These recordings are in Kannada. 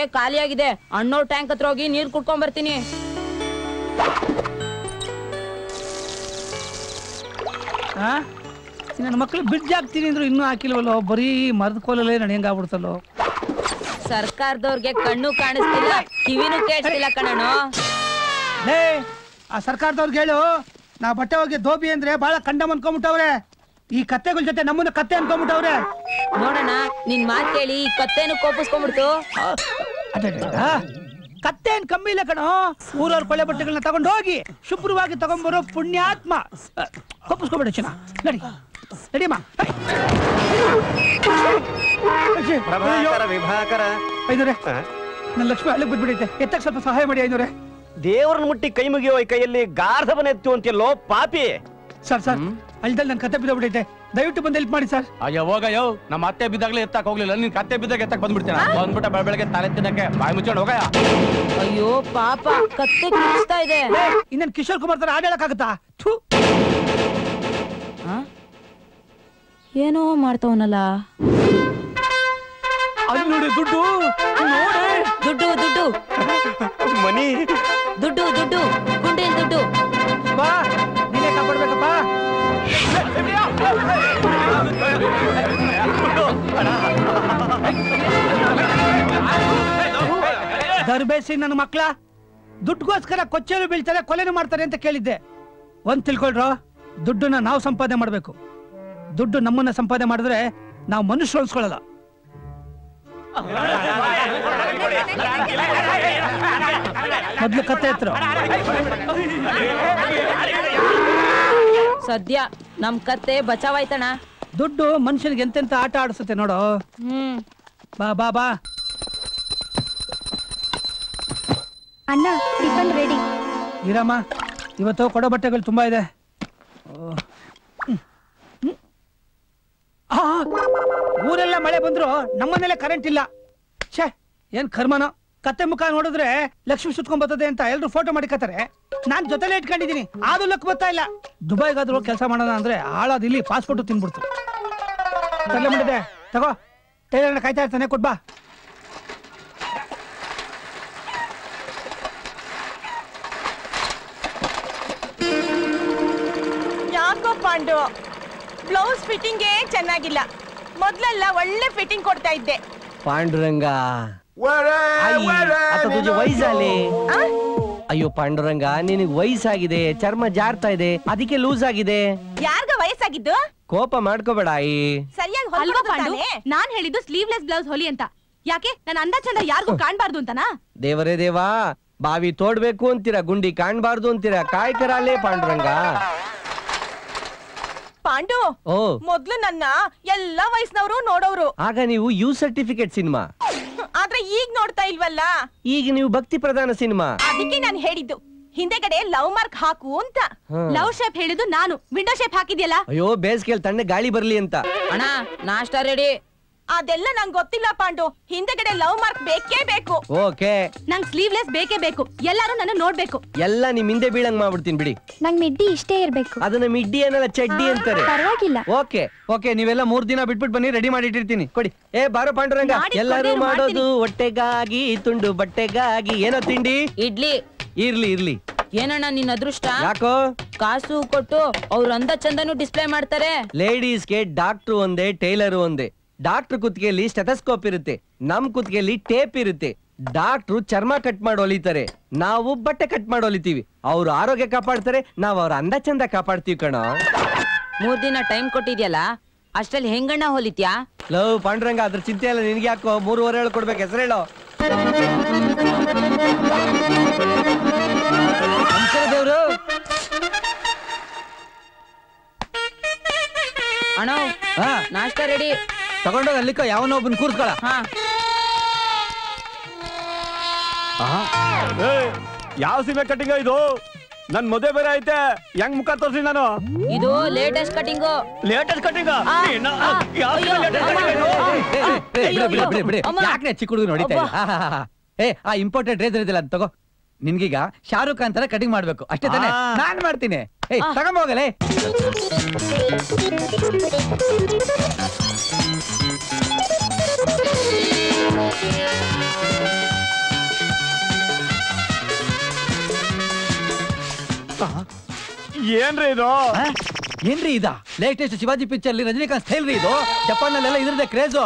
ಖಾಲಿಯಾಗಿದೆ ಅಣ್ಣೋರ್ ಟ್ಯಾಂಕ್ ಹತ್ರ ಹೋಗಿ ನೀರ್ ಕುಡ್ಕೊಂಡ್ ಬರ್ತೀನಿ ಆ ನನ್ನ ಮಕ್ಳು ಬಿಡ್ಜ್ ಹಾಕ್ತೀನಿ ಅಂದ್ರು ಇನ್ನೂ ಹಾಕಿಲ್ವಲ್ಲೋ ಬರೀ ಮರದ ಕೋಲಲ್ಲೇ ನಡೆಯಂಗಾಗ್ಬಿಡ್ತಲ್ಲೋ ಸರ್ಕಾರದವ್ರಿಗೆ ಕಣ್ಣು ಕಾಣಿಸ್ತಿಲ್ಲ ಕಿವಿನೂ ಕೇಳಿಸ್ತಿಲ್ಲ ಕಣಣ್ಣ ಲೇ ಆ ಸರ್ಕಾರದವ್ರಿಗೆ ಹೇಳು ನಾ ಬಟ್ಟೆ ಹೋಗಿ ಧೋಬಿ ಅಂದ್ರೆ ಬಹಳ ಕಂಡಮ್ ಅನ್ಕೊಂಬಿಟ್ಟವ್ರೆ ಈ ಕತ್ತೆಗಳ ಜೊತೆ ನಮ್ಮನ್ನ ಕತ್ತೆ ಅನ್ಕೊಂಬಿಟ್ಟವ್ರೆ ನೋಡೋಣ ನಿನ್ ಮಾತ್ ಕೇಳಿ ಈ ಕತ್ತೇನು ಕೋಪಿಸ್ಕೊಂಡ್ಬಿಡ್ತು ಅಡ್ಡಡ್ಡ. ಕತ್ತೆ ಏನ್ ಕಮ್ಮಿ ಇಲ್ಲ ಕಣೋ ಊರವ್ರ ಕೊಳ್ಳೆ ಬಟ್ಟೆಗಳನ್ನ ತಗೊಂಡು ಹೋಗಿ ಶುಭ್ರವಾಗಿ ತಗೊಂಡ್ಬರೋ ಪುಣ್ಯಾತ್ಮ ಕೊಪ್ಪಿಸ್ಕೊಬೇಡ ಚೆನ್ನ ನಡಿ ನಡಿಯಮ್ಮ ಪ್ರಭಾಕರ ವಿಭಾಕರ ಐನೂರೆ ನನ್ನ ಲಕ್ಷ್ಮಿ ಹಳ್ಳಿಗೆ ಬಿದ್ಬಿಡೈತೆ ಎತ್ತಕ್ಕೆ ಸ್ವಲ್ಪ ಸಹಾಯ ಮಾಡಿ ಐನೂರೆ ದೇವ್ರನ್ನ ಮುಟ್ಟಿ ಕೈ ಮುಗಿಯೋ ಈ ಕೈಯಲ್ಲಿ ಗಾರ್ಧವನ ಎತ್ತು ಅಂತಿಲ್ಲೋ ಪಾಪಿ ಸರ್ ಸರ್ ಅಲ್ದಲ್ಲಿ ನನ್ನ ಕತೆ ಬಿದ್ದೋಗ್ಬಿಡೈತೆ ದಯವಿಟ್ಟು ಬಂದು ಹೆಲ್ಪ್ ಮಾಡಿ ಸರ್ ಅಯ್ಯೋ ಹೋಗಯ್ಯೋ ನಮ್ಮ ಅತ್ತೆ ಬಿದ್ದಾಗ್ಲೇ ಎತ್ತಕ್ ಹೋಗ್ಲಿಲ್ಲ ನಿನ್ ಕತ್ತೆ ಬಿದ್ದಾಗ ಎತ್ತಕ್ ಬಂದ್ಬಿಡ್ತೀನ ಬಂದ್ಬಿಟ್ಟ ಬೆಳ ಬೆಳಗ್ಗೆ ತಲೆ ತಿನ್ನಕ್ಕೆ ಬಾಯಿ ಮುಚ್ಕೊಂಡು ಹೋಗಯ್ಯ ಅಯ್ಯೋ ಪಾಪ ಕತ್ತೆ ಕಿರಿಸ್ತಾ ಇದೆ ಇನ್ನೇನ್ ಕಿಶೋರ್ ಕುಮಾರ್ ತರ ಆಡಕ್ಕಾಗತ್ತಾ ಥೂ ಆ? ಏನೋ ಮಾಡ್ತಾವನಲ್ಲ ಅಲ್ಲಿ ನೋಡಿ ದುಡ್ಡು ನೋಡಿ ದುಡ್ಡು ದುಡ್ಡು ಮನಿ ದುಡ್ಡು ದುಡ್ಡು ಗುಂಡಿನ ದುಡ್ಡು ಬಾ ನೀನೇ ಕಾಪಾಡ್ಬೇಕಪ್ಪ ದರ್ಬೇಸಿ ನನ್ನ ಮಕ್ಳ ದುಡ್ಡುಗೋಸ್ಕರ ಕೊಚ್ಚೇನು ಬೀಳ್ತಾರೆ ಕೊಲೆನು ಮಾಡ್ತಾರೆ ಅಂತ ಕೇಳಿದ್ದೆ ಒಂದ್ ತಿಳ್ಕೊಳ್ರೋ ದುಡ್ಡನ್ನ ನಾವು ಸಂಪಾದನೆ ಮಾಡ್ಬೇಕು ದುಡ್ಡು ನಮ್ಮನ್ನ ಸಂಪಾದನೆ ಮಾಡಿದ್ರೆ ನಾವು ಮನುಷ್ಯರು ಅನ್ಸ್ಕೊಳ್ಳಲ್ಲ ಮೊದ್ಲು ಕತ್ತೆ ಹತ್ರ ಸದ್ಯ ನಮ್ ಕತ್ತೆ ಬಚಾವಾಯ್ತಣ ದುಡ್ಡು ಮನುಷ್ಯನಿಗೆ ಎಂತೆಂತ ಆಟ ಆಡಿಸುತ್ತೆ ನೋಡು ಹ್ಮ್ ಬಾ ಬಾ ಬಾ ಅಣ್ಣ ಟಿಫನ್ ರೆಡಿ ಇರಮ್ಮ ಇವತ್ತು ಕೊಡೋ ಬಟ್ಟೆಗಳು ತುಂಬಾ ಇದೆ ಓ. ಹ್ಮ್. ಹ್ಮ್. ಆ, ಊರೆಲ್ಲ ಮಳೆ ಬಂದ್ರು ನಮ್ಮನೇಲೆ ಕರೆಂಟ್ ಇಲ್ಲ ಛೇ ಏನ್ ಕರ್ಮನೋ ಕತ್ತೆ ಮುಖ ನೋಡಿದ್ರೆ ಲಕ್ಷ್ಮಿ ಸುತ್ಕೊಂಡ್ ಬರ್ತದೆ ಅಂತ ಎಲ್ರು ಫೋಟೋ ಮಾಡಿಕತ್ತಾರೆ ನಾನ್ ಜೊತೆಲೆ ಇಟ್ಕೊಂಡಿದೀನಿ ಆದ್ರೂ ಲಕ್ ಬರ್ತಾ ಇಲ್ಲ ದುಬೈಗಾದ್ರೂ ಕೆಲಸ ಮಾಡೋಣ ಅಂದ್ರೆ ಹಾಳಾದ್ ಇಲ್ಲಿ ಪಾಸ್ಪೋರ್ಟ್ ತಿನ್ಬಿಡ್ತು ತಲೆ ಮಾಡಿದೆ ತಗೋ ಟೈಲರ್ನ ಕಾಯ್ತಾ ಇರ್ತಾನೆ ಕೊಟ್ಬಾ ಯಾಕೋ ಪಾಂಡು ಬ್ಲೌಸ್ ಫಿಟ್ಟಿಂಗೇ ಚೆನ್ನಾಗಿಲ್ಲ ಮೊದ್ಲೆಲ್ಲ ಒಳ್ಳೆ ಫಿಟ್ಟಿಂಗ್ ಕೊಡ್ತಾ ಇದ್ದೆ ಪಾಂಡುರಂಗ आई, आता तुझे ವಯಸ್ಸಾಲಿ ಆ? ಅಯ್ಯೋ ಪಾಂಡುರಂಗ ನಿನಗ್ ವಯಸ್ಸಾಗಿದೆ ಚರ್ಮ ಜಾರ್ತಾ ಇದೆ ಅದಕ್ಕೆ ಲೂಸ್ ಆಗಿದೆ ಯಾರ್ಗ ವಯಸ್ಸಾಗಿದ್ದು ಕೋಪ ಮಾಡ್ಕೋಬೇಡ ಆಯಿ ಸರಿಯಾಗಿ ಅಲ್ವಾ ಹೊಲ್ಬೋದು ಪಾಂಡು ತಾನೇ? ನಾನ್ ಹೇಳಿದ್ದು ಸ್ಲೀವ್ಲೆಸ್ ಬ್ಲೌಸ್ ಹೊಲಿ ಅಂತ ಯಾಕೆ ನನ್ನ ಅಂದ ಚಂದ ಯಾರಿಗೂ ಕಾಣ್ಬಾರ್ದು ಅಂತನಾ ದೇವರೇ ದೇವಾ ಬಾವಿ ತೋಡ್ಬೇಕು ಅಂತೀರಾ ಗುಂಡಿ ಕಾಣ್ಬಾರ್ದು ಅಂತೀರಾ ಕಾಯ್ಕರಾಲೇ ಪಾಂಡುರಂಗ ಪಾಂಡು ಓ ಮೊದ್ಲು ನನ್ನ ಎಲ್ಲಾ ವಯಸ್ಸಿನವರು ನೋಡೋರು ಆಗ ನೀವು ಯು ಸರ್ಟಿಫಿಕೇಟ್ ಸಿನಿಮಾ ಆದ್ರೆ ಈಗ ನೋಡ್ತಾ ಇಲ್ವಲ್ಲ ಈಗ ನೀವು ಭಕ್ತಿ ಪ್ರಧಾನ ಸಿನಿಮಾ ಅದಕ್ಕೆ ನಾನು ಹೇಳಿದ್ದು ಹಿಂದೆಗಡೆ ಲವ್ ಮಾರ್ಕ್ ಹಾಕು ಅಂತ ಲವ್ ಶೇಪ್ ಹೇಳಿದ್ದು ನಾನು ವಿಂಡೋ ಶೇಪ್ ಹಾಕಿದ್ಯಲ್ಲ ಅಯ್ಯೋ ಬೇಸಿಗೆಲ್ ತಣ್ಣೆ ಗಾಳಿ ಬರ್ಲಿ ಅಂತ ಅಣ್ಣ ನಾಷ್ಟ ರೆಡಿ ಅದೆಲ್ಲ ನಂಗೆ ಗೊತ್ತಿಲ್ಲ ಪಾಂಡು ಹಿಂದೆಗಡೆ ಲವ್ ಮಾರ್ಕ್ ಬೇಕೇ ಬೇಕು ಓಕೆ ನಂಗ್ ಸ್ಲೀವ್ಲೆಸ್ ಬೇಕೇ ಬೇಕು ಎಲ್ಲಾರು ನನ್ನ ನೋಡ್ಬೇಕು ಎಲ್ಲ ನಿಮ್ ಹಿಂದೆ ಬೀಳಂಗ್ ಮಾಡ್ಬಿಡ್ತೀನಿ ಬಿಡಿ ನಂಗ್ ಮಿಡ್ಡಿ ಇಷ್ಟೇ ಇರ್ಬೇಕು ಅದನ್ನ ಮಿಡ್ಡಿ ಏನಲ್ಲ ಚಡ್ಡಿ ಅಂತಾರೆ ಪರವಾಗಿಲ್ಲ ಓಕೆ ಓಕೆ ನೀವೆಲ್ಲ ಮೂರ್ ದಿನ ಬಿಟ್ಬಿಟ್ಟು ಬನ್ನಿ ರೆಡಿ ಮಾಡಿ ಇಟ್ಟಿರ್ತೀನಿ ಕೊಡಿ ಏ ಬಾರೋ ಪಾಂಡುರಂಗ ಮಾಡಿ ಎಲ್ಲರೂ ಕೊಡ್ತೀನಿ, ಮಾಡೋದು ಹೊಟ್ಟೆಗಾಗಿ ತುಂಡು ಬಟ್ಟೆಗಾಗಿ ಏನೋ ತಿಂಡಿ ಇಡ್ಲಿ ಇರ್ಲಿ ಇರ್ಲಿ ಏನಣ್ಣ ನಿನ್ ಅದೃಷ್ಟ ಯಾಕೋ ಕಾಸು ಕೊಟ್ಟು ಅವ್ರ ಅಂದ ಚಂದನು ಡಿಸ್ಪ್ಲೇ ಮಾಡ್ತಾರೆ ಲೇಡೀಸ್ಗೆ ಡಾಕ್ಟ್ರು ಒಂದೇ ಟೈಲರ್ ಒಂದೇ ಡಾಕ್ಟರ್ ಕುತ್ತಿಗೆಯಲ್ಲಿ ಸ್ಟೆಥಸ್ಕೋಪ್ ಇರುತ್ತೆ ನಮ್ ಕುತ್ತಿಗೆಯಲ್ಲಿ ಟೇಪ್ ಇರುತ್ತೆ ಡಾಕ್ಟ್ರು ಚರ್ಮ ಕಟ್ ಮಾಡಿ ಹೊಲಿತಾರೆ ನಾವು ಬಟ್ಟೆ ಕಟ್ ಮಾಡಿ ಹೊಲಿತೀವಿ ಅವ್ರು ಆರೋಗ್ಯ ಕಾಪಾಡ್ತಾರೆ ನಾವ್ ಅವ್ರ ಅಂದ ಚಂದ ಕಾಪಾಡ್ತೀವಿ ಕಣೋ ಮೂರ್ ದಿನ ಟೈಮ್ ಕೊಟ್ಟಿದ್ಯಲ್ಲ ಅಷ್ಟ್ರಲ್ಲಿ ಹೆಂಗಣ್ಣ ಹೊಲಿತ್ಯಾ ಲವ್ ಪಾಂಡುರಂಗ ಅದ್ರ ಚಿಂತೆ ಇಲ್ಲ ನಿನ್ಗೆ ಯಾಕೋ ಮೂರುವರೆ ಹೇಳು ಕೊಡ್ಬೇಕು ಹೆಸರು ಹೇಳೋ ನಮಸ್ಕಾರ ದೇವ್ರು ಅಣ್ಣ ಹಾ ನಾಷ್ಟ ರೆಡಿ ತಗೊಂಡೋಗ ಅಲ್ಲಿಕ್ಕ ಯಾವನೋ ಒಬ್ಬನ್ ಕೂರ್ಸ್ಕೊಳ ಹಾ ಯಾವ ಸಿಮೆ ಕಟ್ಟಿಂಗ್ ಇದು ನನ್ ಮದುವೆ ಬೇರೆ ಐತೆ ಹೆಂಗ್ ಮುಖ ತೋರ್ಸಿ ನಾನು ಇದು ಲೇಟೆಸ್ಟ್ ಕಟಿಂಗು ಲೇಟೆಸ್ಟ್ ಕಟ್ಟಿಂಗ್ ಅಮ್ಮ. ಯಾಕೆ ಚಿಕ್ಕ ಹುಡುಗ ನೋಡಿತಾ ಇಲ್ಲ? ಆಹಾಹಾಹಾ. ಏ ಆ ಇಂಪಾರ್ಟೆಂಟ್ ರೇಸರ್ ಇದೆಯಲ್ಲ ಅದ್ ತಗೋ ನಿನ್ಗೀಗ ಶಾರುಖ್ ಖಾನ್ ತರ ಕಟಿಂಗ್ ಮಾಡ್ಬೇಕು ಅಷ್ಟೇ ತಾನೇ ಆ. ನಾನ್ ಮಾಡ್ತೀನಿ ಏ ತಗೊಂಬೋಗಲೇ ಏನ್ರಿ ಇದು ಆ? ಏನ್ರಿ ಇದ ಲೇಟೆಸ್ಟ್ ಶಿವಾಜಿ ಪಿಕ್ಚರ್ ಅಲ್ಲಿ ರಜನಿಕಾಂತ್ ಸ್ಟೈಲ್ ರೀ ಇದು ಜಪಾನ್ ನಲ್ಲೆಲ್ಲ ಇದ್ರದ್ದೇ ಕ್ರೇಜು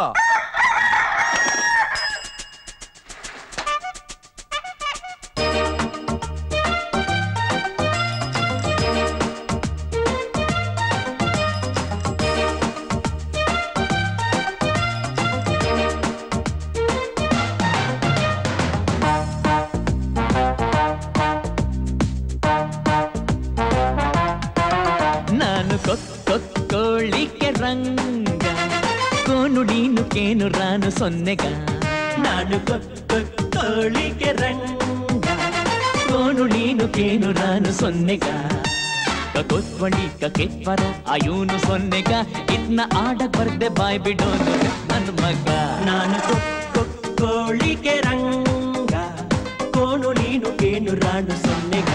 ನಾನು ಕೊಕ್ಕೊಕ್ಕೋಳಿಕೆ ರಂಗ ಕೋನು ನೀನು ಕೇನು ರಾನು ಸೊನ್ನೆಗ ನಾನು ಕೊಕ್ಕೊಕ್ಕೋಳಿಕೆ ರಂಗ ಕೋನು ನೀನು ಕೇನು ರಾನು ಸೊನ್ನೆಗ ಕೊತ್ವಳಿ ಕೆಪ್ಪರ ಅಯೂನು ಸೊನ್ನೆಗ ಇದ್ನ ಆಡಕ್ ಬರ್ದೆ ಬಾಯ್ ಬಿಡೋನು ನನ್ನ ಮಗ ನಾನು ಕೊಕ್ಕೊಕ್ಕೋಳಿಕೆ ರಂಗ ಕೋನು ನೀನು ಕೇನು ರಾನು ಸೊನ್ನೆಗ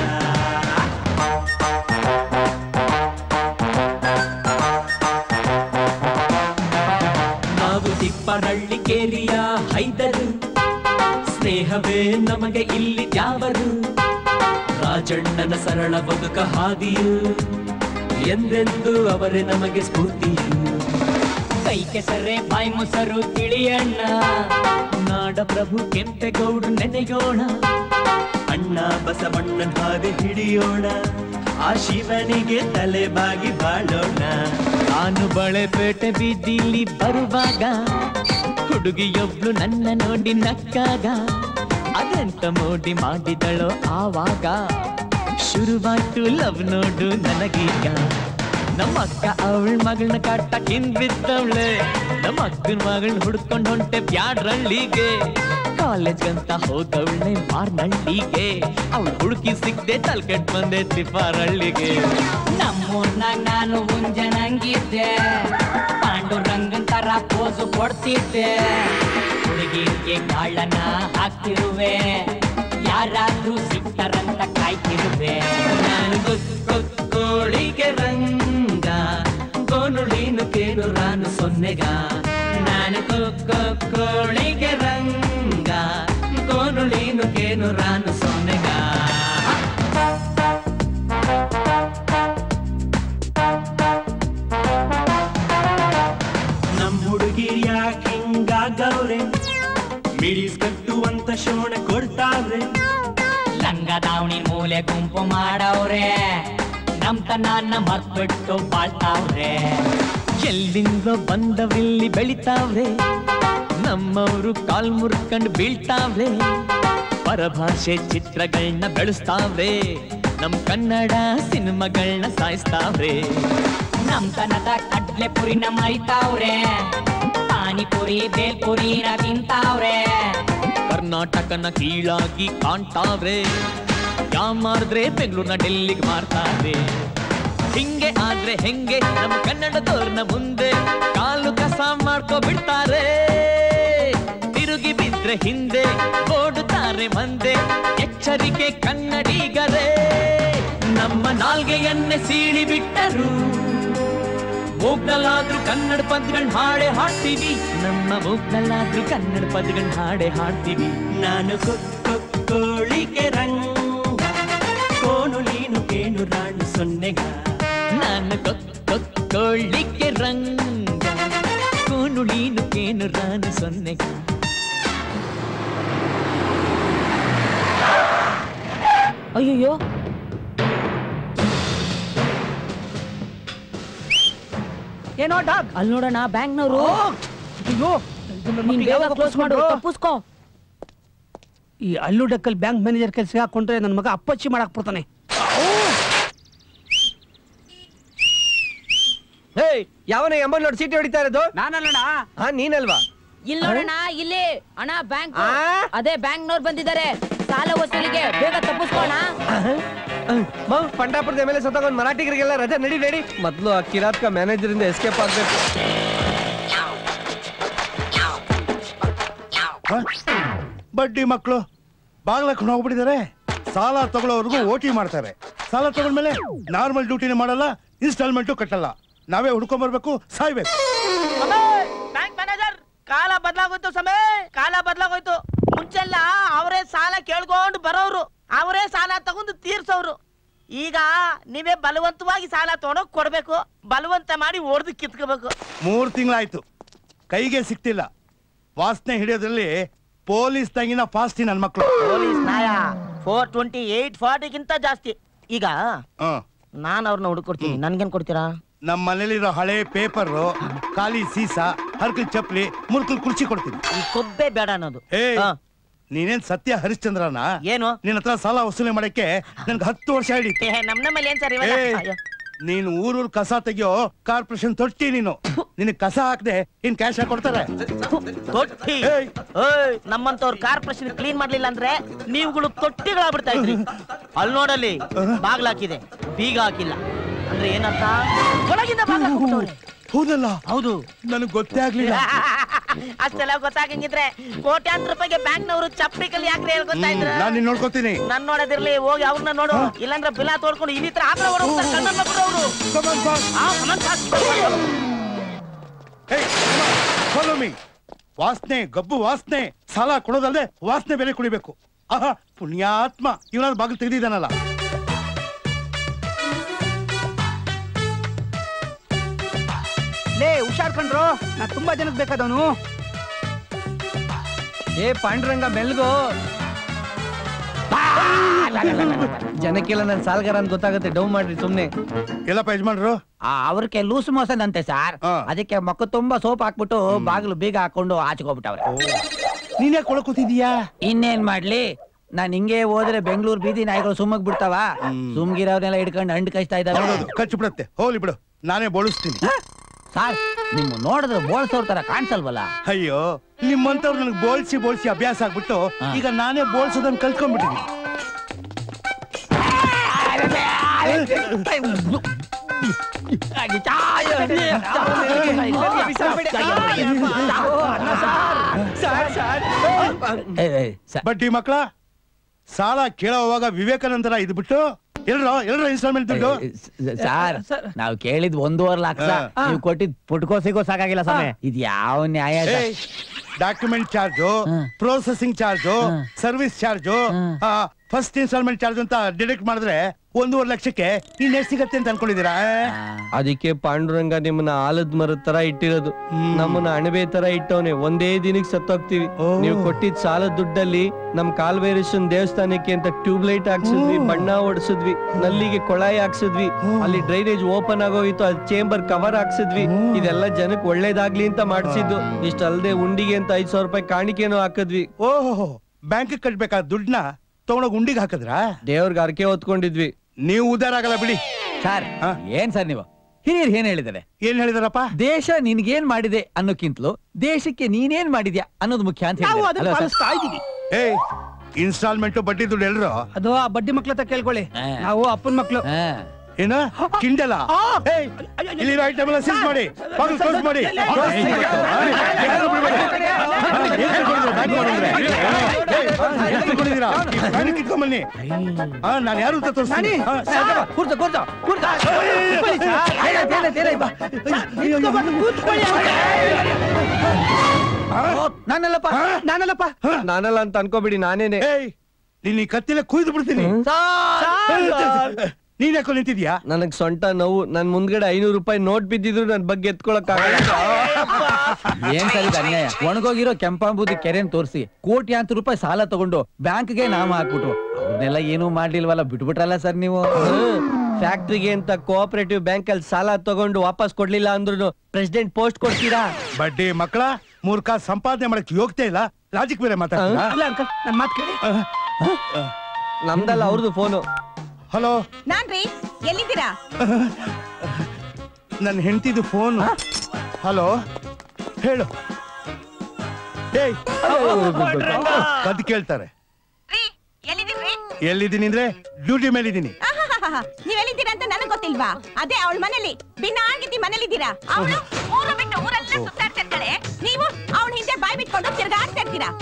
ನಾವು ತಿಪ್ಪರಳ್ಳಿ ಕೇರಿಯ ಹೈದರು ಸ್ನೇಹವೇ ನಮಗೆ ಇಲ್ಲಿ ತ್ಯಾವರು ರಾಜಣ್ಣನ ಸರಳ ಬದುಕ ಹಾದಿಯು ಎಂದೆಂದು ಅವರೇ ನಮಗೆ ಸ್ಫೂರ್ತಿಯು ಕೈ ಕೆಸರೆ ಬಾಯಿ ಮೊಸರು ತಿಳಿಯಣ್ಣ ನಾಡ ಪ್ರಭು ಕೆಂಪೇಗೌಡ್ರು ನೆನೆಯೋಣ ಅಣ್ಣ ಬಸವಣ್ಣನ ಹಾದಿ ಹಿಡಿಯೋಣ ಆ ಶಿವನಿಗೆ ತಲೆ ಬಾಗಿ ಬಾಳೋಣ ನಾನು ಬಳೆಪೇಟೆ ಬೀದಿಲಿ ಬರುವಾಗ ಹುಡುಗಿಯೊಬ್ಳು ನನ್ನ ನೋಡಿ ನಕ್ಕಾಗ ಅದೆಂತ ಮೋಡಿ ಮಾಡಿದಳೋ ಆವಾಗ ಶುರುವಾಯ್ತು ಲವ್ ನೋಡು ನನಗೀಗ ನಮ್ಮ ಅಕ್ಕ ಅವಳ ಮಗಳನ್ನ ಕಟ್ಟಕ್ಕಿನ್ ಬಿದ್ದವಳೆ ನಮ್ಮ ಅಕ್ಕನ ಮಗಳನ್ನ ಹುಡ್ಕೊಂಡ್ ಹೊಂಟೆ ಬ್ಯಾಡ್ರಳ್ಳಿಗೆ ಕಾಲೇಜ್ ಅಂತ ಹೋದವಳೆ ಮಾರ್ನಳ್ಳಿಗೆ ಅವಳು ಹುಡುಕಿ ಸಿಕ್ದೆ ತಲ್ಕೆಟ್ ಬಂದೆ ತಿಪ್ಪಾರಳ್ಳಿಗೆ ನಮ್ಮೂರ್ನಾಗ ನಾನು ಮುಂಜಾನಂಗಿದ್ದೆ ಪಾಂಡುರಂಗನ್ ತರ ಪೋಸು ಕೊಡ್ತಿದ್ದೆ ಹುಡುಗಿಗೆ ಗಾಳನ ಹಾಕ್ತಿರುವೆ ಯಾರಾದ್ರೂ ಸಿಗ್ತಾರಂತ ಕಾಯ್ತಿರುವೆ ನಾನು ಕೋಳಿಗೆ ರಂಗ ಗೋನುಳೀನು ಕೇನು ರಾನು ಸೊನ್ನೆಗ ನಾನು ಕೋಳಿಗೆ ರಂಗ ಗೋನುಳೀನು ಕೇನು ರಾನು ಸೊನ್ನೆಗ ನಮ್ ಹುಡುಗಿರ್ ಯಾಕೆ ಹಿಂಗಾಗವ್ರೆ ಮಿಡಿಸ್ ಕಟ್ಟುವಂತ ಶೋಣ ಕೊಡ್ತಾವ್ರೆ ಲಂಗ ದಾವಣಿ ಮೂಲೆ ಗುಂಪು ಮಾಡವ್ರೆ ನಮ್ ತನ್ನ ಮರ್ತ್ಬಿಟ್ಟು ಬಾಳ್ತಾವ್ರೆ ಎಲ್ಲಿಂದ ಬಂದವಿಲ್ಲಿ ಬೆಳಿತಾವ್ರೆ ನಮ್ಮವರು ಕಾಲ್ ಮುರ್ಕಂಡ್ ಬೀಳ್ತಾವ್ರೆ ಪರಭಾಷೆ ಚಿತ್ರಗಳನ್ನ ಬೆಳೆಸ್ತಾವ್ರೆ ನಮ್ ಕನ್ನಡ ಸಿನಿಮಾಗಳನ್ನ ಸಾಯಿಸ್ತಾವ್ರೆ ನಮ್ ತನದ ಕಡ್ಲೆ ಪುರಿನ ಮರಿತಾವ್ರೆ ಪಾನಿಪುರಿ ಬೇಲ್ಪುರಿನ ತಿಂತಾವ್ರೆ ಕರ್ನಾಟಕನ ಕೀಳಾಗಿ ಕಾಣ್ತಾವ್ರೆ ಯಾಮಾರ್ದ್ರೆ ಬೆಂಗಳೂರ್ನ ಡೆಲ್ಲಿಗೆ ಮಾರ್ತಾವ್ರೆ ಹಿಂಗೆ ಆದ್ರೆ ಹೆಂಗೆ ನಮ್ಮ ಕನ್ನಡದವ್ರನ್ನ ಮುಂದೆ ಕಾಲು ಕಸ ಮಾಡ್ಕೊ ಬಿಡ್ತಾರೆ ತಿರುಗಿ ಬಿದ್ರೆ ಹಿಂದೆ ಓಡುತ್ತಾರೆ ಮಂದೆ ಎಚ್ಚರಿಕೆ ಕನ್ನಡಿಗರೇ ನಮ್ಮ ನಾಲ್ಗೆಯನ್ನೇ ಸೀಳಿ ಬಿಟ್ಟರು ಮೂಗ್ನಲ್ಲಾದ್ರೂ ಕನ್ನಡ ಪದಗಳ್ ಹಾಡೆ ಹಾಡ್ತೀವಿ ನಮ್ಮ ಮೂಗ್ನಲ್ಲಾದ್ರೂ ಕನ್ನಡ ಪದಗಳ್ ಹಾಡೆ ಹಾಡ್ತೀವಿ ನಾನು ಕೋಳಿಗೆ ರಂಗ ಕೋನು ನೀನು ಕೇನು ರಾಣು ಸೊನ್ನೆಗ ನಾನು ಕೋಳಿಗೆ ರಂಗ ಕೋನು ನೀನು ಕೇನು ರಾಣು ಸೊನ್ನೆಗ ಅಯ್ಯಯ್ಯೋ ಏನೋ ಡಾಗ್ ಅಲ್ಲಿ ನೋಡೋಣ ಬ್ಯಾಂಕ್ನವರು ಅಯ್ಯೋ ಇದನ್ನ ನೀನ್ ಮಕ್ಳಿಗೆ ಬೇಗ ಯಾವಾಗ ಕ್ಲೋಸ್ ಮಾಡು ಕೊಡ್ಸ್ಕೊಂಡ್ರು? ತಪ್ಪಿಸ್ಕೋ ಈ ಅಲ್ಲು ಡಕ್ಕಲ್ ಬ್ಯಾಂಕ್ ಮ್ಯಾನೇಜರ್ ಕೆಲಸ ಹಾಕೊಂಡ್ರೆ ನನ್ನ ಮಗ ಅಪ್ಪಚ್ಚಿ ಮಾಡಕ್ ಬಿಡ್ತಾನೆ ಹೇ ಯಾವನ ಎಂಬಲ್ ನೋಡಿ ಸೀಟಿ ಹೊಡಿತಾ ಇರೋದು ನಾನಲ್ಲಣ್ಣ ಹಾ ನೀನಲ್ವಾ ಇಲ್ಲಿ ನೋಡೋಣ ಇಲ್ಲಿ ಅಣ್ಣ ಬ್ಯಾಂಕ್ ಆ? ಅದೇ ಬ್ಯಾಂಕ್ನವ್ರು ಬಂದಿದ್ದಾರೆ ಸಾಲ ವಸೂಲಿಗೆ ಬೇಗ ತಪ್ಪಿಸ್ಕೋಣ ಮಾವ್ ಪಂಡಾಪುರದ ಮೇಲೆ ಸತ್ತಗೊಂಡ್ ಮರಾಠಿಗರಿಗೆಲ್ಲ ರಜೆ ನಡಿ ನಡಿ ಮೊದ್ಲು ಆ ಕಿರಾತ್ಕ ಮ್ಯಾನೇಜರ್ ಇಂದ ಎಸ್ಕೇಪ್ ಆಗ್ಬೇಕು ಬಡ್ಡಿ ಮಕ್ಕಳು ಬಾಗ್ಲಕ್ಕೆ ಹೋಗ್ಬಿಟ್ಟಿದ್ದಾರೆ ಸಾಲ ತಗೊಳ್ಳೋರ್ಗು ಓಟಿ ಮಾಡ್ತಾರೆ ಸಾಲ ತಗೊಂಡ್ಮೇಲೆ ನಾರ್ಮಲ್ ಡ್ಯೂಟಿನೇ ಮಾಡಲ್ಲ ಇನ್ಸ್ಟಾಲ್ಮೆಂಟು ಕಟ್ಟಲ್ಲ ನಾವೇ ಹುಡ್ಕೊಂಡ್ ಬರ್ಬೇಕು ಸಾಯ್ಬೇಕು ಬ್ಯಾಂಕ್ ಮ್ಯಾನೇಜರ್ ಕಾಲ ಬದಲಾಗೋಯ್ತು ಸಮಯ ಕಾಲ ಬದಲಾಗೋಯ್ತು ಮುಂಚೆಲ್ಲ ಅವರೇ ಸಾಲ ಕೇಳ್ಕೊಂಡು ಬರೋರು ಅವರೇ ಸಾಲ ತಗೊಂಡು ತೀರ್ಸೋರು ಈಗ ನೀವೇ ಬಲವಂತವಾಗಿ ಸಾಲ ತಗೊಂಡೋಗ್ ಕೊಡ್ಬೇಕು ಬಲವಂತ ಮಾಡಿ ಹೊಡೆದು ಕಿತ್ಕೋಬೇಕು ಮೂರ್ ತಿಂಗಳಾಯ್ತು ಕೈಗೆ ಸಿಕ್ತಿಲ್ಲ ವಾಸನೆ ಹಿಡಿಯೋದ್ರಲ್ಲಿ ಪೊಲೀಸ್ ತಂಗಿನ ಫಾಸ್ಟಿ ನನ್ ಮಕ್ಳು ಪೊಲೀಸ್ ನಾಯ ಫೋರ್ ಟ್ವೆಂಟಿ ಏಟ್ ಫಾರ್ಟಿಗಿಂತ ಜಾಸ್ತಿ ಈಗ ಹ್ಮ್. ನಾನ್ ಅವ್ರನ್ನ ಹುಡುಕೊಡ್ತೀನಿ ನನ್ಗೇನ್ ಕೊಡ್ತೀರಾ ನಮ್ಮ ಮನೇಲಿರೋ ಹಳೆ ಪೇಪರ್ ಖಾಲಿ ಸೀಸ ಹರ್ಕಲ್ ಚಪ್ಲಿ ಮುರ್ಕಲ್ ಕುರ್ಚಿ ಕೊಡ್ತೀನಿ ಈ ಕೊಬ್ಬೆ ಬೇಡ ಅನ್ನೋದು ಏ ನೀನೇನ್ ಸತ್ಯ ಹರಿಶ್ಚಂದ್ರನ ಏನು ನಿನ್ನ ಹತ್ರ ಸಾಲ ವಸೂಲಿ ಮಾಡಕ್ಕೆ ನನ್ಗೆ ಹತ್ತು ವರ್ಷ ಹಿಡಿತು ಏ, ನಮ್ ನಮ್ಮಲ್ಲಿ ಏನ್ ಸರ್ ಇವಾಗ ಏ, ಅಯ್ಯೋ. ನೀನು ಊರೂರ್ ಕಸ ತೆಗಿಯೋ ಕಾರ್ಪೊರೇಷನ್ ತೊಟ್ಟಿ ನೀನು ನಿನಗ್ ಕಸ ಹಾಕ್ದೆ ಇನ್ ಕ್ಯಾಶ್ ಕೊಡ್ತಾರೆ ತೊಟ್ಟಿ ಏಯ್, ನಮ್ಮಂತವ್ರ ಕಾರ್ಪೊರೇಷನ್ ಕ್ಲೀನ್ ಮಾಡ್ಲಿಲ್ಲ ಅಂದ್ರೆ ನೀವುಗಳು ತೊಟ್ಟಿಗಳಾಗ್ಬಿಡ್ತಾ ಇದ್ರಿ ಅಲ್ಲಿ ನೋಡಲ್ಲಿ ಬಾಗ್ಲಾಕಿದೆ ಬೀಗ ಹಾಕಿಲ್ಲ ಅಂದ್ರೆ ಏನಂತ ಒಳಗಿಂದ ಬಾಗ್ಲ ಹಾಕ್ಬಿಟ್ಟವ್ರೆ. ಹೌದಲ್ಲ ಹೌದು ನನಗ್ ಗೊತ್ತೇ ಆಗ್ಲಿಲ್ಲ ಅಷ್ಟೆಲ್ಲ ಗೊತ್ತಾಗಂಗಿದ್ರೆ ಕೋಟ್ಯಾಂತರ ರೂಪಾಯಿಗೆ ಬ್ಯಾಂಕ್ನವರು ಚಪ್ಪಡಿ ಕಲ್ಲಿ ಯಾಕ್ರೆ ಹೇಳ್ಕೊತಾ ಇದ್ರು ನಾನ್ ನಿನ್ ನೋಡ್ಕೋತೀನಿ ನನ್ ನೋಡೋದಿರ್ಲಿ ಹೋಗಿ ಅವ್ರನ್ನ ನೋಡು ಇಲ್ಲಾಂದ್ರೆ ಬಿಲ ತೋಡ್ಕೊಂಡು ಇಲ್ಲಿ ಹತ್ರ ಆದ್ರೆ ಹೊರಗೋಗ್ತಾರೆ ಕಣ್ಣನ್ ಮಕ್ಕಳು ಅವರು ಫಾಲೋ ಮೀ ವಾಸನೆ ಗಬ್ಬು ವಾಸನೆ ಸಾಲ ಕೊಡೋದಲ್ದೆ ವಾಸನೆ ಬೇರೆ ಕುಡಿಬೇಕು ಆಹಾ ಪುಣ್ಯಾತ್ಮ ಇವನಾದ್ರು ಬಾಗಿಲು ತೆಗೆದಿದ್ದಾನಲ್ಲ ಲೇ ಹುಷಾರ್ ಕಂಡ್ರು ನಾ ತುಂಬಾ ಜನಕ್ಕೆ ಬೇಕಾದವನು ಏ ಪಾಂಡುರಂಗ ಮೆಲ್ಗೋ ಜನಕ್ಕೆಲ್ಲ ನನ್ ಸಾಲ್ಗಾರ ಅಂತ ಗೊತ್ತಾಗುತ್ತೆ ಡೌನ್ ಮಾಡ್ರಿ ಸುಮ್ನೆ ಎಲ್ಲಪ್ಪ ಯಜಮಾನ್ರು ಅವ್ರಿಗೆ ಲೂಸ್ ಮೋಸನ್ ಅಂತೆ ಸರ್ ಅದಕ್ಕೆ ಮಕ್ಕ ತುಂಬಾ ಸೋಪ್ ಹಾಕ್ಬಿಟ್ಟು ಬಾಗಿಲು ಬೀಗ ಹಾಕೊಂಡು ಆಚೆಗೋಗ್ಬಿಟ್ಟವ್ರೆ ನೀನ್ ಯಾಕೆ ಒಳಗ್ ಕೂತಿದೀಯಾ ಇನ್ನೇನ್ ಮಾಡ್ಲಿ ನಾನ್ ಹಿಂಗೆ ಹೋದ್ರೆ ಬೆಂಗಳೂರು ಬೀದಿ ನಾಯಿಗಳು ಸುಮ್ಮಗ್ ಬಿಡ್ತಾವ ಸುಮ್ಗಿರೋರ್ನೆಲ್ಲ ಹಿಡ್ಕೊಂಡು ಹಂಡ್ ಕೈಸ್ತಾ ಇದಾವೆ ಖರ್ಚು ಬಿಡತ್ತೆ ಹೋಗ್ಲಿ ಬಿಡು ನಾನೇ ಬೋಳಿಸ್ತೀನಿ ಸರ್ ನಿಮ್ ನೋಡಿದ್ರೆ ಬೋಳ್ಸೋರ್ ತರ ಕಾಣಿಸಲ್ವಲ್ಲ ಅಯ್ಯೋ ನಿಮ್ಮಂತವ್ರು ನನಗೆ ಬೋಳ್ಸಿ ಬೋಳ್ಸಿ ಅಭ್ಯಾಸ ಆಗ್ಬಿಟ್ಟು ಈಗ ನಾನೇ ಬೋಳ್ಸೋದನ್ನ ಕಲ್ತ್ಕೊಂಡ್ಬಿಟ್ಟಿದ್ದೀನಿ ಬಡ್ಡಿ ಮಕ್ಕಳ ಸಾಲ ಕೇಳೋವಾಗ ವಿವೇಕಾನಂದರ ಇದ್ಬಿಟ್ಟು ಎಲ್ರೋ ಎಲ್ರೋ ಇನ್ಸ್ಟಾಲ್ಮೆಂಟ್ ದುಡ್ಡು ಸರ್ ನಾವ್ ಕೇಳಿದ್ ಒಂದೂವರೆ ಲಕ್ಷ ಹಾ. ನೀವು ಕೊಟ್ಟಿದ್ ಪುಟ್ಕೋ ಸಿಗೋ ಸಾಕಾಗಿಲ್ಲ ಸ್ವಾಮಿ ಇದ್ ಯಾವ ನ್ಯಾಯ sir? Document charge processing charge service charge first instalment charge ಅಂತ ಡಿಡಕ್ಟ್ ಮಾಡಿದ್ರೆ ಒಂದೂವರೆ ಲಕ್ಷಕ್ಕೆ ಇನ್ನೆಷ್ಟು ಸಿಗತ್ತೆ ಅಂತ ಅನ್ಕೊಂಡಿದ್ದೀರಾ ಅದಕ್ಕೆ ಪಾಂಡುರಂಗ ನಿಮ್ಮನ್ನ ಆಲದ ಮರದ ತರ ಇಟ್ಟಿರೋದು ನಮ್ಮನ್ನ ಅಣಬೆ ತರ ಇಟ್ಟವನೆ ಒಂದೇ ದಿನಕ್ಕೆ ಸತ್ತೋಗ್ತಿವಿ ನೀವು ಕೊಟ್ಟಿದ್ ಸಾಲದ ದುಡ್ಡಲ್ಲಿ ನಮ್ ಕಾಲ್ವೇರೇಶನ್ ದೇವಸ್ಥಾನಕ್ಕೆ ಅಂತ ಟ್ಯೂಬ್ ಲೈಟ್ ಹಾಕ್ಸಿದ್ವಿ ಬಣ್ಣ ಹೊಡ್ಸಿದ್ವಿ ನಲ್ಲಿಗೆ ಕೊಳಾಯಿ ಹಾಕ್ಸಿದ್ವಿ ಅಲ್ಲಿ ಡ್ರೈನೇಜ್ ಓಪನ್ ಆಗೋಗಿತ್ತು ಅಲ್ಲಿ ಚೇಂಬರ್ ಕವರ್ ಹಾಕ್ಸಿದ್ವಿ ಇದೆಲ್ಲ ಜನಕ್ಕೆ ಒಳ್ಳೇದಾಗ್ಲಿ ಅಂತ ಮಾಡಿಸಿದ್ದು ಇಷ್ಟಲ್ದೆ ಉಂಡಿಗೆ ಅಂತ ಐದ್ ಸಾವಿರ ರೂಪಾಯಿ ಕಾಣಿಕೆನೂ ಹಾಕಿದ್ವಿ ಓಹೋ ಬ್ಯಾಂಕ್ ಕಟ್ಬೇಕಾದ ದುಡ್ಡನ್ನ ತಗೊಂಡೋಗಿ ಉಂಡಿಗೆ ಹಾಕಿದ್ರಾ ದೇವ್ರಿಗೆ ಅರ್ಕೆ ಹೊತ್ಕೊಂಡಿದ್ವಿ ನೀವು ಉದಾರ ಆಗಲ್ಲ ಬಿಡಿ ಸರ್ ಏನ್ ಸರ್ ನೀವು ಹಿರಿಯರು ಏನ್ ಹೇಳಿದ್ದಾರೆ ಏನ್ ಹೇಳಿದಾರಪ್ಪ ದೇಶ ನಿನ್ಗೇನ್ ಮಾಡಿದೆ ಅನ್ನೋಕ್ಕಿಂತಲೂ ದೇಶಕ್ಕೆ ನೀನೇನ್ ಮಾಡಿದ್ಯಾ ಅನ್ನೋದು ಮುಖ್ಯ ಅಂತ ನಾವು ಹೇಳಿದ್ದಾರೆ. ಅದನ್ನ ಅಲ್ವಾ ಸರ್? ಪಾಲಿಸ್ತಾ ಇದೀವಿ ಏಯ್ ಇನ್ಸ್ಟಾಲ್ಮೆಂಟ್ ಬಡ್ಡಿ ದುಡ್ಡು ಎಲ್ರು ಅದು ಆ ಬಡ್ಡಿ ಮಕ್ಳ ಹತ್ರ ಕೇಳ್ಕೊಳ್ಳಿ ನಾವು ಅಪ್ಪನ ಮಕ್ಳು ಏನ ಕಿಂಡಲ ಏಯ್ ಇಲ್ಲಿರೋ ಐಟಮ್ ಎಲ್ಲ ಸೀಸ್ ಮಾಡಿ ಬಾಗಿಲು ಕ್ಲೋಸ್ ಮಾಡಿ ಯಾರು ಬಿಡ್ಬೇಡಿ. ಏನ್ ತಿಳ್ಕೊಂಡಿದ್ದೀರಾ ಬ್ಯಾಂಕ್ ಮಾಡೋದ್ರೆ? ಏನ್ ತಿಳ್ಕೊಂಡಿದ್ದೀರಾ? ಈ ಬ್ಯಾಂಕ್ ಇಟ್ಕೊಂಬನ್ನಿ ಹಾ ನಾನು ಯಾರು ಅಂತ ತೋರಿಸ್ತೀನಿ ಹಾ, ಕೂರ್ಚೋ ಕೂರ್ಚೋ ಕೂರ್ಚೋ ಕೂತ್ಕೊಳ್ಳಿ ಸರ್. ಏನಾಯ್ತು, ಏನಾಯ್ತು, ಏನಾಯ್ತು, ಬಾ. ನಿಂತ್ಕೊಬಾರ್ದು, ಕೂತ್ಕೊಳ್ಳಿ ಅವ್ರೆ. ಓ, ನಾನಲ್ಲಪ್ಪ ನಾನಲ್ಲಪ್ಪ ನಾನಲ್ಲ ಅಂತ ಅನ್ಕೋಬಿಡಿ ನಾನೇನೆ ಏಯ್ ನೀನ್ ಈ ಕತ್ತಿನ ಕುಯ್ದು ಬಿಡ್ತೀನಿ ನೀನ್ ಯಾಕೋ ನಿಂತಿದ್ಯಾ ನನಗ್ ಸೊಂಟ ನೋವು ನನ್ ಮುಂದ್ಗಡೆ ಐನೂರು ರೂಪಾಯಿ ನೋಟ್ ಬಿದ್ದಿದ್ರು ನನ್ ಬಗ್ಗೆ ಎತ್ಕೊಳಕ್ ಆಗಲ್ಲ ಏನ್ ಸರ್ ಇದು ಅನ್ಯಾಯ ಒಣಗೋಗಿರೋ ಕೆಂಪಾಂಬುದಿ ಕೆರೆನ್ ತೋರಿಸಿ ಕೋಟ್ಯಾಂತರ ರೂಪಾಯಿ ಸಾಲ ತಗೊಂಡು ಬ್ಯಾಂಕ್ಗೆ ನಾಮ ಹಾಕ್ಬಿಟ್ರು ಅವ್ರನ್ನೆಲ್ಲ ಏನೂ ಮಾಡ್ಲಿಲ್ವಲ್ಲ ಬಿಟ್ಬಿಟ್ರಲ್ಲ ಸರ್ ನೀವು ಫ್ಯಾಕ್ಟ್ರಿಗೆ ಅಂತ ಕೋಆಪರೇಟಿವ್ ಬ್ಯಾಂಕ್ ಅಲ್ಲಿ ಸಾಲ ತಗೊಂಡು ವಾಪಸ್ ಕೊಡ್ಲಿಲ್ಲ ಅಂದ್ರೂ ಪ್ರೆಸಿಡೆಂಟ್ ಪೋಸ್ಟ್ ಕೊಡ್ತೀರಾ ಬಡ್ಡಿ ಮಕ್ಕಳ ಮೂರ್ಖ ಸಂಪಾದನೆ ಮಾಡಕ್ ಯೋಗ್ಯತೆ ಇಲ್ಲ ಲಾಜಿಕ್ ಬೇರೆ ಮಾತಾಡ್ತೀರಾ ಅಲ್ಲ ಅಂಕಲ್ ನನ್ ಮಾತು ಕೇಳಿ ನಮ್ದಲ್ಲ ಅವ್ರದ್ದು ಫೋನು ಹಲೋ ನಾನ್ರಿ ಎಲ್ಲಿದ್ದೀರಾ ನನ್ನ ಹೆಂಡತಿದು ಫೋನ್ ಹಲೋ ಹೇಳು ಏಯ್ ಕದ್ ಕೇಳ್ತಾರೆ ಎಲ್ಲಿದ್ದೀನಿ ಅಂದ್ರೆ ಡ್ಯೂಟಿ ಮೇಲಿದ್ದೀನಿ ಆಹಾಹಾಹಾ. ನೀವ್ ಎಲ್ಲಿದ್ದೀರಾ ಅಂತ ನನಗ್ ಗೊತ್ತಿಲ್ವಾ ಅದೇ ಅವಳ ಮನೇಲಿ ಬಿನ್ನಾಗಿದ್ದಿ ಮನೇಲಿದ್ದೀರಾ ಅವಳು ಊರು ಬಿಟ್ಟು ಊರೆಲ್ಲ ಸುತ್ತಾಡ್ತಾ ಇರ್ತಾಳೆ ನೀವು ಅವಳ ಹಿಂದೆ ಬಾಯ್ ಬಿಟ್ಕೊಂಡು ತಿರ್ಗಾಡ್ತಾ ಇರ್ತೀರಾ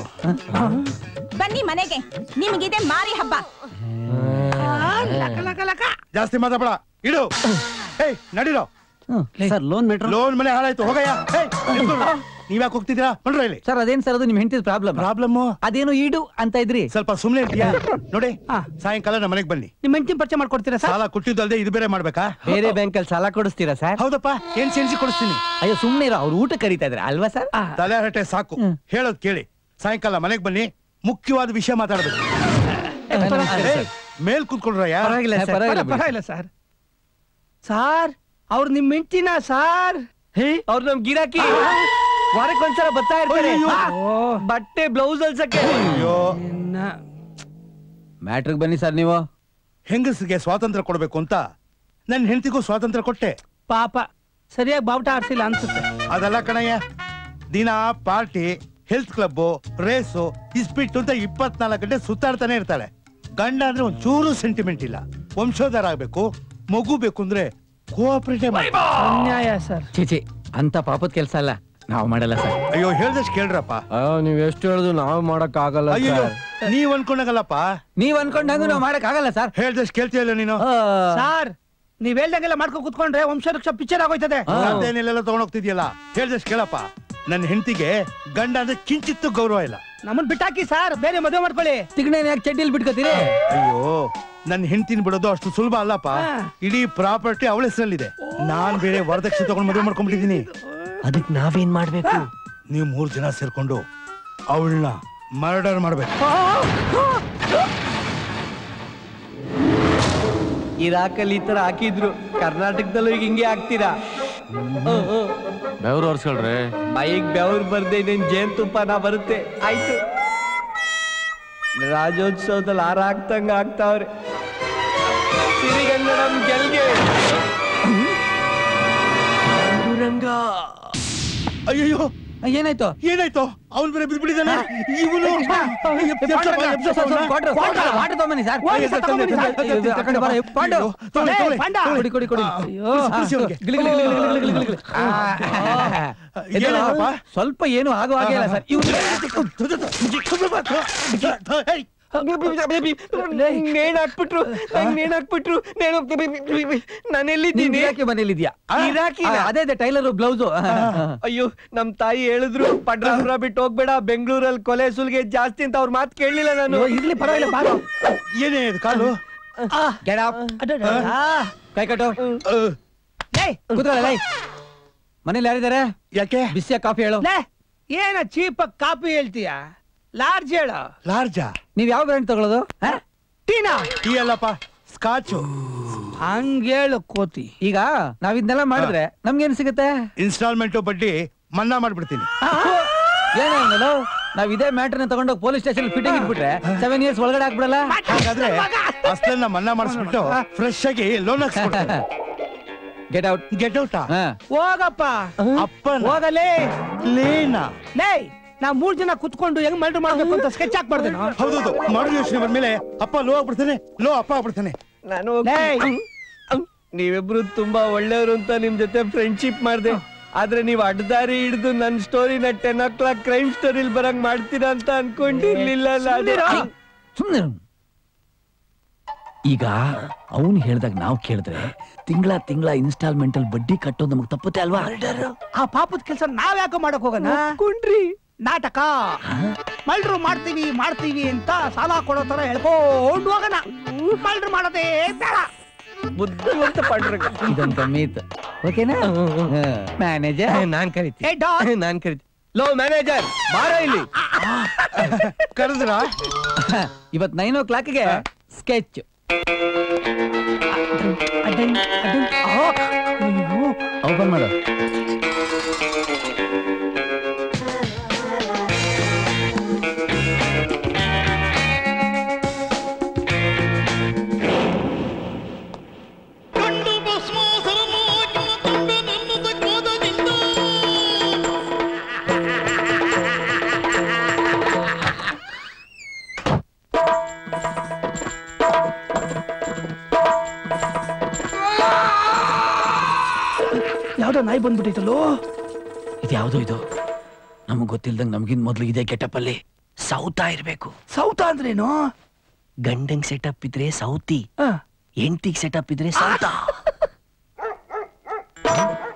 ಬನ್ನಿ ಮನೆಗೆ ನಿಮ್ಗಿದೆ ಮಾರಿ ಹಬ್ಬ ಜಾಸ್ತಿ ಮಾತಾಡ ಇಡು ಏಯ್ ನಡಿರೋ ಸರ್ ಲೋನ್ ಮೆಟ್ರೋ ಲೋನ್ ಮನೆ ಹಾಳಾಯ್ತು ಹೋಗಯ್ಯ ಏಯ್, ನಿಂತ್ಕೊಳ್ರಿ. ನೀವ್ಯಾಕೆ ಹೋಗ್ತಿದ್ದೀರಾ ಬನ್ರ ಇಲ್ಲಿ ಸರ್ ಅದೇನ್ ಸರ್ ಅದು ನಿಮ್ ಹೆಂಡತಿ ಪ್ರಾಬ್ಲಮ್ ಪ್ರಾಬ್ಲಮ್ ಅದೇನು ಈಡು ಅಂತ ಇದ್ರಿ ಸ್ವಲ್ಪ ಸುಮ್ನೆ ಇರ್ತೀಯಾ ನೋಡಿ ಸಾಯಂಕಾಲ ನಮ್ಮ ಮನೆಗೆ ಬನ್ನಿ ನಿಮ್ ಹೆಂಡತಿ ಪರಿಚಯ ಮಾಡ್ಕೊಡ್ತೀರಾ ಸರ್ ಸಾಲ ಕೊಟ್ಟಿದ್ದಲ್ದೆ ಇದು ಬೇರೆ ಮಾಡ್ಬೇಕಾ ಬೇರೆ ಬ್ಯಾಂಕಲ್ಲಿ ಸಾಲ ಕೊಡಿಸ್ತೀರಾ ಸರ್ ಹೌದಪ್ಪ ಏನ್ ಸೇರಿಸಿ ಕೊಡಿಸ್ತೀನಿ ಅಯ್ಯೋ ಸುಮ್ನೆ ಇರೋ ಅವ್ರು ಊಟ ಕರೀತಾ ಇದ್ರೆ ಅಲ್ವಾ ಸರ್ ತಲೆ ಹರಟೆ ಸಾಕು ಹೇಳೋದ್ ಕೇಳಿ ಸಾಯಂಕಾಲ ಮನೆಗೆ ಬನ್ನಿ ಮುಖ್ಯವಾದ ವಿಷಯ ಮಾತಾಡ್ಬೇಕು ಏಯ್, ಮೇಲ್ ಕೂತ್ಕೊಳ್ರಯ್ಯ ಪರವಾಗಿಲ್ಲ ಸರ್. ಪರವಾಗಿಲ್ಲ ಬಿಡಿ. ಪರವಾಗಿಲ್ಲ ಸರ್ ಸಾರ್ ಅವ್ರು ನಿಮ್ ಹೆಂಡತಿನ ಸಾರ್ ಹೇ ಅವ್ರು ನಮ್ ಗಿರಾಕಿ ವಾರಕ್ಕೆ ಒಂದ್ಸಲ ಬರ್ತಾ ಇರ್ತಾರೆ ಅಯ್ಯೋ. ಆ, ಬಟ್ಟೆ ಬ್ಲೌಸ್ ಅಲ್ಸಕ್ಕೆ ಅಯ್ಯೋ ಮ್ಯಾಟ್ರಿಗ್ ಬನ್ನಿ ಸರ್ ನೀವು ಹೆಂಗಸಿಗೆ ಸ್ವಾತಂತ್ರ್ಯ ಕೊಡ್ಬೇಕು ಅಂತ ನನ್ನ ಹೆಂಡತಿಗೂ ಸ್ವಾತಂತ್ರ್ಯ ಕೊಟ್ಟೆ ಪಾಪ ಸರಿಯಾಗಿ ಬಾವುಟ ಆಡ್ಸಿಲ್ಲ ಅನ್ಸುತ್ತೆ ಅದಲ್ಲ ಕಣಯ್ಯ ದಿನ ಪಾರ್ಟಿ ಹೆಲ್ತ್ ಕ್ಲಬ್ ರೇಸು ಇಸ್ಪಿಟ್ಟು ಅಂತ ಇಪ್ಪತ್ನಾಲ್ಕು ಗಂಟೆ ಸುತ್ತಾಡ್ತಾನೆ ಇರ್ತಾಳೆ ಗಂಡ ಅಂದ್ರೆ ಒಂದ್ ಚೂರು ಸೆಂಟಿಮೆಂಟ್ ಇಲ್ಲ ವಂಶೋಧರ ಆಗ್ಬೇಕು ಮಗು ಬೇಕು ಅಂದ್ರೆ ಕೋಆಪರೇಟಿವ್ ಮಾಡಿ ಅನ್ಯಾಯ ಸರ್ ಚೀಚಿ ಅಂತ ಪಾಪದ ಕೆಲಸ ಅಲ್ಲ ನಾವು ಮಾಡಲ್ಲ ಸರ್ ಅಯ್ಯೋ ಹೇಳ್ದಷ್ಟು ಕೇಳ್ರಪ್ಪ ನೀವ್ ಎಷ್ಟು ಹೇಳಿದ್ರು ನಾವು ಮಾಡಕ್ ಆಗಲ್ಲ ಅಯ್ಯೋ ನೀವ್ ಅನ್ಕೊಂಡಾಗಲ್ಲಪ್ಪ ನೀವ್ ಅನ್ಕೊಂಡಂಗ ನಾವು ಮಾಡಕ್ ಆಗಲ್ಲ ಸರ್ ಹೇಳ್ದಷ್ಟು ಕೇಳ್ತೀಯಲ್ಲ ನೀನು ಸಾರ್ ನೀವ್ ಹೇಳ್ದಂಗೆಲ್ಲ ಮಾಡ್ಕೊ ಕುತ್ಕೊಂಡ್ರೆ ವಂಶವೃಕ್ಷ ಪಿಕ್ಚರ್ ಆಗೋಯ್ತದೆ ಅದೇನೆಲ್ಲ ತಗೊಂಡೋಗ್ತಿದ್ಯಲ್ಲ ಹೇಳ್ದಷ್ಟು ಕೇಳಪ್ಪ ನನ್ನ ಹೆಂಡತಿಗೆ ಗಂಡ ಅಂದ್ರೆ ಕಿಂಚಿತ್ತು ಗೌರವ ಇಲ್ಲ ನಮ್ಮನ್ ಬಿಟ್ಟಾಕಿ ಸಾರ್ ಬೇರೆ ಮದುವೆ ಮಾಡ್ಕೊಳ್ಳಿ ತಿಗಣೆ ಯಾಕೆ ಚಡ್ಡಿಲ್ ಬಿಟ್ಕೋತೀರಿ ಅಯ್ಯೋ ನನ್ನ ಹೆಂಡತಿನ ಬಿಡೋದು ಅಷ್ಟು ಸುಲಭ ಅಲ್ಲಪ್ಪ ಇಡೀ ಪ್ರಾಪರ್ಟಿ ಅವಳ ಹೆಸರಲ್ಲಿದೆ ನಾನ್ ಬೇರೆ ವರದಕ್ಷಿಣೆ ತಗೊಂಡು ಮದುವೆ ಮಾಡ್ಕೊಂಡ್ಬಿಟ್ಟಿದೀನಿ ಅದಕ್ ನಾವೇನ್ ಮಾಡ್ಬೇಕು ನೀವು ಮೂರ್ ಜನ ಸೇರ್ಕೊಂಡು ಅವಳನ್ನ ಮರ್ಡರ್ ಮಾಡ್ಬೇಕು ಇರಾಕಲ್ಲಿ ಈ ತರ ಹಾಕಿದ್ರು ಕರ್ನಾಟಕದಲ್ಲೂ ಈಗ ಹಿಂಗೆ ಹಾಕ್ತೀರಾ ಬೆವ್ರು ಒರ್ಸ್ಕೊಳ್ರಿ ಬೈಕ್ ಬೆವ್ರು ಬರ್ದೆ ನಿನ್ ಜೇನ್ ತುಪ್ಪನ ಬರುತ್ತೆ ಆಯ್ತು ರಾಜ್ಯೋತ್ಸವದಲ್ಲಿ ಹಾರ ಹಾಕ್ತಂಗ ಆಗ್ತಾವ್ರೆ ಸಿರಿಗನ್ನಡಂ ಗೆಲ್ಗೆ ರಂಗ ಅಯ್ಯೋ ಏನಾಯ್ತು ಏನಾಯ್ತು ಅವ್ನ್ ಬೇರೆ ಬಿದ್ಬಿಟ್ಟಿದ್ದಾನೆ ಇವನು ವಾಟರ್ ತಗೊಂಬನ್ನಿ ಸರ್ ಆ ಕಡೆ ಬರ, ಪಾಂಡು. ಕೊಡಿ ಕೊಡಿ ಕೊಡಿ ಅಯ್ಯೋ. ಗಿಲಿ, ಗಿಲಿ, ಗಿಲಿ, ಗಿಲಿ, ಗಿಲಿ, ಗಿಲಿ, ಗಿಲಿ. ಆ, ಎದ್ದೇಳು. ಏನಾಯ್ತಪ್ಪ? ಸ್ವಲ್ಪ ಏನು ಆಗೋ ಹಾಗೆ ಇಲ್ಲ ಸರ್ ಇವ್ನು ನೇಣ್ ಹಾಕ್ಬಿಟ್ರು ನಂಗ್ ನೇಣ್ ಹಾಕ್ಬಿಟ್ರು ನೇಣು ನಾನು ನೀನ್ ಎಲ್ಲಿದ್ದೀನಿ ಇರಾಕಿ ಮನೇಲಿದ್ಯಾ ಇರಾಕಿನ? ಆ, ಅದೇ ಅದೇ ಟೈಲರ್ ಬ್ಲೌಸ್ ಅಯ್ಯೋ ನಮ್ ತಾಯಿ ಹೇಳಿದ್ರು ಪಡ್ರಾಪುರ ಬಿಟ್ಟು ಹೋಗ್ಬೇಡ ಬೆಂಗಳೂರಲ್ಲಿ ಕೊಲೆ ಸುಲ್ಗೆ ಜಾಸ್ತಿ ಅಂತ ಅವ್ರ ಮಾತು ಕೇಳಲಿಲ್ಲ ನಾನು ಇರ್ಲಿ ಪರವಾಗಿಲ್ಲ ಬಾರೋ ಏನೇ ಇದು ಕಾಲು Get up. ಕೈ ಕಟ್ಟು ಕೂತ್ಕೊಳ್ಳ ಲೈ ಮನೇಲಿ ಯಾರಿದ್ದಾರೆ ಯಾಕೆ ಬಿಸಿಯ ಕಾಫಿ ಹೇಳು ಲೇ ಏನ ಚೀಪ್ ಕಾಪಿ ಹೇಳ್ತೀಯ ಲಾರ್ಜ್ ಹೇಳು ಲಾರ್ಜಾ ನೀವ್ ಯಾವ ಬ್ರ್ಯಾಂಡ್ ತಗೊಳ್ಳೋದು ಹ? ಟೀನಾ ಟೀ ಅಲ್ಲಪ್ಪ ಸ್ಕಾಚು ಹಂಗೇಳು ಕೋತಿ ಈಗ ನಾವ್ ಇದನ್ನೆಲ್ಲ ಮಾಡಿದ್ರೆ ನಮ್ಗೇನ್ ಸಿಗುತ್ತೆ ಇನ್ಸ್ಟಾಲ್ಮೆಂಟ್ ಬಡ್ಡಿ ಮನ್ನಾ ಮಾಡ್ಬಿಡ್ತೀನಿ ಏನೇನಲ್ಲ ನಾವ್ ಇದೇ ಮ್ಯಾಟರ್ನ ತಗೊಂಡೋಗಿ ಪೊಲೀಸ್ ಸ್ಟೇಷನ್ ಫಿಟ್ಟಿಂಗ್ ಇಟ್ಬಿಟ್ರೆ ಸೆವೆನ್ ಇಯರ್ಸ್ ಒಳಗಡೆ ಹಾಕ್ಬಿಡಲ್ಲ ಹಾಗಾದ್ರೆ ಅಷ್ಟನ್ನ ಮನ್ನಾ ಮಾಡಿಸ್ಬಿಟ್ಟು ಫ್ರೆಶ್ ಆಗಿ ಲೋನ್ ಹಾಕ್ಸ್ಬಿಡ್ತೀನಿ ಗೆಟ್ ಔಟ್ ಗೆಟ್ ಔಟಾ ಹೋಗಪ್ಪ ಅಪ್ಪ ಹೋಗಲೇ ಲೇನಾ ಲೇ ನಾ ಮೂರ್ ಜನ ಕುತ್ಕೊಂಡು ಹೆಂಗ್ ಮಲ್ಟರ್ ಮಾಡ್ಬೇಕು ಅಂತ ಸ್ಕೆಚ್ ಹಾಕ್ಬಾರ್ದು ಹೌದೌದು ಮಾಡೋ ಯೋಚನೆ ಬಂದ್ಮೇಲೆ ಅಪ್ಪ ಲೋ ಆಗ್ಬಿಡ್ತಾನೆ ಲೋ ಅಪ್ಪ ಆಗ್ಬಿಡ್ತಾನೆ ನಾನು ನೀವಿಬ್ರು ತುಂಬಾ ಒಳ್ಳೆಯವರು ಅಂತ ನಿಮ್ ಜೊತೆ ಫ್ರೆಂಡ್ಶಿಪ್ ಮಾಡ್ದೆ ಆದ್ರೆ ನೀವ್ ಅಡ್ಡದಾರಿ ಹಿಡಿದು ನನ್ ಸ್ಟೋರಿನ ಟೆನ್ ಓ ಕ್ಲಾಕ್ ಕ್ರೈಮ್ ಸ್ಟೋರಿಲ್ ಬರಂಗ್ ಮಾಡ್ತೀರಾ ಅಂತ ಅನ್ಕೊಂಡಿರ್ಲಿಲ್ಲ ನಾನು ಸುಮ್ನೆ ಈಗ ಅವನು ಹೇಳ್ದಾಗ ನಾವು ಕೇಳಿದ್ರೆ ತಿಂಗಳ ತಿಂಗಳ ಇನ್ಸ್ಟಾಲ್ಮೆಂಟ್ ಅಲ್ಲಿ ಬಡ್ಡಿ ಕಟ್ಟೋದು ನಮಗ್ ತಪ್ಪುತ್ತೆ ಅಲ್ವಾ ಆ ಪಾಪದ ಕೆಲಸ ನಾವ್ ಯಾಕೆ ಮಾಡಕ್ ಹೋಗೋಣ ಕುಂಡ್ರಿ ನಾಟಕ ಮಲ್ಡ್ರು ಮಾಡ್ತೀವಿ ಮಾಡ್ತೀವಿ ಅಂತ ಸಾಲ ಕೊಡೋ ತರ ಹೇಳ್ಕೊಂಡು ಹೋಗೋಣ ಮಲ್ಡ್ರು ಮಾಡೋದೇ ಬೇಡ ಬುದ್ಧಿವಂತ ಪಡ್ರಂಗ ಇದಂತ ಮೀತ್ ಓಕೆನಾ ಮ್ಯಾನೇಜರ್ ನಾನ್ ಕರಿತೀನಿ ಏ ಡಾನ್ ನಾನ್ ಕರಿತೀನಿ ಲೋ ಮ್ಯಾನೇಜರ್ ಬಾರ ಇಲ್ಲಿ ಕರೆದ್ರ ಇವತ್ ನೈನ್ ಓ ಕ್ಲಾಕ್ಗೆ ಸ್ಕೆಚ್ ಓಪನ್ ಮಾಡು ಯಾವ್ದೋ ನಾಯಿ ಬಂದ್ಬಿಟ್ಟಿತ್ತಲ್ಲೋ ಇದು ಯಾವ್ದು ಇದು ನಮಗ್ ಗೊತ್ತಿಲ್ದಂಗ್ ನಮ್ಗಿನ್ ಮೊದ್ಲು ಇದೇ ಗೆಟಪ್ ಅಲ್ಲಿ ಸೌತಾ ಇರ್ಬೇಕು ಸೌತ ಅಂದ್ರೇನು ಗಂಡಂಗ್ ಸೆಟಪ್ ಇದ್ರೆ ಸೌತಿ ಆ, ಹೆಂಡತಿಗ್ ಸೆಟಪ್ ಇದ್ರೆ ಸೌತ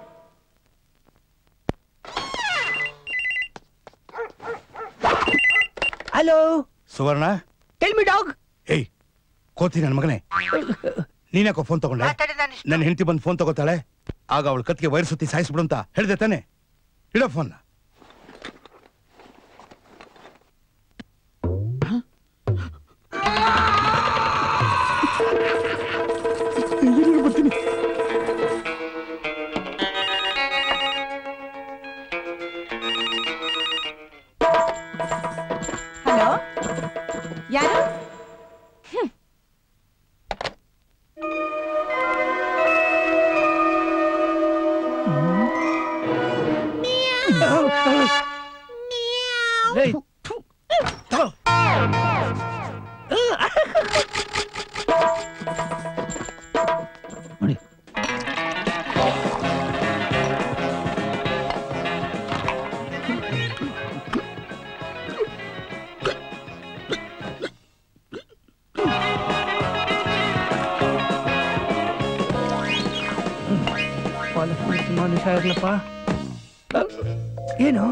hello Suvarna tell me dog ಏಯ್ ಕೋತಿ ನನ್ನ ಮಗನೇ ನೀನ್ಯಾಕೋ ಫೋನ್ ತಗೊಂಡೆ ನನ್ನ ಹೆಂಡತಿ ಬಂದು ಫೋನ್ ತಗೋತಾಳೆ ಆಗ ಅವಳು ಕತ್ಗೆ ವೈರ್ ಸುತ್ತಿ ಸಾಯಿಸ್ಬಿಡು ಅಂತ ಹೇಳ್ದೆ ತಾನೆ ಇಡೋ ಫೋನ್ ಹಲೋ ಯಾರು ಹ್ಮ್. ಮನುಷ್ಯ ಇರ್ಲಪ್ಪ ಏನು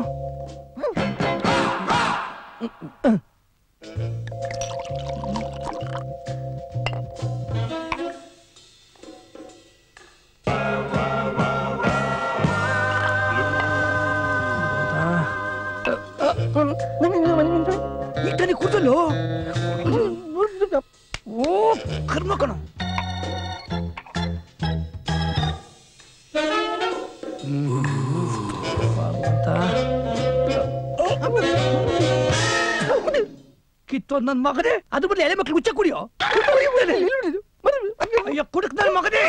ಇಟ್ಟನೆ ಕೂದಲು ಓ ಕರ್ಮ ಕಣ ಕಿತ್ತೋದ್ ನನ್ ಮಗನೇ ಅದು ಬದಲು ಎಳೆ ಮಕ್ಳು ಹುಚ್ಚ ಕುಡಿಯೋ ಅಯ್ಯೋ ಕುಡಕ್ ನನ್ ಮಗನೇ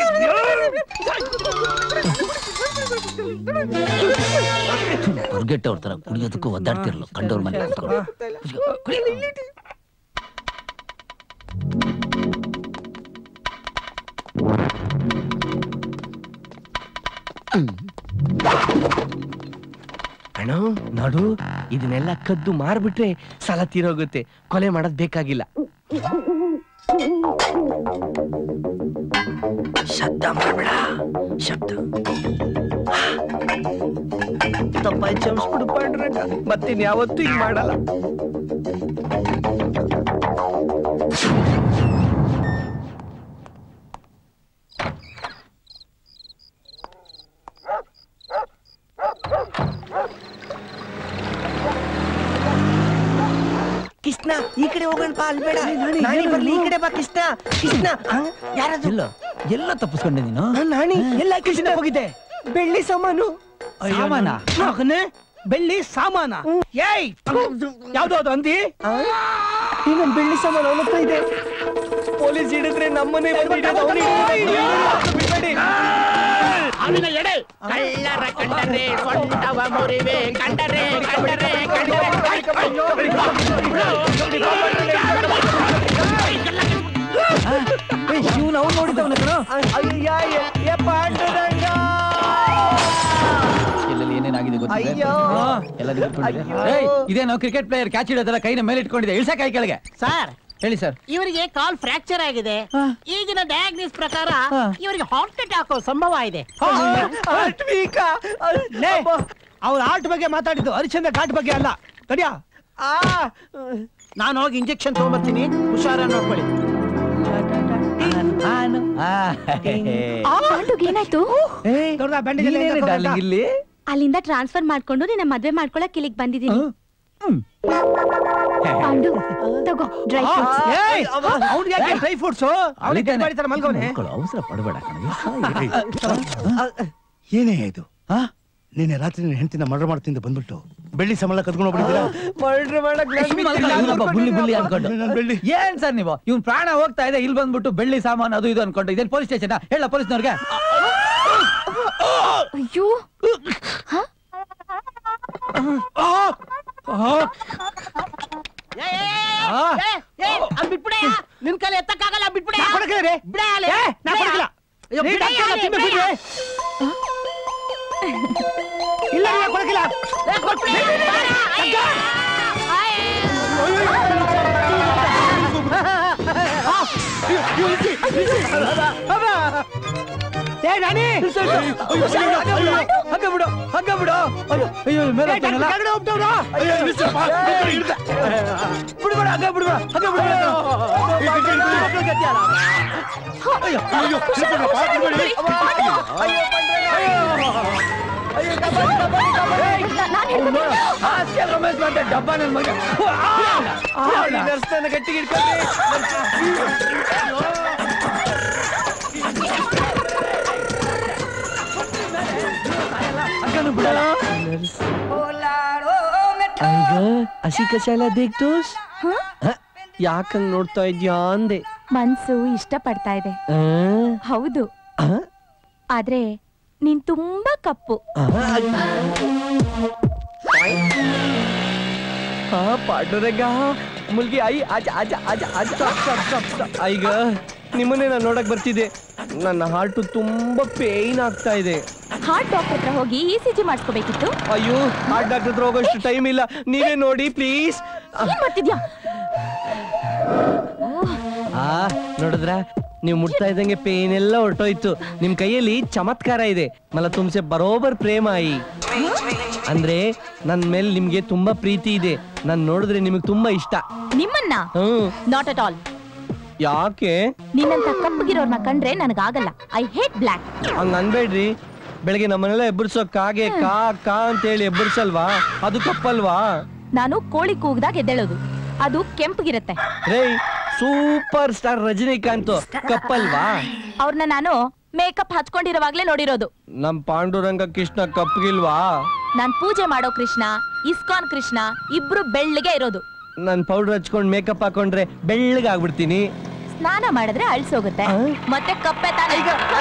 ಹೊರ್ಗೆಟ್ಟವ್ರ ತರ ಕುಡಿಯೋದಕ್ಕೂ ಒದ್ದಾಡ್ತಿರಲ್ಲ ಕಂಡವ್ರ ಮನೆ ಕೂತ್ಕೊಂಡು. ಅಣ್ಣ ನೋಡು ಇದನ್ನೆಲ್ಲ ಕದ್ದು ಮಾರ್ಬಿಟ್ರೆ ಸಾಲ ತೀರೋಗುತ್ತೆ ಕೊಲೆ ಮಾಡೋದ್ ಬೇಕಾಗಿಲ್ಲ ಶಬ್ದ ಮಾಡ್ಬೇಡ ಶಬ್ದ ತಪ್ಪಾಯ್ ಕ್ಷಮಿಸ್ಬಿಡು ಪಾಂಡುರಂಗ ಮತ್ತಿನ್ ಯಾವತ್ತೂ ಹಿಂಗ್ ಮಾಡಲ್ಲ ಕೃಷ್ಣ ಈ ಕಡೆ ಹೋಗೋಣ ಬಾ ಅಲ್ಬೇಡ ನಾನಿ ಬರ್ಲಿ ಈ ಕಡೆ ಬಾ ಕೃಷ್ಣ ಕೃಷ್ಣ ಯಾರದು ಎಲ್ಲ ಎಲ್ಲ ತಪ್ಪಿಸ್ಕೊಂಡೆ ನೀನು ನಾನಿ ಎಲ್ಲ ಕೃಷ್ಣ ಹೋಗಿದೆ ಬೆಳ್ಳಿ ಸಾಮಾನು ಸಾಮಾನ ಮಗನೇ ಬೆಳ್ಳಿ ಸಾಮಾನ ಏಯ್ ಯಾವ್ದು ಅದು ಅಂದಿ ಇನ್ನೊಂದು ಬೆಳ್ಳಿ ಸಾಮಾನು ಅವನ ಹತ್ರ ಇದೆ ಪೊಲೀಸ್ ಹಿಡಿದ್ರೆ ನಮ್ಮನೆ ಅವನ ಎಡೆ ಕಳ್ಳರ ಕಂಡರೆ ಸೊಂಟವ ಮುರಿವೆ ಕಂಡರೆ ಕಂಡರೆ ಇವ್ನು ಅವ್ನು ನೋಡಿದ್ದವನ ಕಣ ಪಾಂಡುರಂಗ ಎಲ್ಲೆಲ್ಲಿ ಏನೇನಾಗಿದೆ ಗೊತ್ತಿದೆ ಅಯ್ಯೋ. ಎಲ್ಲ ನಿಂತ್ಕೊಂಡಿದೆ. ಏಯ್, ಇದೇನೋ ಕ್ರಿಕೆಟ್ ಪ್ಲೇಯರ್ ಕ್ಯಾಚ್ ಹಿಡೋದಲ್ಲ ಕೈನ ಮೇಲೆ ಇಟ್ಕೊಂಡಿದೆ ಇಳ್ಸ ಕೈ ಕೆಳಗೆ ಸರ್ ಹೇಳಿ ಸರ್ ಇವರಿಗೆ ಕಾಲ್ ಫ್ರಾಕ್ಚರ್ ಆಗಿದೆ ಈಗಿನ ಡಯಾಗ್ನಿಸ್ ಪ್ರಕಾರ ಇವರಿಗೆ ಹಾರ್ಟ್ ಅಟ್ಯಾಕ್ ಸಂಭವ ಇದೆ ಲೇ ಅವ್ರ ಆರ್ಟ್ ಬಗ್ಗೆ ಮಾತಾಡಿದ್ದು ಹರಿಚಂದ್ರ ಘಾಟ್ ಬಗ್ಗೆ ಅಲ್ಲ ತಡಿಯಾ ನಾನು ಹೋಗಿ ಇಂಜೆಕ್ಷನ್ ತಗೊಂಡ್ಬರ್ತೀನಿ ಹುಷಾರ ನೋಡ್ಕೊಳ್ಳಿ ಪಾಂಡುಗ್ ಏನಾಯ್ತು ದೊಡ್ಡ ಬ್ಯಾಂಡೇಜ್ ಎಲ್ಲ ನೀನೇನೆ darling ಇಲ್ಲಿ ಅಲ್ಲಿಂದ ಟ್ರಾನ್ಸ್ಫರ್ ಮಾಡ್ಕೊಂಡು ನಿನ್ನ ಮದ್ವೆ ಮಾಡ್ಕೊಳಕ್ ಇಲ್ಲಿಗ್ ಬಂದಿದ್ದೀನಿ ಪಾಂಡು ತಗೋ ಡ್ರೈ ಫ್ರೂಟ್ಸ್ ಅವ್ನಿಗೆ ಯಾಕೆ ಡ್ರೈ ಫ್ರೂಟ್ಸ್ ಅವನಿಗೆ ಮಾಡಿತಾರೆ ಮಲ್ಗೋನೆ ಮಕ್ಕಳು ಅವಸರ ಪಡಬೇಡ ಕಣ ಏನೇ ಇದು ನಿನ್ನೆ ರಾತ್ರಿ ನಿನ್ನ ಹೆಂಡತಿನ ಮರ್ಡರ್ ಮಾಡ್ತಿಂದ ಬಂದ್ಬಿಟ್ಟು ಬೆಳ್ಳಿ ಸಂಬಳ ಕದ್ಕೊಂಡು ಹೋಗ್ಬಿಟ್ಟಿದ್ದೀರಾ ಇವನೊಬ್ಬ ಬುಲ್ಲಿ ಬುಲ್ಲಿ ಅನ್ಕೊಂಡು ನನ್ ಬೆಳ್ಳಿ ಏನ್ ಸರ್ ನೀವು ಇವ್ನ್ ಪ್ರಾಣ ಹೋಗ್ತಾ ಇದೆ ಇಲ್ಲಿ ಬಂದ್ಬಿಟ್ಟು ಬೆಳ್ಳಿ ಸಾಮಾನು ಅದು ಇದು ಅನ್ಕೊಂಡು ಇದೇನ್ ಪೊಲೀಸ್ ಸ್ಟೇಷನ್ ಹೇಳ ಪೊಲೀಸ್ನವ್ರಿಗೆ ಅಯ್ಯೋ ಬಿಟ್ಬಿಡ ನಿನ್ ಕೈಲಿ ಎತ್ತಕ್ಕಾಗಲ್ಲ ಬಿಟ್ಬಿಡ ಕೊಡಕ್ಕಿಲ್ಲ ಬಿಡ ನಾ ಕೊಡಕ್ಕಿಲ್ಲ ಅಯ್ಯೋ, ಬಿಡ, ಕೇಳ, ತಿನ್ನು, ಬಿಡ್ರಿ. ಇಲ್ಲ ಇಲ್ಲ ಕೊಡಕ್ಕಿಲ್ಲ ಏ ನಾನಿ ಹಂಗ ಬಿಡು ಹಂಗ ಬಿಡು ಅಯ್ಯೋ ಅಯ್ಯೋ ಮೇಲೆ ಹತ್ತಾನಲ್ಲ. ಅಯ್ಯೋ, ನಿಲ್ಸಪ್ಪ. ಬಿಡ್ಬೇಡ ಹಂಗ ಬಿಡ್ಬೇಡ ಹಂಗ ಬಿಡ್ಬೇಡ ಅಯ್ಯೋ ಅಯ್ಯೋ ನಿಲ್ಸಪ್ಪ, ಬಿಡ್ಬೇಡಿ. ಅಯ್ಯೋ ಅಯ್ಯೋ ಕಬಡ್ಡಿ, ಕಬಡ್ಡಿ, ಕಬಡ್ಡಿ. ಅವ್ನು ನೋಡು, ಹಾಸ್ಯ ರಮೇಶ್ ಮಾಡ್ದೆ, ಡಬ್ಬ ನನ್ ಮಗ ನರ್ಸ್ತಾನ ಗಟ್ಟಿಗೆ ಇಟ್ಕೊಂಡ್ರಿ ಹಂಗನು ಬಿಡಲ್ಲ ಈಗ ಹಸಿ ಕಷಾಯ ದೇಕ್ ತೋಸ್ ಯಾಕಂಗ್ ನೋಡ್ತಾ ಇದ್ಯಾ ಅಂದೆ ಮನ್ಸು ಇಷ್ಟ ಪಡ್ತಾ ಇದೆ ಆ? ಹೌದು ಆ? ಆದ್ರೆ ನೀನ್ ತುಂಬಾ ಕಪ್ಪು ಹಾ ಪಾಂಡುರಂಗ ಮುಲ್ಗಿ ಐ ಅಜ ಅಜ ಅಜ ಅಜ ಈಗ ನಿಮ್ಮನ್ನೇ ನಾನು ನೋಡಕ್ ಬರ್ತಿದ್ದೆ ನನ್ನ ಹಾರ್ಟು ತುಂಬಾ ಪೇಯ್ನ್ ಆಗ್ತಾ ಇದೆ ಹಾರ್ಟ್ ಡಾಕ್ಟರ್ ಹತ್ರ ಹೋಗಿ ಇ ಸಿ ಜಿ ಮಾಡಿಸ್ಕೋಬೇಕಿತ್ತು ಅಯ್ಯೋ ಹಾರ್ಟ್ ಡಾಕ್ಟರ್ ಹತ್ರ ಹೋಗೋಷ್ಟು ಟೈಮ್ ಇಲ್ಲ ನೀವೇ ನೋಡಿ ಪ್ಲೀಸ್ ಏನ್ ಮಾಡ್ತಿದ್ಯಾ ಆ ನೋಡಿದ್ರ ನೀವು ಮುಟ್ತಾ ಇದ್ದಂಗೆ ಪೇನ್ ಎಲ್ಲ ಹೊರಟೋಯ್ತು ನಿಮ್ ಕೈಯಲ್ಲಿ ಚಮತ್ಕಾರ ಇದೆ ಮಲ ತುಮ್ಸೆ ಬರೋಬರ್ ಪ್ರೇಮ ಆಯಿ ಅಂದ್ರೆ ನನ್ ಮೇಲೆ ನಿಮ್ಗೆ ತುಂಬಾ ಪ್ರೀತಿ ಇದೆ ನಾನ್ ನೋಡಿದ್ರೆ ನಿಮಗೆ ತುಂಬಾ ಇಷ್ಟ ನಿಮ್ಮನ್ನ ಹ್ಮ್ ನಾಟ್ ಅಟ್ ಆಲ್ ಯಾಕೆ ನಿನ್ನಂತ ಕಪ್ಪಗಿರೋರ್ನ ಕಂಡ್ರೆ ನನಗಾಗಲ್ಲ ಐ ಹೇಟ್ ಬ್ಲ್ಯಾಕ್ ಹಂಗ ಅನ್ಬೇಡ್ರಿ ಬೆಳಗ್ಗೆ ನಮ್ಮನೆಲ್ಲ ಎಬ್ಬರ್ಸೋ ಕಾಗೆ ಕಾ ಕಾ ಅಂತ ಹೇಳಿ ಎಬ್ಬರ್ಸಲ್ವಾ ಅದು ತಪ್ಪಲ್ವಾ ನಾನು ಕೋಳಿ ಕೂಗ್ದಾಗ ಎದ್ದೇಳೋದು ಅದು ಕೆಂಪಗಿರುತ್ತೆ ರೇ ಸೂಪರ್ ಸ್ಟಾರ್ ರಜನಿಕಾಂತ್ ಕಪ್ಪಲ್ವಾ ಅವ್ರನ್ನ ನಾನು ಮೇಕಪ್ ಹಚ್ಕೊಂಡಿರೋವಾಗ್ಲೇ ನೋಡಿರೋದು ನಮ್ ಪಾಂಡುರಂಗ ಕೃಷ್ಣ ಕಪ್ಪಗಿಲ್ವಾ ನಾನ್ ಪೂಜೆ ಮಾಡೋ ಕೃಷ್ಣ ಇಸ್ಕಾನ್ ಕೃಷ್ಣ ಇಬ್ರು ಬೆಳ್ಳಗೆ ಇರೋದು ನನ್ ಪೌಡರ್ ಹಚ್ಕೊಂಡ್ ಮೇಕಪ್ ಹಾಕೊಂಡ್ರೆ ಬೆಳ್ಳಗಾಗ್ಬಿಡ್ತೀನಿ ಸ್ನಾನ ಮಾಡಿದ್ರೆ ಅಳ್ಸೋಗುತ್ತೆ ಮತ್ತೆ ಕಪ್ಪೆ ತಾನೇ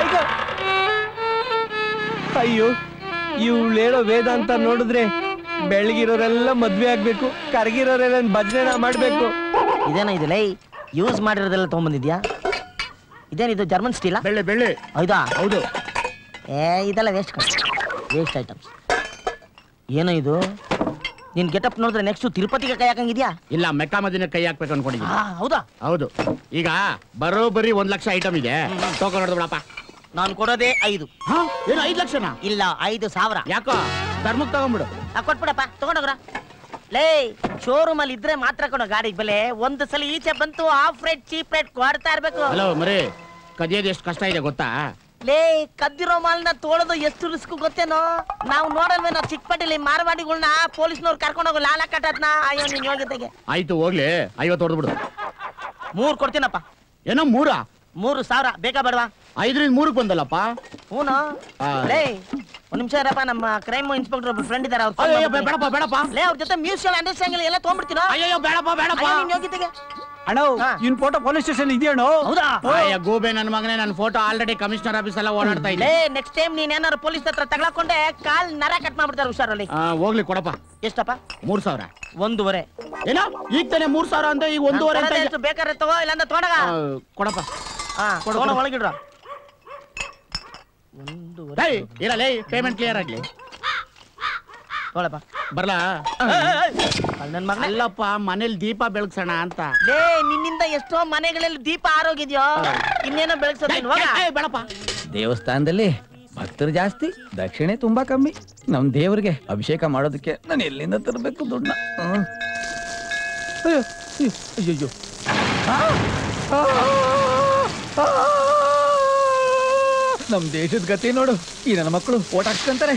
ಅಯ್ಯೋ ಇವ್ಳು ಹೇಳೋ ವೇದಾಂತ ನೋಡಿದ್ರೆ ಬೆಳಗಿರೋರೆಲ್ಲ ಮದ್ವೆ ಆಗ್ಬೇಕು ಕರಗಿರೋರೆಲ್ಲ ಭಜನೆ ಮಾಡ್ಬೇಕು ಇದೇನ ಇದು ಲೈ ಯೂಸ್ ಮಾಡಿರೋದೆಲ್ಲ ತಗೊಂಬಂದಿದ್ಯಾ ಇದೇನಿದು ಜರ್ಮನ್ ಸ್ಟೀಲ ಬೆಳ್ಳೆ ಬೆಳ್ಳೆ ಹೌದಾ ಹೌದು ಏ ಇದೆಲ್ಲ ವೇಸ್ಟ್ ವೇಸ್ಟ್ ಐಟಮ್ಸ್ ಏನೋ ಇದು ನಿನ್ ಗೆಟಪ್ ನೋಡಿದ್ರೆ ನೆಕ್ಸ್ಟ್ ತಿರುಪತಿಗೆ ಕೈ ಹಾಕಂಗಿದ್ಯಾ ಇಲ್ಲ ಮೆಕ್ಕಾ ಮದಿನ ಕೈ ಹಾಕ್ಬೇಕು ಅನ್ಕೊಂಡಿದ್ದೀನಿ ಆ, ಹೌದಾ ಹೌದು ಈಗ ಬರೋಬ್ಬರಿ ಒಂದ್ ಲಕ್ಷ ಐಟಮ್ ಇದೆ ತಗೊಂಡ್ ನೋಡಿದ್ ಬಿಡಪ್ಪ ನಾನು ಕೊಡೋದೇ ಐದು ಏನು ಐದು ಲಕ್ಷನಾ ಇಲ್ಲ ಐದು ಸಾವಿರ ಯಾಕೋ ಧರ್ಮಕ್ಕೆ ತಗೊಂಡ್ಬಿಡು ಆ, ಕೊಟ್ಬಿಡಪ್ಪ ತಗೊಂಡೋಗ್ರ ಲೇ ಶೋರೂಮ್ ಅಲ್ಲಿ ಇದ್ರೆ ಮಾತ್ರ ಕೊಡೋ ಗಾಡಿಗೆ ಬೆಲೆ ಒಂದು ಸಲ ಈಚೆ ಬಂತು ಆಫ್ ರೇಟ್ ಚೀಪ್ ರೇಟ್ ಕೊಡ್ತಾ ಇರ್ಬೇಕು ಹಲೋ ಮರಿ ಕದಿಯೋದು ಎಷ್ಟು ಕಷ್ಟ ಇದೆ ಗೊತ್ತಾ ಲೇ ಕದ್ದಿರೋ ಮಾಲ್ನ ತೋಳೋದು ಎಷ್ಟು ರಿಸ್ಕ್ ಗೊತ್ತೇನೋ ನಾವು ನೋಡಲ್ವೇನೋ ಚಿಕ್ಕಪಟ್ಟಿಲಿ ಮಾರವಾಡಿಗಳ್ನ ಪೊಲೀಸ್ನವ್ರು ಕರ್ಕೊಂಡು ಹೋಗೋ ಲಾಲ ಕಟ್ಟದ್ನ ಅಯ್ಯೋ ನೀನ್ ಯೋಗ್ಯತೆಗೆ ಆಯ್ತು ಹೋಗ್ಲಿ ಐವತ್ತು ಹೊಡೆದ್ಬಿಡು ಮೂರ್ ಕೊಡ್ತೀನಪ್ಪ ಏನೋ ಮೂರಾ ಮೂರು ಸಾವಿರ ಬೇಕಾ ಬೇಡವಾ ಐದರಿಂದ ಮೂರಕ್ಕೆ ಬಂದಲ್ಲಪ್ಪ ಹೂನು ಆ. ಲೇ ಒಂದ್ ನಿಮಿಷ ಇರಪ್ಪ ನಮ್ಮ ಕ್ರೈಮ್ ಇನ್ಸ್ಪೆಕ್ಟರ್ ಒಬ್ರು ಫ್ರೆಂಡ್ ಇದಾರೆ ಅವ್ರು ಅಯ್ಯೋ, ಬೇಡಪ್ಪ, ಬೇಡಪ್ಪ. ಲೇ ಅವ್ರ ಜೊತೆ ಮ್ಯೂಸಿಯಂ ಅಂಡರ್ಸ್ಟ್ಯಾಂಡಿಂಗ್ ಎಲ್ಲ ತೊಗೊಂಡ್ಬಿಡ್ತೀನೋ ಅಯ್ಯೋ ಬೇಡಪ್ಪ ಬೇಡಪ್ಪ ಅಯ್ಯೋ, ನಿನ್ ಯೋಗ್ಯತೆಗೆ ಅಣ್ಣ ಇನ್ ಫೋಟೋ ಪೊಲೀಸ್ ಸ್ಟೇಷನ್ ಇದೆಯಣ್ಣ ಹೌದಾ ಅಯ್ಯ ಗೂಬೆ ನನ್ನ ಮಗನೇ ನನ್ನ ಫೋಟೋ ಆಲ್ರೆಡಿ ಕಮಿಷನರ್ ಆಫೀಸ್ ಎಲ್ಲ ಓಡಾಡ್ತಾ ಇದೆ ಲೇ ನೆಕ್ಸ್ಟ್ ಟೈಮ್ ನೀನ್ ಏನಾರು ಪೊಲೀಸ್ ಹತ್ರ ತಗೊಳಕೊಂಡೆ ಕಾಲ್ ನರ ಕಟ್ ಮಾಡ್ಬಿಡ್ತಾರೆ ಹುಷಾರಲ್ಲಿ ಆ, ಹೋಗ್ಲಿ ಕೊಡಪ್ಪ ಎಷ್ಟಪ್ಪ ಮೂರ್ ಸಾವಿರ ಒಂದೂವರೆ ಏನೋ ಈಗ ತಾನೆ ಮೂರ್ ಸಾವಿರ ಅಂತ ಈಗ ಒಂದೂವರೆ ಅಂತ ಎಷ್ಟು ಬೇಕಾದ್ರೆ ತಗೋ ಇಲ್ಲಾಂದ್ರೆ ತಗೊಂಡಾಗ ಆ, ಕೊಡಪ್ಪ ಹಾ ಕೊಡು, ತಗೊಂಡು ಕೊಡು. ಒಳಗಿಡ್ರ ಏಯ್ ಇರಲ್ಲ ಪೇಮೆಂಟ್ ಕ್ಲಿಯರ್ ಆಗ್ಲಿ ತಗೊಳಪ್ಪ ಬರ್ಲಾ ನನ್ ಮಗ ಅಲ್ಲಪ್ಪ ಮನೇಲಿ ದೀಪ ಬೆಳಗ್ಸೋಣ ಅಂತ ಲೇ ನಿನ್ನಿಂದ ಎಷ್ಟೋ ಮನೆಗಳಲ್ಲಿ ದೀಪ ಆರೋಗಿದ್ಯೋ ಇನ್ನೇನೋ ಬೆಳಗ್ಸೋದೇನು ಹೋಗ ಏಯ್, ಬೇಡಪ್ಪ ದೇವಸ್ಥಾನದಲ್ಲಿ ಭಕ್ತರು ಜಾಸ್ತಿ ದಕ್ಷಿಣೆ ತುಂಬಾ ಕಮ್ಮಿ ನಮ್ ದೇವರಿಗೆ ಅಭಿಷೇಕ ಮಾಡೋದಕ್ಕೆ ನಾನು ಎಲ್ಲಿಂದ ತರಬೇಕು ದುಡ್ಡನ್ನ ಹ್ಮ್. ಅಯ್ಯೋ ಅಯ್ಯೋ, ಅಯ್ಯಯ್ಯೋ ಆ! ಆ! ಆ! ನಮ್ ದೇಶದ ಗತಿ ನೋಡು ಈ ನನ್ನ ಮಕ್ಕಳು ಓಟ್ ಹಾಕ್ಸ್ಕೊಂತಾರೆ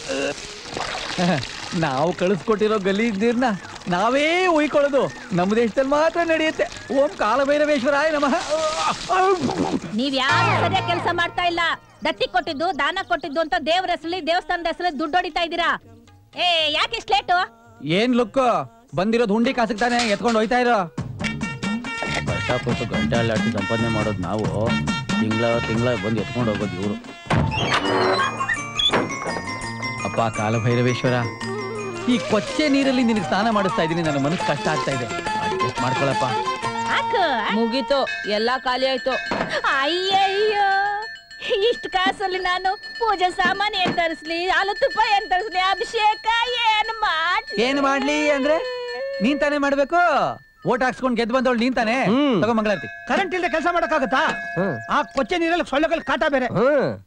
ನಾವು ಕಳಿಸ್ಕೊಟ್ಟಿರೋ ಗಲೀಜ್ ನೀರ್ನ ನಾವೇ ಉಯ್ಕೊಳ್ಳೋದು ನಮ್ಮ ದೇಶದಲ್ಲಿ ಮಾತ್ರ ನಡೆಯುತ್ತೆ ಓಂ ಕಾಲಭೈರವೇಶ್ವರಾಯ ನಮಃ ನೀವ್ ಯಾರು ಸರಿಯಾಗಿ ಕೆಲಸ ಮಾಡ್ತಾ ಇಲ್ಲ ದತ್ತಿ ಕೊಟ್ಟಿದ್ದು ದಾನ ಕೊಟ್ಟಿದ್ದು ಅಂತ ದೇವ್ರ ಹೆಸರಲ್ಲಿ ದೇವಸ್ಥಾನದ ಹೆಸರಲ್ಲಿ ದುಡ್ಡು ಹೊಡಿತಾ ಇದ್ದೀರಾ ಏ ಯಾಕೆ ಇಷ್ಟು ಲೇಟು ಏನ್ ಲುಕ್ ಬಂದಿರೋದು ಹುಂಡಿ ಕಾಸಕ್ ತಾನೆ ಎತ್ಕೊಂಡು ಹೋಯ್ತಾ ಇರೋ ಕಷ್ಟಪಟ್ಟು ಗಂಟೆ ಅಲ್ಲಾಡಿ ಸಂಪಾದನೆ ಮಾಡೋದು ನಾವು ತಿಂಗಳ ತಿಂಗಳ ಬಂದು ಎತ್ಕೊಂಡು ಹೋಗೋದು ಇವರು ಅಪ್ಪ ಕಾಲಭೈರವೇಶ್ವರ ಈ ಕೊಚ್ಚೆ ನೀರಲ್ಲಿ ನಿನಗೆ ಸ್ನಾನ ಮಾಡಿಸ್ತಾ ಇದ್ದೀನಿ ನನ್ನ ಮನಸ್ಸು ಕಷ್ಟ ಆಗ್ತಾ ಇದೆ ಅಡ್ಜಸ್ಟ್ ಮಾಡ್ಕೊಳಪ್ಪ ಮುಗೀತು ಎಲ್ಲಾ ಖಾಲಿ ಆಯ್ತು ಅಯ್ಯಯ್ಯೋ ಇಷ್ಟು ಕಾಸಲ್ಲಿ ನಾನು ಪೂಜೆ ಸಾಮಾನು ಏನ್ ತರಿಸ್ಲಿ ಹಾಲು ತುಪ್ಪ ಏನ್ ತರಿಸ್ಲಿ ಅಭಿಷೇಕ ಏನ್ ಮಾಡ್ಲಿ ಏನ್ ಮಾಡ್ಲಿ ಅಂದ್ರೆ ನೀನ್ ತಾನೇ ಮಾಡ್ಬೇಕು ಓಟ್ ಹಾಕ್ಸ್ಕೊಂಡ್ ಗೆದ್ದು ಬಂದವಳು ನೀನ್ ತಾನೇ ತಗೋ ಮಂಗಳಾರತಿ ಕರೆಂಟ್ ಇಲ್ಲದೆ ಕೆಲಸ ಮಾಡಕ್ಕಾಗತ್ತಾ ಆ ಕೊಚ್ಚೆ ನೀರಲ್ಲಿ ಸೊಳ್ಳೆಗಳು ಕಾಟ ಬೇರೆ ಏಯ್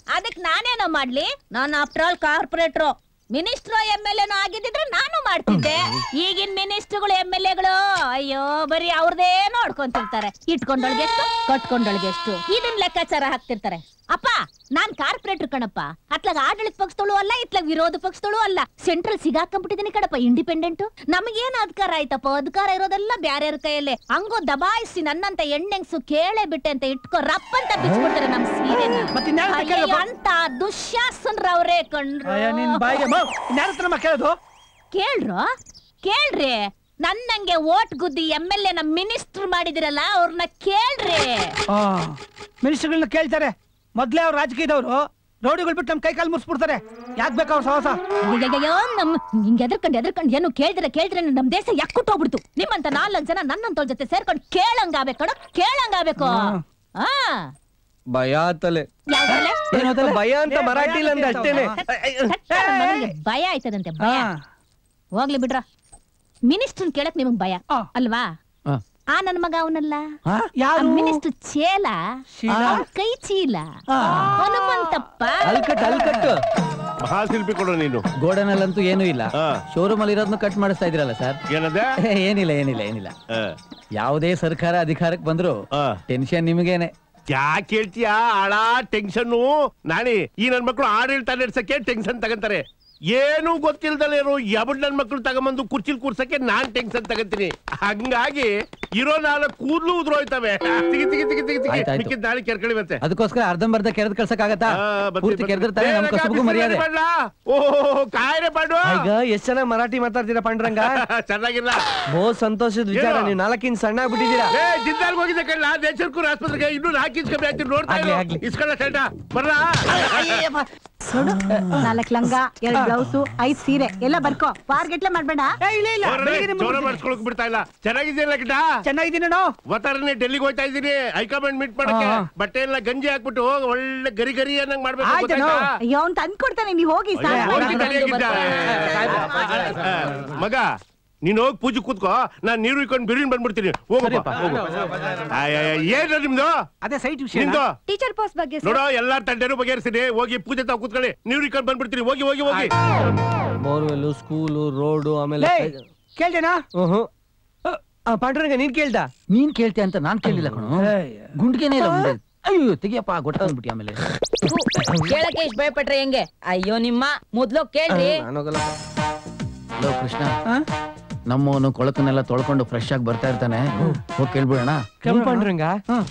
ಅದಕ್ ನಾನೇನೋ ಮಾಡ್ಲಿ ನಾನು after all corporator minister M L ಎನೋ ಆಗಿದ್ದಿದ್ರೆ ನಾನು ಮಾಡ್ತಿದ್ದೆ ಈಗಿನ ಮಿನಿಸ್ಟ್ರುಗಳು ಎಂ ಎಲ್ ಎಗಳು ಅಯ್ಯೋ ಬರೀ ಅವ್ರದೇ ನೋಡ್ಕೊಂತಿರ್ತಾರೆ ಇಟ್ಕೊಂಡೊಳ್ಗೆ ಎಷ್ಟು ಕಟ್ಕೊಂಡೊಳ್ಗೆ ಎಷ್ಟು ಇದನ್ ಲೆಕ್ಕಾಚಾರ ಹಾಕ್ತಿರ್ತಾರೆ ಅಪ್ಪ ನಾನ್ ಕಾರ್ಪೊರೇಟರ್ ಕಣಪ್ಪ ಅತ್ಲಾಗ ಆಡಳಿತ ಪಕ್ಷದಳು ಅಲ್ಲ ಇತ್ಲಾಗ ವಿರೋಧ ಪಕ್ಷದಳು ಅಲ್ಲ ಸೆಂಟ್ರಲ್ ಸಿಗಾಕೊಂಡ್ಬಿಟ್ಟಿದೀನಿ ಕಣಪ್ಪ ಇಂಡಿಪೆಂಡೆಂಟ್ ನಮಗೇನ್ ಅಧಿಕಾರ ಆಯ್ತಪ್ಪ ಅಧಿಕಾರ ಇರೋದೆಲ್ಲ ಬ್ಯಾರ್ಯಾರ ಕೈಯಲ್ಲೇ ಹಂಗೋ ದಬಾಯಿಸಿ ನನ್ನಂತ ಎಣ್ಣೆಂಗ್ಸು ಕೇಳೇ ಬಿಟ್ಟೆ ಅಂತ ಇಟ್ಕೋ ರಪ್ಪ ಅಂತ ಬಿಚ್ಬಿಡ್ತಾರೆ ನಮ್ ಸೀರೆನ ಅಯ್ಯಯ್ಯೋ, ಅಂತ ದುಶ್ಯಾಸನ್ರವ್ರೇ ಕಣ್ರು ಅಯ್ಯ, ನಿನ್ ಬಾಯಿಗೆ ಮೋ, ಇನ್ಯಾರ ಹತ್ರ ನಮ್ಮ ಕೇಳೋದು ಕೇಳ್ರು ಕೇಳ್ರಿ ನನ್ನಂಗೆ ಓಟ್ ಗುದ್ದಿ ಎಂ ಎಲ್ ಎ ಮಿನಿಸ್ಟರ್ ಮಾಡಿದಿರಲ್ಲ ಅವ್ರನ್ನ ಕೇಳ್ರಿ ಮಿನಿಸ್ಟರ್ಗಳನ್ನ ಕೇಳ್ತಾರೆ ಮೊದ್ಲೇ ಅವ್ರು ರಾಜಕೀಯದವರು ರೌಡಿಗಳು ಬಿಟ್ಟು ನಮ್ ಕೈ ಕಾಲು ಮುರ್ಸ್ಬಿಡ್ತಾರೆ ಯಾಕ್ ಬೇಕು ಅವ್ರ ಸಹವಾಸ ಅಯ್ಯಯ್ಯೋ, ನಮ್ ಹಿಂಗ್ ಎದ್ರಕಂಡ್ ಎದ್ರಕಂಡ್ ಏನು ಕೇಳಿದ್ರೆ ಕೇಳಿದ್ರೆ ನಮ್ ದೇಶ ಯಾಕುಟ್ಟೋಗ್ಬಿಡ್ತು ನಿಮ್ಮಂತ ನಾಲ್ಕು ಜನ ನನ್ನಂತವ್ರ ಜೊತೆ ಸೇರ್ಕೊಂಡು ಕೇಳಂಗಾಗ್ಬೇಕು ಕಣೋ ಕೇಳಂಗಾಗ್ಬೇಕು ಆ ಭಯ ಆತಲೆ ಯಾವ್ದ್ರಲ್ಲೇ? ಭಯ ಅಂತ ಮರಾಠಿಲ್ ಅಂದ್ರೆ ಅಷ್ಟೇನೆ ಸತ್ತ ನನ್ ಮಗನಿಗೆ ಭಯ ಆಯ್ತದಂತೆ ಭಯ ಹೋಗ್ಲಿ ಬಿಡ್ರ ಮಿನಿಸ್ಟರ್ ಕೇಳಕ್ ನಿಮಗ್ ಭಯ ಅಲ್ವಾ ಆ. ಆ ನನ್ ಮಗ ಅವನಲ್ಲ ಯಾರು? ಮಿನಿಸ್ಟರ್ ಚೇಲ ಶೀಲ? ಅವ್ನ್ ಕೈ ಚೀಲ ಹನುಮಂತಪ್ಪ ಅಲ್ಕಟ್ ಅಲ್ಕಟ್ ಮಹಾಶಿಲ್ಪಿ ಕೊಡು ನೀನು ಗೋಡನಲ್ಲಂತೂ ಏನೂ ಇಲ್ಲ ಶೋರೂಮ್ ಅಲ್ಲಿ ಇರೋದನ್ನ ಕಟ್ ಮಾಡಿಸ್ತಾ ಇದ್ರಲ್ಲ ಸರ್ ಏನದೆ ಏನಿಲ್ಲ ಏನಿಲ್ಲ ಏನಿಲ್ಲ ಯಾವುದೇ ಸರ್ಕಾರ ಅಧಿಕಾರಕ್ಕೆ ಬಂದ್ರು ಟೆನ್ಷನ್ ನಿಮಗೇನೆ ಯಾಕೆ ಹೇಳ್ತೀಯ ಆಳ ಟೆನ್ಷನ್ ನಾಣಿ ಈ ನನ್ ಮಕ್ಳು ಆಡಳಿತ ನಡೆಸಕ್ಕೆ ಟೆನ್ಷನ್ ತಗಂತಾರೆ ಏನು ಗೊತ್ತಿಲ್ದಲೇನು ಯಾಬಡ್ ನನ್ ಮಕ್ಳು ತಗೊಂಬಂದು ಕುರ್ಚಿಲ್ ಕೂರ್ಸಕ್ಕೆ ನಾನ್ ಟೆನ್ಷನ್ ತಗಂತೀನಿ ಹಂಗಾಗಿ ಇರೋ ನಾಲ್ಕು ಕೂದ್ಲು ಉದ್ರೋಯ್ತವೆ ತಿಗಿ ತಿಗಿ ತಿಗಿ ತಿಗಿ ತಿಗಿ ಆಯ್ತಾಯ್ತು. ಮಿಕ್ಕಿದ್ ನಾಳೆ ಕೆರ್ಕಳಿ ಮತ್ತೆ ಅದಕ್ಕೋಸ್ಕರ ಅರ್ಧಂಬರ್ಧ ಕೆರೆದ್ ಕಳ್ಸಕ್ ಆಗತ್ತಾ ಪೂರ್ತಿ ಕೆರೆದಿರ್ತಾರೆ ನಮ್ ಕಸಬಗೂ ಮರ್ಯಾದೆ ಓ ಕಾಯ್ರೆ ಪಾಡು ಈಗ ಎಷ್ಟ್ ಚೆನ್ನಾಗಿ ಮರಾಠಿ ಮಾತಾಡ್ತೀರಾ ಪಾಂಡ್ರಂಗ ಚೆನ್ನಾಗಿಲ್ಲ ಬಹು ಸಂತೋಷದ ವಿಚಾರ ಏನು? ನೀವು ನಾಲ್ಕಿನ್ ಸಣ್ಣ ಆಗ್ಬಿಟ್ಟಿದ್ದೀರಾ ಏ ಜಿಂದಾಲ್ ಹೋಗಿದೆ ಕಳ್ಳ ದೇಶಕ್ಕೂರ್ ಆಸ್ಪತ್ರೆಗೆ ಇನ್ನೂ ನಾಲ್ಕು ಇಂಚ್ ಕಮ್ಮಿ ಆಗ್ತೀನಿ ನೋಡ್ತಾ ಆಗ್ಲಿ, ಇರು. ಆಗ್ಲಿ. ಇಸ್ಕೊಳ್ಳ ಸೆಂಟ ಬರ್ಲಾ ನೋಡು ನಾಲ್ಕು ಲಂಗ ಎರಡ್ ಬ್ಲೌಸು ಐದ್ ಸೀರೆ ಎಲ್ಲ ಬರ್ಕೋ ವಾರ್ಗೆಟ್ಲೆ ಮಾಡ್ಬೇಡ ಚೋರ ಮಾಡಿಸ್ಕೊಳಕ್ ಬಿಡ್ತಾ ಇಲ್ಲ ಚೆನ್ನಾಗಿದ್ದೀರಲ್ಲ ಕಿಟ ಚೆನ್ನಾಗಿದ್ದೀನಿ ಒತ್ತಾರನೆ ಡೆಲ್ಲಿಗೆ ಹೋಯ್ತಾ ಇದ್ದೀನಿ ಹೈಕಮಾಂಡ್ ಮೀಟ್ ಮಾಡಕ್ಕೆ ಹಾ. ಬಟ್ಟೆ ಎಲ್ಲ ಗಂಜಿ ಹಾಕ್ಬಿಟ್ಟು ಒಳ್ಳೆ ಗರಿ ಗರಿ ಅನ್ನಂಗ್ ಮಾಡ್ಬೇಕು ಆಯ್ತು ಗೊತ್ತಾಯ್ತಾ? ಅಯ್ಯೋ ಅವ್ನ್ ತಂದ್ಕೊಡ್ತಾನೆ ನೀವ್ ಹೋಗಿ ಅಯ್ಯೋ, ಸಾಕು. ಹೋಗಿ ತಲೆಯಾಗಿದ್ದ. ಆ, ಮಗ ನೀನ್ ಹೋಗಿ ಪೂಜೆ ಕೂತ್ಕೋ ನಾನ್ ನೀರು ಇಟ್ಕೊಂಡು ಬಿರಿನ್ ಬಂದ್ಬಿಡ್ತೀನಿ ಹೋಗಪ್ಪ ಹೋಗು ಏನ ನಿಮ್ದು ಅದೇ ಸೈಟ್ ನಿಮ್ದು ಟೀಚರ್ ಪೋಸ್ಟ್ ಬಗ್ಗೆ ನೋಡೋ ಎಲ್ಲಾ ತಂಡೇನು ಬಗೆಹರಿಸಿನಿ ಹೋಗಿ ಪೂಜೆ ತಾವ್ ಕೂತ್ಕೊಳ್ಳಿ ನೀರು ಇಟ್ಕೊಂಡು ಬಂದ್ಬಿಡ್ತೀನಿ ಹೋಗಿ ಹೋಗಿ ಹೋಗಿ ಬೋರ್ವೆಲ್ ಸ್ಕೂಲು ರೋಡು ಆಮೇಲೆ ಲೇ, ಕೇಳ್ದೇನಾ ಊಹು. ಆ, ಪಾಂಡುರಂಗ ನೀನ್ ಕೇಳ್ದ ನೀನ್ ಕೇಳ್ತೀಯ ಅಂತ ನಾನ್ ಕೇಳಿಲ್ಲ ಕಣೋ ಗುಂಡ್ಗೆನೇ ಇಲ್ಲ ಮುಂದೆ ಅಯ್ಯೋ ತೆಗಿಯಪ್ಪ ಗೊತ್ತಾಗ್ಬಿಟ್ಟಿ ಆಮೇಲೆ ಕೇಳಕ್ಕೆ ಇಷ್ಟ ಭಯಪಟ್ರೆ ಹೆಂಗೆ ಅಯ್ಯೋ ನಿಮ್ಮ ಮೊದ್ಲು ಕೇಳ್ರಿ ಹಲೋ ಕೃಷ್ಣ ನಮ್ಮವನು ಕೊಳಕನ್ನೆಲ್ಲ ತೊಳ್ಕೊಂಡು ಫ್ರೆಶ್ ಆಗಿ ಬರ್ತಾ ಇರ್ತಾನೆ ಹೋಗಿ ಕೇಳ್ಬಿಡೋಣ ಪಾಂಡುರಂಗ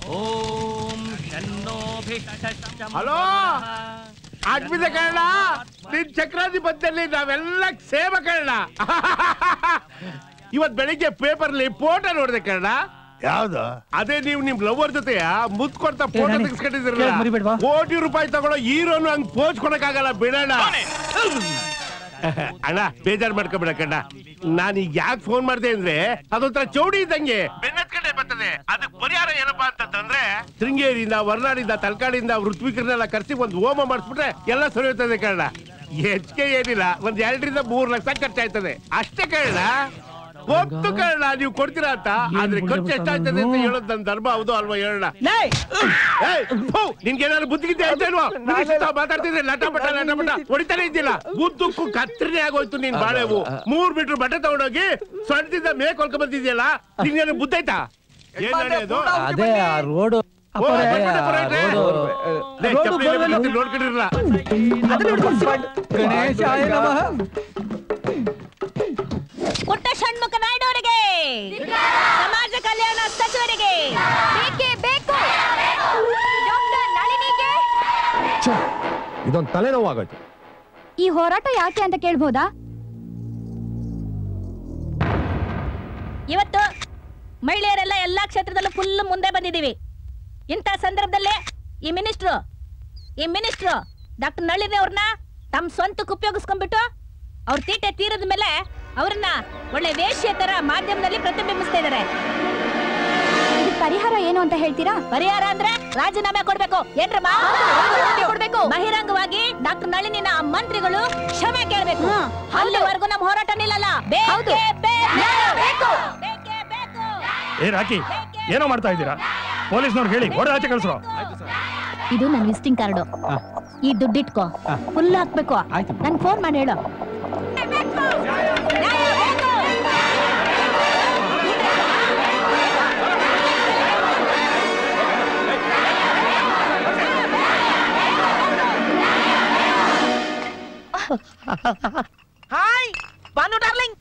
ಹಲೋ ಆಗ್ಬಿದೆ ಕನ್ನಡ ನಿನ್ ಚಕ್ರಾಧಿಪತ್ಯಲ್ಲಿ ನಾವೆಲ್ಲ ಸೇವ ಕನ್ನಡ ಇವತ್ ಬೆಳಿಗ್ಗೆ ಪೇಪರ್ಲಿ ಫೋಟೋ ನೋಡಿದೆ ಕನ್ನಡ ಯಾವ್ದು ಅದೇ ನೀವು ನಿಮ್ ಲವರ್ ಜೊತೆ ಮುತ್ ಕೊಡ್ತಾ ಫೋಟೋ ರಾಣಿ, ತೆಗಿಸ್ಕೊಂಡಿದ್ದೀರಲ್ಲ ಕೇಳ್ ಮರಿಬೇಡ್ವಾ? ಕೋಟಿ ರೂಪಾಯಿ ತಗೊಳ್ಳೋ ಹೀರೋನು ಹಂಗ್ ಪೋಚ್ ಕೊಡಕ್ಕಾಗಲ್ಲ ಬಿಡೋಣ ಅಣ್ಣ ಬೇಜಾರ್ ಮಾಡ್ಕೊಬಿಡ ಕಣ್ಣ ನಾನು ಈಗ ಯಾಕೆ ಫೋನ್ ಮಾಡ್ದೆ ಅಂದ್ರೆ ಅದೊಂಥರ ಚೌಡಿ ಇದ್ದಂಗೆ ಬೆನ್ನತ್ಕಡೆ ಬರ್ತದೆ ಅದಕ್ಕೆ ಪರಿಹಾರ ಏನಪ್ಪಾ ಅಂತಂದ್ರೆ ಶೃಂಗೇರಿಯಿಂದ ವರ್ನಾಡಿಂದ ತಲಕಾಡಿಂದ ಋತ್ವಿಕರನ್ನೆಲ್ಲ ಕರ್ಸಿ ಒಂದು ಹೋಮ ಮಾಡಿಸ್ಬಿಟ್ರೆ ಎಲ್ಲ ಸರಿ ಹೋಗ್ತದೆ ಕಣ್ಣ ಹೆಚ್ಚಿಗೆ ಏನಿಲ್ಲ ಒಂದ್ ಎರಡರಿಂದ ಮೂರ್ ಲಕ್ಷ ಖರ್ಚಾಯ್ತದೆ ಅಷ್ಟೇ ಕಣ್ಣ ಗೊತ್ತು ಕಣ್ಣ ನೀವು ಕೊಡ್ತೀರಾ ಅಂತ ಆದ್ರೆ ಖರ್ಚು ಎಷ್ಟಾಯ್ತದೆ ಅಂತ ಹೇಳೋದು ನನ್ನ ಧರ್ಮ ಹೌದು ಅಲ್ವಾ ಹೇಳೋಣ ನಿನ್ಗೆ ಏನಾದ್ರು ಬುದ್ಧಿಗಿದ್ದೆ ಅಂತ ಇಲ್ವಾ ಮಾತಾಡ್ತಿದ್ರೆ ಲಟ ಪಟ ಲಟ ಪಟ ಹೊಡಿತಾನೆ ಇದ್ದಿಲ್ಲ ಉದ್ದಕ್ಕೂ ಕತ್ತರಿನೇ ಆಗೋಯ್ತು ನೀನ್ ಬಾಳೆವು ಮೂರ್ ಮೀಟರ್ ಬಟ್ಟೆ ತಗೊಂಡೋಗಿ ಸೊಂಟದಿಂದ ಮೇಕ್ ಹೊಲ್ಕೊಂಡ್ ಬಂದಿದ್ಯಲ್ಲ ನಿನ್ಗೇನು ಬುದ್ಧೈತಾ ಏನ್ ನಡೆಯೋದು ಅದೇ ಆ ರೋಡು ಓ, ಬಂದ್ಬಿಟ್ಟೆ ಪುರೋಹಿತ್ರೆ. ಲೇ, ಚಪ್ಲಿ ಎಲ್ಲ ಬಿದ್ದಿತ್ತು, ನೋಡ್ಕೊಂಡಿರಲ್ಲ ಗಣೇಶಾಯ ನಮಃ ಪುಟ್ಟ ಷಣ್ಮುಖ ನಾಯ್ಡವರಿಗೆ ಸಮಾಜ ಕಲ್ಯಾಣ ಸಚಿವರಿಗೆ ಬೇಕೇ ಬೇಕು ಡಾಕ್ಟರ್ ನಳಿನಿಗೆ ಇದೊಂದು ತಲೆನೋವು ಆಗೋಯ್ತು ಈ ಹೋರಾಟ ಯಾಕೆ ಅಂತ ಕೇಳ್ಬೋದಾ ಇವತ್ತು ಮಹಿಳೆಯರೆಲ್ಲ ಎಲ್ಲಾ ಕ್ಷೇತ್ರದಲ್ಲೂ ಫುಲ್ ಮುಂದೆ ಬಂದಿದ್ದೀವಿ ಇಂಥ ಸಂದರ್ಭದಲ್ಲೇ ಈ ಮಿನಿಸ್ಟ್ರು ಈ ಮಿನಿಸ್ಟ್ರು ಡಾಕ್ಟರ್ ನಳಿನಿ ಅವ್ರನ್ನ ತಮ್ಮ ಸ್ವಂತಕ್ಕೆ ಉಪಯೋಗಿಸ್ಕೊಂಡ್ಬಿಟ್ಟು ಅವ್ರ ತೀಟೆ ತೀರದ ಮೇಲೆ ಅವ್ರನ್ನ ಒಳ್ಳೆ ವೇಶ್ಯ ತರ ಮಾಧ್ಯಮದಲ್ಲಿ ಪ್ರತಿಬಿಂಬಿಸ್ತಾ ಇದಾರೆ ಪರಿಹಾರ ಏನು ಅಂತ ಹೇಳ್ತೀರಾ ಪರಿಹಾರ ಅಂದ್ರೆ ರಾಜೀನಾಮೆ ಕೊಡ್ಬೇಕು ಏನ್ರಮ್ಮ ರಾಜೀನಾಮೆ ಕೊಡ್ಬೇಕು ಬಹಿರಂಗವಾಗಿ ಡಾಕ್ಟರ್ ನಳಿನಿನ ಆ ಮಂತ್ರಿಗಳು ಕ್ಷಮೆ ಕೇಳ್ಬೇಕು ಅಲ್ಲಿವರೆಗೂ ನಮ್ಮ ಹೋರಾಟ ನಿಲ್ಲಲ್ಲ ಬೇಕೇ ಬೇಕು ಏ ರಾಕಿ ಏನೋ ಮಾಡ್ತಾ ಇದ್ದೀರಾ ಪೊಲೀಸ್ನವ್ರು ಹೇಳಿ ಹೊರ ಆಚೆ ಕಳಿಸ್ರು ಇದು ನನ್ನ ವಿಸಿಟಿಂಗ್ ಕಾರ್ಡು ಈ ದುಡ್ಡಿಟ್ಕೋ ಫುಲ್ ಹಾಕ್ಬೇಕು ನನ್ ಫೋನ್ ಮಾಡಿ ಹೇಳು ಹಾಯ್ ಬಾನು ಡಾರ್ಲಿಂಗ್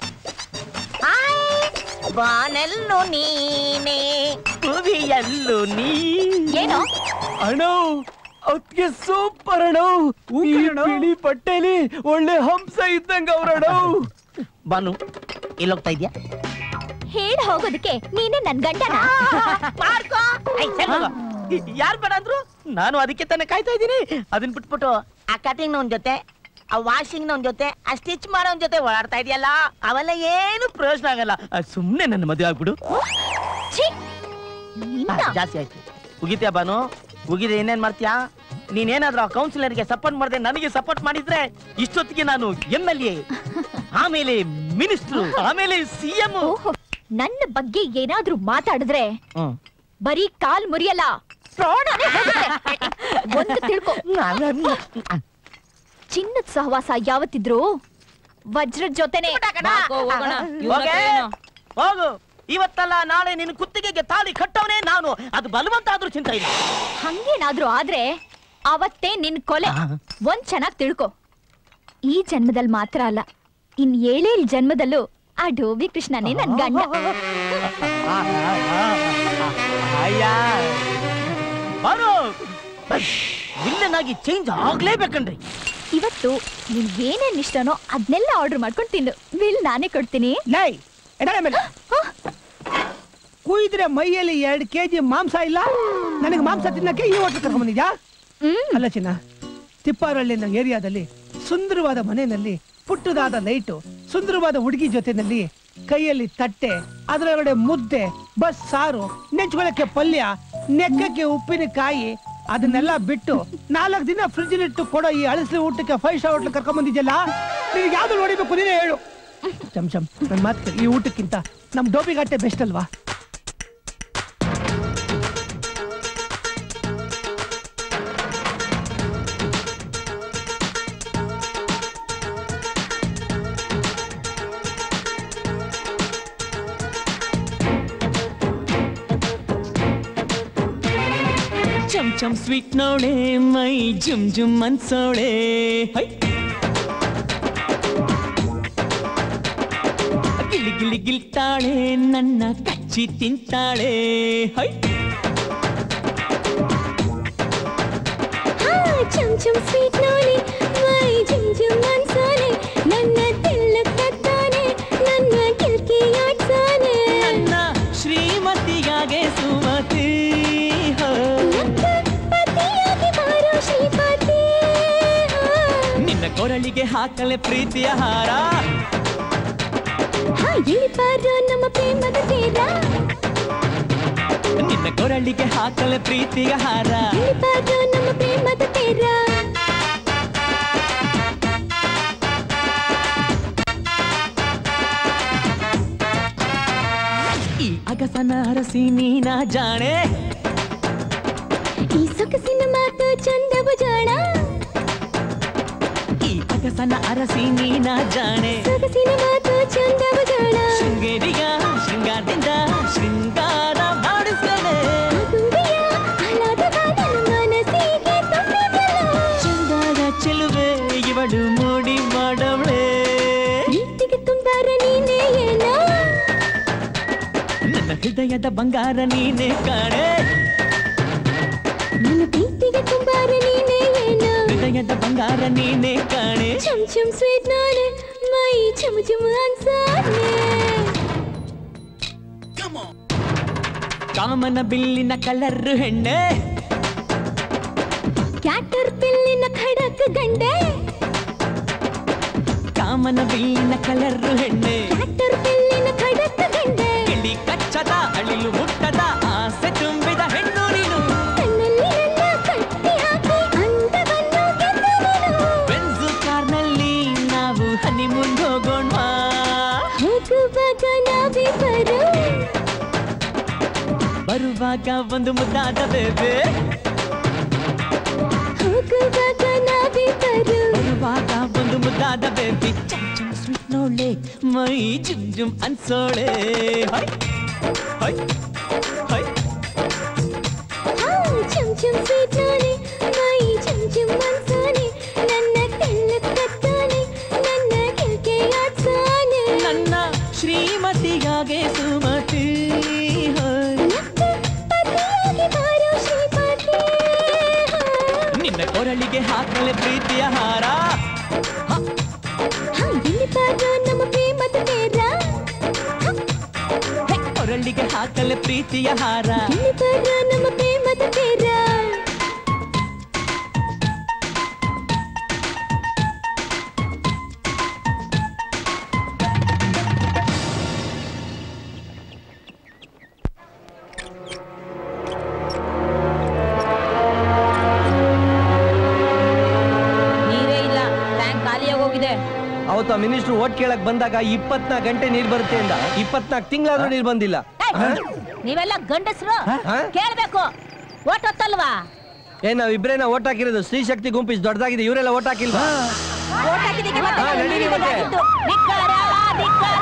ಹಾಯ್ ಬಾನೆಲ್ಲು ನೀನೆ ಭುವಿಯಲ್ಲು ನೀ ಏನು ಅಣ್ಣ ಅವ್ರಿಗೆ ಸೂಪರ್ ಅಣ್ಣ ಈ ಬಿಳಿ ಬಟ್ಟೆಲಿ ಒಳ್ಳೆ ಹಂಸ ಇದ್ದಂಗ ಅವ್ರಣ್ಣ ಬಾನು ಎಲ್ಲೋಗ್ತಾ ಇದ್ಯಾ ಹೇಳಿ ಹೋಗೋದಕ್ಕೆ ನೀನೇ ನನ್ ಗಂಡನ ಮಾಡ್ಕೋ ಯಾರು ಬೇಡ ಅಂದ್ರು ನಾನು ಅದಕ್ಕೆ ತಾನೇ ಕಾಯ್ತಾ ಇದ್ದೀನಿ ಅದನ್ನ ಬಿಟ್ಬಿಟ್ಟು ಆ ಕಟಿಂಗ್ ಒಂದ್ ಜೊತೆ ಆ ವಾಷಿಂಗ್ ಒಂದ್ ಜೊತೆ ಆ ಸ್ಟಿಚ್ ಮಾಡೋ ಒಂದ್ ಜೊತೆ ಓಡಾಡ್ತಾ ಇದೆಯಲ್ಲ ಅವೆಲ್ಲ ಏನು ಪ್ರಯೋಜನ ಆಗಲ್ಲ ಆ, ಸುಮ್ನೆ ನನ್ನ ಮದುವೆ ಆಗ್ಬಿಡು ಆ, ಜಾಸ್ತಿ ಆಯ್ತು ಉಗಿತ್ಯಾ ಬಾನು ಉಗಿದೆ ಏನೇನ್ ಮಾಡ್ತೀಯಾ ನೀನೇನಾದ್ರೂ ಆ ಕೌನ್ಸಿಲರ್ಗೆ ಸಪೋರ್ಟ್ ಮಾಡದೆ ನನಗೆ ಸಪೋರ್ಟ್ ಮಾಡಿದ್ರೆ ಇಷ್ಟೊತ್ತಿಗೆ ನಾನು ಎಂ ಎಲ್ ಎ ಆಮೇಲೆ ಮಿನಿಸ್ಟ್ರು ಆಮೇಲೆ ಸಿಎಂ ನನ್ನ ಬಗ್ಗೆ ಏನಾದ್ರೂ ಮಾತಾಡಿದ್ರೆ ಬರೀ ಕಾಲ್ ಮುರಿಯಲ್ಲ ಪ್ರಾಣನೇ ಹೋಗುತ್ತೆ. ಒಂದು ತಿಳ್ಕೊ ಚಿನ್ನದ ಸಹವಾಸ ಯಾವತ್ತಿದ್ರು ವಜ್ರದ ಜೊತೆನೆ ಬಾಕೋ, ಹೋಗೋಣ. ಇವ್ನ ಹೋಗೆ. ಹತ್ರ ಏನೋ. ಹೋಗು ಇವತ್ತಲ್ಲ ನಾಳೆ ನಿನ್ನ ಕುತ್ತಿಗೆಗೆ ತಾಳಿ ಕಟ್ಟವನೇ ನಾನು ಅದು ಬಲವಂತ ಆದ್ರೂ ಚಿಂತೆ ಇಲ್ಲ ಹಂಗೇನಾದ್ರೂ ಆದ್ರೆ ಅವತ್ತೇ ನಿನ್ ಕೊಲೆ ಒಂದ್ ಚೆನ್ನಾಗ್ ತಿಳ್ಕೊ ಈ ಜನ್ಮದಲ್ಲಿ ಮಾತ್ರ ಅಲ್ಲ ಇನ್ ಏಳೇಳ್ ಜನ್ಮದಲ್ಲೂ ಆ ಡೋಬಿ ಕೃಷ್ಣನೇ ನನ್ ಗಂಡ ಅಯ್ಯ ಬಾರು ವಿಲ್ಲನ್ ಆಗಿ ಚೇಂಜ್ ಆಗ್ಲೇಬೇಕನ್ರಿ ಇವತ್ತು ನಿನ್ ಏನೇನ್ ಇಷ್ಟನೋ ಅದ್ನೆಲ್ಲ ಆರ್ಡರ್ ಮಾಡ್ಕೊಂಡು ತಿನ್ನು ಬಿಲ್ ನಾನೇ ಕೊಡ್ತೀನಿ ಲೈ ಎಡಳೆ ಮೇಲೆ ಕುಯ್ದ್ರೆ ಮೈಯಲ್ಲಿ ಎರಡು ಕೆಜಿ ಮಾಂಸ ಇಲ್ಲ ನನಗೆ ಮಾಂಸ ತಿನ್ನಕ್ಕೆ ಈ ಹೋಟ್ಲ್ ಕರ್ಕೊಂಡ್ ಬಂದಿದ್ಯಾ ಅಲ್ಲ ಚಿನ್ನ ತಿಪ್ಪಾರಳ್ಳಿ ಏರಿಯಾದಲ್ಲಿ ಸುಂದರವಾದ ಮನೆಯಲ್ಲಿ ಪುಟ್ಟದಾದ ಲೈಟು ಸುಂದರವಾದ ಹುಡುಗಿ ಜೊತೆನಲ್ಲಿ ಕೈಯಲ್ಲಿ ತಟ್ಟೆ ಅದರೊಳಗಡೆ ಮುದ್ದೆ ಬಸ್ ಸಾರು ನೆಂಚ್ಕೊಳ್ಳಕ್ಕೆ ಪಲ್ಯ ನೆಕ್ಕಕ್ಕೆ ಉಪ್ಪಿನಕಾಯಿ ಅದನ್ನೆಲ್ಲ ಬಿಟ್ಟು ನಾಲ್ಕು ದಿನ ಫ್ರಿಜ್ ಇಟ್ಟು ಕೊಡೋ ಈ ಅಳಸಲಿ ಊಟಕ್ಕೆ ಫೈವ್ ಸ್ಟಾರ್ ಹೋಟ್ಲ್ ಕರ್ಕೊಂಡ್ ಬಂದಿದ್ಯಲ್ಲ ನಿನಗೆ ಯಾವ್ದು ನೋಡಿಬೇಕು ನೀನೇ ಹೇಳು ಚಮ್ ಚಮ್ ನನ್ ಮಾತು ಕೇಳು, ಈ ಊಟಕ್ಕಿಂತ ನಮ್ ಡೋಬಿಘಾಟೆ ಬೆಸ್ಟ್ ಅಲ್ವಾ ಚಮ್ ಚಮ್ ಸ್ವೀಟ್ ನೋಡೆ ಮೈ ಜುಮ್ ಜುಮ್ ಅನ್ಸೋಳೆ ಹೈ ಗಿಲಿ ಗಿಲಿ ಗಿಲ್ತಾಳೆ ನನ್ನ ಕಚ್ಚಿ ತಿಂತಾಳೆ ಹೈ ಚಮ್ ಚಮ್ ಸ್ವೀಟ್ ನೋಲೆ ಮೈ ಜಿಮ್ ಜಿಮ್ ಅನ್ಸಾನೆ ನನ್ನ ತೆಲ್ಲ ಕತ್ತಾನೆ ನನ್ನ ಕಿಲ್ಕಿ ಆಡ್ಸಾನೆ ನನ್ನ ಶ್ರೀಮತಿಯಾಗೆ ಸುಮತಿ ಹೋ. ಪತಿಯಾಗಿ ಬಾರೋ ಶ್ರೀಪತಿ ನಿನ್ನ ಕೊರಳಿಗೆ ಹಾಕಲೆ ಪ್ರೀತಿಯ ಹಾರ ಹಾ ಇಳಿಬಾರೋ ನಮ್ಮ ಪ್ರೇಮದ ತೀರ ನಿನ್ನ ಕೊರಳಿಗೆ ಹಾಕಲೆ ಪ್ರೀತಿಯ ಹಾರ ಇಳಿಬಾರೋ ನಮ್ಮ ಪ್ರೇಮದ ತೀರ ಈ ಅಗಸನ ಅರಸಿ ನೀನ ಜಾಣೆ ಈ ಸೊಗಸಿನ ಮಾತು ಚಂದವು ಜಾಣ ಈ ಅಗಸನ ಅರಸಿ ನೀನ ಜಾಣೆ ಸೊಗಸಿನ ಮಾತು ಚಂದವು ಜಾಣ ಶೃಂಗೇರಿಯ ಶೃಂಗಾರದಿಂದ ಶೃಂಗಾರ ಮಾಡಿಸ್ತಾನೆ ಗುಂಡಿಯ ಆಹ್ಲಾದದ ನನ್ನ ಮನಸ್ಸಿಗೆ ತುಂಬಿದಳು. ಚಂದಾದ ಚೆಲುವೆ ಇವಳು ಮೂಡಿ ಮಾಡವಳೆ ಪ್ರೀತಿಗೆ ತುಂಬಾರ ನೀನೇ ಏನೋ ನನ್ನ ಹೃದಯದ ಬಂಗಾರ ನೀನೆ ಕಾಣೆ ನನ್ನ ಪ್ರೀತಿಗೆ ತುಂಬಾರ ನೀನೇ ಏನೋ ಹೃದಯದ ಬಂಗಾರ ನೀನೆ ಕಾಣೆ ಚಮ್ ಚಮ್ ಸ್ವೀಟ್ ನಾನೆ ಮೈ ಚಮ್ ಚಮ್ ಅನ್ಸಾನೆ ಕಾಮನ ಬಿಲ್ಲಿನ ಕಲರ್ ಹೆಣ್ಣೆ ಕ್ಯಾಟರ್ ಪಿಲ್ಲಿನ ಖಡಕ್ ಗಂಡೆ ಕಾಮನ ಬಿಲ್ಲಿನ ಕಲರ್ ಹೆಣ್ಣೆ ಕ್ಯಾಟರ್ ಪಿಲ್ಲಿನ ಖಡಕ್ ಗಂಡೆ ಗಿಳಿ ಕಚ್ಚದ ಅಳಿಲು ಮುಟ್ಟದ ಆಸೆ ತುಂಬಿದ ಹೆಣ್ಣು ನೀನು ಕಣ್ಣಲ್ಲಿ ನನ್ನ ಕಟ್ಟಿ ಹಾಕಿ ಅಂದವನ್ನು ಗೆದ್ದ ನೀನು ಬೆನ್ಸು ಕಾರ್ನಲ್ಲಿ ನಾವು ಹನಿಮೂನ್ ಹೋಗೋಣ ಹೋಗುವಾಗ ನಾವಿಬ್ಬರು ಬರುವಾಗ ಒಂದು ಮುದ್ದಾದ ಬೇಬೆ ಹೋಗುವಾಗ ಹೋಗುವಾಗ ನಾವಿಬ್ಬರು ಬರುವಾಗ ಒಂದು ಮುದ್ದಾದ ಬೇಬಿ ಚಮ್ ಚಮ್ ಸ್ವೀಟ್ ನೋಡ್ಲೆ ಮೈ ಜುಮ್ ಜುಮ್ ಅನ್ಸೋಳೆ ಹೈ ಹೈ ಹೈ ಹಾ ಚಮ್ ಚಮ್ ಸ್ವೀಟ್ ನೋನೆ ಮೈ ಚಮ್ ಚಮ್ ಅನ್ಸೋನೆ ನನ್ನ ತೆಳ್ಳು ಕತ್ತೋನೆ ನನ್ನ ಕಿಲ್ಕೆ ಆಡ್ಸೋನೆ ನನ್ನ ಶ್ರೀಮತಿಯಾಗೆ ಸುಮತಿ ಹೈ ಪತಿಯಾಗಿ ಬಾರೋ ಶ್ರೀಪತಿ ನಿನ್ನ ಕೊರಳಿಗೆ ಹಾಕಲೆ ಪ್ರೀತಿಯ ಹಾರ ಹಾ ಇಲ್ಲಿ ಬಾರೋ ನಮ್ಮ ಪ್ರೇಮದ ತೇರ ಹೇ, ಕೊರಳಿಗೆ ಹಾಕಲೆ ಪ್ರೀತಿಯ ಹಾರ ಇಲ್ಲಿ ಬಾರೋ ನಮ್ಮ ಪ್ರೇಮದ ತೇರ ನೀರೇ ಇಲ್ಲ ಟ್ಯಾಂಕ್ ಖಾಲಿಯಾಗಿ ಹೋಗಿದೆ ಅವತ್ತು ಆ ಮಿನಿಸ್ಟ್ರು ಓಟ್ ಕೇಳಕ್ ಬಂದಾಗ ಇಪ್ಪತ್ನಾಲ್ಕು ಗಂಟೆ ನೀರ್ ಬರುತ್ತೆ ಅಂದ ಇಪ್ಪತ್ನಾಲ್ಕು ತಿಂಗಳಾದ್ರೂ ನೀರ್ ಬಂದಿಲ್ಲ ನೀವೆಲ್ಲ ಗಂಡಸ್ರು ಕೇಳ್ಬೇಕು ಓಟ್ ಹೊತ್ತಲ್ವಾ ಏ ನಾವ್ ಇಬ್ರೇನ ಓಟ್ ಹಾಕಿರೋದು ಸ್ತ್ರೀ ಶಕ್ತಿ ಗುಂಪು ಇಷ್ಟು ದೊಡ್ಡದಾಗಿದೆ ಇವರೆಲ್ಲ ಓಟ್ ಹಾಕಿಲ್ವಾ ಓಟ್ ಹಾಕಿದ್ದಕ್ಕೆ ಮತ್ತೆ ಹಾ, ನಾನು ನಡೀರಿ ಮತ್ತೆ. ನೀಡಿದ್ದಾಗಿತ್ತು. ಧಿಕ್ಕಾರ, ಧಿಕ್ಕಾರ.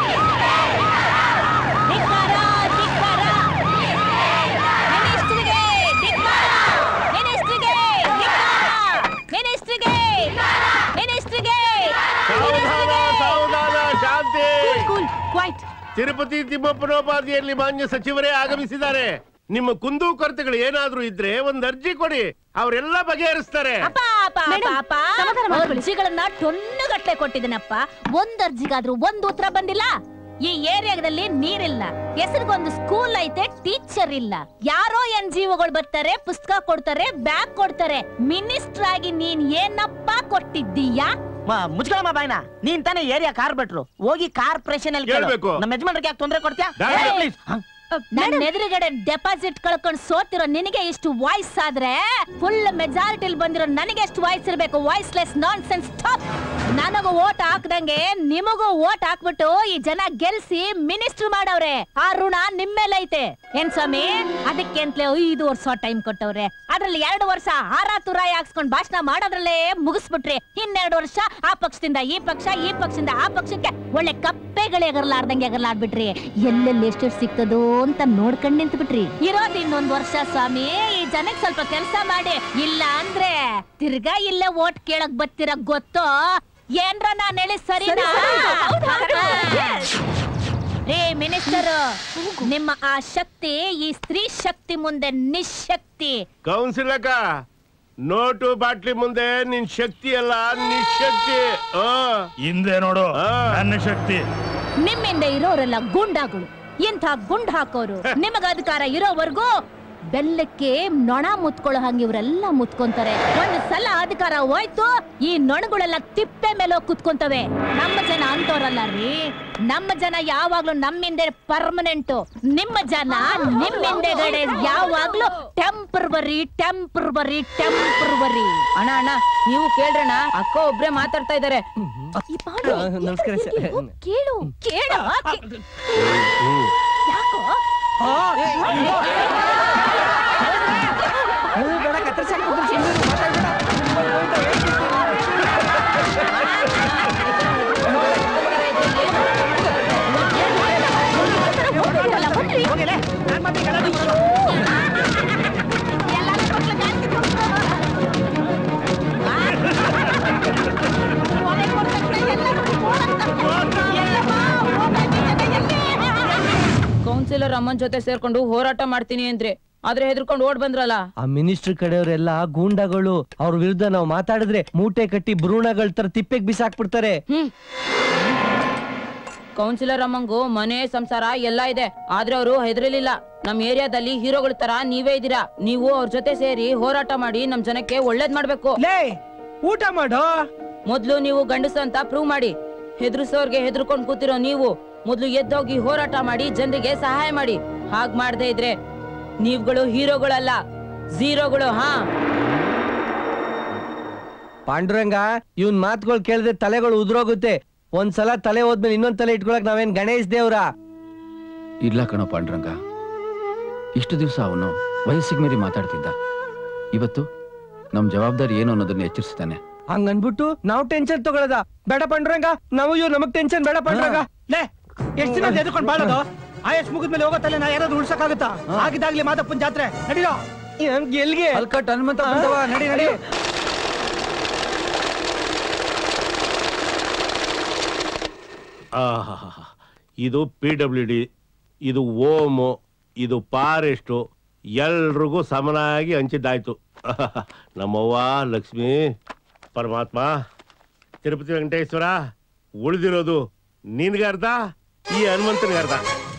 ಧಿಕ್ಕಾರ, ಧಿಕ್ಕಾರ. ಮಿನಿಸ್ಟ್ರಿಗೆ ಧಿಕ್ಕಾರ. ಮಿನಿಸ್ಟ್ರಿಗೆ ಧಿಕ್ಕಾರ. ಮಿನಿಸ್ಟ್ರಿಗೆ ಮಿನಿಸ್ಟ್ರಿಗೆ ಸಾವಧಾನ ಸಾವಧಾನ ಶಾಂತಿ ಕೂಲ್ ಕ್ವೈಟ್ ತಿರುಪತಿ ತಿಮ್ಮಪ್ಪನೋಪಾದಿಯಲ್ಲಿ ಮಾನ್ಯ ಸಚಿವರೇ ಆಗಮಿಸಿದ್ದಾರೆ ನಿಮ್ಮ ಕುಂದು ಕೊರತೆಗಳು ಏನಾದ್ರೂ ಇದ್ರೆ ಒಂದ್ ಅರ್ಜಿ ಕೊಡಿ ಅವರೆಲ್ಲ ಬಗೆಹರಿಸ್ತಾರೆ ಅರ್ಜಿಗಳನ್ನ ಟೊನ್ನುಗಟ್ಲೆ ಕೊಟ್ಟಿದ್ದೀನಪ್ಪ ಒಂದ್ ಅರ್ಜಿಗಾದ್ರೂ ಒಂದ್ ಉತ್ತರ ಬಂದಿಲ್ಲ ಈ ಏರಿಯಾದಲ್ಲಿ ನೀರಿಲ್ಲ ಹೆಸರಿಗೊಂದು ಸ್ಕೂಲ್ ಐತೆ ಟೀಚರ್ ಇಲ್ಲ ಯಾರೋ ಎನ್ ಜಿ ಒಗಳು ಬರ್ತಾರೆ ಪುಸ್ತಕ ಕೊಡ್ತಾರೆ ಬ್ಯಾಗ್ ಕೊಡ್ತಾರೆ ಮಿನಿಸ್ಟರ್ ಆಗಿ ನೀನ್ ಏನಪ್ಪ ಕೊಟ್ಟಿದ್ದೀಯಾ ಮುಚ್ಕೊಳಮ್ಮ ಬಾಯ್ನ ನೀನ್ ತಾನೇ ಏರಿಯಾ ಕಾರ್ ಬಿಟ್ರು ಹೋಗಿ ಕಾರ್ಪೊರೇಷನ್ ಅಲ್ಲಿ ಕೇಳು. ಕೇಳ್ಬೇಕು. ನಮ್ಮ ಯಜಮಾನ್ರಿಗೆ ಯಾಕೆ ತೊಂದ್ರೆ ಕೊಡ್ತೀಯಾ ದಾರಿ ಏಯ್, please. ನನ್ನ ಎದುರುಗಡೆ ಡೆಪಾಸಿಟ್ ಕಳ್ಕೊಂಡ್ ಸೋತಿರೋ ನಿನಗೆ ಇಷ್ಟು ವಾಯ್ಸ್ ಆದ್ರೆ ಫುಲ್ ಮೆಜಾರಿಟಿಲಿ ಬಂದಿರೋ ನನಗೆ ಎಷ್ಟು ವಾಯ್ಸ್ ಇರ್ಬೇಕು voiceless nonsense stop ನನಗೂ ಓಟ್ ಹಾಕ್ದಂಗೆ ನಿಮಗೂ ಓಟ್ ಹಾಕ್ಬಿಟ್ಟು ಈ ಜನ ಗೆಲ್ಸಿ ಮಿನಿಸ್ಟರ್ ಮಾಡವ್ರೆ ಆ ಋಣ ನಿಮ್ಮೇಲೈತೆ ಏನ್ ಸ್ವಾಮಿ ಅದಕ್ಕೆ ಅಂತಲೇ ಐದು ವರ್ಷ ಟೈಮ್ ಕೊಟ್ಟವ್ರೆ ಅದ್ರಲ್ಲಿ ಎರಡು ವರ್ಷ ಹಾರ ತುರಾಯಿ ಹಾಕ್ಸ್ಕೊಂಡ್ ಭಾಷಣ ಮಾಡೋದ್ರಲ್ಲೇ ಮುಗಿಸ್ಬಿಟ್ರಿ ಇನ್ನೆರಡು ವರ್ಷ ಆ ಪಕ್ಷದಿಂದ ಈ ಪಕ್ಷ ಈ ಪಕ್ಷದಿಂದ ಆ ಪಕ್ಷಕ್ಕೆ ಒಳ್ಳೆ ಕಪ್ಪೆಗಳು ಎಗರ್ಲಾರ್ದಂಗೆ ಎಗರ್ಲಾಡ್ಬಿಟ್ರಿ ಎಲ್ಲೆಲ್ಲಿ ಎಷ್ಟೆಷ್ಟು ಸಿಗ್ತದೋ ಅಂತ ನೋಡ್ಕೊಂಡ್ ನಿಂತು ಬಿಟ್ರಿ ಇರೋದ್ ಇನ್ನೊಂದ್ ವರ್ಷ ಸ್ವಾಮಿ ಈ ಜನಕ್ ಸ್ವಲ್ಪ ಕೆಲಸ ಮಾಡಿ ಇಲ್ಲ ಅಂದ್ರೆ ತಿರ್ಗಾ ಇಲ್ಲೇ ಓಟ್ ಕೇಳಕ್ ಬತ್ತೀರ ಗೊತ್ತೋ ಏನ್ರ ನಾನ್ ಹೇಳಿ ಸರಿನಾ ರೇ ಮಿನಿಸ್ಟರ್ ನಿಮ್ಮ ಆ ಶಕ್ತಿ ಈ ಸ್ತ್ರೀ ಶಕ್ತಿ ಮುಂದೆ ನಿಶಕ್ತಿ ಕೌನ್ಸಿಲ್ ಅಕ್ಕ ನೋಟು ಬಾಟ್ಲಿ ಮುಂದೆ ನಿನ್ ಶಕ್ತಿ ಅಲ್ಲ ನಿಶಕ್ತಿ ಆ. ಹಿಂದೆ ನೋಡು ಆ. ನನ್ನ ಶಕ್ತಿ ನಿಮ್ಮಿಂದ ಇರೋರೆಲ್ಲ ಗುಂಡಾಗಳು ಇಂಥ ಗುಂಡ್ ಹಾಕೋರು ನಿಮಗ ಅಧಿಕಾರ ಇರೋವರೆಗೂ ಬೆಲ್ಲಕ್ಕೆ ನೊಣ ಮುತ್ಕೊಳ್ಳೋ ಹಂಗೆ ಇವರೆಲ್ಲ ಮುತ್ಕೊಂತಾರೆ ಒಂದು ಸಲ ಅಧಿಕಾರ ಹೋಯ್ತು ಈ ನೊಣಗಳೆಲ್ಲ ತಿಪ್ಪೆ ಮೇಲೆ ಹೋಗ್ ಕುತ್ಕೊಂತವೆ ನಮ್ಮ ಜನ ಅಂತವ್ರಲ್ಲ ರೀ ನಮ್ಮ ಜನ ಯಾವಾಗ್ಲೂ ನಮ್ಮಿಂದೆ ಪರ್ಮನೆಂಟ್ ನಿಮ್ಮ ಜನ ನಿಮ್ಮಿಂದೆಗಡೆ ಯಾವಾಗ್ಲೂ ಟೆಂಪರ್ವರಿ ಟೆಂಪರ್ವರಿ ಟೆಂಪರ್ವರಿ ಅಣ್ಣ ಅಣ್ಣ ನೀವು ಕೇಳ್ರಣ್ಣ ಅಕ್ಕ ಒಬ್ರೇ ಮಾತಾಡ್ತಾ ಇದಾರೆ ನಮಸ್ಕಾರ ಸರ್ ಕೇಳು ಕೇಳು ಯಾಕೋ ಬೇಡ ಕತ್ತರ್ಸಾಕ್ ಹೋಗ್ಬೇಡ, ಸುಮ್ನಿರು, ಮಾತಾಡ್ಬೇಡ. ಕೌನ್ಸಿಲರ್ ಅಮ್ಮನ್ ಜೊತೆ ಸೇರ್ಕೊಂಡು ಹೋರಾಟ ಮಾಡ್ತೀನಿ ಅಂದ್ರೆ ಆದ್ರೆ ಹೆದರ್ಕೊಂಡು ಓಡ್ ಬಂದ್ರಲ್ಲ ಆ ಮಿನಿಸ್ಟರ್ ಕಡೆಯವರೆಲ್ಲ ಗೂಂಡಗಳು ಅವ್ರ ವಿರುದ್ಧ ನಾವು ಮಾತಾಡಿದ್ರೆ ಮೂಟೆ ಕಟ್ಟಿ ಭ್ರೂಣಗಳ ತರ ತಿಪ್ಪೆಗ್ ಬಿಸಾಕ್ಬಿಡ್ತಾರೆ ಕೌನ್ಸಿಲರ್ ಅಮ್ಮಂಗು ಮನೆ ಸಂಸಾರ ಎಲ್ಲ ಇದೆ ಆದ್ರೆ ಅವರು ಹೆದರಲಿಲ್ಲ ನಮ್ ಏರಿಯಾದಲ್ಲಿ ಹೀರೋಗಳ ತರ ನೀವೇ ಇದೀರಾ ನೀವು ಅವ್ರ ಜೊತೆ ಸೇರಿ ಹೋರಾಟ ಮಾಡಿ ನಮ್ ಜನಕ್ಕೆ ಒಳ್ಳೇದ್ ಮಾಡ್ಬೇಕು ಊಟ ಮಾಡೋ ಮೊದ್ಲು ನೀವು ಗಂಡಸು ಅಂತ ಪ್ರೂವ್ ಮಾಡಿ ಹೆದರ್ಸೋರ್ಗೆ ಹೆದರ್ಕೊಂಡ್ ಕೂತಿರೋ ನೀವು ಮೊದ್ಲು ಎದ್ದೋಗಿ ಹೋರಾಟ ಮಾಡಿ ಜನರಿಗೆ ಸಹಾಯ ಮಾಡಿ ಹಾಗ್ ಮಾಡದೇ ಇದ್ರೆ ನೀವುಗಳು ಹೀರೋಗಳಲ್ಲ ಝೀರೋಗಳು ಹಾ ಪಾಂಡುರಂಗ ಇವನ್ ಮಾತುಗಳು ಕೇಳಿದ್ರೆ ತಲೆಗಳು ಉದುರೋಗುತ್ತೆ ಒಂದ್ಸಲ ತಲೆ ಹೋದ್ಮೇಲೆ ಇನ್ನೊಂದ್ ತಲೆ ಇಟ್ಕೊಳಕ್ ನಾವೇನ್ ಗಣೇಶ್ ದೇವ್ರ ಇಲ್ಲ ಕಣೋ ಪಾಂಡುರಂಗ ಇಷ್ಟು ದಿವಸ ಅವನು ವಯಸ್ಸಿಗೆ ಮೀರಿ ಮಾತಾಡ್ತಿದ್ದ ಇವತ್ತು ನಮ್ ಜವಾಬ್ದಾರಿ ಏನು ಅನ್ನೋದನ್ನ ಎಚ್ಚರಿಸ್ತಾನೆ ಹಂಗನ್ಬಿಟ್ಟು ನಾವು ಟೆನ್ಷನ್ ತಗೊಳದ ಬೇಡ ಪಂಡ್ರಂಗ ನಾವು ಇವ್ ನಮಗ್ ಟೆನ್ಷನ್ ಬೇಡ ಪಂಡ್ರಂಗ ಲೇ ಎಷ್ಟ್ ದಿನ ಎದ್ಕೊಂಡು ಬಾಳೋದು ಆಯಸ್ ಮುಗಿದ್ಮೇಲೆ ಹೋಗೋತಲ್ಲ ನಾ ಯಾರಾದ್ರೂ ಉಳ್ಸಕ್ಕಾಗತ್ತಾ ಆಗಿದ್ದಾಗ್ಲಿ ಮಾದಪ್ಪನ ಜಾತ್ರೆ ನಡೀರೋ ಎಲ್ಗೆ ಅಲ್ಕಟ್ ಹನುಮಂತ ಬಂದವ, ನಡಿ ನಡಿ ಆಹಾಹಾಹಾ. ಇದು ಪಿ ಡಬ್ಲ್ಯೂ ಡಿ ಇದು ಓಮು ಇದು ಫಾರೆಸ್ಟು ಎಲ್ರಿಗೂ ಸಮನಾಗಿ ಹಂಚಿದ್ದಾಯ್ತು ನಮ್ಮವ್ವ ಲಕ್ಷ್ಮಿ ಪರಮಾತ್ಮ ತಿರುಪತಿ ವೆಂಕಟೇಶ್ವರ ಉಳಿದಿರೋದು ನಿನ್ಗರ್ಧ ಈ ಹನುಮಂತನಿಗರ್ಧ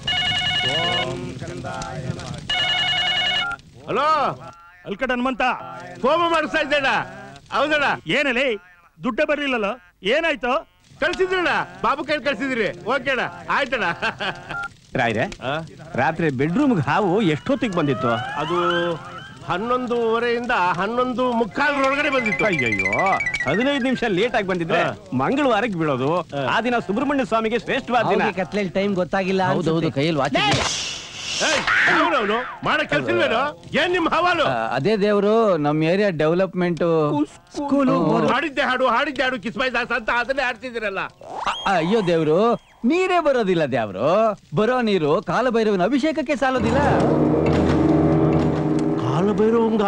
ಹಲೋ ಅಲ್ಕಟ್ ಹನುಮಂತ ಹೋಮ ಮಾಡಿಸ್ತಾ ಇದ್ದೇಡ ಹೌದಣ್ಣ ಏನಲ್ಲಿ ದುಡ್ಡ ಬರ್ಲಿಲ್ಲಲ್ಲ ಏನಾಯ್ತು ಕಳ್ಸಿದ್ರಣ್ಣ ಬಾಬು ಕೈ ಕಳ್ಸಿದ್ರಿ ಓಕೆಣ್ಣ ಆಯ್ತಣ್ಣ ರಾಯ್ರೆ ರಾತ್ರಿ ಬೆಡ್ರೂಮ್ಗೆ ಹಾವು ಎಷ್ಟೊತ್ತಿಗೆ ಬಂದಿತ್ತು ಅದು ಹನ್ನೊಂದುವರೆಯಿಂದ ಹನ್ನೊಂದು ಮುಕ್ಕಾಲರೊಳಗಡೆ ಬಂದಿತ್ತು ಅಯ್ಯಯ್ಯೋ ಹದಿನೈದು ನಿಮಿಷ ಲೇಟ್ ಆಗಿ ಬಂದಿದ್ರೆ ಮಂಗಳವಾರಕ್ಕೆ ಬೀಳೋದು ಆ ದಿನ ಸುಬ್ರಹ್ಮಣ್ಯ ಸ್ವಾಮಿಗೆ ಶ್ರೇಷ್ಠವಾದ ದಿನ ಕತ್ಲೆಲ್ ಟೈಮ್ ಗೊತ್ತಾಗಿಲ್ಲ ಹೌದೌದು ಕೈಯಲ್ಲಿ ವಾಚ್ ಅವನವನು ಮಾಡೋ ಕೆಲ್ಸ ಇಲ್ವೇನೋ ಏನ್ ನಿಮ್ ಹವಾಲು ಅದೇ ದೇವ್ರು ನಮ್ ಏರಿಯಾ ಡೆವಲಪ್ಮೆಂಟ್ ಸ್ಕೂಲು ಹಾಡಿದ್ದೆ ಹಾಡು ಹಾಡಿದ್ದೆ ಹಾಡು ಕಿಸ್ಮೈ ದಾಸ್ ಅಂತ ಅದನ್ನೇ ಆಡ್ತಿದ್ದೀರಲ್ಲ ಅಯ್ಯೋ ದೇವ್ರು ನೀರೇ ಬರೋದಿಲ್ಲ ದೇವ್ರು ಬರೋ ನೀರು ಕಾಲಭೈರವನ ಅಭಿಷೇಕಕ್ಕೆ ಸಾಲೋದಿಲ್ಲ ಕಾಲಭೈರವಂಗ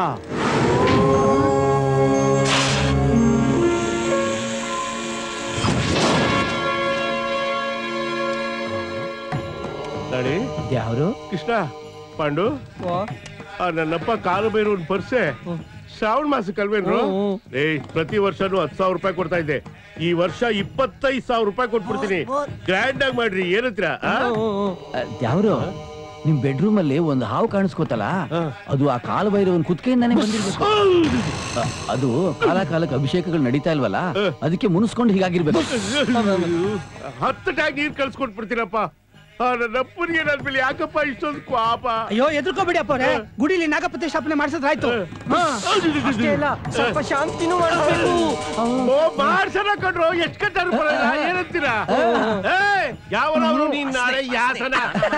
ನಡಿ ಯಾವ್ರು ಕೃಷ್ಣ ಪಾಂಡು ಆ ನನ್ನಪ್ಪ ಕಾಲು ಬೈರವನ್ ಪರ್ಸೆ ಶ್ರಾವಣ ಮಾಸಕ್ಕೆ ಅಲ್ವೇನ್ರು ಏಯ್ ಪ್ರತಿ ವರ್ಷನೂ ಹತ್ತು ಸಾವಿರ ರೂಪಾಯಿ ಕೊಡ್ತಾ ಇದ್ದೆ ಈ ವರ್ಷ ಇಪ್ಪತ್ತೈದು ಸಾವಿರ ರೂಪಾಯಿ ಕೊಟ್ಬಿಡ್ತೀನಿ ಗ್ರ್ಯಾಂಡ್ ಆಗಿ ಮಾಡ್ರಿ ಏನತ್ರ ಯಾವ್ರು ನಿಮ್ ಬೆಡ್ರೂಮ್ ಅಲ್ಲಿ ಒಂದು ಹಾವು ಕಾಣಿಸ್ಕೋತಲ್ಲ ಅದು ಆ ಕಾಲಭೈರವನ್ ಕುತ್ಕೆಯಿಂದಾನೆ ಬಂದಿರ್ಬೇಕು ಅ- ಅದು ಕಾಲ ಕಾಲಕ್ಕೆ ಅಭಿಷೇಕಗಳು ನಡೀತಾ ಇಲ್ವಲ್ಲ ಅದಕ್ಕೆ ಮುನಿಸ್ಕೊಂಡು ಹೀಗಾಗಿರ್ಬೇಕು ಹತ್ತು ಟ್ಯಾಂಕ್ ನೀರ್ ಕಳ್ಸ್ಕೊಟ್ಬಿಡ್ತೀನಪ್ಪ ಆ ನನ್ನಪ್ಪನಿಗೆ ನನ್ ಮೇಲೆ ಯಾಕಪ್ಪ ಇಷ್ಟೊಂದು ಪಾಪ ಅಯ್ಯೋ ಎದ್ರುಕೋಬೇಡಿ ಅಪ್ಪ ಅವ್ರೆ ಗುಡಿಲಿ ನಾಗ ಪ್ರತಿಷ್ಠಾಪನೆ ಮಾಡಿಸಿದ್ರೆ ಆಯ್ತು ಹಾ. ಅಷ್ಟೇ ಅಲ್ಲ ಸ್ವಲ್ಪ ಶಾಂತಿನೂ ಮಾಡಬೇಕು ಓ ಮಾಡ್ಸನ ಕಣ್ರು ಎಷ್ಟ್ ಕಟ್ಟಾರು ಬರಲ್ಲ ಏನಂತೀರಾ ಏಯ್, ಯಾವನವ್ರು ನೀನ್ ನಾಳೆ ಯಾಸನ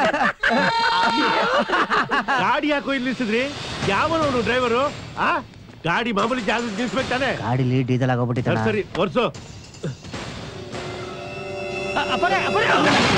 ಗಾಡಿ ಯಾಕೋ ಇಲ್ಲಿ ನಿಲ್ಸಿದ್ರಿ ಯಾವನವನು ಡ್ರೈವರು ಆ ಗಾಡಿ ಮಾಮೂಲಿ ಜಾಗ ನಿಲ್ಸ್ಬೇಕು ತಾನೆ ಗಾಡಿಲಿ ಡೀಸೆಲ್ ಆಗೋಗ್ಬಿಟ್ಟಿದೆ ಸರಿ, ಸರಿ ಒರ್ಸು ಅಪ್ಪರೇ ಅಪ್ಪರೇ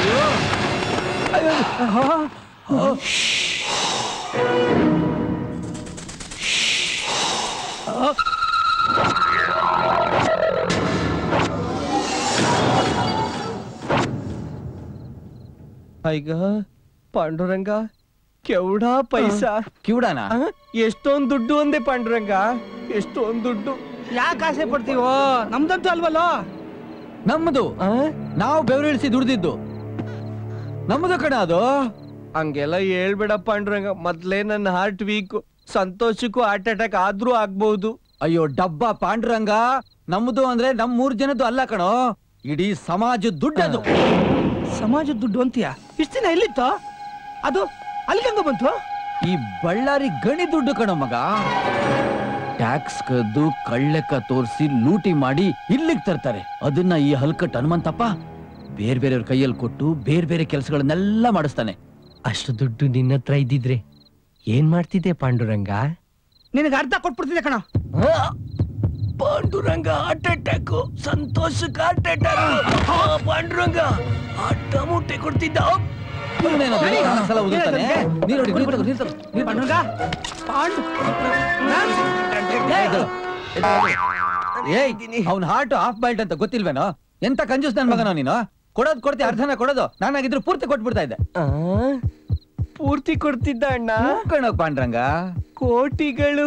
ಈಗ ಪಾಂಡುರಂಗ ಕೆವ್ಡ ಪೈಸಾ ಕಿವುಡಾನ ಎಷ್ಟೊಂದ್ ದುಡ್ಡು ಒಂದೇ ಪಾಂಡುರಂಗ ಎಷ್ಟೊಂದ್ ದುಡ್ಡು ಯಾಕೆ ಆಸೆ ಪಡ್ತೀವೋ ನಮ್ದಂತೂ ಅಲ್ವಲ್ಲೋ ನಮ್ಮದು ನಾವು ಬೆವರಿಳಿಸಿ ದುಡ್ದಿದ್ದು ನಮ್ಮದು ಕಣ ಅದು ಹಂಗೆಲ್ಲ ಹೇಳ್ಬೇಡ ಪಾಂಡುರಂಗ ಮೊದ್ಲೇ ನನ್ನ ಹಾರ್ಟ್ ವೀಕ್ ಸಂತೋಷಕ್ಕೂ ಹಾರ್ಟ್ ಅಟ್ಯಾಕ್ ಆದ್ರೂ ಆಗ್ಬಹುದು ಅಯ್ಯೋ ಡಬ್ಬ ಪಾಂಡುರಂಗ ನಮ್ಮದು ಅಂದ್ರೆ ನಮ್ ಮೂರ್ ಜನದ್ದು ಅಲ್ಲ ಕಣೋ ಇಡೀ ಸಮಾಜದ ದುಡ್ಡದು ಸಮಾಜದ ದುಡ್ಡು ಅಂತೀಯ ಇಷ್ಟ ದಿನ ಎಲ್ಲಿತ್ತು ಅದು ಅಲ್ಲಿಗಂಗ ಬಂತು ಈ ಬಳ್ಳಾರಿ ಗಣಿ ದುಡ್ಡು ಕಣೋ ಮಗ ಟ್ಯಾಕ್ಸ್ ಕದ್ದು ಕಳ್ಳೆಕ್ಕ ತೋರಿಸಿ ಲೂಟಿ ಮಾಡಿ ಇಲ್ಲಿಗೆ ತರ್ತಾರೆ ಅದನ್ನ ಈ ಹಲ್ಕಟ್ ಹನುಮಂತಪ್ಪ ಬೇರೆ ಬೇರೆಯವ್ರ ಕೈಯಲ್ಲಿ ಕೊಟ್ಟು ಬೇರೆ ಬೇರೆ ಕೆಲಸಗಳನ್ನೆಲ್ಲ ಮಾಡಿಸ್ತಾನೆ ಅಷ್ಟು ದುಡ್ಡು ನಿನ್ನ ಹತ್ರ ಇದ್ದಿದ್ರೆ ಏನ್ ಮಾಡ್ತಿದ್ದೆ ಪಾಂಡುರಂಗ ನಿನಗೆ ಅರ್ಧ ಕೊಟ್ಬಿಡ್ತಿದ್ದೆ ಕಣ ಪಾಂಡುರಂಗ ಹಾರ್ಟ್ ಅಟ್ಯಾಕ್ ಸಂತೋಷಕ್ಕೆ ಹಾರ್ಟ್ ಅಟ್ಯಾಕ್ ಪಾಂಡುರಂಗ ಅಡ್ಡ ಮುಟ್ಟೆ ಕೊಡ್ತಿದ್ದ ಇವನೇನಾದ್ರು ನಾಲ್ಕು ಸಲ ಉದುರ್ತಾನೆ? ನೀರ್ ನೋಡಿ, ನೀರ್ ತಗೋ, ನೀರ್ ತಗೋ, ನೀರ್ ತಗೋ. ಪಾಂಡುರಂಗ ಪಾಂಡು ಏಯ್, ಇದು, ಇದು, ಏಯ್ ಅವ್ನ ಹಾರ್ಟ್ ಹಾಫ್ ಬಾಲ್ಟ್ ಅಂತ ಗೊತ್ತಿಲ್ವೇನೋ ಎಂತ ಕಂಜೂಸ್ ನನ್ ಮಗನೋ ನೀನು ಕೊಡೋದ್ ಕೊಡ್ತಿ ಅರ್ಧನ ಕೊಡೋದು ನಾನಾಗಿದ್ರು ಪೂರ್ತಿ ಕೊಟ್ಬಿಡ್ತಾ ಇದ್ದೆ ಪೂರ್ತಿ ಕೊಡ್ತಿದ್ದ ಅಣ್ಣ ಕಣೋ ಪಾಂಡ್ರಂಗ ಕೋಟಿಗಳು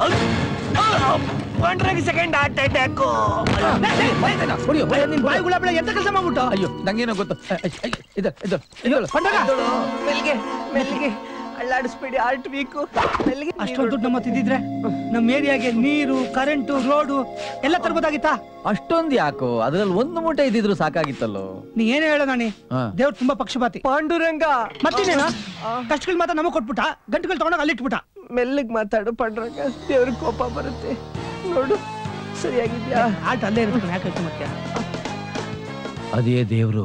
ಪಾಂಡುರಂಗ ಸೆಕೆಂಡ್ ಹಾರ್ಟ್ ಅಟ್ಯಾಕ್ ಹೊಡಿಯೋ ನಿನ್ ಬಾಯಿ ಗುಲಾಬಳ ಎಂತ ಕೆಲಸ ಮಾಡ್ಬಿಟ್ಟು ಅಯ್ಯೋ ನಂಗೇನೋ ಗೊತ್ತು ಅಯ್ಯ್, ಅಯ್ಯ್, ಇದು ಇದು ಇದು ಮೆಲ್ಗೆ ಮೆಲ್ಗೆ ಅಳ್ಳಾಡಿಸ್ಬೇಡಿ ಹಾರ್ಟ್ ವೀಕು ಮೆಲ್ಗೆ ಅಷ್ಟೊಂದು ದುಡ್ಡು ನಮ್ಮ ತಿದ್ದಿದ್ರೆ ನಮ್ಮ ಏರಿಯಾಗೆ ನೀರು ಕರೆಂಟು ರೋಡು ಎಲ್ಲ ತರ್ಬೋದಾಗಿತ್ತಾ ಅಷ್ಟೊಂದ್ ಯಾಕೋ ಅದ್ರಲ್ಲಿ ಒಂದು ಮೂಟೆ ಇದ್ದಿದ್ರು ಸಾಕಾಗಿತ್ತಲ್ಲೋ ನೀ ಏನೇ ಹೇಳೋ ನಾನಿ ಹಾ. ದೇವ್ರು ತುಂಬಾ ಪಕ್ಷಪಾತಿ ಪಾಂಡುರಂಗ ಮತ್ತೇನೇನ ಕಷ್ಟಗಳು ಮಾತ್ರ ನಮಗ್ ಕೊಟ್ಬಿಟ್ಟ ಗಂಟುಗಳು ತಗೊಂಡೋಗಿ ಅಲ್ಲಿಟ್ಬಿಟ್ಟ ಮೆಲ್ಲಗ್ ಮಾತಾಡು ಪಾಂಡುರಂಗ ದೇವ್ರ ಕೋಪ ಬರುತ್ತೆ ನೋಡು ಸರಿಯಾಗಿದ್ಯಾ ಆಟ ಅಲ್ಲೇ ಇರುತ್ತೆ ಯಾಕೆ ಹೇಳ್ತೀನಿ ಮತ್ತೆ ಅದೇ ದೇವ್ರು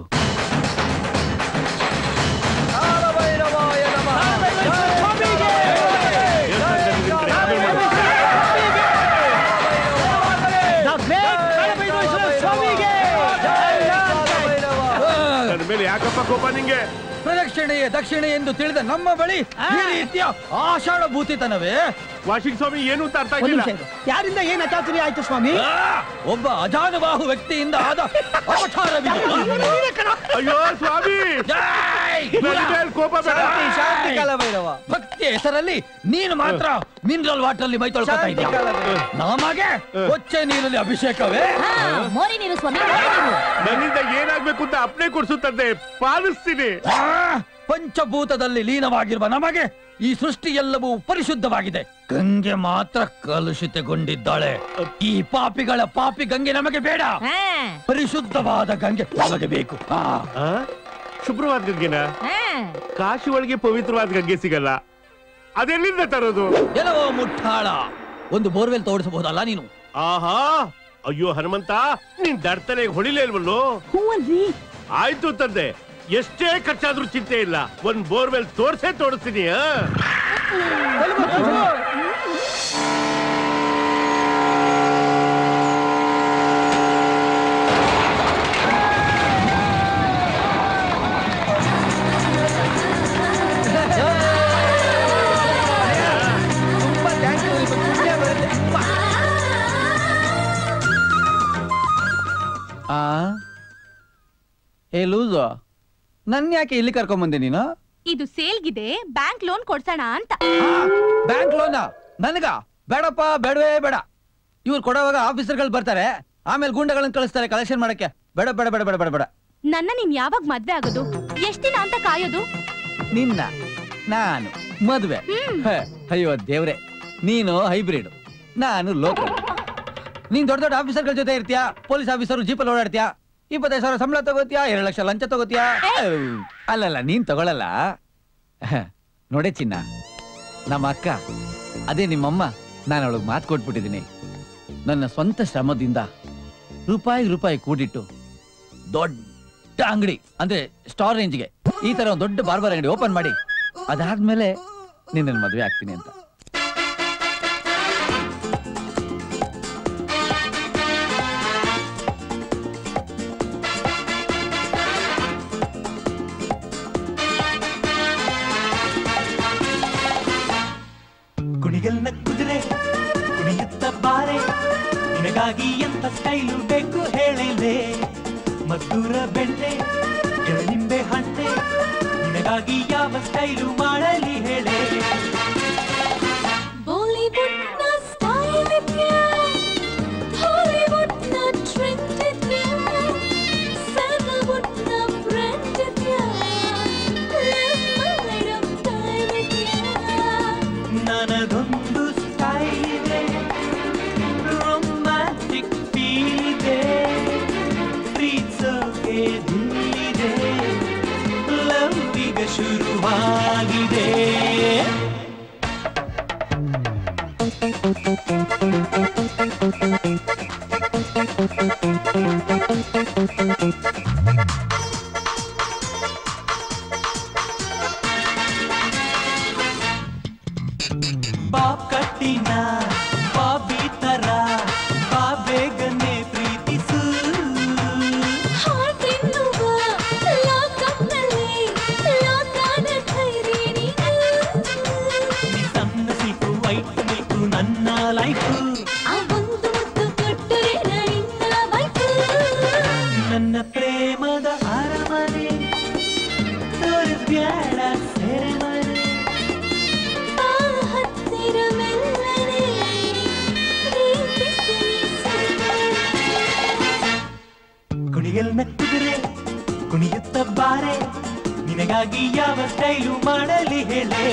ಯಾಕಪ್ಪ ಕೋಪ ನಿಂಗೆ ಪ್ರದಕ್ಷಿಣೆಯೇ ದಕ್ಷಿಣೆ ಎಂದು ತಿಳಿದ ನಮ್ಮ ಬಳಿ ಈ ರೀತಿಯ ಆಷಾಢ ಭೂತಿತನವೇ ವಾಷಿಂಗ್ ಸ್ವಾಮಿ ಏನು ಅಂತ ಅರ್ಥ ಒಂದ್ ಆಗಿಲ್ಲ ನಿಮಿಷ ಇರು. ಯಾರಿಂದ ಏನ್ ಅಚಾತುರಿ ಆಯ್ತು ಸ್ವಾಮಿ ಆ, ಒಬ್ಬ ಅಜಾನುಬಾಹು ವ್ಯಕ್ತಿಯಿಂದ ಆದ ಅಪಚಾರವಿದು ಅಯ್ಯೋ ಸ್ವಾಮಿ ನನ್ನ ಮೇಲ್ ಕೋಪ ಬೇಡ ಶಾಂತಿ ಶಾಂತಿ ಕಾಲಭೈರವ ಭಕ್ತಿಯ ಹೆಸರಲ್ಲಿ ನೀನು ಮಾತ್ರ ಮಿನರಲ್ ವಾಟರ್ ಅಲ್ಲಿ ಮೈ ತೊಳ್ಕೊತಾ ಶಾಂತಿ ಇದೀಯ ಕಾಲಭೈರವ. ನಮಗೆ ಕೊಚ್ಚೆ ನೀರಲ್ಲಿ ಅಭಿಷೇಕವೇ ಮೋರಿ ನೀರು ಸ್ವಾಮಿ ಮೋರಿ ನೀರು ನನ್ನಿಂದ ಏನಾಗ್ಬೇಕು ಅಂತ ಅಪ್ನೆ ಕೊಡ್ಸುತ್ತದೆ ಪಾಲಿಸ್ತೀನಿ ಆ, ಪಂಚಭೂತದಲ್ಲಿ ಲೀನವಾಗಿರುವ ನಮಗೆ ಈ ಸೃಷ್ಟಿ ಎಲ್ಲವೂ ಪರಿಶುದ್ಧವಾಗಿದೆ ಗಂಗೆ ಮಾತ್ರ ಕಲುಷಿತಗೊಂಡಿದ್ದಾಳೆ ಈ ಪಾಪಿಗಳ ಪಾಪಿ ಗಂಗೆ ನಮಗೆ ಬೇಡ ಹಾ, ಪರಿಶುದ್ಧವಾದ ಗಂಗೆ ನಮಗೆ ಬೇಕು ಆ, ಆ? ಶುಭ್ರವಾದ ಗಂಗೆನ ಹಾ. ಕಾಶಿ ಒಳಗೆ ಪವಿತ್ರವಾದ ಗಂಗೆ ಸಿಗಲ್ಲ ಅದೆಲ್ಲಿಂದ ತರೋದು ಎಲ್ಲವೋ ಮುಟ್ಟಾಳ ಒಂದು ಬೋರ್ವೆಲ್ ತೋಡಿಸಬಹುದಲ್ಲ ನೀನು ಆಹಾ ಅಯ್ಯೋ ಹನುಮಂತ ನಿನ್ ದಡ್ತನೆ ಹೊಡಿಲೇ ಇಲ್ವಲ್ಲೋ ಹೂವಲ್ರಿ ಆಯ್ತು ತಂದೆ ಎಷ್ಟೇ ಖರ್ಚಾದ್ರೂ ಚಿಂತೆ ಇಲ್ಲ ಒಂದ್ ಬೋರ್ವೆಲ್ ತೋರ್ಸೇ ತೋರಿಸ್ತೀನಿ ಆ? ತುಂಬಾ ಥ್ಯಾಂಕ್ಸ್ ಪುಣ್ಯ ಬರುತ್ತೆ ಆ ಏ ಲೂಸು ನನ್ ಯಾಕೆ ಇಲ್ಲಿ ಕರ್ಕೊಂಬಂದೆ ನೀನು ಇದು ಸೇಲ್ಗಿದೆ ಬ್ಯಾಂಕ್ ಲೋನ್ ಕೊಡ್ಸೋಣ ಅಂತ ಬ್ಯಾಂಕ್ ಲೋನ ನನಗ ಬೇಡಪ್ಪ ಬೇಡವೇ ಬೇಡ ಇವ್ರು ಕೊಡೋವಾಗ ಆಫೀಸರ್ಗಳು ಬರ್ತಾರೆ ಆಮೇಲೆ ಗುಂಡಗಳನ್ನ ಕಳಿಸ್ತಾರೆ ಕಲೆಕ್ಷನ್ ಮಾಡಕ್ಕೆ ಬೇಡ ಬೇಡ ಬೇಡ ಬೇಡ ಬೇಡ ಬೇಡ ನನ್ನ ನೀನ್ ಯಾವಾಗ ಮದ್ವೆ ಆಗೋದು ಎಷ್ಟ್ ದಿನ ಅಂತ ಕಾಯೋದು ನಿನ್ನ ನಾನು ಮದುವೆ ಹೇ, ಅಯ್ಯೋ ದೇವ್ರೆ ನೀನು ಹೈಬ್ರಿಡ್ ನಾನು ಲೋಕಲ್ ನೀನ್ ದೊಡ್ಡ ದೊಡ್ಡ ಆಫೀಸರ್ಗಳ ಜೊತೆ ಇರ್ತೀಯಾ ಪೊಲೀಸ್ ಆಫೀಸರ್ ಜೀಪಲ್ಲಿ ಓಡಾಡ್ತೀಯಾ ಇಪ್ಪತ್ತೈದು ಸಾವಿರ ಸಂಬಳ ತಗೋತೀಯಾ ಎರಡು ಲಕ್ಷ ಲಂಚ ತಗೋತೀಯಾ ಅಲ್ಲಲ್ಲ ನೀನ್ ತಗೊಳಲ್ಲ ಹ, ನೋಡೆ ಚಿನ್ನ ನಮ್ಮ ಅಕ್ಕ ಅದೇ ನಿಮ್ಮಮ್ಮ ನಾನು ಅವಳಿಗೆ ಮಾತು ಕೊಟ್ಬಿಟ್ಟಿದ್ದೀನಿ ನನ್ನ ಸ್ವಂತ ಶ್ರಮದಿಂದ ರೂಪಾಯಿ ರೂಪಾಯಿ ಕೂಡಿಟ್ಟು ದೊಡ್ಡ ಅಂಗಡಿ ಅಂದ್ರೆ ಸ್ಟಾರ್ ರೇಂಜ್ಗೆ ಈ ತರ ಒಂದು ದೊಡ್ಡ ಬಾರ್ಬರ್ ಅಂಗಡಿ ಓಪನ್ ಮಾಡಿ ಅದಾದ್ಮೇಲೆ ನಿನ್ನ ಮದುವೆ ಆಗ್ತೀನಿ ಅಂತ ಕುಣಿಗಲ್ನ ಕುದುರೆ ಕುಣಿಯುತ್ತ ಬಾರೆ ನಿನಗಾಗಿ ಎಂತ ಸ್ಟೈಲು ಬೇಕು ಹೇಳಲೆ ಮದ್ದೂರ ಬೆಣ್ಣೆ ಎಳನಿಂಬೆ ಹಣ್ಣೆ ನಿನಗಾಗಿ ಯಾವ ಸ್ಟೈಲು ಮಾಡಲಿ ಹೇಳೆ ಬಾಲಿವುಡ್ ನ ಸ್ಟೈಲ್ ಇದೆಯಾ ಹಾಲಿವುಡ್ ನ ಟ್ರೆಂಡ್ ಇದೆಯಾ ಸ್ಯಾಂಡಲ್ವುಡ್ ನ ಬ್ರ್ಯಾಂಡ್ ಇದೆಯಾ ಮೇಡಮ್ ಟೈಮ್ ಇದೆಯಾ ನನ್ನದೊಂದು ಸ್ಟೈಲ್ ಇದೆ ರೊಮ್ಯಾಂಟಿಕ್ ಫೀಲ್ ಇದೆ ಪ್ರೀತ್ಸೋಕೆ ದಿಲ್ಲಿದೆ ಲವ್ ಈಗ ಶುರುವಾಗಿದೆ ಬಾಬ್ ಕಟ್ಟಿನ ಬಾಬಿ ತರ ಬಾ ಬೇಗನೆ ಪ್ರೀತಿಸು ಹಾರ್ಟ್ ಎನ್ನುವ ಲಾಕಪ್ನಲ್ಲಿ ಲಾಕಾದ ಧೈರ್ಯ ನೀನು ನೀ ಸಣ್ಣ ಸಿಲ್ಕು ವೈಟ್ ಮಿಲ್ಕು ನನ್ನ ಲೈಫು ಆ ಒಂದು ಮುತ್ತು ಕೊಟ್ಟರೆ ನಿನ್ನ ವೈಫು ನನ್ನ ಪ್ರೇಮದ ಅರಮನೆ ತೋರಿಸ್ಬ್ಯಾಡ ಸೆರೆಮನೆ ಆ ಹತ್ತಿರ ಮೆಲ್ಲನೆ ಪ್ರೀತಿಸಿ ಕುಣಿಗಲ್ನ ಕುದುರೆ ಕುಣಿಯುತ್ತ ಬಾರೆ ನಿನಗಾಗಿ ಯಾವ ಸ್ಟೈಲು ಮಾಡಲಿ ಹೇಳೆ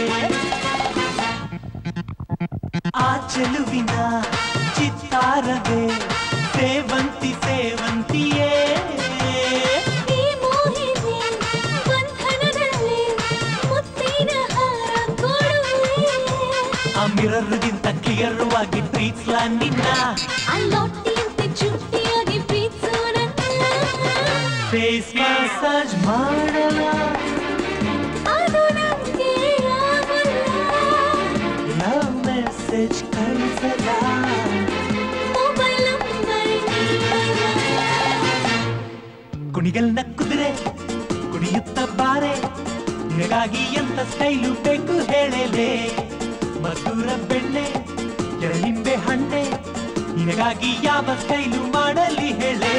ಆ ಚೆಲುವಿನ ಚಿತ್ತಾರವೇ ಸೇವಂತಿ ಸೇವಂತಿಯೇ ಈ ಮೋಹಿನಿ ಬಂಧನದಲ್ಲಿ ಮುತ್ತಿನ ಹಾರ ಕೊಡುವೆ ಆ ಮಿರರ್ಗಿಂತ ಕ್ಲಿಯರ್ ಆಗಿ ಪ್ರೀತ್ಸ್ಲ ನಿನ್ನ ಅಲ್ಲೊಟ್ಟಿಯಂತೆ ಚುಟ್ಟಿಯಾಗಿ ಪ್ರೀತಿಸು ನನ್ನ ಫೇಸ್ ಮಸಾಜ್ ಮಾಡಲ ಅದು ನಂಗೆ ಆಗಲ್ಲ ಲವ್ ಮೆಸೇಜ್ ಕಳಿಸಲ ಮೊಬೈಲ್ ನಂಬರ್ ನೀಡಲ್ಲ ಕುಣಿಗಲ್ನ ಕುದುರೆ ನಿನಗಾಗಿ ಎಂತ ಸ್ಟೈಲು ಬೇಕು ಹೇಳಲೆ ಮಧುರ ಬೆಣ್ಣೆ ಕೆಳಲಿಂಬೆ ಹಣ್ಣೆ ನಿನಗಾಗಿ ಯಾವ ಸ್ಟೈಲು ಮಾಡಲಿ ಹೇಳೆ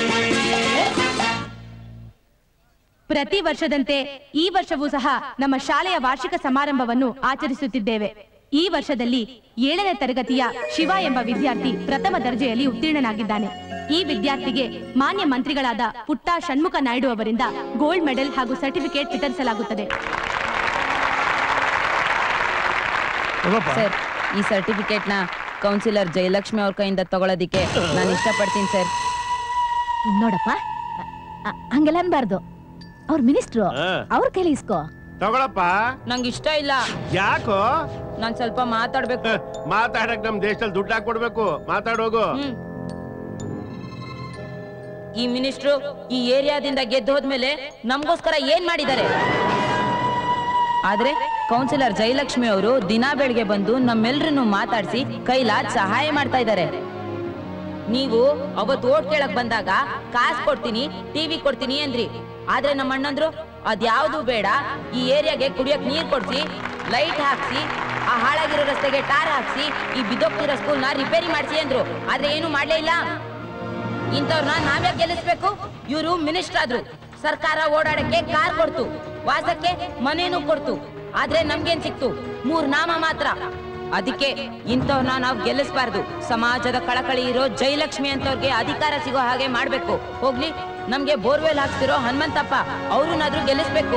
ಪ್ರತಿ ವರ್ಷದಂತೆ ಈ ವರ್ಷವೂ ಸಹ ನಮ್ಮ ಶಾಲೆಯ ವಾರ್ಷಿಕ ಸಮಾರಂಭವನ್ನು ಆಚರಿಸುತ್ತಿದ್ದೇವೆ ಈ ವರ್ಷದಲ್ಲಿ ಏಳನೇ ತರಗತಿಯ ಶಿವ ಎಂಬ ವಿದ್ಯಾರ್ಥಿ ಪ್ರಥಮ ದರ್ಜೆಯಲ್ಲಿ ಉತ್ತೀರ್ಣನಾಗಿದ್ದಾನೆ ಈ ವಿದ್ಯಾರ್ಥಿಗೆ ಮಾನ್ಯ ಮಂತ್ರಿಗಳಾದ ಪುಟ್ಟ ಷಣ್ಮುಖ ನಾಯ್ಡು ಅವರಿಂದ ಗೋಲ್ಡ್ ಮೆಡಲ್ ಹಾಗೂ ಸರ್ಟಿಫಿಕೇಟ್ ವಿತರಿಸಲಾಗುತ್ತದೆ ಸರ್ ಈ ಸರ್ಟಿಫಿಕೇಟ್ ನ ಕೌನ್ಸಿಲರ್ ಜಯಲಕ್ಷ್ಮಿ ಅವ್ರ ಕೈಯಿಂದ ತಗೊಳ್ಳೋದಿಕ್ಕೆ ನಾನು ಇಷ್ಟಪಡ್ತೀನಿ ಸರ್ ನೋಡಪ್ಪ ಅ- ಹಂಗೆಲ್ಲ ಅನ್ಬಾರ್ದು ಅವ್ರ ಮಿನಿಸ್ಟ್ರು ಅವ್ರ ಕೈಲಿ ಇಸ್ಕೋ ತಗೊಳಪ್ಪ ನಂಗೆ ಇಷ್ಟ ಇಲ್ಲ ಯಾಕೋ ನಾನ್ ಸ್ವಲ್ಪ ಮಾತಾಡ್ಬೇಕು ಮಾತಾಡಕ್ ನಮ್ ದೇಶದಲ್ಲಿ ದುಡ್ಡು ಹಾಕೊಡ್ಬೇಕು ಮಾತಾಡೋಗು ಈ ಮಿನಿಸ್ಟ್ರು ಈ ಏರಿಯಾದಿಂದ ಗೆದ್ದು ಹೋದ್ಮೇಲೆ ನಮಗೋಸ್ಕರ ಏನ್ ಮಾಡಿದ್ದಾರೆ ಆದ್ರೆ ಕೌನ್ಸಿಲರ್ ಜಯಲಕ್ಷ್ಮಿ ಅವರು ದಿನಾ ಬೆಳಿಗ್ಗೆ ಬಂದು ನಮ್ಮೆಲ್ರನ್ನು ಮಾತಾಡಿಸಿ ಕೈಲಾದ್ ಸಹಾಯ ಮಾಡ್ತಾ ಇದ್ದಾರೆ ನೀವು ಅವತ್ತು ಓಟ್ ಕೇಳಕ್ ಬಂದಾಗ ಕಾಸ್ ಕೊಡ್ತೀನಿ ಟಿವಿ ಕೊಡ್ತೀನಿ ಅಂದ್ರಿ ಆದ್ರೆ ನಮ್ಮ ಅಣ್ಣಂದ್ರು ಅದ್ಯಾವ್ದು ಬೇಡ ಈ ಏರಿಯಾಗೆ ಕುಡಿಯಕ್ ನೀರ್ ಕೊಡ್ಸಿ ಲೈಟ್ ಹಾಕ್ಸಿ ಆ ಹಾಳಾಗಿರೋ ರಸ್ತೆಗೆ ಟಾರ್ ಹಾಕ್ಸಿ ಈ ಬಿದ್ದೋಗ್ತಿರೋ ಸ್ಕೂಲ್ನ ರಿಪೇರಿ ಮಾಡ್ಸಿ ಅಂದ್ರು ಆದ್ರೆ ಏನು ಮಾಡ್ಲೇ ಇಲ್ಲ ಇಂಥವ್ರನ್ನ ನಾವೇ ಗೆಲ್ಲಿಸ್ಬೇಕು ಇವರು ಮಿನಿಸ್ಟರ್ ಆದ್ರು ಸರ್ಕಾರ ಓಡಾಡಕ್ಕೆ ಕಾರ್ ಕೊಡ್ತು ವಾಸಕ್ಕೆ ಮನೇನು ಕೊಡ್ತು ಆದ್ರೆ ನಮ್ಗೇನ್ ಸಿಕ್ತು ಮೂರ್ ನಾಮ ಮಾತ್ರ ಅದಕ್ಕೆ ಇಂಥವ್ರನ್ನ ನಾವು ಗೆಲ್ಲಿಸ್ಬಾರ್ದು ಸಮಾಜದ ಕಳಕಳಿ ಇರೋ ಜಯಲಕ್ಷ್ಮಿ ಅಂತವ್ರಿಗೆ ಅಧಿಕಾರ ಸಿಗೋ ಹಾಗೆ ಮಾಡ್ಬೇಕು ಹೋಗ್ಲಿ ನಮ್ಗೆ ಬೋರ್ವೆಲ್ ಹಾಕ್ತಿರೋ ಹನುಮಂತಪ್ಪ ಅವ್ರನ್ನಾದ್ರೂ ಗೆಲ್ಲಿಸ್ಬೇಕು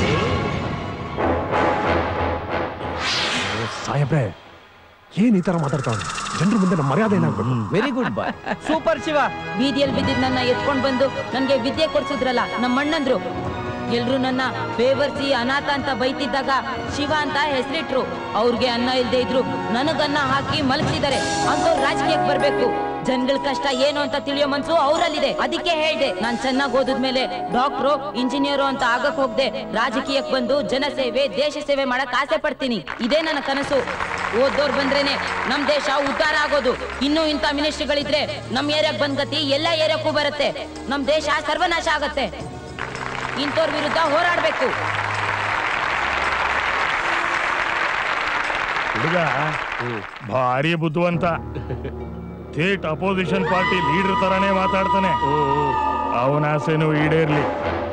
ಸಾಹೇಬ್ರೆ ಏನ್ ಈ ತರ ಮಾತಾಡ್ತಾವನೆ ಜನರ ಮುಂದೆ ನಮ್ಮ ಮರ್ಯಾದೆ ಏನಾಗ್ಬೇಕು very good boy super Shiva ಬೀದಿಯಲ್ಲಿ ಬಿದ್ದಿದ್ ನನ್ನ ಎತ್ಕೊಂಡ್ ಬಂದು ನನ್ಗೆ ವಿದ್ಯೆ ಕೊಡ್ಸಿದ್ರಲ್ಲ ನಮ್ಮ ಅಣ್ಣಂದ್ರು ಎಲ್ರು ನನ್ನ ಬೇವರ್ಸಿ ಅನಾಥ ಅಂತ ಬೈತಿದ್ದಾಗ ಶಿವ ಅಂತ ಹೆಸರಿಟ್ರು ಅವ್ರಿಗೆ ಅನ್ನ ಇಲ್ದೇ ಇದ್ರು ನನಗನ್ನ ಹಾಕಿ ಮಲಗಿಸಿದ್ದಾರೆ ಅಂತವ್ರು ರಾಜಕೀಯಕ್ಕೆ ಬರ್ಬೇಕು ಜನಗಳ ಕಷ್ಟ ಏನು ಅಂತ ತಿಳಿಯೋ ಮನ್ಸು ಅವರಲ್ಲಿದೆ ಅದಕ್ಕೆ ಹೇಳ್ದೆ ನಾನ್ ಚೆನ್ನಾಗಿ ಓದಿದ್ಮೇಲೆ ಡಾಕ್ಟ್ರು ಇಂಜಿನಿಯರು ಅಂತ ಆಗಕ್ ಹೋಗ್ದೆ ರಾಜಕೀಯಕ್ಕೆ ಬಂದು ಜನಸೇವೆ ದೇಶ ಸೇವೆ ಮಾಡಕ್ ಆಸೆ ಪಡ್ತೀನಿ ಇದೇ ನನ್ನ ಕನಸು ಓದೋರ್ ಬಂದ್ರೇನೆ ನಮ್ ದೇಶ ಉದ್ಧಾರ ಆಗೋದು ಇನ್ನು ಇಂಥ ಮಿನಿಸ್ಟ್ರಿಗಳಿದ್ರೆ ನಮ್ ಏರಿಯಾಕ್ ಬಂದ್ ಗತಿ ಎಲ್ಲ ಏರಿಯಾಕ್ಕೂ ಬರುತ್ತೆ ನಮ್ ದೇಶ ಸರ್ವನಾಶ ಆಗತ್ತೆ ಇಂಥವ್ರ ವಿರುದ್ಧ ಹೋರಾಡ್ಬೇಕು ಹುಡುಗ ಭಾರಿ ಬುದ್ಧಿವಂತ ಥೇಟ್ ಅಪೋಸಿಷನ್ ಪಾರ್ಟಿ ಲೀಡರ್ ತರಾನೇ ಮಾತಾಡ್ತಾನೆ ಅವನ ಆಸೆನೂ ಈಡೇರ್ಲಿ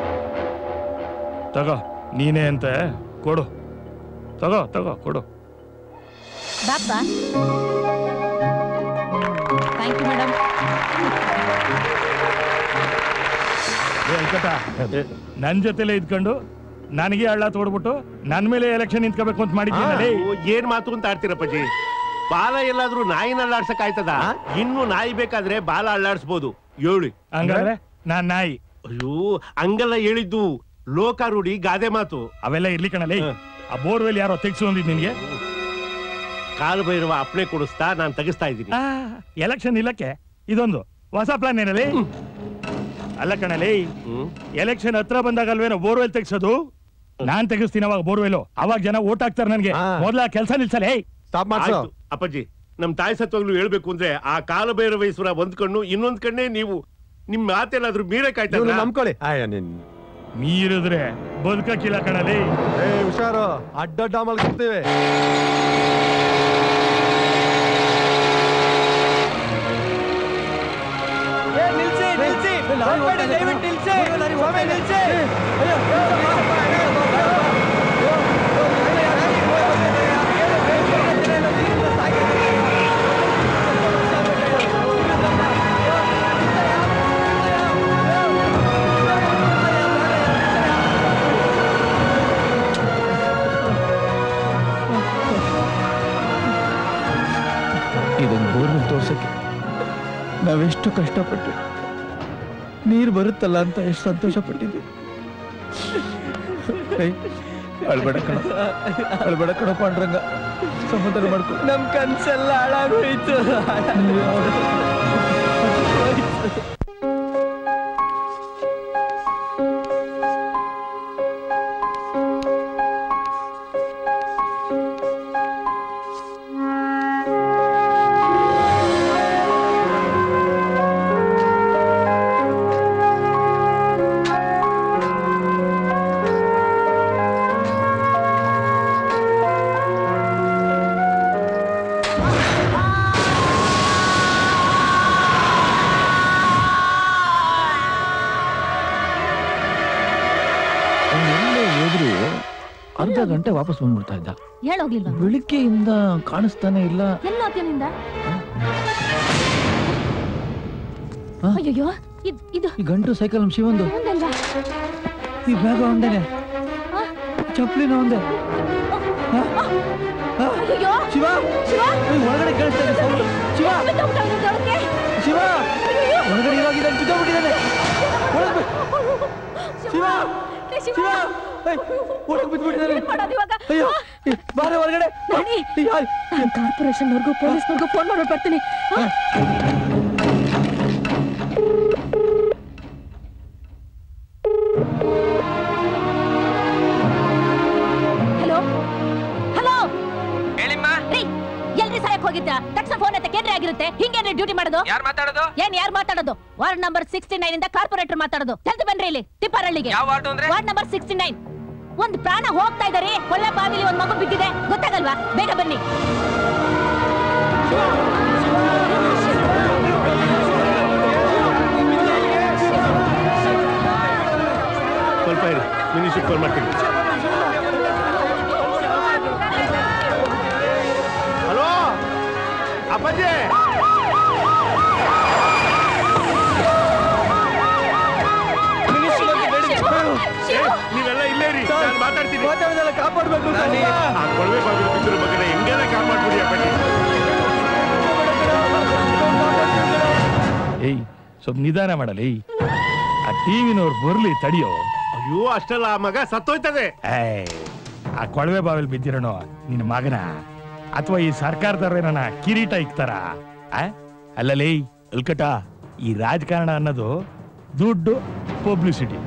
ತಗೋ ನೀನೇ ಅಂತ ಕೊಡು ತಗೋ ತಗೋ ಕೊಡು ಬಾಪ ಥ್ಯಾಂಕ್ ಯು ಮೇಡಮ್ ಏ ಅಲ್ಕಟ ನನ್ ಜೊತೆಲೆ ಇದ್ಕೊಂಡು ನನಗೆ ಹಳ್ಳ ತೋಡ್ಬಿಟ್ಟು ನನ್ ಮೇಲೆ ಎಲೆಕ್ಷನ್ ನಿಂತ್ಕೋಬೇಕು ಅಂತ ಮಾಡಿದ್ದೀನಿ ಓ, ಏನ್ ಮಾತು ಅಂತ ಆಡ್ತೀರಪ್ಪಾಜಿ ಬಾಲ ಎಲ್ಲಾದ್ರೂ ನಾಯಿನ ಅಲ್ಲಾಡ್ಸಕ್ ಆಯ್ತದ ಇನ್ನು ನಾಯಿ ಬೇಕಾದ್ರೆ ಬಾಲ ಅಲ್ಲಾಡ್ಸ್ಬೋದು ಹೇಳಿ ಹಂಗಾದ್ರೆ ನಾನ್ ನಾಯಿ ಅಯ್ಯೋ ಹಂಗಲ್ಲ ಹೇಳಿದ್ದು ಲೋಕಾರೂಢಿ ಗಾದೆ ಮಾತು ಅವೆಲ್ಲ ಇರ್ಲಿ ಕಣಲೇ ಆ ಬೋರ್ವೆಲ್ ಯಾರೋ ತೆಗ್ಸು ಅಂದಿದ್ ನಿನ್ಗೆ ಕಾಲು ಭೈರವ ಅಪ್ನೆ ಕೊಡಿಸ್ತಾ ನಾನ್ ತೆಗಿಸ್ತಾ ಇದ್ದೀನಿ ಎಲೆಕ್ಷನ್ ಇಲ್ಲಕ್ಕೆ ಇದೊಂದು ಹೊಸ ಪ್ಲಾನ್ ಏನಲ್ಲಿ ಅಲ್ಲ ಕಣಲೇ ಎಲೆಕ್ಷನ್ ಹತ್ರ ಬಂದಾಗಲ್ವೇನೋ ಬೋರ್ವೆಲ್ ತೆಗ್ಸೋದು ನಾನ್ ತೆಗಿಸ್ತೀನಿ ಅವಾಗ ಬೋರ್ವೆಲ್ ಅವಾಗ ಜನ ಓಟ್ ಹಾಕ್ತಾರೆ ನನ್ಗೆ ಮೊದ್ಲ ಕೆಲಸ ನಿಲ್ಸಲೇ ಆಯ್ತು, ಅಪ್ಪಾಜಿ ನಮ್ ತಾಯಿ ಸತ್ವಾಗ್ಲು ಹೇಳ್ಬೇಕು ಅಂದ್ರೆ ಆ ಕಾಲ ಭೈರವೇಶ್ವರ ಒಂದ್ ಕಣ್ಣು ಇನ್ನೊಂದ್ ಕಣ್ಣೇ ನೀವು ನಿಮ್ ಮಾತೆಲ್ಲಾದ್ರೂ ಮೀರೇ ಕಾಯ್ತಾ ನಂಬ್ಕೊಳ್ಳಿ ಆಯ ನಿನ್ ಮೀರಿದ್ರೆ ಬದುಕಕ್ಕಿಲ್ಲ ಕಣಲೇ ಏ ಹುಷಾರು ಅಡ್ಡಡ್ಡ ಮಲ್ಗಿರ್ತೀವಿ ನಿಲ್ಸಿ ನಿಲ್ಸಿ ಹೋಗ್ಬೇಡಿ, ದಯವಿಟ್ಟು ನಿಲ್ಸಿ ಸ್ವಾಮಿ, ನಿಲ್ಸಿ ಇದೊಂದು ಬೋರ್ವೆಲ್ ತೋರ್ಸಕ್ಕೆ ನಾವೆಷ್ಟು ಕಷ್ಟಪಟ್ಟು ನೀರು ಬರುತ್ತಲ್ಲ ಅಂತ ಎಷ್ಟು ಸಂತೋಷ ಪಟ್ಟಿದ್ವಿ ಏಯ್, ಅಳ್ಬೇಡ ಕಣ ಅಳ್ಬೇಡ ಕಣ ಪಾಂಡ್ರಂಗ ಸಮಾಧಾನ ಮಾಡ್ಕೊ ನಮ್ ಕನ್ಸೆಲ್ಲ ಹಾಳಾಗೋಯ್ತು ಅರ್ಧ ಗಂಟೆ ವಾಪಸ್ ಬಂದ್ಬಿಡ್ತಾ ಇದ್ದ ಹೇಳೋಗ್ಲಿಲ್ವಾ ಬೆಳಿಗ್ಗೆಯಿಂದ ಕಾಣಿಸ್ತಾನೆ ಇಲ್ಲ ಎಲ್ಲ ನಿಂದ ಹಾ? ಅಯ್ಯೋ ಇದ್- ಇದು ಈ ಗಂಟು ಸೈಕಲ್ ನಮ್ ಶಿವಂದು ಒಂದಲ್ವಾ ಈ ಬ್ಯಾಗ ಒಂದೇನೆ ಚಪ್ಲಿನ ಒಂದೇ ಹಾ? ಹಾ? ಅಯ್ಯೋ ಶಿವ ಶಿವ ಏಯ್, ಒಳಗಡೆ ಕೇಳಿಸ್ತಾ ಇದೆ sound. ಶಿವ ಶಿವ ಒಳಗಡೆ ಇರೋಗಿದ್ದಾನೆ ಬಿದ್ದೋಗ್ಬಿಟ್ಟಿದ್ದಾನೆ ಒಳಗ್ ಬಿ- ಶಿವ ಶಿವ ಏಯ್, ಒಳಗ್ ಬಿದ್ಬಿಟ್ಟಿದ್ದಾನೆ ಅಯ್ಯೋ ಏ, ಬಾರೆ ಹೊರಗಡೆ ನಾನು ಕಾರ್ಪೊರೇಷನ್ವರೆಗೂ ಪೊಲೀಸ್ನವ್ರಿಗೂ ಫೋನ್ ಮಾಡ್ಬಿಟ್ಟು ಬರ್ತೀನಿ ಹಾ? ಹಲೋ ಹಲೋ ಹೇಳಿಮ್ಮ ರೀ ಎಲ್ರಿ ಸಾಯಕ್ ಹೋಗಿದ್ದ ತಕ್ಷಣ ಫೋನ್ ಎತ್ತ ಕೇಂದ್ರ ಆಗಿರುತ್ತೆ ಹಿಂಗೇನ್ರಿ ಡ್ಯೂಟಿ ಮಾಡೋದು ಯಾರ್ ಮಾತಾಡೋದು ಏನ್ ಯಾರು ಮಾತಾಡೋದು ವಾರ್ಡ್ ನಂಬರ್ ಸಿಕ್ಸ್ಟಿ ನೈನ್ ಇಂದ ಕಾರ್ಪೊರೇಟರ್ ಮಾತಾಡೋದು ಜಲ್ದಿ ಬನ್ರಿ ಇಲ್ಲಿ ತಿಪ್ಪಾರಳ್ಳಿಗೆ ಯಾವ ವಾರ್ಡ್ ಅಂದ್ರೆ? ವಾರ್ಡ್ ನಂಬರ್ ಸಿಕ್ಸ್ಟಿ ನೈನ್ ಒಂದ್ ಪ್ರಾಣ ಹೋಗ್ತಾ ಇದಾರೆ ಕೊಳ್ಳೆ ಬಾವಿಲಿ ಒಂದ್ ಮಗು ಬಿದ್ದಿದೆ ಗೊತ್ತಾಗಲ್ವಾ ಬೇಗ ಬನ್ನಿ ಸ್ವಲ್ಪ ಇರಿ ಮಿನಿಸ್ಟ್ರಿಗೆ ಕಾಲ್ ಮಾಡ್ತೀನಿ ಹಲೋ ಅಪ್ಪಾಜಿ ಏ, ನೀವೆಲ್ಲ ಇಲ್ಲೇ ಇರಿ ನಾನು ಮಾತಾಡ್ತೀನಿ ಕಾಪಾಡ್ಬೇಕು ಆ ಕೊಳವೆ ಬಾಗಿಲು ಬಿದ್ದಿರೋ ಬಗ್ಗೆ ಹೆಂಗೆಲ್ಲ ಕಾಪಾಡ್ಬಿಡಿ ಅಪ್ಪಾಜಿ ಏಯ್ ಸ್ವಲ್ಪ ನಿಧಾನ ಮಾಡಲಿ ಆ ಟಿವಿನವ್ರು ಬರ್ಲಿ ತಡಿಯೋ ಅಯ್ಯೋ ಅಷ್ಟಲ್ಲ ಆ ಮಗ ಸತ್ತೋಯ್ತದೆ ಏಯ್, ಆ ಕೊಳವೆ ಬಾವಿಲ್ ಬಿದ್ದಿರೋಣ ನಿನ್ನ ಮಗನ ಅಥವಾ ಈ ಸರ್ಕಾರದವ್ರೇನ ಕಿರೀಟ ಇಕ್ತಾರ ಆ? ಅಲ್ಲಲೇ ಅಲ್ಕಟ ಈ ರಾಜಕಾರಣ ಅನ್ನೋದು ದುಡ್ಡು ಪಬ್ಲಿಸಿಟಿ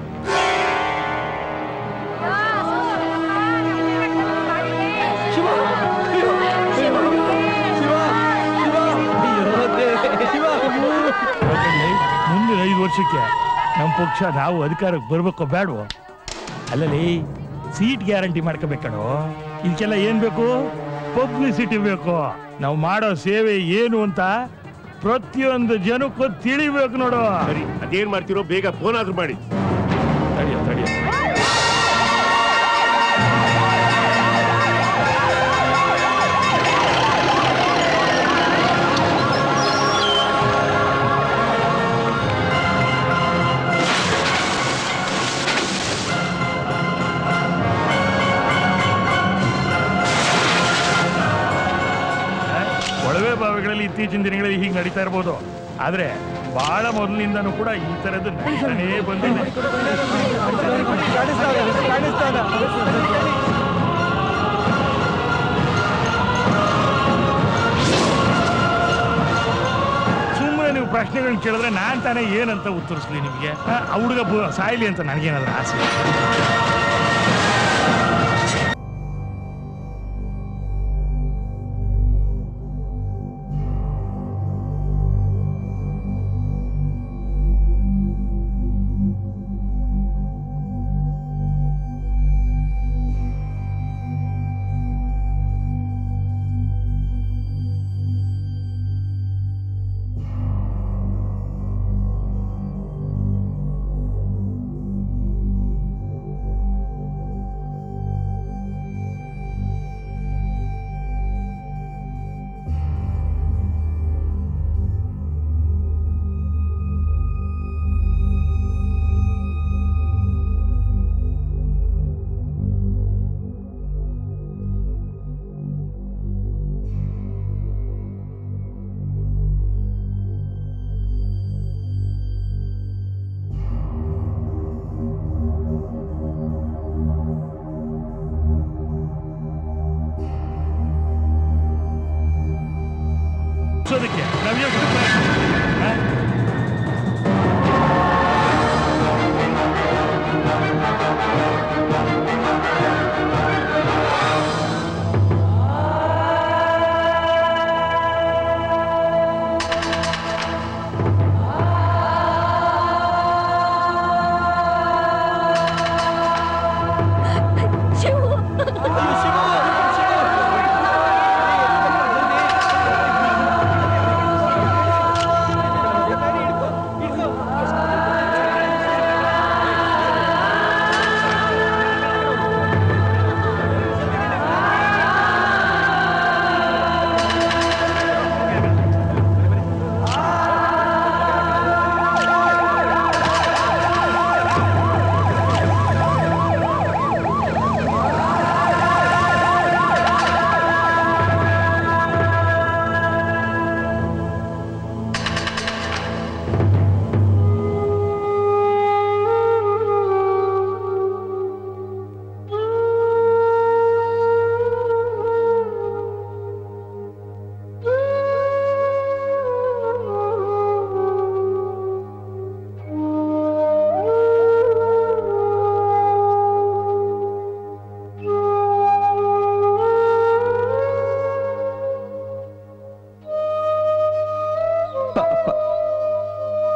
ಮುಂದಿನ ಐದು ವರ್ಷಕ್ಕೆ ನಮ್ಮ ಪಕ್ಷ ನಾವು ಅಧಿಕಾರಕ್ಕೆ ಬರ್ಬೇಕೋ ಬೇಡವೋ ಅಲ್ಲಲ್ಲಿ ಸೀಟ್ ಗ್ಯಾರಂಟಿ ಮಾಡ್ಕೋಬೇಕಣೋ ಇದಕ್ಕೆಲ್ಲ ಏನ್ ಬೇಕು ಪಬ್ಲಿಸಿಟಿ ಬೇಕು ನಾವು ಮಾಡೋ ಸೇವೆ ಏನು ಅಂತ ಪ್ರತಿಯೊಂದು ಜನಕ್ಕೂ ತಿಳಿಬೇಕು ನೋಡು ಸರಿ ಅದೇನ್ ಮಾಡ್ತಿರೋ ಬೇಗ ಫೋನ್ ಆದ್ರೂ ಮಾಡಿ ತಡಿಯೋ ತಡಿಯೋ ಕೊಳವೆ ಬಾವಿಗಳಲ್ಲಿ ಇತ್ತೀಚಿನ ದಿನಗಳಲ್ಲಿ ಹೀಗೆ ನಡೀತಾ ಇರ್ಬೋದು ಆದ್ರೆ ಬಹಳ ಮೊದಲಿನಿಂದನೂ ಕೂಡ ಈ ತರದ್ದು ನಡೀತಾನೇ ಬಂದಿದೆ ಸುಮ್ಮನೆ ನೀವು ಪ್ರಶ್ನೆಗಳನ್ನ ಕೇಳಿದ್ರೆ ನಾನ್ ತಾನೇ ಏನಂತ ಉತ್ತರಿಸ್ಲಿ ನಿಮಗೆ ಆ ಹುಡುಗ ಬ- ಸಾಯ್ಲಿ ಅಂತ ನನಗೇನಾದ್ರೂ ಆಸೆ ಮುಗ್ಸೋದಕ್ಕೆ ನಾವ್ ಎಷ್ಟು ಪ್ರಯತ್ನ- ಆ?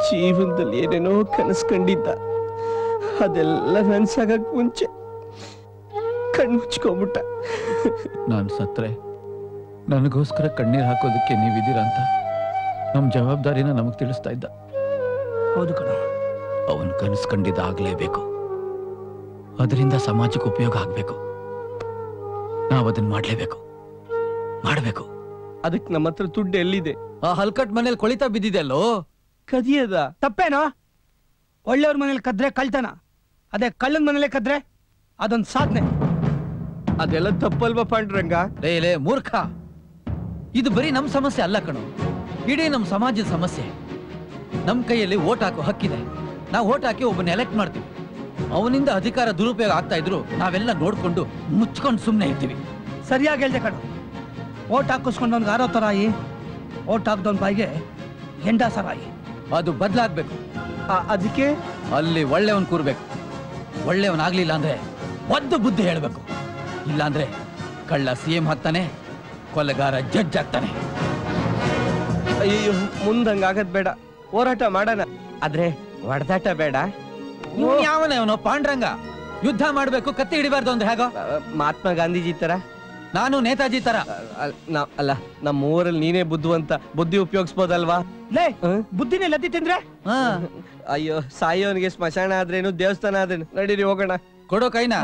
ಜೀವನದಲ್ಲಿ ಏನೇನೋ ಕನಸು ಕಂಡಿದ್ದ ಅದೆಲ್ಲ ನನ್ಸಾಗಕ್ ಮುಂಚೆ ಕಣ್ಮುಚ್ಕೊಂಬಿಟ್ಟ ನಾನು ಸತ್ರೆ ನನಗೋಸ್ಕರ ಕಣ್ಣೀರ್ ಹಾಕೋದಕ್ಕೆ ನೀವಿದ್ದೀರಾ ಅಂತ ನಮ್ ಜವಾಬ್ದಾರಿನ ನಮಗ್ ತಿಳಿಸ್ತಾ ಇದ್ದ ಹೌದು ಕಣ ಅವನ್ ಕನಸು ಕಂಡಿದ್ದ ಆಗ್ಲೇಬೇಕು ಅದರಿಂದ ಸಮಾಜಕ್ಕೆ ಉಪಯೋಗ ಆಗ್ಬೇಕು ನಾವ್ ಅದನ್ನ ಮಾಡ್ಲೇಬೇಕು ಮಾಡ್ಬೇಕು ಅದಕ್ಕೆ ನಮ್ಮ ಹತ್ರ ದುಡ್ಡು ಎಲ್ಲಿದೆ ಆ ಹಲ್ಕಟ್ ಮನೇಲಿ ಕೊಳಿತಾ ಬಿದ್ದಿದೆ ಅಲ್ಲೋ ಕದಿಯದ ತಪ್ಪೇನೋ ಒಳ್ಳೆಯವ್ರ ಮನೇಲಿ ಕದ್ರೆ ಕಳ್ತನ ಅದೇ ಕಳ್ಳನ ಮನೇಲಿ ಕದ್ರೆ ಅದೊಂದು ಸಾಧನೆ ಅದೆಲ್ಲ ತಪ್ಪಲ್ವಾ ಪಾಂಡ್ರಂಗ ಲೇ ಲೇ ಮೂರ್ಖ ಇದು ಬರೀ ನಮ್ ಸಮಸ್ಯೆ ಅಲ್ಲ ಕಣು ಇಡೀ ನಮ್ ಸಮಾಜದ ಸಮಸ್ಯೆ ನಮ್ ಕೈಯಲ್ಲಿ ಓಟ್ ಹಾಕೋ ಹಕ್ಕಿದೆ ನಾವು ಓಟ್ ಹಾಕಿ ಒಬ್ಬನ ಎಲೆಕ್ಟ್ ಮಾಡ್ತೀವಿ ಅವನಿಂದ ಅಧಿಕಾರ ದುರುಪಯೋಗ ಆಗ್ತಾ ಇದ್ರು ನಾವೆಲ್ಲ ನೋಡ್ಕೊಂಡು ಮುಚ್ಕೊಂಡು ಸುಮ್ಮನೆ ಇರ್ತೀವಿ ಸರಿಯಾಗಿ ಹೇಳ್ದೆ ಕಣು ಓಟ್ ಹಾಕಿಸ್ಕೊಂಡವ್ನಿಗೆ ಆರೋ ತರಾಯಿ ಓಟ್ ಹಾಕ್ದವನ್ ಬಾಯಿಗೆ ಹೆಂಡ ಸರಾಯಿ ಅದು ಬದಲಾಗ್ಬೇಕು ಅದಕ್ಕೆ ಅಲ್ಲಿ ಒಳ್ಳೆಯವನ್ ಕೂರ್ಬೇಕು ಒಳ್ಳೆಯವನಾಗ್ಲಿಲ್ಲ ಅಂದ್ರೆ ಒದ್ದು ಬುದ್ಧಿ ಹೇಳ್ಬೇಕು ಇಲ್ಲಾಂದ್ರೆ ಕಳ್ಳ ಸಿ ಎಂ ಆಗ್ತಾನೆ ಕೊಲೆಗಾರ ಜಡ್ಜ್ ಆಗ್ತಾನೆ ಅಯ್ಯೋ ಮುಂದಂಗಾಗದ್ ಬೇಡ ಹೋರಾಟ ಮಾಡೋಣ ಆದ್ರೆ ಹೊಡೆದಾಟ ಬೇಡ ಯಾವನ ಅವನು ಪಾಂಡ್ರಂಗ ಯುದ್ಧ ಮಾಡ್ಬೇಕು ಕತ್ತಿ ಹಿಡಿಬಾರ್ದು ಅಂದ್ರೆ ಹೇಗೋ ಮಹಾತ್ಮ ಗಾಂಧೀಜಿ ತರ ನಾನು ನೇತಾಜಿ ತರ ನಾವ್ ಅಲ್ಲ ನಮ್ಮ ಊರಲ್ಲಿ ನೀನೇ ಬುದ್ಧಿವಂತ ಬುದ್ಧಿ ಉಪಯೋಗಿಸ್ಬೋದಲ್ವಾ ಲೇ ಬುದ್ಧಿನೇ ಲದ್ದಿ ತಿಂದ್ರೆ ಅಯ್ಯೋ ಸಾಯೋನಿಗೆ ಸ್ಮಶಾನ ಆದ್ರೇನು ದೇವಸ್ಥಾನ ಆದ್ರೇನು ನಡೀರಿ ಹೋಗೋಣ ಕೊಡೋ ಕೈನ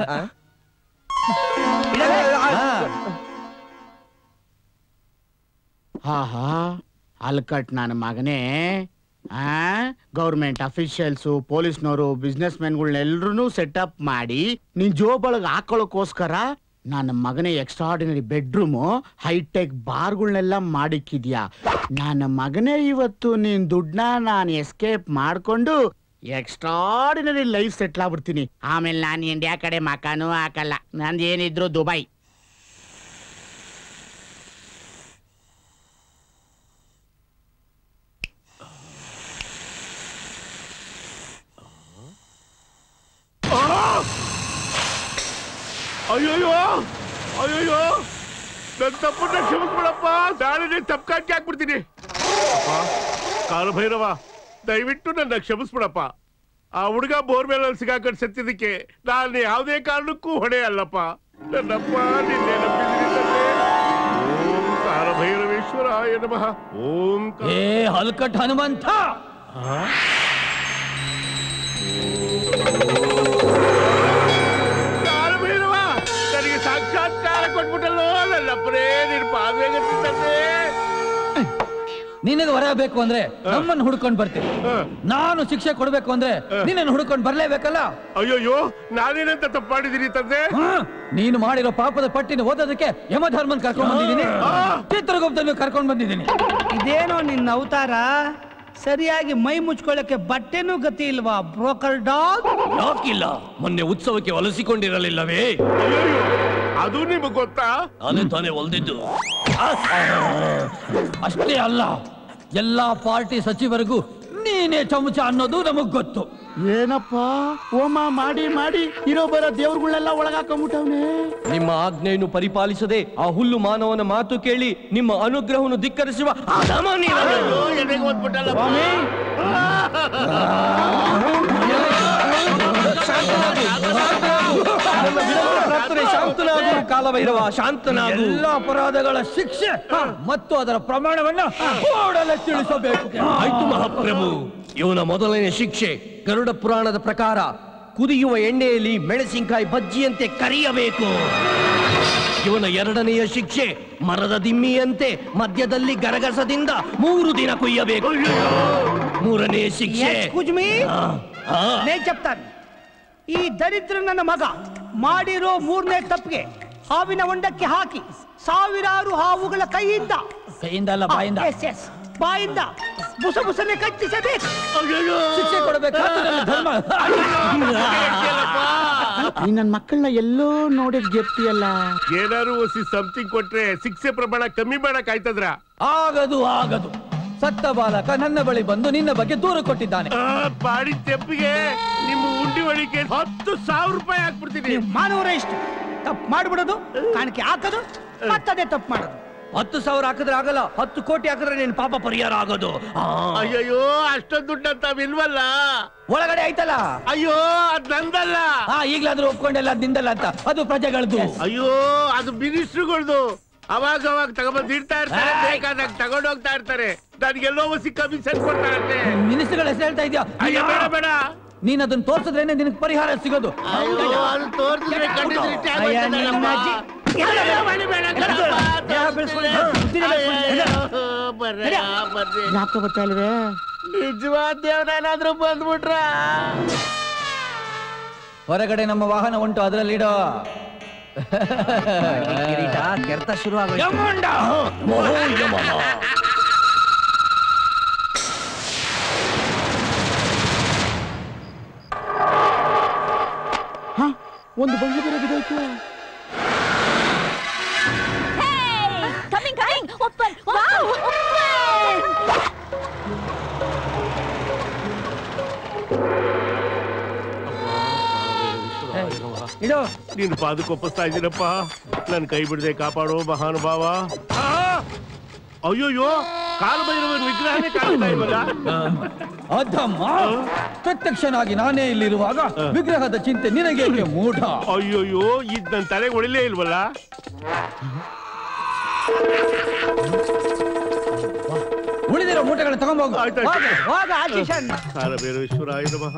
ಹಾ ಹಾ ಅಲ್ಕಟ್ ನನ್ನ ಮಗನೇ ಆ ಗೌರ್ಮೆಂಟ್ ಅಫಿಷಿಯಲ್ಸು ಪೊಲೀಸ್ನವರು ಬಿಸ್ನೆಸ್ ಮೆನ್ಗಳನ್ನೆಲ್ಲರೂ ಸೆಟಪ್ ಮಾಡಿ ನಿನ್ ಜೋಬೊಳಗೆ ಹಾಕೊಳ್ಳೋಕೋಸ್ಕರ ನನ್ನ ಮಗನೇ ಎಕ್ಸ್ಟ್ರಾರ್ಡಿನರಿ ಬೆಡ್ರೂಮು ಹೈಟೆಕ್ ಬಾರ್ಗಳನ್ನೆಲ್ಲ ಮಾಡಿಕ್ಕಿದ್ಯಾ ನನ್ನ ಮಗನೇ ಇವತ್ತು ನಿನ್ ದುಡ್ಡನ್ನ ನಾನು ಎಸ್ಕೇಪ್ ಮಾಡ್ಕೊಂಡು ಎಕ್ಸ್ಟ್ರಾರ್ಡಿನರಿ ಲೈಫ್ ಸೆಟ್ಲ್ ಆಗ್ಬಿಡ್ತೀನಿ ಆಮೇಲೆ ನಾನು ಇಂಡಿಯಾ ಕಡೆ ಮಕಾನೂ ಹಾಕಲ್ಲ ನಂದು ಏನಿದ್ರು ದುಬೈ ಅಯ್ಯೋಯ್ಯೋ ಅಯ್ಯೋಯ್ಯೋ ನನ್ ತಪ್ಪನ್ನ ಕ್ಷಮಿಸ್ಬಿಡಪ್ಪ ನಾಳೆ ತಪ್ಪಾಕಿ ಹಾಕ್ಬಿಡ್ತೀನಿ ಅಪ್ಪ, ಕಾಲಭೈರವ ದಯವಿಟ್ಟು ನನ್ನ ಕ್ಷಮಿಸ್ಬಿಡಪ್ಪ ಆ ಹುಡುಗ ಬೋರ್ವೆಲ್ ಅಲ್ಲಿ ಸಿಗಾಕೊಂಡು ಸತ್ತಿದ್ದಕ್ಕೆ ನಾನು ಯಾವುದೇ ಕಾರಣಕ್ಕೂ ಹೊಣೆ ಅಲ್ಲಪ್ಪ ನನ್ನಪ್ಪ ನಿನ್ನೆ ನಂಬಿದ್ದೀನಿ ತಂದೆ. ಓಂ ಕಾಲಭೈರವೇಶ್ವರಾಯ ನಮಃ ಓಂ ಕಾ- ಏ ಹಲ್ಕಟ್ ಹನುಮಂತ ಕಾಲಭೈರವ ನನಗೆ ಸಾಕ್ಷಾತ್ಕಾರ ಕೊಟ್ಬಿಟ್ಟಲ್ಲೋ ನನ್ನಪ್ಪರೇ ನಿನ್ ಪಾದವೇಗತ್ತಿದ್ದಂತೆ ನಿನಗೆ ವರ ಬೇಕು ಅಂದ್ರೆ ನಮ್ಮನ್ನು ಹುಡ್ಕೊಂಡ್ ಬರ್ತೀನಿ ನಾನು ಶಿಕ್ಷೆ ಕೊಡ್ಬೇಕು ಅಂದ್ರೆ ನಿನ್ನನ್ನು ಹುಡ್ಕೊಂಡ್ ಬರ್ಲೇಬೇಕಲ್ಲ ಅಯ್ಯೋಯ್ಯೋ ನಾನೇನಂತ ತಪ್ಪು ಮಾಡಿದ್ದೀನಿ ತಂದೆ ನೀನು ಮಾಡಿರೋ ಪಾಪದ ಪಟ್ಟಿನ ಓದೋದಕ್ಕೆ ಯಮಧರ್ಮನ್ ಕರ್ಕೊಂಡ್ ಬಂದಿದ್ದೀನಿ ಚಿತ್ರಗುಪ್ತನ್ನು ಕರ್ಕೊಂಡ್ ಬಂದಿದ್ದೀನಿ ಇದೇನೋ ನಿನ್ನ ಅವತಾರ ಸರಿಯಾಗಿ ಮೈ ಮುಚ್ಕೊಳ್ಳಕ್ಕೆ ಬಟ್ಟೆನೂ ಗತಿ ಇಲ್ವಾ ಬ್ರೋಕರ್ ಡಾಗ್ ಯಾಕಿಲ್ಲ ಮೊನ್ನೆ ಉತ್ಸವಕ್ಕೆ ಒಲಿಸಿಕೊಂಡಿರಲಿಲ್ಲವೇ ಅದು ನಿಮಗೆ ಗೊತ್ತಾ ನಾನೇ ತಾನೇ ಹೊಲ್ದಿದ್ದು ಅಷ್ಟೇ ಅಲ್ಲ ಎಲ್ಲಾ ಪಾರ್ಟಿ ಸಚಿವರಿಗೂ ನೀನೇ ಚಮಚ ಅನ್ನೋದು ನಮಗ್ ಗೊತ್ತು ಏನಪ್ಪ ಹೋಮ ಮಾಡಿ ಮಾಡಿ ಇರೋ ಬರೋ ದೇವ್ರುಗಳೆಲ್ಲ ಒಳಗಾಕೊಂಡ್ಬಿಟ್ಟವ್ನೆ ನಿಮ್ಮ ಆಜ್ಞೆಯನ್ನು ಪರಿಪಾಲಿಸದೆ ಆ ಹುಲ್ಲು ಮಾನವನ ಮಾತು ಕೇಳಿ ನಿಮ್ಮ ಅನುಗ್ರಹವನ್ನು ಧಿಕ್ಕರಿಸುವ ಅಧಮ ನೀನು. ನನ್ನ ವಿನಮ್ರ ಪ್ರಾರ್ಥನೆ ಶಾಂತನಾಗು ಕಾಲಭೈರವ ಶಾಂತನಾಗು ಎಲ್ಲ ಅಪರಾಧಗಳ ಶಿಕ್ಷೆ ಮತ್ತು ಅದರ ಪ್ರಮಾಣವನ್ನ ಕೂಡಲೇ ತಿಳಿಸಬೇಕು ಆಯ್ತು ಮಹಾಪ್ರಭು ಇವನ ಮೊದಲನೇ ಶಿಕ್ಷೆ ಗರುಡ ಪುರಾಣದ ಪ್ರಕಾರ ಕುದಿಯುವ ಎಣ್ಣೆಯಲ್ಲಿ ಮೆಣಸಿನಕಾಯಿ ಬಜ್ಜಿಯಂತೆ ಕರಿಯಬೇಕು ಇವನ ಎರಡನೆಯ ಶಿಕ್ಷೆ ಮರದ ದಿಮ್ಮಿಯಂತೆ ಮಧ್ಯದಲ್ಲಿ ಗರಗಸದಿಂದ ಮೂರು ದಿನ ಕೊಯ್ಯಬೇಕು ಮೂರನೇ ಶಿಕ್ಷೆ ಕುಜ್ಮಿ ಆ, ಆ. ನೇ ಚೆಪ್ತಾನೆ ಈ ದರಿದ್ರ ನನ್ನ ಮಗ ಮಾಡಿರೋ ಮೂರನೇ ತಪ್ಪಿಗೆ ಹಾವಿನ ಹೊಂಡಕ್ಕೆ ಹಾಕಿ ಸಾವಿರಾರು ಹಾವುಗಳ ಕೈಯಿಂದ ಕೈಯಿಂದ ಅಲ್ಲ ಬಾಯಿಂದ ಆ, yes, yes. ಬಾಯಿಂದ ಬುಸ ಬುಸನೆ ಕಚ್ಚಿಸಬೇಕು ಶಿಕ್ಷೆ ಕೊಡಬೇಕಾದ್ರೆ ನನ್ನ ಧರ್ಮ ನೀ ನನ್ನ ಮಕ್ಕಳನ್ನ ಎಲ್ಲೋ ನೋಡಿದ್ ಗೆಪ್ತಿಯಲ್ಲ ಏನಾರು ಒಸಿ ಸಮಥಿಂಗ್ ಕೊಟ್ರೆ ಶಿಕ್ಷೆ ಪ್ರಮಾಣ ಕಮ್ಮಿ ಮಾಡಕ್ ಆಯ್ತದ್ರ ಆಗದು ಆಗದು ಸತ್ತ ಬಾಲಕ ನನ್ನ ಬಳಿ ಬಂದು ನಿನ್ನ ಬಗ್ಗೆ ದೂರು ಕೊಟ್ಟಿದ್ದಾನೆ ಬಾಡಿ ತೆಪ್ಪಿಗೆ ನಿಮ್ಮ ಉಂಡಿ ಒಳಿಗೆ ಹತ್ತು ಸಾವಿರ ರೂಪಾಯಿ ಹಾಕ್ಬಿಡ್ತೀನಿ ಮಾನವರ ಇಷ್ಟು ತಪ್ಪು ಮಾಡ್ಬಿಡೋದು ಕಾಣಿಕೆ ಹಾಕೋದು ಮತ್ತದೇ ತಪ್ಪು ಮಾಡೋದು ಹತ್ತು ಸಾವಿರ ಹಾಕಿದ್ರೆ ಆಗಲ್ಲ ಹತ್ತು ಕೋಟಿ ಹಾಕಿದ್ರೆ ನಿನ್ ಪಾಪ ಪರಿಹಾರ ಆಗೋದು ಆ. ಅಯ್ಯಯ್ಯೋ ಅಷ್ಟೊಂದು ದುಡ್ಡು ಅಂತ ಇಲ್ವಲ್ಲ ಒಳಗಡೆ ಆಯ್ತಲ್ಲ ಅಯ್ಯೋ ಅದ್ ನಂದಲ್ಲ ಹಾ ಈಗ್ಲಾದ್ರೂ ಒಪ್ಕೊಂಡೆಲ್ಲ ಅದ್ ನಿಂದಲ್ಲ ಅಂತ ಅದು ಪ್ರಜೆಗಳದ್ದು ಅಯ್ಯೋ ಅದು ಮಿನಿಸ್ಟ್ರುಗಳ್ದು ಅವಾಗ ಅವಾಗ ತಗೊಂಬಂದ್ ಇಡ್ತಾ ಇರ್ತಾರೆ ಏಯ್! ಬೇಕಾದಾಗ ತಗೊಂಡ್ ಹೋಗ್ತಾ ಇರ್ತಾರೆ ನನ್ಗೆಲ್ಲೋ ಒಸಿ ಕಮಿಷನ್ ಕೊಡ್ತಾರಂತೆ ಮಿನಿಸ್ಟರ್ಗಳ ಹೆಸರು ಹೇಳ್ತಾ ಇದೆಯಾ ಅಯ್ಯೋ ಬೇಡ ಬೇಡ ನೀನ್ ಅದನ್ನ ತೋರ್ಸಿದ್ರೇನೆ ನಿನಗೆ ಪರಿಹಾರ ಸಿಗೋದು ಅಯ್ಯೋ ಅದು ತೋರ್ಸಿದ್ರೆ ಕಣ್ಣು ದೃಷ್ಟಿ ಆಗೋಯ್ತದಲ್ಲಮ್ಮ. ಅಯ್ಯೋ, ಬನ್ನಿ ಬೇಡ ಕಣಪ್ಪ, ತೋರ್ಸ್ತೀನಿ. ಅಯ್ಯೋ, ಬರ್ರಿ, ಬರ್ರಿ. ಜ್ಞಾಪಕ ಬರ್ತಾ ಇಲ್ವೇ ನಿಜವಾದ ದೇವ್ರೇನಾದ್ರೂ ಬಂದ್ಬಿಟ್ರ ಹೊರಗಡೆ ನಮ್ಮ ವಾಹನ ಉಂಟು ಅದರಲ್ಲಿಡೋ ಕಿರೀಟ ಕೆರ್ತ ಶುರು ಯಮಂಡ! ಒಂದು ಬಂಗ್ಲೆ ಬೇರೆ ಬಿದ್ದೋಯ್ತು ಕಮಿಂಗ್ ಕಮಿಂಗ್ ಓಪನ್ ವಾವ್ ಇಡೋ ನೀನು ಪಾದಕ್ಕೊಪ್ಪಿಸ್ತಾ ಇದ್ದೀನಪ್ಪ ನನ್ ಕೈ ಬಿಡದೆ ಕಾಪಾಡೋ ಮಹಾನುಭಾವ ಆ! ಅಯ್ಯೋಯ್ಯೋ ಕಾಲು ಬೈರವನ ವಿಗ್ರಹನೇ ಕಾಣ್ತಾ ಇಲ್ವಲ್ಲ ಅಧಮ್ಮ ಪ್ರತ್ಯಕ್ಷನಾಗಿ ನಾನೇ ಇಲ್ಲಿರುವಾಗ ವಿಗ್ರಹದ ಚಿಂತೆ ನಿನಗೇಕೆ ಮೂಢ ಅಯ್ಯೋಯ್ಯೋ ಇದ್ ನನ್ ತಲೆಗೆ ಹೊಡಿಲೇ ಇಲ್ವಲ್ಲ ಉಳಿದಿರೋ ಮೂಟೆಗಳನ್ನ ತಗೊಂಬೋಗು ಆಯ್ತಾಯ್ತು. ಹೋಗು, ಹೋಗು, ಆಶೀಶನ್. ಕಾಲ ಭೈರವೇಶ್ವರಾಯ ನಮಃ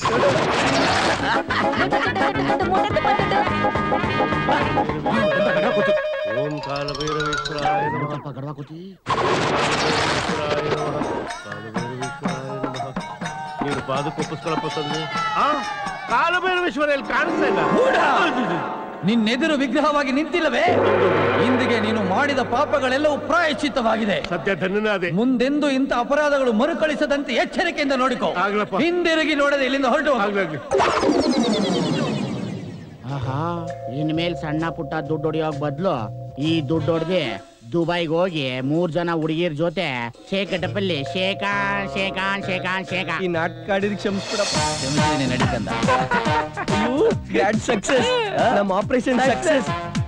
ಓಂ ಕಾಲ ಭೈರವೇಶ್ವರಾಯ ನಮಃ ಭೈರವೇಶ್ವರಾಯ ನಮಃ ಕಾಲ ಭೈರವೇಶ್ವರಾಯ ನಮಃ ನೀನು ಪಾದಕ್ಕೊಪ್ಪಿಸ್ಕೊಳಪ್ಪ ತಂದೆ ಆ ಕಾಲ ಭೈರವೇಶ್ವರ ಇಲ್ಲಿ ಕಾಣಿಸ್ತಾ ಇಲ್ಲ ಮೂಢ! ನಿನ್ನೆದುರು ವಿಗ್ರಹವಾಗಿ ನಿಂತಿಲ್ಲವೇ ಇಂದಿಗೆ ನೀನು ಮಾಡಿದ ಪಾಪಗಳೆಲ್ಲವೂ ಪ್ರಾಯಶ್ಚಿತ್ತವಾಗಿದೆ ಸತ್ಯ ಧನ್ಯನಾದೆ ಮುಂದೆಂದು ಇಂಥ ಅಪರಾಧಗಳು ಮರುಕಳಿಸದಂತೆ ಎಚ್ಚರಿಕೆಯಿಂದ ನೋಡಿಕೋ ಆಗ್ಲಪ್ಪ. ಹಿಂದಿರುಗಿ ನೋಡದೆ ಇಲ್ಲಿಂದ ಹೊರಟು ಆಗ್ಲಾಗ್ಲಿ ಆಹಾ ಇನ್ಮೇಲ್ ಸಣ್ಣ ಪುಟ್ಟ ದುಡ್ಡು ಹೊಡಿಯೋಕ್ ಬದ್ಲು ಈ ದುಡ್ಡು ಹೊಡೆದಿ ದುಬೈಗೆ ಹೋಗಿ ಮೂರ್ ಜನ ಹುಡುಗಿರ್ ಜೊತೆ ಶೇಕಟಪಲ್ಲಿ ಶೇಖಾನ್ ಶೇಖಾನ್ ಶೇಖಾನ್ ಶೇಖಾನ್ ಈ ನಾಟಕ ಆಡಿದಕ್ಕೆ ಕ್ಷಮಿಸ್ಬಿಡಪ್ಪ ಕ್ಷಮಿಸಿದ್ದೀನಿ ನಡಿಕಂದ ಗ್ರ್ಯಾಂಡ್ ಸಕ್ಸಸ್ ನಮ್ಮ ಆಪರೇಷನ್ ಸಕ್ಸಸ್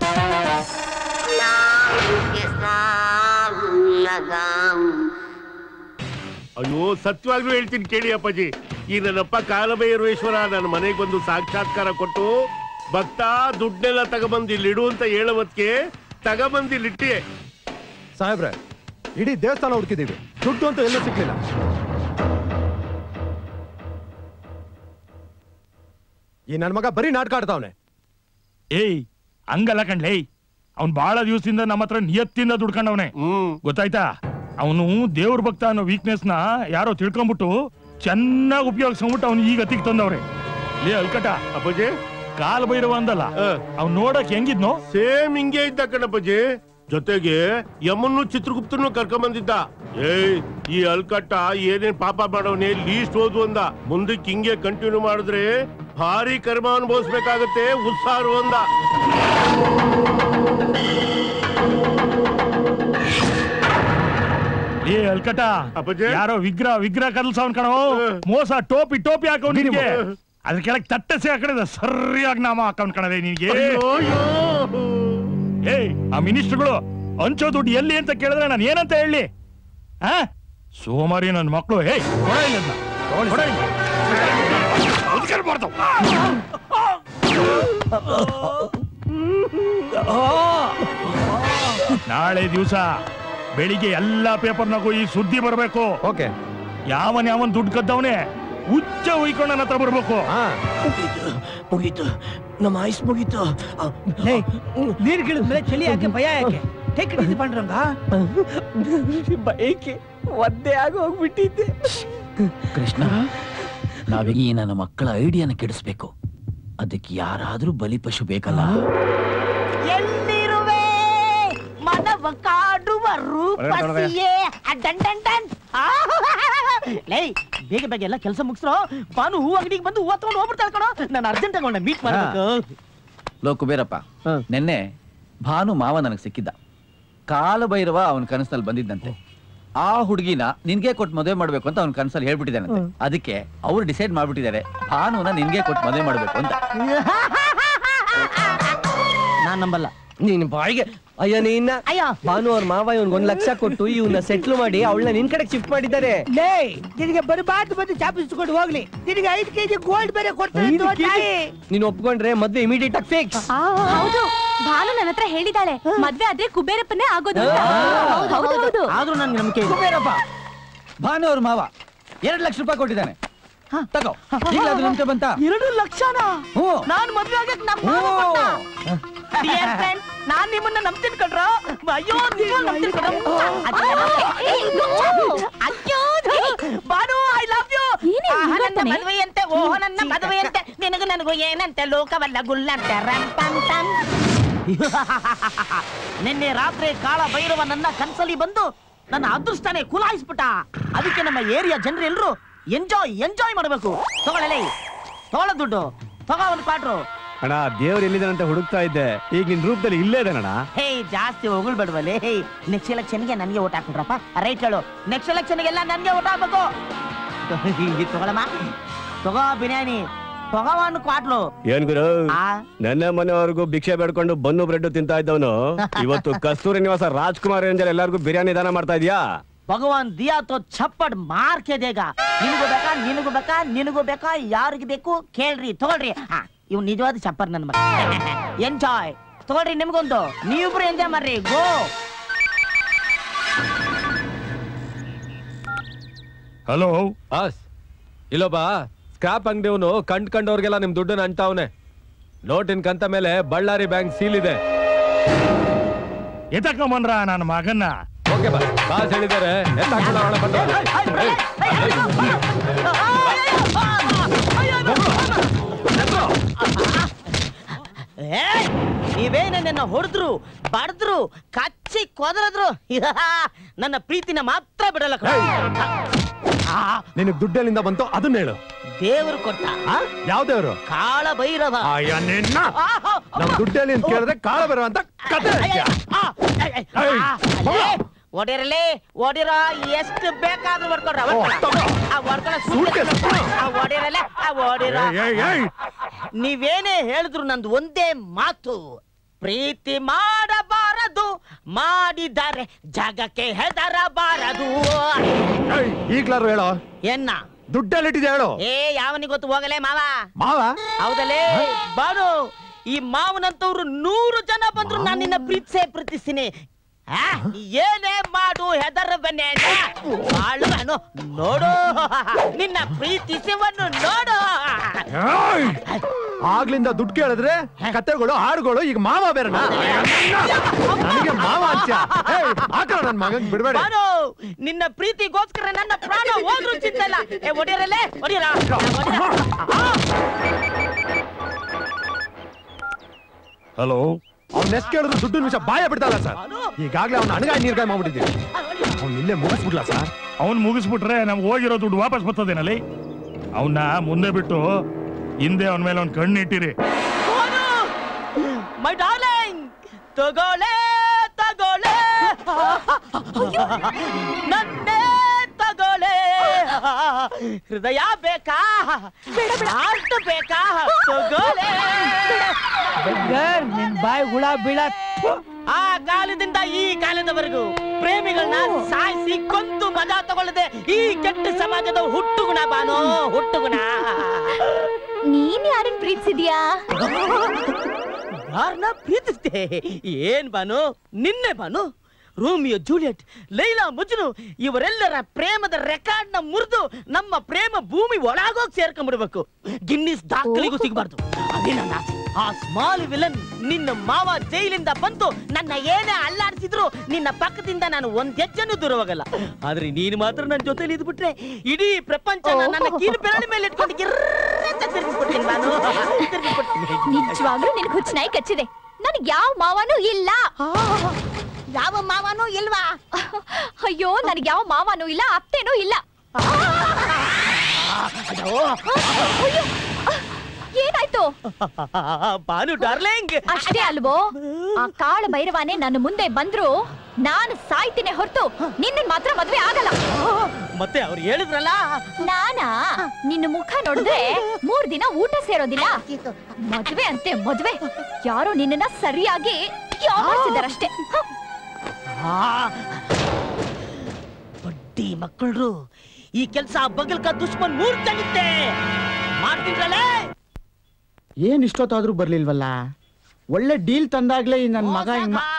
ಅಯ್ಯೋ ಸತ್ಯವಾಗ್ಲೂ ಹೇಳ್ತೀನಿ ಕೇಳಿ ಅಪ್ಪಾಜಿ ಈ ನನ್ನಪ್ಪ ಕಾಲಭೈರವೇಶ್ವರ ನನ್ನ ಮನೆಗೆ ಬಂದು ಸಾಕ್ಷಾತ್ಕಾರ ಕೊಟ್ಟು ಭಕ್ತ ದುಡ್ಡೆಲ್ಲ ತಗೊಬಂದು ಇಲ್ಲಿಡು ಅಂತ ಹೇಳೋವತ್ಗೆ ತಗೊಬಂದು ಇಲ್ಲಿಟ್ಟಿ ಸಾಹೇಬ್ರೆ ಇಡೀ ದೇವಸ್ಥಾನ ಹುಡುಕಿದೀವಿ ದುಡ್ಡು ಅಂತ ಎಲ್ಲೂ ಸಿಗ್ಲಿಲ್ಲ ಈ ನನ್ ಮಗ ಬರೀ ನಾಟಕ ಆಡ್ತಾವನೆ ಏಯ್ ಹಂಗಲ್ಲ ಕಣ್ಲೇ ಅವ್ನ್ ಬಹಳ ದಿವಸದಿಂದ ನಮ್ಮ ಹತ್ರ ನಿಯತ್ತಿಂದ ದುಡ್ಕೊಂಡವನೆ ಗೊತ್ತಾಯ್ತಾ ಅವನು ದೇವ್ರ ಭಕ್ತ ಅನ್ನೋ ವೀಕ್ನೆಸ್ ನ ಯಾರೋ ತಿಳ್ಕೊಂಡ್ಬಿಟ್ಟು ಚೆನ್ನಾಗಿ ಉಪಯೋಗಿಸ್ಕೊಂಡ್ಬಿಟ್ಟು ಅವ್ನು ಈಗ ಅತಿಗ್ ತಂದವ್ರೆ ಲೇ ಅಲ್ಕಟ ಅಪ್ಪಾಜಿ ಕಾಲ್ ಬೈರವ ಅಂದಲ್ಲ ಅವ್ನ್ ನೋಡಕ್ ಹೆಂಗಿದ್ನೋ ಸೇಮ್ ಹಿಂಗೆ ಇದ್ದ ಕಣಪ್ಪಾಜಿ ಜೊತೆಗೆ ಯಮನ್ನು ಚಿತ್ರಗುಪ್ತನು ಕರ್ಕೊಂಬಂದಿದ್ದ ಏಯ್ ಈ ಅಲ್ಕಟ್ಟ ಏನೇನ್ ಪಾಪ ಮಾಡವನೇ ಲೀಸ್ಟ್ ಓದು ಅಂದ ಮುಂದಕ್ಕೆ ಹಿಂಗೆ ಕಂಟಿನ್ಯೂ ಮಾಡಿದ್ರೆ ಭಾರಿ ಕರ್ಮ ಅನುಭವಿಸ್ಬೇಕಾಗತ್ತೆ ಉತ್ಸಾರು ಅಂದ ಏ ಅಲ್ಕಟ ಅಪ್ಪಾಜಿ ಯಾರೋ ವಿಗ್ರಹ ವಿಗ್ರಹ ಕದಲ್ಸವನ್ ಕಣೋ ಮೋಸ ಟೋಪಿ ಟೋಪಿ ಹಾಕವ್ ನಿನ್ಗೆ ಅದ್ರ ಕೆಳಗೆ ತಟ್ಟಸೆ ಹಾಕಡೆ ಸರಿಯಾಗಿ ನಾಮ ಹಾಕವ್ನ್ ಕಣದೆ ನಿನ್ಗೆ ಏಯ್ ಆ ಮಿನಿಸ್ಟರ್ಗಳು ಹಂಚೋ ದುಡ್ಡು ಎಲ್ಲಿ ಅಂತ ಕೇಳಿದ್ರೆ ನಾನು ಏನಂತ ಹೇಳಿ ಆ ಸೋಮಾರಿ ನನ್ನ ಮಕ್ಕಳು ಹೇ ಕೊಡ ಇಲ್ಲ ಇದ್ನ. ಕೊಡ ಇಲ್ಲ. ಅದ್ಕೆಲ್ ಮಾಡ್ತಾವ್. ನಾಳೆ ದಿವಸ ಬೆಳಿಗ್ಗೆ ಎಲ್ಲಾ ಪೇಪರ್ನಾಗೂ ಈ ಸುದ್ದಿ ಬರಬೇಕು ಓಕೆ ಯಾವನ್ ಯಾವನ್ ದುಡ್ಡು ಕದ್ದವನೇ ಹುಚ್ಚ ಉಯ್ಕೊಂಡು ನನ್ನ ಹತ್ರ ಬರ್ಬೇಕು ಮುಗೀತು ನಮ್ಮ ಆಯ್ಸ್ ಮುಗೀತು ನೀರ್ ಗಿಳಿದ್ಮೇಲೆ ಚಳಿ ಯಾಕೆ ಭಯ ಯಾಕೆ ಟೇಕ್ ಇಟ್ ಈಸಿ ಪಾಂಡುರಂಗ ಬೈಕೆ ಒದ್ದೆ ಆಗಿ ಹೋಗ್ಬಿಟ್ಟಿದ್ದೆ ಕೃಷ್ಣ ನಾವೀಗ ಈ ನನ್ನ ಮಕ್ಕಳ ಐಡಿಯಾನ ಕೆಡಿಸ್ಬೇಕು ಅದಕ್ಕೆ ಯಾರಾದ್ರೂ ಬಲಿಪಶು ಬೇಕಲ್ಲ ಎಲ್ಲಿರುವೆ ಮನವ ಕಾಡುವ ರೂಪಸಿಯೇ ಅಡ್ಡನ್ ಡನ್ ಡನ್. ಆ! ಲೇ ಬೇಗ ಬೇಗ ಎಲ್ಲ ಕೆಲಸ ಮುಗಿಸ್ರೋ ಬಾನು ಹೂ ಅಂಗಡಿಗೆ ಬಂದು ಹೂವ ತಗೊಂಡು ಹೋಗ್ಬಿಡ್ತಾಳೆ ಕಣೋ ನಾನು ಅರ್ಜೆಂಟ್ ಆಗಿ ಮೀಟ್ ಮಾಡ್ಬೇಕು ಲೋ ಕುಬೇರಪ್ಪ ನಿನ್ನೆ ಭಾನು ಮಾವ ನನಗೆ ಸಿಕ್ಕಿದ್ದ ಕಾಲಭೈರವ ಅವನ ಕನಸಲ್ಲಿ ಬಂದಿದ್ದಂತೆ ಆ ಹುಡುಗಿನ ನಿನ್ಗೆ ಕೊಟ್ಟು ಮದುವೆ ಮಾಡ್ಬೇಕು ಅಂತ ಅವ್ನ ಕನಸಲ್ಲಿ ಹೇಳ್ಬಿಟ್ಟಿದ್ದಾನಂತೆ ಅದಕ್ಕೆ ಅವ್ರು ಡಿಸೈಡ್ ಮಾಡ್ಬಿಟ್ಟಿದ್ದಾರೆ ಭಾನುನ ನಿನ್ಗೆ ಕೊಟ್ಟು ಮದುವೆ ಮಾಡ್ಬೇಕು ಅಂತ ನಾನ್ ನಂಬಲ್ಲ ನೀನ್ ಬಾಯಿಗೆ ಅಯ್ಯ ನೀನ್ನ ಅಯ್ಯ ಭಾನು ಅವ್ರ ಮಾವ ಇವ್ನ್ಗ್ ಒಂದ್ ಲಕ್ಷ ಕೊಟ್ಟು ಇವನ್ನ ಸೆಟ್ಲ್ ಮಾಡಿ ಅವಳನ್ನ ನಿನ್ ಕಡೆಗೆ ಶಿಫ್ಟ್ ಮಾಡಿದ್ದಾರೆ ಲೇ ನಿನಗೆ ಬರಬಾರ್ದು ಬಂದು ಚಾಪಿಸ್ಕೊಂಡು ಹೋಗ್ಲಿ ನಿನಗೆ ಐದು ಕೆಜಿ ಗೋಲ್ಡ್ ಬೇರೆ ಕೊಡ್ತಾರೆ ಐದು ಕೆಜಿ? ನೀನ್ ಒಪ್ಕೊಂಡ್ರೆ ಮದ್ವೆ ಇಮಿಡಿಯೇಟ್ ಆಗಿ ಫಿಕ್ಸ್ ಹೌದು ಭಾನು ನನ್ನ ಹತ್ರ ಹೇಳಿದಾಳೆ ಮದ್ವೆ ಆದ್ರೆ ಕುಬೇರಪ್ಪನೇ ಆಗೋದು ಅಂತ. ಹೌದು ಹೌದು ಆದ್ರೂ ನನ್ಗೆ ನಂಬಿಕೆ ಇದೆ ಕುಬೇರಪ್ಪ ಭಾನು ಅವ್ರ ಮಾವ ಎರಡ್ ಲಕ್ಷ ರೂಪಾಯಿ ಕೊಟ್ಟಿದ್ದಾನೆ ತಗೋ ಈಗಲಾದ್ರೂ ನಂಬಿಕೆ ಬಂತ ಎರಡು ಲಕ್ಷನ ಹ್ಞೂ ನಾನ್ ಮದ್ವೆ ಆಗಕ್ ನಮ್ಮ ಡಿಯರ್ ಫ್ರೆಂಡ್ ನಾನ್ ನಿಮ್ಮನ್ನ ನಂಬ್ತೀನಿ ಕಣ್ರ ಅಯ್ಯೋ ನೀವು ನಂಬ್ತೀನಿ ಕಣ್ರ ಅಯ್ಯೋ ಬಾನು ಐ ಲವ್ ಯು ನನ್ನ ಮದುವೆಯಂತೆ ಓಹೋ ನನ್ನ ಮದುವೆಯಂತೆ ನಿನಗೂ ನನಗೂ ಏನಂತೆ ಲೋಕವಲ್ಲ ಗುಲ್ಲಂತೆ ರಂ ಪಂ ಟಂ ನಿನ್ನೆ ರಾತ್ರಿ ಕಾಳ ಭೈರವ ನನ್ನ ಕನ್ಸಲ್ಲಿ ಬಂದು ನನ್ನ ಅದೃಷ್ಟನೇ ಕುಲಾಯಿಸ್ಬಿಟ್ಟ ಅದಕ್ಕೆ ನಮ್ಮ ಏರಿಯಾ ಜನರೆಲ್ಲರೂ ಎಂಜಾಯ್ ಎಂಜಾಯ್ ಮಾಡಬೇಕು ತಗೊಳ್ಳಲೇ ತಗೊಳ್ಳ ದುಡ್ಡು ತಗೋ ಒಂದು ಕ್ವಾಟ್ರು ಅಣ್ಣ ದೇವ್ರು ಎಲ್ಲಿದ್ದಾನಂತ ಹುಡುಕ್ತಾ ಇದ್ದೆ ಈಗ ನಿನ್ ರೂಪದಲ್ಲಿ ಇಲ್ಲೇ ಇದ್ದಾನಣ್ಣ ಹೇ ಜಾಸ್ತಿ ಹೊಗಳ್ಬೇಡವಲ್ಲೇ ಹೇ ನೆಕ್ಸ್ಟ್ ಎಲೆಕ್ಷನ್ಗೆ ನನಗೆ ಓಟ್ ಹಾಕ್ಬಿಟ್ರಪ್ಪ ರೈಟ್ ಹೇಳು ನೆಕ್ಸ್ಟ್ ಎಲೆಕ್ಷನ್ಗೆಲ್ಲ ನನಗೆ ಓಟ್ ಹಾಕ್ಬೇಕು ತಗೊಳಮ್ಮ ತಗೋ ಬಿರಿಯಾನಿ ತಗೋ ಒಂದು ಕ್ವಾಟ್ಲು ಏನ್ ಗುರು ಆ ನನ್ನ ಮನೆವರೆಗೂ ಭಿಕ್ಷೆ ಬೇಡ್ಕೊಂಡು ಬನ್ನು ಬ್ರೆಡ್ ತಿಂತಾ ಇದ್ದವನು ಇವತ್ತು ಕಸ್ತೂರಿ ನಿವಾಸ ರಾಜ್ಕುಮಾರ್ ರೇಂಜರ್ ಎಲ್ಲರಿಗೂ ಬಿರಿಯಾನಿ ದಾನ ಮಾಡ್ತಾ ಇದೀಯಾ ಭಗವಾನ್ ದಿಯಾ ತೋ ಚಪ್ಪಡ್ ಮಾರ್ಕೆ ದೇಗ ನಿನಗೂ ಬೇಕಾ ನಿನಗೂ ಬೇಕಾ ನಿನಗೂ ಬೇಕಾ ಯಾರಿಗೆ ಬೇಕು ಕೇಳ್ರಿ ತಗೊಳ್ರಿ ಹಾ ಇವ್ ನಿಜವಾದ ಚಪ್ಪರ್ ನನ್ನ ಮಗ ಎಂಜಾಯ್ ತಗೊಳ್ರಿ ನಿಮ್ಗೊಂದು ನೀವಿಬ್ರು ಎಂಜಾಯ್ ಮಾಡ್ರಿ ಗೋ ಹಲೋ ಬಾಸ್ ಇಲ್ಲೊಬ್ಬ ಸ್ಕ್ರಾಪ್ ಅಂಗಡಿಯವನು ಕಂಡ್ ಕಂಡವ್ರಿಗೆಲ್ಲ ನಿಮ್ ದುಡ್ಡನ್ನ ಅಂಟಾವ್ನೆ ನೋಟಿನ ಕಂತ ಮೇಲೆ ಬಳ್ಳಾರಿ ಬ್ಯಾಂಕ್ ಸೀಲ್ ಇದೆ ಎತ್ತಕೊಂಬಂದ್ರ ನನ್ನ ಮಗನ್ನ ಓಕೆ ಬಾ ಬಾಸ್ ಹೇಳಿದ್ದಾರೆ ಎತ್ತಾಕೊಳ್ಳೋ ಒಳ ಬಂದವ್ರು. ಏಯ್, ಏ, ನೀವೇನೇ ನನ್ನ ಹೊಡೆದ್ರು ಬಡದ್ರು ಕಚ್ಚಿ ಕೊದರದ್ರು ನನ್ನ ಪ್ರೀತಿನ ಮಾತ್ರ ಬಿಡಲ್ಲ ಕಣೋ. ಆ, ನಿನಗ್ ದುಡ್ಡೆಲ್ಲಿಂದ ಬಂತು ಅದನ್ನ ಹೇಳು ದೇವ್ರು ಕೊಟ್ಟ ಯಾವ ದೇವ್ರು ಕಾಳ ಭೈರವ ಅಯ್ಯ ನಿನ್ನ ಆ, ಆ, ನಮ್ ದುಡ್ಡೆಲ್ಲಿ ಅಂತ ಕೇಳಿದ್ರೆ ಕಾಳ ಬರೋ ಅಂತ ಕತೆ ಹೇಳ್ತೀಯ. ಒಡಿರಲಿ ಒಡಿರ ಎಷ್ಟು ಬೇಕಾದ್ರೂ ಹೊಡ್ಕೊಡ್ರ ಆ ಹೊಡ್ಕೊಳ್ಳೋ Suitcase. ಆ ಒಡಿರಲೆ ಆ ಒಡಿರ ಏಯ್, ಏಯ್, ಏಯ್. ನೀವೇನೇ ಹೇಳಿದ್ರು ನಂದು ಒಂದೇ ಮಾತು ಪ್ರೀತಿ ಮಾಡಬಾರದು ಮಾಡಿದರೆ ಜಗಕ್ಕೆ ಹೆದರಬಾರದು ಏಯ್, ಈಗ್ಲಾರು ಹೇಳೋ ಎನ್ನ ದುಡ್ಡೆಲ್ಲಿಟ್ಟಿದೆ ಹೇಳು ಏ ಯಾವನಿಗೆ ಗೊತ್ತು ಹೋಗಲೇ ಮಾವ ಮಾವ ಹೌದಲೇ ಬಾನು ಈ ಮಾವನಂತವ್ರು ನೂರು ಜನ ಬಂದ್ರು ನಾನು ನಿನ್ನ ಪ್ರೀತಿಸೇ ಪ್ರೀತಿಸ್ತೀನಿ ಆ, ಏನೇ ಮಾಡು ಹೆದರಬನ್ನೇ ಬಾಳುವನು ನೋಡು ನಿನ್ನ ಪ್ರೀತಿಸುವನ್ನು ನೋಡು ಏಯ್! ಆಗ್ಲಿಂದ ದುಡ್ಡು ಕೇಳಿದ್ರೆ ಕತೆಗಳು ಹಾಡುಗಳು ಈಗ ಮಾವ ಬೇರೆನಾ ನನಗೆ ಮಾವ ಅಂತ್ಯ ಏಯ್, ಹಾಕಲ್ಲ ನನ್ ಮಗನ್ ಬಿಡ್ಬೇಡ ಬಾನು ನಿನ್ನ ಪ್ರೀತಿಗೋಸ್ಕರ ನನ್ನ ಪ್ರಾಣ ಹೋದ್ರು ಚಿಂತಲ್ಲ ಏ ಒಡಿಯರಲ್ಲೇ ಒಡಿಯರ ಹಲೋ ಅವ್ನ ಎಷ್ಟು ಕೇಳಿದ್ರು ದುಡ್ಡು ನಿಮಿಷ ಬಾಯ ಬಿಡ್ತಲ್ಲ ಸರ್ ಈಗಾಗ್ಲೇ ಅವ್ನ ಅಣಗಾಯಿ ನೀರ್ಗಾಯಿ ಮಾಡ್ಬಿಟ್ಟಿದ್ದೀವಿ ಅವ್ನು ಇಲ್ಲೇ ಮುಗಿಸ್ಬಿಡ್ಲಾ ಸರ್ ಅವನ್ ಮುಗಿಸ್ಬಿಟ್ರೆ ನಮ್ಗೆ ಹೋಗಿರೋ ದುಡ್ಡು ವಾಪಸ್ ಬರ್ತದೇನಲ್ಲಿ ಅವನ್ನ ಮುಂದೆ ಬಿಟ್ಟು ಹಿಂದೆ ಅವನ ಮೇಲೆ ಒಂದು ಕಣ್ಣು ಇಟ್ಟಿರಿ ಮೈ ಡಾರ್ಲಿಂಗ್ ತಗೊಳ್ಳೆ ತಗೊಳ್ಳೆ ನನ್ನೇ ತಗೊಳ್ಳೆ ಹೃದಯ ಬೇಕಾ ಹಾರ್ಟ್ ಬೇಕಾ ತಗೊಳ್ಳೆ ಬೆಂಗರ್ ನಿನ್ ಬಾಯಿ ಹುಳ ಬೀಳ ಆ ಕಾಲದಿಂದ ಈ ಕಾಲದವರೆಗೂ ಪ್ರೇಮಿಗಳನ್ನ ಸಾಯಿಸಿ ಕೊಂದು ಮಜಾ ತಗೊಳ್ಳದೆ ಈ ಕೆಟ್ಟ ಸಮಾಜದ ಹುಟ್ಟುಗುಣ ಬಾನೋ ಹುಟ್ಟುಗುಣ ನೀನ್ ಯಾರನ್ ಪ್ರೀತಿಸಿದ್ಯಾ ಯಾರನ್ನ ಪ್ರೀತಿಸ್ದೆ ಏನ್ ಬಾನು ನಿನ್ನೆ ಬಾನು ರೋಮಿಯೋ ಜೂಲಿಯಟ್ ಲೈಲಾ ಮಜ್ನು ಇವರೆಲ್ಲರ ಪ್ರೇಮದ ರೆಕಾರ್ಡ್ ನ ಮುರಿದು ನಮ್ಮ ಪ್ರೇಮ ಭೂಮಿ ಒಳಗೋಗಿ ಸೇರ್ಕೊಂಡ್ಬಿಡ್ಬೇಕು ಗಿನ್ನಿಸ್ ದಾಖಲೆಗೂ ಸಿಗಬಾರ್ದು ಅದೇ ನನ್ನ ಆಸೆ ಆ ಸ್ಮಾಲ್ ವಿಲನ್ ನಿನ್ನ ಮಾವ ಜೈಲಿಂದ ಬಂದು ನನ್ನ ಏನೇ ಅಲ್ಲಾಡಿಸಿದ್ರು ನಿನ್ನ ಪಕ್ಕದಿಂದ ನಾನು ಒಂದ್ ಹೆಜ್ಜೆನೂ ದೂರ ಹೋಗಲ್ಲ ಆದ್ರೆ ನೀನು ಮಾತ್ರ ನನ್ನ ಜೊತೆಲಿ ಇದ್ಬಿಟ್ರೆ ಇಡೀ ಪ್ರಪಂಚ ನನ್ನ ಕೀಲು ಬೆರಳಿ ಮೇಲೆ ಇಟ್ಕೊಂಡು ಗಿರ್ರಂತ ತಿರ್ಗಿಸ್ಬಿಡ್ತೀನಿ ನಾನು ತಿರ್ಗಿಸ್ಬಿಡ್ತೀನಿ. ನಿಜವಾಗ್ಲೂ ನಿನ್ ಹುಚ್ಚ ನಾಯಿ ಕಚ್ಚಿದೆ ನನಗ್ ಯಾವ ಮಾವನೂ ಇಲ್ಲ ಯಾವ ಮಾವನೂ ಇಲ್ವಾ ಅಯ್ಯೋ ನನಗ್ ಯಾವ ಮಾವನೂ ಇಲ್ಲ ಅತ್ತೇನೂ ಇಲ್ಲ ಅಯ್ಯೋ, ಏನಾಯ್ತು ಬಾನು ಡಾರ್ಲಿಂಗ್ ಅಷ್ಟೇ ಅಲ್ವೋ ಆ ಕಾಳ ಭೈರವಾನೆ ನನ್ನ ಮುಂದೆ ಬಂದ್ರು ನಾನು ಸಾಯ್ತೀನಿ ಹೊರತು ನಿನ್ನ ಮಾತ್ರ ಮದ್ವೆ ಆಗಲ್ಲ ಮತ್ತೆ ಅವ್ರು ಹೇಳಿದ್ರಲ್ಲ ನಾನಾ ನಿನ್ನ ಮುಖ ನೋಡಿದ್ರೆ ಮೂರ್ ದಿನ ಊಟ ಸೇರೋದಿಲ್ಲ ಮದ್ವೆ ಅಂತೆ ಮದ್ವೆ ಯಾರೋ ನಿನ್ನನ್ನ ಸರಿಯಾಗಿ ಯಾವರ್ಸಿದಾರಷ್ಟೇ ಬಡ್ಡಿ ಮಕ್ಕಳ್ರು ಈ ಕೆಲ್ಸ ಬಗಲ್ಕ ದುಶ್ಮನ್ ಮೂರ್ತಾಗುತ್ತೆ ಮಾಡ್ತಿದ್ರಲ್ಲ ಏನ್ ಇಷ್ಟೊತ್ತಾದ್ರೂ ಬರ್ಲಿಲ್ವಲ್ಲ ಒಳ್ಳೆ ಡೀಲ್ ತಂದಾಗ್ಲೇ ಈ ನನ್ ಮಗ ಹಿಂಗ್ ಮಾ-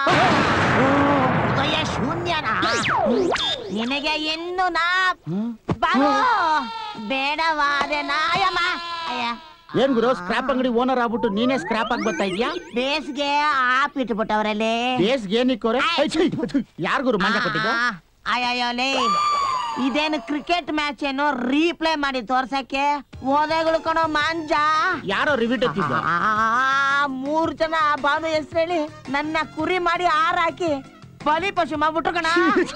ಹೃದಯ ಶೂನ್ಯನ ನಿನಗೆ ಇನ್ನು ನಾ ಬಾರೋ ಬೇಡವಾದೆ ನಾಯಮ್ಮ ಅಯ್ಯ ಏನ್ ಗುರು ಸ್ಕ್ರಾಪ್ ಅಂಗಡಿ ಓನರ್ ಆಗ್ಬಿಟ್ಟು ನೀನೇ ಸ್ಕ್ರಾಪ್ ಆಗಿ ಬರ್ತಾ ಇದ್ಯಾ ಬೇಸ್ಗೆ ಆಪ್ ಇಟ್ಬಿಟ್ಟವ್ರಲ್ಲಿ ಬೇಸ್ಗೆ ಏನಿಕ್ಕೋರೆ ಯಾರ್ ಗುರು ಮಂಜ ಕೊಟ್ಟಿದ್ದು ಅಯ್ಯೋಲೇ ಇದೇನು ಕ್ರಿಕೆಟ್ ಮ್ಯಾಚ್ ಏನೋ ರೀಪ್ಲೇ ಮಾಡಿ ತೋರ್ಸಕ್ಕೆ ಓದಗಳು ಕಣೋ ಮಾಂಜ ಯಾರೋ ರಿವಿಟ್ ಎತ್ತಿದ್ದು ಆ ಮೂರ್ ಜನ ಆ ಭಾನು ಹೆಸ್ರು ಹೇಳಿ ನನ್ನ ಕುರಿ ಮಾಡಿ ಆರ್ ಹಾಕಿ ಬಲಿ ಪಶು ಮಾಡ್ಬಿಟ್ರು ಕಣ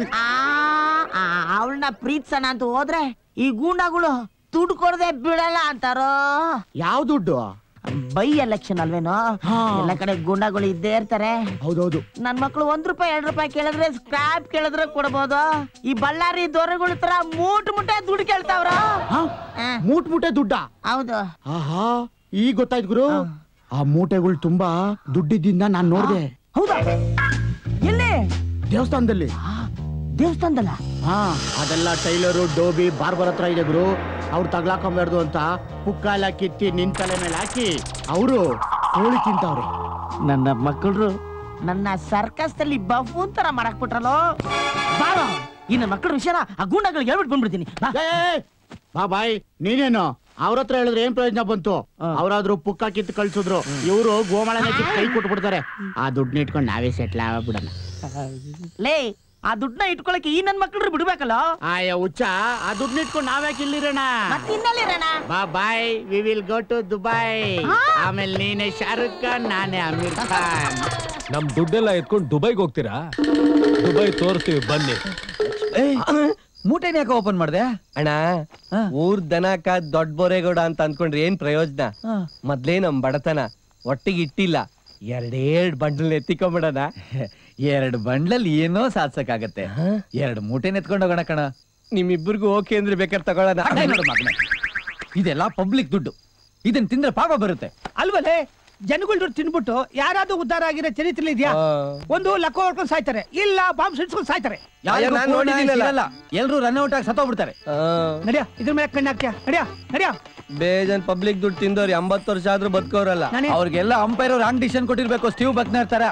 ಅವಳನ್ನ ಪ್ರೀತ್ಸನ ಅಂತ ಹೋದ್ರೆ ಈ ಗೂಂಡಗಳು ದುಡ್ಡು ಕೊಡದೆ ಬಿಡಲ್ಲ ಅಂತಾರೋ ಯಾವ ದುಡ್ಡು ಬೈ ಎಲೆಕ್ಷನ್ ಅಲ್ವೇನೋ ಎಲ್ಲ ಕಡೆ ಗೂಂಡಗಳು ಇದ್ದೇ ಇರ್ತಾರೆ ಹೌದೌದು ನನ್ ಮಕ್ಳು ಒಂದ್ ರೂಪಾಯಿ ಎರಡ್ ರೂಪಾಯಿ ಕೇಳಿದ್ರೆ ಸ್ಕ್ರಾಪ್ ಕೇಳಿದ್ರೆ ಕೊಡ್ಬೋದು ಈ ಬಳ್ಳಾರಿ ದೊರೆಗಳ ತರ ಮೂಟ್ ಮುಟ್ಟೆ ದುಡ್ಡು ಕೇಳ್ತಾವ್ರ ಮೂಟ್ ಮೂಟೆ ದುಡ್ಡ ಹೌದು ಆಹಾ ಈಗ ಗೊತ್ತಾಯ್ತು ಗುರು ಆ ಮೂಟೆಗಳು ತುಂಬಾ ದುಡ್ಡಿದ್ದಿಂದ ನಾನ್ ನೋಡ್ದೆ ಹೌದಾ ಎಲ್ಲಿ ದೇವಸ್ಥಾನದಲ್ಲಿ ದೇವಸ್ಥಾನದಲ್ಲ ಹಾ ಅದೆಲ್ಲ ಟೈಲರು ಡೋಬಿ ಬಾರ್ಬರ್ ಹತ್ರ ಇದೆ ಗುರು ಅವ್ರು ತಗ್ಲಾಕೊಂಬಾರ್ದು ಅಂತ ಪುಕ್ಕ ಎಲ್ಲ ಕಿತ್ತಿ ನಿನ್ ತಲೆ ಮೇಲೆ ಹಾಕಿ ಅವರು ಕೋಳಿ ತಿಂತಾವ್ರೆ ನನ್ನ ಮಕ್ಕಳು ನನ್ನ ಸರ್ಕಸ್ ಅಲ್ಲಿ ಬಫೂನ್ ತರ ಮಾಡಕ್ ಬಿಟ್ರಲ್ಲೋ ಬಾರೋ ಈ ನನ್ನ ಮಕ್ಕಳ ವಿಷಯನ ಆ ಗೂಂಡಗಳಿಗೆ ಹೇಳ್ಬಿಟ್ಟು ಬಂದ್ಬಿಡ್ತೀನಿ ಬಾ. ಬಾ ಬಾಯ್ ನೀನೇನು ಅವ್ರ ಹತ್ರ ಹೇಳಿದ್ರೆ ಏನ್ ಪ್ರಯೋಜನ ಬಂತು ಅವ್ರಾದ್ರು ಪುಕ್ಕ ಕಿತ್ತು ಕಳ್ಸಿದ್ರು ಇವರು ಗೋಮಾಳನೆ ಕಿತ್ತು ಕೈ ಕೊಟ್ಬಿಡ್ತಾರೆ ಆ ದುಡ್ಡನ್ನ ಇಟ್ಕೊಂಡು ನಾವೇ ಸೆಟ್ಲ್ ಆಗ್ಬಿಡಣ ಲೇ ಆ ದುಡ್ಡನ್ನ ಇಟ್ಕೊಳಕ್ಕೆ ಈ ನನ್ ಮಕ್ಕಳು ಬಿಡ್ಬೇಕಲ್ಲ ಆಯ ಹುಚ್ಚ ಆ ದುಡ್ಡನ್ನ ಇಟ್ಕೊಂಡು ನಾವ್ಯಾಕೆ ಇಲ್ಲಿರೋಣ ಮತ್ತಿನ್ನಲ್ಲಿರೋಣ ಬಾ bye we will go to Dubai ಆಮೇಲೆ ನೀನೆ ಶಾರುಖ್ ಖಾನ್ ನಾನೇ ಅಮೀರ್ ಖಾನ್ ನಮ್ ದುಡ್ಡೆಲ್ಲ ಎತ್ಕೊಂಡು ದುಬೈಗೆ ಹೋಗ್ತೀರಾ ದುಬೈ ತೋರಿಸ್ತೀವಿ ಬನ್ನಿ ಮೂಟೆನ ಯಾಕೆ ಓಪನ್ ಮಾಡ್ದೆ ಅಣ್ಣ ಊರ್ ದನಕ ದೊಡ್ಡ ಬೋರೇಗೌಡ ಅಂತ ಅನ್ಕೊಂಡ್ರೆ ಏನ್ ಪ್ರಯೋಜನ ಮೊದ್ಲೇ ನಮ್ ಬಡತನ ಒಟ್ಟಿಗೆ ಇಟ್ಟಿಲ್ಲ ಎರಡೆರಡ್ ಬಂಡಲ್ ಎತ್ತಿಕೊಂಬಿಡಣ ಎರಡು ಬಂಡ್ಲಲ್ಲಿ ಏನೋ ಸಾಧ್ಸಕ್ಕಾಗತ್ತೆ ಎರಡು ಮೂಟೆ ನೆತ್ಕೊಂಡು ಹೋಗೋಣ ಕಣ ನಿಮ್ಮಿಬ್ಬರಿಗೂ ಓಕೆ ಅಂದ್ರೆ ಬೇಕಾದ್ರೆ ತಗೊಳ್ಳೋಣ ಅದೇ ನೋಡು ಮಗನೇ ಇದೆಲ್ಲ ಪಬ್ಲಿಕ್ ದುಡ್ಡು ಇದನ್ನ ತಿಂದ್ರೆ ಪಾಪ ಬರುತ್ತೆ ಅಲ್ವಲ್ಲೇ ಜನಗಳ ದುಡ್ಡು ತಿನ್ಬಿಟ್ಟು ಯಾರಾದ್ರೂ ಉದ್ಧಾರ ಆಗಿರೋ ಚರಿತ್ರೆ ಇದೆಯಾ ಒಂದು ಲಕ್ಕ ಹೊಡ್ಕೊಂಡು ಸಾಯ್ತಾರೆ ಇಲ್ಲ ಬಾಂಬ್ ಸಿಡ್ಸ್ಕೊಂಡು ಸಾಯ್ತಾರೆ ಯಾರಿಗೂ ನಾನ್ ಕೋಡಿ ನೋಡಿದ್ದೀನಲ್ಲ. ಸಿಗಲ್ಲ. ಎಲ್ರೂ ರನ್ ಔಟ್ ಆಗಿ ಸತ್ತೋಗ್ಬಿಡ್ತಾರೆ ನಡಿಯ ಇದ್ರ ಮೇಲೆ ಕಣ್ಣು ಹಾಕ್ತೀಯ ನಡಿಯ ನಡಿಯ ಬೇಜನ್ ಪಬ್ಲಿಕ್ ದುಡ್ಡು ತಿಂದವ್ರು ಎಂಬತ್ತು ವರ್ಷ ಆದ್ರೂ ಬದುಕೋರಲ್ಲ ಅವ್ರಿಗೆಲ್ಲ ಅಂಪೈರ್ ರಾಂಗ್ ಡಿಸಿಷನ್ ಕೊಟ್ಟಿರ್ಬೇಕು ಸ್ಟೀವ್ ಬಕ್ನರ್ ತರ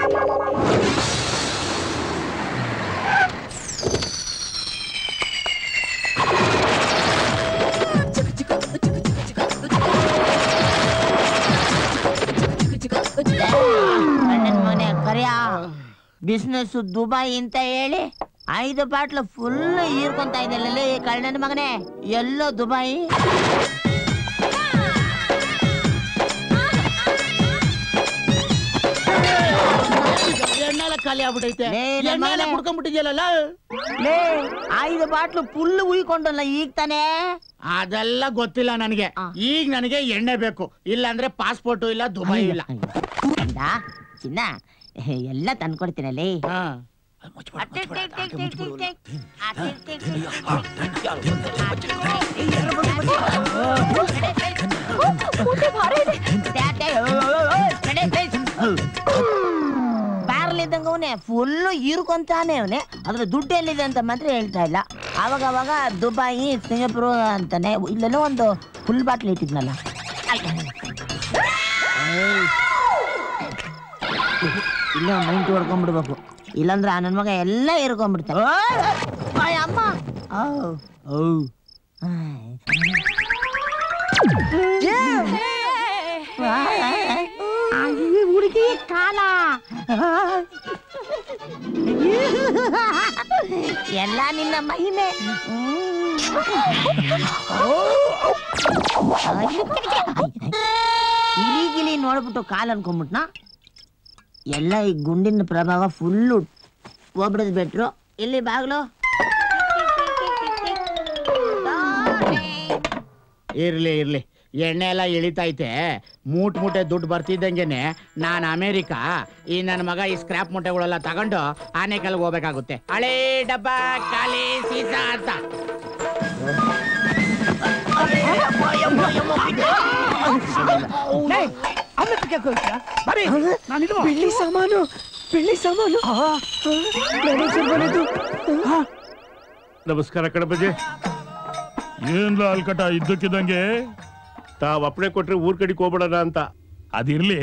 ಅಣ್ಣನ್ ಮನೆ ಕರಿಯ ಬಿಸ್ನೆಸ್ ದುಬೈ ಅಂತ ಹೇಳಿ ಐದು ಬಾಟ್ಲು ಫುಲ್ ಹೀರ್ಕೊಂತ ಇದ್ದಲ್ಲೇ ಕಳ್ಳನ ಮಗನೇ ಎಲ್ಲೋ ದುಬೈ ಎಣ್ಣೆಲ್ಲ ಖಾಲಿ ಆಗ್ಬಿಟ್ಟೈತೆ ಲೇ, ನನ್ ಎಣ್ಣೆಲ್ಲ ಮಗನೇ. ಕುಡ್ಕೊಂಡ್ಬಿಟ್ಟಿದ್ಯಲ್ಲ ಲೇ ಐದು ಬಾಟ್ಲು ಫುಲ್ ಉಯ್ಕೊಂಡಲ್ಲ ಈಗ ತಾನೇ ಅದೆಲ್ಲ ಗೊತ್ತಿಲ್ಲ ನನಗೆ ಈಗ ನನಗೆ ಎಣ್ಣೆ ಬೇಕು ಇಲ್ಲ ಅಂದ್ರೆ ಪಾಸ್ಪೋರ್ಟ್ ಇಲ್ಲ ದುಬೈ ಇಲ್ಲ ಇಂದ, ಚಿನ್ನ ಎಲ್ಲ ತಂದ್ಕೊಡ್ತೀನಲ್ಲಿ ಬ್ಯಾರಲ್ ಇದ್ದಂಗ ಅವನೇ ಫುಲ್ ಹೀರ್ಕೊಂತಾನೆ ಅವನೇ ಅದ್ರ ದುಡ್ಡು ಎಲ್ಲಿದೆ ಅಂತ ಮಾತ್ರ ಹೇಳ್ತಾ ಇಲ್ಲ ಅವಾಗ ಅವಾಗ ದುಬೈ ಸಿಂಗಾಪುರ್ ಅಂತಾನೆ ಇಲ್ಲೆಲ್ಲೋ ಒಂದು ಫುಲ್ ಬಾಟ್ಲ್ ಇಟ್ಟಿದ್ನಲ್ಲ ಏಯ್. ಇಲ್ಲೇ ಒಂದು ನೈಂಟಿ ಹೊಡ್ಕೊಂಡ್ಬಿಡ್ಬೇಕು ಇಲ್ಲಾಂದ್ರೆ ಆ ನನ್ನ ಮಗ ಎಲ್ಲ ಇರ್ಕೊಂಡ್ಬಿಡ್ತಾನೆ ಓಯ್ ಅಮ್ಮ ಔ. ಈ ಹುಡುಗಿ ಕಾಲ ಎಲ್ಲ ನಿನ್ನ ಮಹಿಮೆ ಇಲಿ ಗಿಲಿ ನೋಡ್ಬಿಟ್ಟು ಕಾಲ್ ಅನ್ಕೊಂಬಿಟ್ನ ಎಲ್ಲ ಈ ಗುಂಡಿನ ಪ್ರಭಾವ ಫುಲ್ಲು ಒಬ್ರದ್ ಬಿಟ್ರು ಇಲ್ಲಿ ಬಾಗ್ಲು ಇರ್ಲಿ ಇರ್ಲಿ ಎಣ್ಣೆ ಎಲ್ಲ ಇಳಿತೈತೆ ಮೂಟ್ ಮೂಟೆ ದುಡ್ಡು ಬರ್ತಿದ್ದಂಗೆನೆ ನಾನು ಅಮೇರಿಕಾ ಈ ನನ್ನ ಮಗ ಈ ಸ್ಕ್ರಾಪ್ ಮೂಟೆಗಳೆಲ್ಲ ತಗೊಂಡು ಆನೆಕಲ್ಗೆ ಹೋಗ್ಬೇಕಾಗುತ್ತೆ ಹಳೇ ಡಬ್ಬ ಖಾಲಿ ಸೀಸ ಅಂತ ಲೇ, ಅಮ್ಮ ಬರೀ ನಾನು ಬೆಳ್ಳಿ ಸಾಮಾನು ಬೆಳ್ಳಿ ಸಾಮಾನು ಮ್ಯಾನೇಜರ್ ಬಂದಿದ್ದು ನಮಸ್ಕಾರ ಕಣಬಜೆ ಏನ್ಲ ಅಲ್ಕಟ ಇದ್ದಕ್ಕಿದ್ದಂಗೆ ತಾವ್ ಅಪ್ಪಣೆ ಕೊಟ್ರೆ ಊರ್ ಕಡೆಗೆ ಹೋಗ್ಬಿಡೋಣ ಅಂತ ಅದಿರ್ಲಿ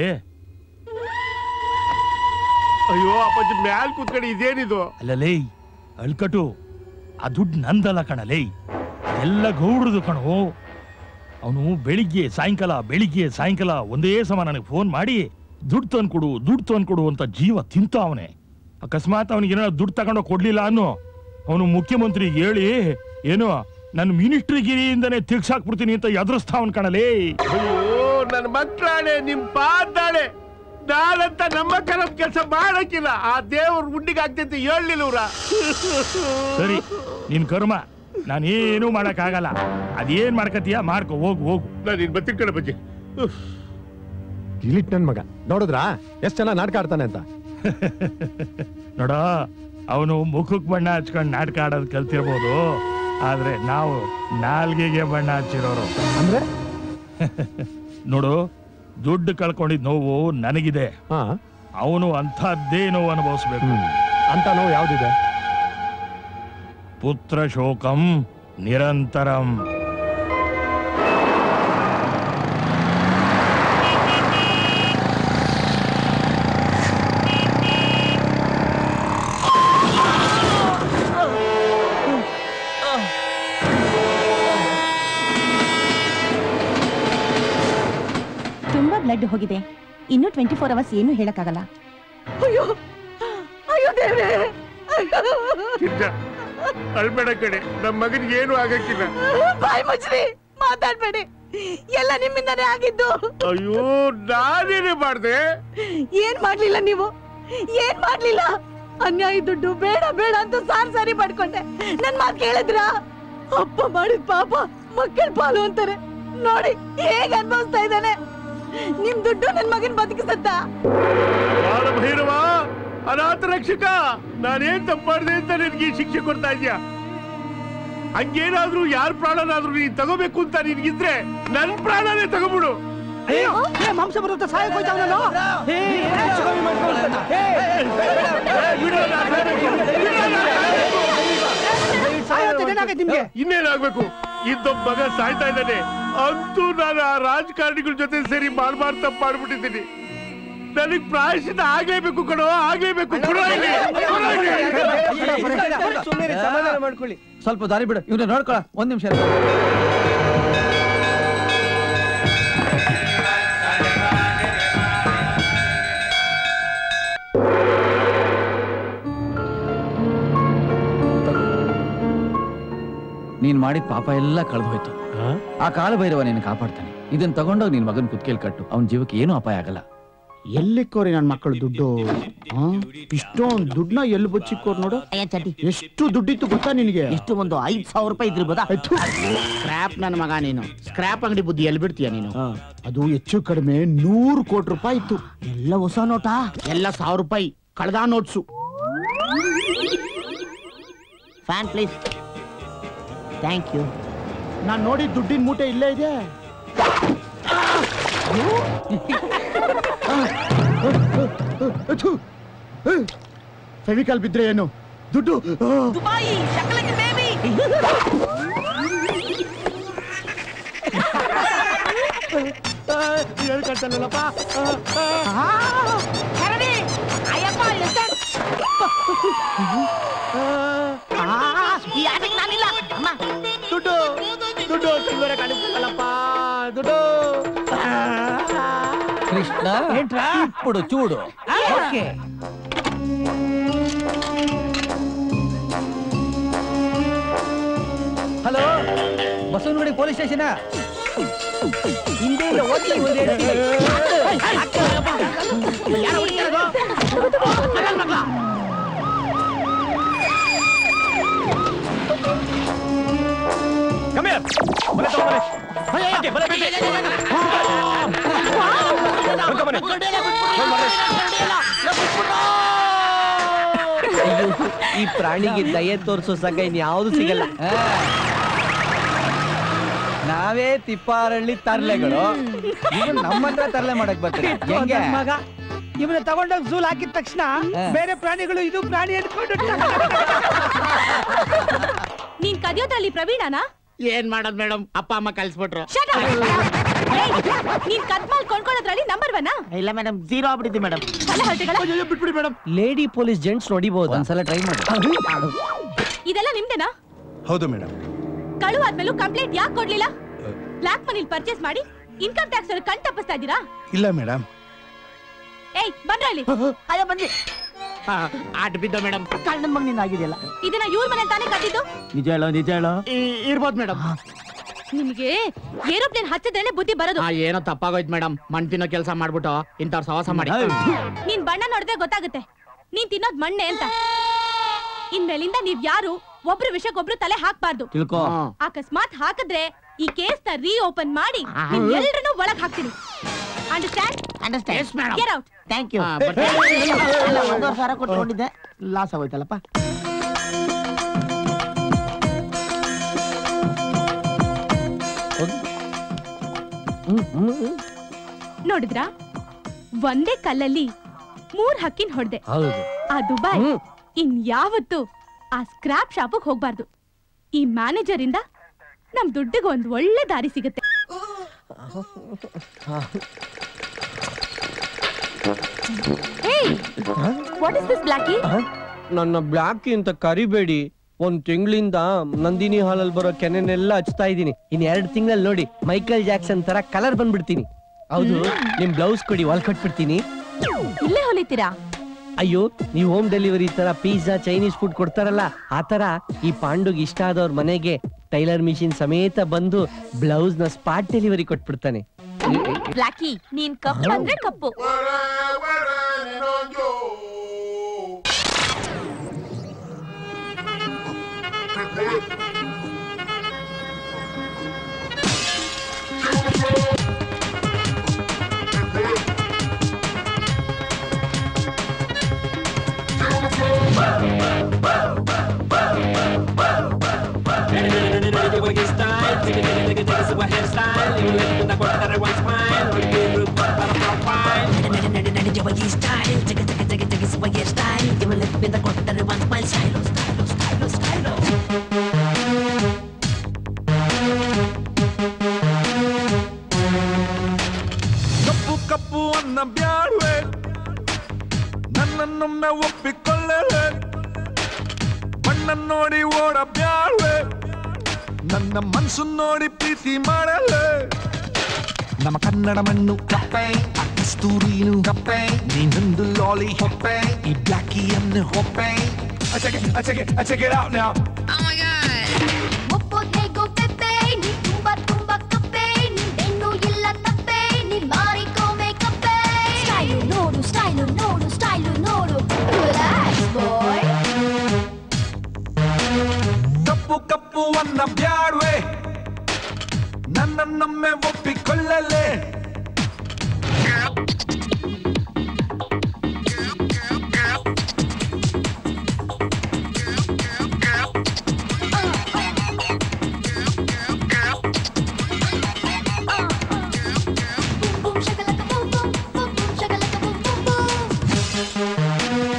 ಅಯ್ಯೋ ಅಪ್ಪಾಜಿ ಮ್ಯಾಲ್ ಕೂತ್ಕೊಂಡು ಇದೇನಿದು ಅಲ್ಲಲೇ ಅಳ್ಕಟು ಆ ದುಡ್ಡು ನಂದಲ್ಲ ಕಣಲೇ ಎಲ್ಲ ಗೌಡ್ರದು ಕಣು ಅವನು ಬೆಳಿಗ್ಗೆ ಸಾಯಂಕಾಲ ಬೆಳಿಗ್ಗೆ ಸಾಯಂಕಾಲ ಒಂದೇ ಸಮ ನನಗೆ ಫೋನ್ ಮಾಡಿ ದುಡ್ಡು ತಂದ್ಕೊಡು ದುಡ್ಡು ತಂದ್ಕೊಡು ಅಂತ ಜೀವ ತಿಂತ ಅವನೇ ಅಕಸ್ಮಾತ್ ಅವನಿಗೆ ಏನೋ ದುಡ್ಡು ತಗೊಂಡೋಗಿ ಕೊಡ್ಲಿಲ್ಲ ಅನ್ನೋ ಅವನು ಮುಖ್ಯಮಂತ್ರಿಗೆ ಹೇಳಿ ಏನು ನನ್ನ ಮಿನಿಸ್ಟ್ರಿಗಿರಿಯಿಂದನೇ ತಿರ್ಗ್ಸಾಕ್ಬಿಡ್ತೀನಿ ಅಂತ ಎದುರಿಸ್ತಾವನ್ ಕಣಲೇ ಅಯ್ಯೋ ನನ್ನ ಮಕ್ಕಳಾಳೆ ನಿಮ್ ಪಾದಾಳೆ ನಾನಂತ ನಮ್ಮ ಕಲಂ ಕೆಲಸ ಮಾಡಕ್ಕಿಲ್ಲ ಆ ದೇವ್ರ ಉಂಡಿಗೆ ಆಗ್ತೈತೆ ಹೇಳಲಿಲ್ಲ ಸರಿ ನಿನ್ ಕರ್ಮ ನಾನೇನು ಮಾಡಕ್ಕಾಗಲ್ಲ ಅದೇನ್ ಮಾಡ್ಕತೀಯ ಮಾಡ್ಕೊ ಹೋಗು ಹೋಗು ನಾನು ಇನ್ ಬರ್ತೀನಿ ಕಣ ಬಜ್ಜಿ ಇಲಿಟ್ ನನ್ ಮಗ ನೋಡಿದ್ರಾ ಎಷ್ಟ್ ಚೆನ್ನಾಗಿ ನಾಟಕ ಆಡ್ತಾನೆ ಅಂತ ನೋಡ ಅವನು ಮುಖಕ್ಕೆ ಬಣ್ಣ ಹಚ್ಕೊಂಡು ನಾಟಕ ಆಡೋದು ಕಲ್ತಿರ್ಬೋದು ಆದ್ರೆ ನಾವು ನಾಲ್ಗೆಗೆ ಬಣ್ಣ ಹಚ್ಚಿರೋರು ಅಂದ್ರೆ ನೋಡು ದುಡ್ಡು ಕಳ್ಕೊಂಡಿದ್ ನೋವು ನನಗಿದೆ ಹಾ ಅವನು ಅಂಥದ್ದೇ ನೋವು ಅನುಭವಿಸ್ಬೇಕು ಅಂತ ನೋವು ಯಾವ್ದಿದೆ ಪುತ್ರ ಶೋಕಂ ನಿರಂತರಂ ತುಂಬಾ ಬ್ಲಡ್ ಹೋಗಿದೆ ಇನ್ನು ಟ್ವೆಂಟಿ ಫೋರ್ ಅವರ್ಸ್ ಏನು ಹೇಳಕ್ಕಾಗಲ್ಲ ಅಯ್ಯೋ ಅಯ್ಯೋ ದೇವ್ರೆ ಕಿಟ್ಟ ಅಳ್ಬೇಡ ಕಡೆ ನಮ್ಮ ಮಗನಿಗೆ ಏನು ಆಗಕ್ಕಿಲ್ಲ ಬಾಯ್ ಮುಚ್ಚ್ರಿ ಮಾತಾಡ್ಬೇಡಿ ಎಲ್ಲ ನಿಮ್ಮಿಂದಾನೇ ಆಗಿದ್ದು ಅಯ್ಯೋ ನಾನೇನೇ ಮಾಡ್ದೆ ಏನ್ ಮಾಡ್ಲಿಲ್ಲ ನೀವು ಏನ್ ಮಾಡ್ಲಿಲ್ಲ ಅನ್ಯಾಯ ದುಡ್ಡು ಬೇಡ ಬೇಡ ಅಂತ ಸಾರ್ ಸಾರಿ ಪಡ್ಕೊಂಡೆ ನನ್ ಮಾತ್ ಕೇಳಿದ್ರ ಅಪ್ಪ ಮಾಡಿದ ಪಾಪ ಮಕ್ಕಳ ಪಾಲು ಅಂತಾರೆ ನೋಡಿ ಹೇಗ್ ಅನ್ಭವಿಸ್ತಾ ಇದ್ದಾನೆ ನಿಮ್ ದುಡ್ಡು ನನ್ ಮಗನ್ ಬದುಕಿಸತ್ತ ಬಾಲ ಭೈರವ ಅನಾಥ ರಕ್ಷಕ ನಾನೇನ್ ತಪ್ಪು ಮಾಡಿದೆ ಅಂತ ನಿನ್ಗೆ ಈ ಶಿಕ್ಷೆ ಕೊಡ್ತಾ ಇದ್ಯಾ ಹಂಗೇನಾದ್ರೂ ಯಾರ ಪ್ರಾಣನಾದ್ರೂ ನೀನ್ ತಗೋಬೇಕು ಅಂತ ನಿನ್ಗಿದ್ರೆ ನನ್ ಪ್ರಾಣನೇ ತಗೋಬಿಡು ಅಯ್ಯೋ ಏ ಮಾಂಸ ಬರುತ್ತೆ ಸಹಾಯ ಹೋಯ್ತಾವನಲ್ಲ ನಿಮ್ಗೆ ಇನ್ನೇನಾಗ್ಬೇಕು ಇದ್ದೊಬ್ಬ ಮಗ ಸಾಯ್ತಾ ಇದ್ದಾನೆ ಅಂತೂ ನಾನು ಆ ರಾಜಕಾರಣಿಗಳ ಜೊತೆ ಸೇರಿ ಮಾಡ್ಬಾರ್ದು ತಪ್ಪು ಮಾಡ್ಬಿಟ್ಟಿದ್ದೀನಿ ನನಗ್ ಪ್ರಾಯಶ್ಚಿತ ಆಗ್ಲೇಬೇಕು ಕಣೋ ಆಗ್ಲೇಬೇಕು ಕೊಡೋ ಇಲ್ಲಿ, ಕೊಡೋ ಇಲ್ಲಿ. ಸುಮ್ಮನೆ ಸಮಾಧಾನ ಮಾಡ್ಕೊಳ್ಳಿ ಸ್ವಲ್ಪ ದಾರಿ ಬಿಡು ಇವ್ನ ನೋಡ್ಕೊಳ ಒಂದ್ ನಿಮಿಷ ಇರು. ನೀನ್ ಮಾಡಿದ ಪಾಪ ಎಲ್ಲ ಕಳೆದು ಹೋಯ್ತು ಆ ಕಾಲ ಭೈರವ ನಿನ್ನ ಕಾಪಾಡ್ತಾನೆ ಇದನ್ನ ತಗೊಂಡೋಗಿ ನಿನ್ ಮಗನ್ ಕುತ್ಕೇಲ್ ಕಟ್ಟು ಅವನ ಜೀವಕ್ಕೆ ಏನೂ ಅಪಾಯ ಆಗಲ್ಲ ಎಲ್ಲಿಕ್ಕೋರಿ ನನ್ನ ಮಕ್ಕಳು ದುಡ್ಡು ಆ? ಇಷ್ಟೊಂದು ದುಡ್ಡನ್ನ ಎಲ್ಲಿ ಬಚ್ಚಿಕ್ಕೋರ್ ನೋಡು ಎಷ್ಟು ದುಡ್ಡಿತ್ತು ಗೊತ್ತಾ ನಿನಗೆ ಎಷ್ಟು ಒಂದು ಐದ್ ಸಾವಿರ ರೂಪಾಯಿ ಇದ್ರಿಬೋದಾ ಸ್ಕ್ರಾಪ್ ನನ್ನ ಮಗ ನೀನು ಸ್ಕ್ರಾಪ್ ಅಂಗಡಿ ಬುದ್ಧಿ ಎಲ್ಲಿ ಬಿಡ್ತೀಯ ನೀನು ಅದು ಹೆಚ್ಚು ಕಡಿಮೆ ನೂರು ಕೋಟಿ ರೂಪಾಯಿ ಇತ್ತು ಎಲ್ಲ ಹೊಸ ನೋಟಾ ಎಲ್ಲ ಸಾವಿರ ರೂಪಾಯಿ ಕಳೆದ notes fan please thank you ನಾನ್ ನೋಡಿ ದುಡ್ಡಿನ ಮೂಟೆ ಇಲ್ಲೇ ಇದೆ ಫೆವಿಕಾಲ್ ಬಿದ್ರೆ ಏನು ದುಡ್ಡು ದುಬಾಯಿ ಶಕಲಕ್ಕೆ ಬೇಬಿ ಹೇಳ್ಕೊಳ್ತಾನಲ್ಲಪ್ಪ ಕರಡಿ ಅಯ್ಯಪ್ಪ ಎಷ್ಟ ಈ ಆಟಕ್ಕೆ ನಾನಿಲ್ಲ ಅಮ್ಮ ದುಡ್ಡು ದುಡ್ಡು ಸಿಲ್ವರ ಕಾಣಿಸ್ತಲ್ಲಪ್ಪ ದುಡ್ಡು ಕೃಷ್ಣ ఇప్పుడు చూడు okay hello Basavanagudi police station ಹಿಂದೆ ಇಲ್ಲ ಓದಿ ಒಂದ್ ಹೇಳ್ತೀನಿ. ಯಾರೋ ಹುಡುಕ್ಯಾರದು? ಮಗನ್ ಮಗ್ಳ? ಅಯ್ಯೋ, ಈ ಪ್ರಾಣಿಗೆ ದಯೆ ತೋರಿಸೋ ಸಂಘ ಇನ್ ಯಾವ್ದು ಸಿಗಲ್ಲ ನಾವೇ ತಿಪ್ಪಾರಳ್ಳಿ ತರ್ಲೆಗಳು ಇವ್ರು ನಮ್ಮಂದ್ರ ತರ್ಲೆ ಮಾಡಕ್ ಬರ್ತೀರಿ ಹೆಂಗೆ ನನ್ ಮಗ ಇವನ್ನ ತಗೊಂಡೋಗ್ ಝೂಲ್ ಹಾಕಿದ ತಕ್ಷಣ ಬೇರೆ ಪ್ರಾಣಿಗಳು ಇದು ಪ್ರಾಣಿ ಅನ್ಕೊಂಡು ನೀನ್ ಕದಿಯೋದ್ರಲ್ಲಿ ಪ್ರವೀಣನಾ ಏನ್ ಮಾಡೋದ್ ಮೇಡಮ್ ಅಪ್ಪ ಅಮ್ಮ ಕಳ್ಸ್ಬಿಟ್ರು Shut up! ಏಯ್, ನೀನ್ ಕತ್ಮಾಲ್ ಕೊಂಡ್ಕೊಳ್ಳೋದ್ರಲ್ಲಿ ನಂಬರ್ ಒನ್ ಇಲ್ಲ ಮೇಡಮ್ ಜೀರೋ ಆಗ್ಬಿಟ್ಟಿದ್ದೆ ಮೇಡಮ್ ಬಿಟ್ಬಿಡಿ ಮೇಡಮ್ ಲೇಡಿ ಪೊಲೀಸ್ ಜೆಂಟ್ಸ್ ನೋಡಿಬಹುದು ಒಂದ್ಸಲ ಟ್ರೈ ಮಾಡಿ ಇದೆಲ್ಲ ನಿಮ್ದೇನಾ ಹೌದು ಮೇಡಮ್ ಕಳು ಆದ್ಮೇಲೂ ಕಂಪ್ಲೇಂಟ್ ಯಾಕೆ ಕೊಡ್ಲಿಲ್ಲ ಬ್ಲಾಕ್ ಮನಿಲ್ ಪರ್ಚೇಸ್ ಮಾಡಿ ಇನ್ಕಮ್ ಟ್ಯಾಕ್ಸ್ ಅವ್ರು ಕಣ್ ತಪ್ಪಿಸ್ತಾ ಇದ್ದೀರಾ ಇಲ್ಲ ಮೇಡಮ್ ಏಯ್ ಬಂದ್ರ ಇಲ್ಲಿ ಅಯ್ಯ ಬನ್ನಿ ಆಟ ಬಿದ್ದ ಮೇಡಮ್ ಕಣ್ಣನ್ ಮಗನಿಂದ ಆಗಿದೆಯಲ್ಲ ಇದನ್ನ ಇವ್ರ ಮನೆ ತಾನೇ ಕದ್ದಿದ್ದು ನಿಜ ಹೇಳೋ ನಿಜ ಹೇಳೋ ಇರ್ಬೋದು ಮೇಡಮ್ ನಿಮ್ಗೆ ಏರೋಪ್ಲೇನ್ ಹಚ್ಚದ್ರೇನೆ ಬುದ್ಧಿ ಬರೋದು ಆ ಏನೋ ತಪ್ಪಾಗೋಯ್ತು ಮೇಡಮ್ ಮಣ್ ತಿನ್ನೋ ಕೆಲಸ ಮಾಡ್ಬಿಟ್ಟು ಇಂಥವ್ರ ಸವಾಸ ಮಾಡಿ ನೀನ್ ಬಣ್ಣ ನೋಡಿದ್ರೆ ಗೊತ್ತಾಗುತ್ತೆ ನೀನ್ ತಿನ್ನೋದ್ ಮಣ್ಣೆ ಅಂತ ಇನ್ಮೇಲಿಂದ ನೀವ್ ಯಾರು ಒಬ್ರು ವಿಷಯಕ್ಕೊಬ್ರು ತಲೆ ಹಾಕ್ಬಾರ್ದು ತಿಳ್ಕೊ. ಅಕಸ್ಮಾತ್ ಹಾಕಿದ್ರೆ ಈ ಕೇಸ್ ನ ರೀ ಓಪನ್ ಮಾಡಿ ಎಲ್ರನ್ನೂ ಒಳಗ್ ಹಾಕ್ತೀನಿ understand understand get out thank you ಹಾ, ಬರ್ತೀನಿ. ಒಂದೂವರೆ ಸಾವಿರ ಕೊಟ್ಕೊಂಡಿದ್ದೆ ಲಾಸ್ ಆಗೋಯ್ತಲ್ಲಪ್ಪ ನೋಡಿದ್ರಾ ಒಂದೇ ಕಲ್ಲಲ್ಲಿ ಮೂರ್ ಹಕ್ಕಿನ್ ಹೊಡ್ದೆ ಹೌದು ಆ ದುಬೈ ಇನ್ ಯಾವತ್ತು ಆ ಸ್ಕ್ರಾಪ್ ಶಾಪಿಗೆ ಹೋಗ್ಬಾರ್ದು ಈ ಮ್ಯಾನೇಜರ್ ಇಂದ ನಮ್ ದುಡ್ಡಿಗೆ ಒಂದ್ ಒಳ್ಳೆ ದಾರಿ ಸಿಗುತ್ತೆ ವಾಟ್ ಇಸ್ ದಿಸ್ ಬ್ಲಾಕಿ ನನ್ನ ಬ್ಲಾಕ್ ಅಂತ ಕರಿಬೇಡಿ ಒಂದ್ ತಿಂಗಳಿಂದ ನಂದಿನಿ ಹಾಲಲ್ಲಿ ಬರೋ ಕೆನೆನೆಲ್ಲ ಹಚ್ತಾ ಇದೀನಿ ಇನ್ ಎರಡ್ ತಿಂಗಳಲ್ಲಿ ನೋಡಿ ಮೈಕಲ್ ಜಾಕ್ಸನ್ ತರ ಕಲರ್ ಬಂದ್ಬಿಡ್ತೀನಿ ಹೌದು ನಿಮ್ ಬ್ಲೌಸ್ ಕೊಡಿ ಹೊಲ್ ಕೊಟ್ಬಿಡ್ತೀನಿ ಇಲ್ಲೇ ಹೊಲಿತೀರಾ ಅಯ್ಯೋ ನೀವು ಹೋಮ್ ಡೆಲಿವರಿ ತರ ಪಿಜ್ಜಾ ಚೈನೀಸ್ ಫುಡ್ ಕೊಡ್ತಾರಲ್ಲ ಆ ತರ ಈ ಪಾಂಡುಗ್ ಇಷ್ಟ ಆದವ್ರ ಮನೆಗೆ ಟೈಲರ್ ಮಿಷಿನ್ ಸಮೇತ ಬಂದು ಬ್ಲೌಸ್ ನ ಸ್ಪಾಟ್ ಡೆಲಿವರಿ ಕೊಟ್ಬಿಡ್ತಾನೆ ಬ್ಲಾಕಿ ನೀನ್ ಕಪ್ಪು ಅಂದ್ರೆ ಕಪ್ಪು ಕಪ್ಪು ಕಪ್ಪು ಅನ್ನ ಬ್ಯಾಡ್ವೆ ನನ್ನನ್ನೊಮ್ಮೆ ಒಪ್ಪಿಕೊಳ್ಳಲೆ ಬಣ್ಣ ನೋಡಿ ಓಡ ಬ್ಯಾಡ್ವೆ ನನ್ನ ಮನ್ಸು ನೋಡಿ ಪ್ರೀತಿ ಮಾಡಲೆ ನಮ್ಮ ಕನ್ನಡ ಮಣ್ಣು ಕಪ್ಪೆ ಆ ಕಸ್ತೂರಿನು ಕಪ್ಪೆ ನೀನೊಂದು ಲಾಲಿ ಹೊಪ್ಪೆ ಈ ಬ್ಲಾಕಿಯನ್ನು ಹೊಪ್ಪೆ I check it, I check it, I check it out now. ಒಪ್ಪೋದೇಗೋ ಪೆಪ್ಪೆ ನೀ ತುಂಬಾ ತುಂಬಾ ಕಪ್ಪೆ ನಿಂದೆನ್ನೂ ಇಲ್ಲ ತಪ್ಪೆ ನೀ ಮಾರಿಕೋಮೆ ಕಪ್ಪೆ ಸ್ಟೈಲು ನೋಡು ಸ್ಟೈಲು ನೋಡು ಸ್ಟೈಲು ನೋಡು ರಿಲ್ಯಾಕ್ಸ್ ಬಾಯ್ ಕಪ್ಪು ಕಪ್ಪು ಅನ್ನ ಬ್ಯಾಡ್ವೆ ನನ್ನನ್ನೊಮ್ಮೆ ಒಪ್ಪಿಕೊಳ್ಳಲೆ ಬೂಮ್ ಶಕಲಕ ಬೂಮ್ ಬೂಮ್ ಬೂಮ್ ಬೂಮ್ ಶಕಲಕ ಬೂಮ್ ಬೂಮ್ ಬೂಮ್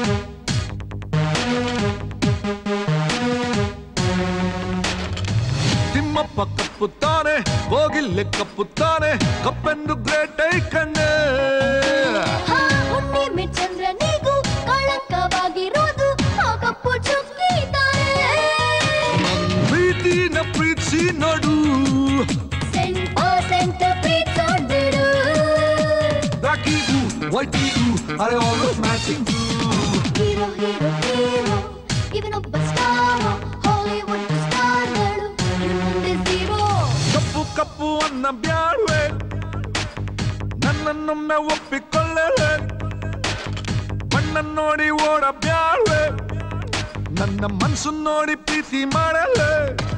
ತಿಮ್ಮಪ್ಪ ಕಪ್ಪುತ್ತಾನೆ ಹೋಗಿಲ್ಲೆ ಕಪ್ಪುತ್ತಾನೆ ಕಪ್ಪೆಂದು ಗ್ರೇಟ್ ಐ ಕಣ್ಣೆ ಹಾ ಹುಣ್ಣಿಮೆ ಚಂದ್ರನಿಗೂ ಕಳಂಕವಾಗಿರೋದು ಆ ಕಪ್ಪು ಚುಕ್ಕಿ ತಾನೆ ಪ್ರೀತಿನ ಪ್ರೀತಿಸಿ ನೋಡು ಸೆಂಟ್ ಪರ್ಸೆಂಟ್ ಪ್ರೀತಿಸೋಡ್ಬಿಡು ಬ್ಲಾಕಿಗೂ ವೈಟಿಗೂ ಅರೆ almost matching hero hero hero ಇವನೊಬ್ಬ ಸ್ಟಾರ್ ಹಾಲಿವುಡ್ ಸ್ಟಾರ್ಗಳು ಮುಂದೆ ಝೀರೋ ಕಪ್ಪು ಕಪ್ಪು ಅನ್ನ ಬ್ಯಾಡ್ವೆ ನನ್ನನ್ನೊಮ್ಮೆ ಒಪ್ಪಿಕೊಳ್ಳಲೆ ಬಣ್ಣ ನೋಡಿ ಓಡ ಬ್ಯಾಡ್ವೆ ನನ್ನ ಮನ್ಸು ನೋಡಿ ಪ್ರೀತಿ ಮಾಡಲೆ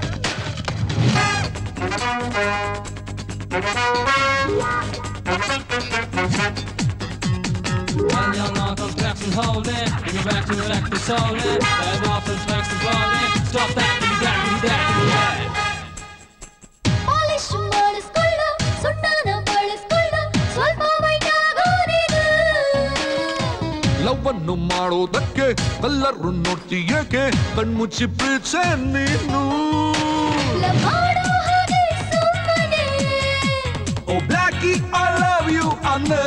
When young Michael Jackson holding, and you're back to the back to soul it. Bad Waffles makes the ball Stop that, give me that, give me that, give me that. Polish ಮಾಡೋದಕ್ಕೆ ಎಲ್ಲರೂ ನೋಡ್ತೀಯೇಕೆ ಕಣ್ಮುಚ್ಚಿ ಪ್ರೀತ್ಸೆ ನೀನು ಓ ಬ್ಲಾಕಿ ಐ ಲವ್ ಯು ಅನ್ನೇ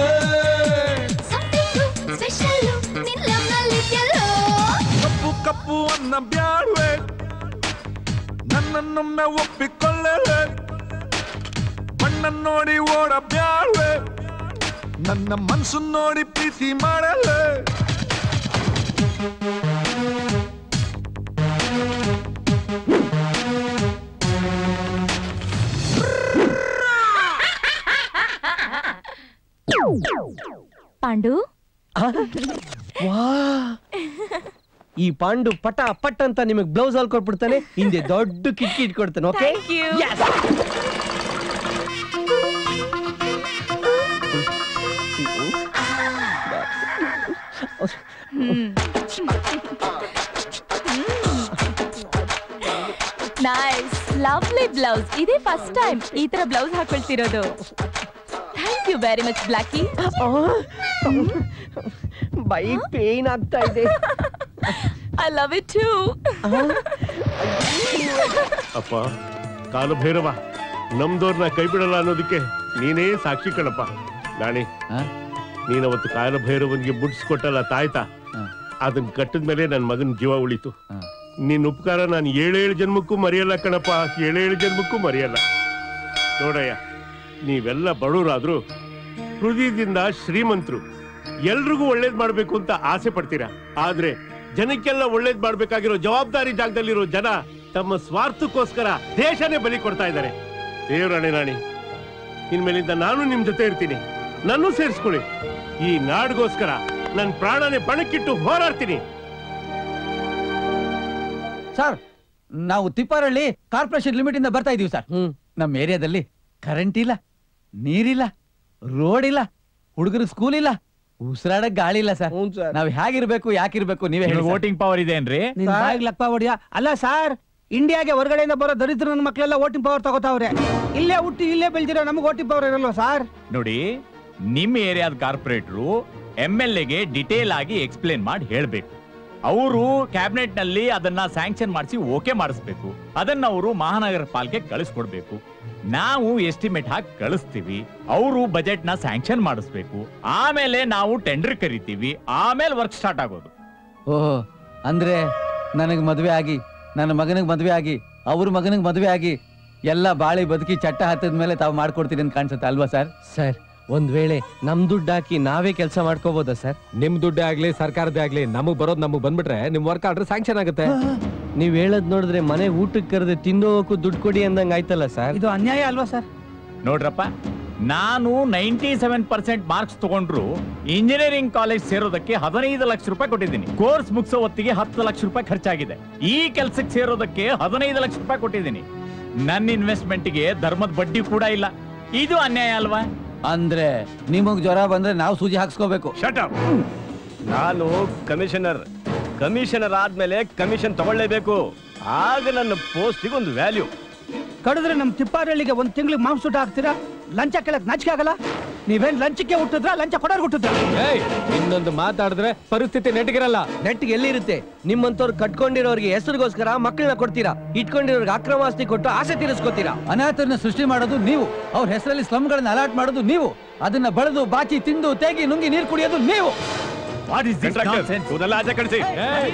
ಕಪ್ಪು ಕಪ್ಪು ಅನ್ನ ಬ್ಯಾಡ್ವೆ ನನ್ನನ್ನೊಮ್ಮೆ ಒಪ್ಪಿಕೊಳ್ಳಲೆ ಬಣ್ಣ ನೋಡಿ ಓಡ ಬ್ಯಾಡ್ವೆ ನನ್ನ ಮನ್ಸು ನೋಡಿ ಪ್ರೀತಿ ಮಾಡಲೆ ಪಾಂಡು ವಾ ಈ ಪಾಂಡು ಪಟ ಪಟ್ ಅಂತ ನಿಮಗೆ ಬ್ಲೌಸ್ ಅಲ್ಲಿ ಕೊಟ್ಬಿಡ್ತಾನೆ ಹಿಂದೆ ದೊಡ್ಡ ಕಿಟ್ಕಿ ಇಟ್ಕೊಡ್ತಾನೆ ಓಕೆ ನೈಸ್ ಲವ್ಲಿ ಬ್ಲೌಸ್ ಇದೇ ಫಸ್ಟ್ ಟೈಮ್ ಈ ತರ ಬ್ಲೌಸ್ ಹಾಕೊಳ್ತಿರೋದು thank you very much blackie bye pain ಆಗ್ತಾ ಇದೆ ಐ ಲವ್ ಇಟ್ ಟು ಅಪ್ಪ ಕಾಲು ಭೈರವ ನಮ್ದವ್ರನ್ನ ಕೈ ಬಿಡಲ್ಲ ಅನ್ನೋದಕ್ಕೆ ನೀನೇ ಸಾಕ್ಷಿ ಕಣಪ್ಪ ನಾಣಿ ನೀನವತ್ತು ಕಾಲ ಭೈರವನ್ಗೆ ಬುಡ್ಸ್ಕೊಟ್ಟಲ್ಲ ತಾಯ್ತಾ ಅದನ್ನ ಕಟ್ಟಿದ ಮೇಲೆ ನನ್ನ ಮಗನ ಜೀವ ಉಳಿತು ನಿನ್ನ ಉಪಕಾರ ನಾನು ಏಳೇಳು ಜನ್ಮಕ್ಕೂ ಮರೆಯಲ್ಲ ಕಣಪ್ಪ ಏಳೇಳು ಜನ್ಮಕ್ಕೂ ಮರೆಯಲ್ಲ ನೋಡಯ್ಯ ನೀವೆಲ್ಲ ಬಡವರಾದ್ರು ಹೃದಯದಿಂದ ಶ್ರೀಮಂತರು ಎಲ್ರಿಗೂ ಒಳ್ಳೇದ್ ಮಾಡ್ಬೇಕು ಅಂತ ಆಸೆ ಪಡ್ತೀರಾ ಆದ್ರೆ ಜನಕ್ಕೆಲ್ಲ ಒಳ್ಳೇದ್ ಮಾಡ್ಬೇಕಾಗಿರೋ ಜವಾಬ್ದಾರಿ ಜಾಗದಲ್ಲಿರೋ ಜನ ತಮ್ಮ ಸ್ವಾರ್ಥಕ್ಕೋಸ್ಕರ ದೇಶನೇ ಬಲಿ ಕೊಡ್ತಾ ಇದ್ದಾರೆ ದೇವರಾಣೆ ನಾಣಿ ಇನ್ಮೇಲಿಂದ ನಾನು ನಿಮ್ ಜೊತೆ ಇರ್ತೀನಿ ನನ್ನೂ ಸೇರಿಸ್ಕೊಳ್ಳಿ ಈ ನಾಡ್ಗೋಸ್ಕರ ನನ್ನ ಪ್ರಾಣನೇ ಪಣಕ್ಕಿಟ್ಟು ಹೋರಾಡ್ತೀನಿ ಸರ್ ನಾವು ತಿಪ್ಪಾರಳ್ಳಿ ಕಾರ್ಪೊರೇಷನ್ ಲಿಮಿಟ್ ಇಂದ ಬರ್ತಾ ಇದೀವಿ ಸರ್ ನಮ್ಮ ಏರಿಯಾದಲ್ಲಿ ಕರೆಂಟ್ ಇಲ್ಲ ನೀರಿಲ್ಲ ರೋಡ್ ಇಲ್ಲ ಹುಡುಗರು ಸ್ಕೂಲ್ ಇಲ್ಲ ಉಸಿರಾಡಕ್ ಗಾಳಿ ಇಲ್ಲ ಸರ್ ನಾವ್ ಹೇಗಿರ್ಬೇಕು ಯಾಕಿರ್ಬೇಕು ನೀವೇ ಹೇಳಿ ವೋಟಿಂಗ್ ಪವರ್ ಇದೆ ಏನ್ರಿ ನಿನ್ ಬಾಯಿಗೆ ಲಪ್ಪ ಹೊಡಿಯ ಅಲ್ಲ ಸಾರ್ ಇಂಡಿಯಾಗೆ ಹೊರಗಡೆಯಿಂದ ಬರೋ ದರಿದ್ರ ನನ್ನ ಮಕ್ಕಳೆಲ್ಲ ವೋಟಿಂಗ್ ಪವರ್ ತಗೋತಾವ್ರೆ ಇಲ್ಲೇ ಹುಟ್ಟಿ ಇಲ್ಲೇ ಬೆಳ್ದಿರೋ ನಮ್ಗೆ ವೋಟಿಂಗ್ ಪವರ್ ಇರಲ್ವಾ ಸಾರ್ ನೋಡಿ ನಿಮ್ ಏರಿಯಾದ ಕಾರ್ಪೊರೇಟ್ರು ಎಂ ಎಲ್ ಎಗೆ ಡಿಟೇಲ್ ಆಗಿ ಎಕ್ಸ್ಪ್ಲೇನ್ ಮಾಡಿ ಹೇಳ್ಬೇಕು ಅವರು ಕ್ಯಾಬಿನೆಟ್ ನಲ್ಲಿ ಅದನ್ನ ಸ್ಯಾಂಕ್ಷನ್ ಮಾಡಿಸಿ ಓಕೆ ಮಾಡಿಸ್ಬೇಕು ಅದನ್ನ ಅವರು ಮಹಾನಗರ ಪಾಲಿಕೆ ಕಳಿಸ್ಕೊಡ್ಬೇಕು ನಾವು ಎಸ್ಟಿಮೇಟ್ ಹಾಕಿ ಕಳಿಸ್ತೀವಿ ಅವರು ಬಜೆಟ್ ನ ಸ್ಯಾಂಕ್ಷನ್ ಮಾಡಿಸ್ಬೇಕು ಆಮೇಲೆ ನಾವು ಟೆಂಡರ್ ಕರಿತೀವಿ ಆಮೇಲೆ ವರ್ಕ್ ಸ್ಟಾರ್ಟ್ ಆಗೋದು ಓಹೋ ಅಂದ್ರೆ ನನಗ್ ಮದ್ವೆ ಆಗಿ ನನ್ನ ಮಗನಿಗೆ ಮದ್ವೆ ಆಗಿ ಅವ್ರ ಮಗನಿಗೆ ಮದ್ವೆ ಆಗಿ ಎಲ್ಲ ಬಾಳಿ ಬದುಕಿ ಚಟ್ಟ ಹತ್ತದ ಮೇಲೆ ತಾವು ಮಾಡ್ಕೊಡ್ತೀನಿ ಅಂತ ಕಾಣಿಸುತ್ತೆ ಅಲ್ವಾ ಸರ್ ಸರ್ ಒಂದ್ ವೇಳೆ ನಮ್ ದುಡ್ಡು ಹಾಕಿ ನಾವೇ ಕೆಲಸ ಮಾಡ್ಕೋಬೋದಾ ಸರ್ ನಿಮ್ ದುಡ್ಡೇ ಆಗ್ಲಿ ಸರ್ಕಾರದೇ ಆಗ್ಲಿ ನಮಗ್ ಬರೋದ್ ನಮಗ್ ಬಂದ್ಬಿಟ್ರೆ ನಿಮ್ ವರ್ಕ್ ಆರ್ಡರ್ ಸ್ಯಾಂಕ್ಷನ್ ಆಗುತ್ತೆ ನೀವ್ ಹೇಳದ್ ನೋಡಿದ್ರೆ ಮನೆ ಊಟಕ್ಕೆ ಕರೆದು ತಿನ್ನೋಕು ದುಡ್ಡು ಕೊಡಿ ಅಂದಂಗ ಆಯ್ತಲ್ಲ ಸರ್ ಇದು ಅನ್ಯಾಯ ಅಲ್ವಾ ಸರ್ ನೋಡ್ರಪ್ಪ ನಾನು ನೈಂಟಿ ಸೆವೆನ್ ಪರ್ಸೆಂಟ್ ಮಾರ್ಕ್ಸ್ ತಗೊಂಡ್ರು ಇಂಜಿನಿಯರಿಂಗ್ ಕಾಲೇಜ್ ಸೇರೋದಕ್ಕೆ ಹದಿನೈದು ಲಕ್ಷ ರೂಪಾಯಿ ಕೊಟ್ಟಿದ್ದೀನಿ ಕೋರ್ಸ್ ಮುಗಿಸೋ ಹೊತ್ತಿಗೆ ಹತ್ತು ಲಕ್ಷ ರೂಪಾಯಿ ಖರ್ಚಾಗಿದೆ ಈ ಕೆಲ್ಸಕ್ಕೆ ಸೇರೋದಕ್ಕೆ ಹದಿನೈದು ಲಕ್ಷ ರೂಪಾಯಿ ಕೊಟ್ಟಿದ್ದೀನಿ ನನ್ನ ಇನ್ವೆಸ್ಟ್ಮೆಂಟ್ಗೆ ಧರ್ಮದ ಬಡ್ಡಿ ಕೂಡ ಇಲ್ಲ ಇದು ಅನ್ಯಾಯ ಅಲ್ವಾ ಅಂದ್ರೆ ನಿಮಗ್ ಜ್ವರ ಬಂದ್ರೆ ನಾವು ಸೂಜಿ ಹಾಕ್ಸ್ಕೋಬೇಕು ನಾನು ಕಮಿಷನರ್ ಕಮಿಷನರ್ ಆದ್ಮೇಲೆ ಕಮಿಷನ್ ತಗೊಳ್ಳೇಬೇಕು ಆಗ ನನ್ನ ಪೋಸ್ಟಿಗೆ ಒಂದು ವ್ಯಾಲ್ಯೂ ಕಡಿದ್ರೆ ನಮ್ ತಿಪ್ಪಾರಳ್ಳಿಗೆ ಒಂದ್ ತಿಂಗ್ಳಿಗೆ ಮಾಂಸ ಊಟ ಹಾಕ್ತೀರಾ ಲಂಚ ಕೇಳಕ್ ನಾಚಿಕೆ ಆಗಲ್ಲ ನೀವೇನ್ ಲಂಚಕ್ಕೆ ಹುಟ್ಟಿದ್ರ ಲಂಚ ಕೊಡೋರ್ ಹುಟ್ಟಿದ್ರ ಇನ್ನೊಂದು ಮಾತಾಡಿದ್ರೆ ಪರಿಸ್ಥಿತಿ ನೆಟ್ಗಿರಲ್ಲ ನೆಟ್ಗೆ ಎಲ್ಲಿರುತ್ತೆ ನಿಮ್ಮಂತವ್ರು ಕಟ್ಕೊಂಡಿರೋರ್ಗೆ ಹೆಸರಿಗೋಸ್ಕರ ಮಕ್ಕಳನ್ನ ಕೊಡ್ತೀರಾ ಇಟ್ಕೊಂಡಿರೋರ್ಗೆ ಅಕ್ರಮ ಆಸ್ತಿ ಕೊಟ್ಟು ಆಸೆ ತೀರಿಸ್ಕೋತೀರಾ ಅನಾಥರನ್ನ ಸೃಷ್ಟಿ ಮಾಡೋದು ನೀವು ಅವ್ರ ಹೆಸರಲ್ಲಿ ಸ್ಲಮ್ಗಳನ್ನ ಅಲಾಟ್ ಮಾಡೋದು ನೀವು ಅದನ್ನ ಬಳದು ಬಾಚಿ ತಿಂದು ತೇಗಿ ನುಂಗಿ ನೀರು ಕುಡಿಯೋದು ನೀವು ಕೂದಲ ಆಚೆ ಕಳಿಸಿ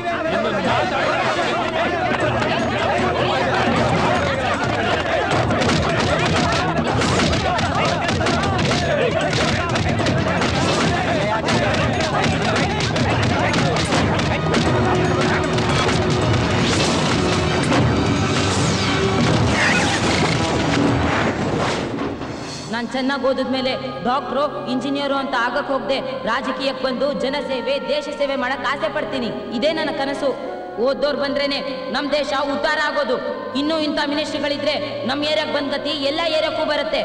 ನಾನ್ ಚೆನ್ನಾಗಿ ಓದಿದ್ಮೇಲೆ ಡಾಕ್ಟ್ರು ಇಂಜಿನಿಯರು ಅಂತ ಆಗಕ್ ಹೋಗ್ದೆ ರಾಜಕೀಯಕ್ಕೆ ಬಂದು ಜನಸೇವೆ ದೇಶ ಸೇವೆ ಮಾಡಕ್ ಆಸೆ ಪಡ್ತೀನಿ ಇದೇ ನನ್ನ ಕನಸು ಓದೋರ್ ಬಂದ್ರೇನೆ ನಮ್ ದೇಶ ಉದ್ಧಾರ ಆಗೋದು ಇನ್ನೂ ಇಂಥ ಮಿನಿಸ್ಟ್ರಿಗಳಿದ್ರೆ ನಮ್ ಏರಿಯಾಕ್ ಬಂದ್ ಗತಿ ಎಲ್ಲ ಏರಿಯಾಕ್ಕೂ ಬರುತ್ತೆ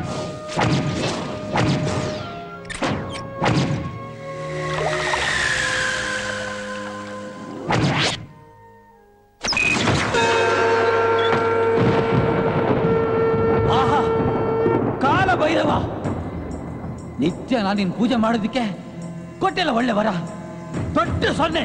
ಆಹಾ ಕಾಲ ಭೈರವ ನಿತ್ಯ ನಾನು ನಿನ್ ಪೂಜೆ ಮಾಡೋದಕ್ಕೆ ಕೊಟ್ಟಿಲ್ಲ ಒಳ್ಳೆ ವರ ದೊಡ್ಡ ಸೊನ್ನೆ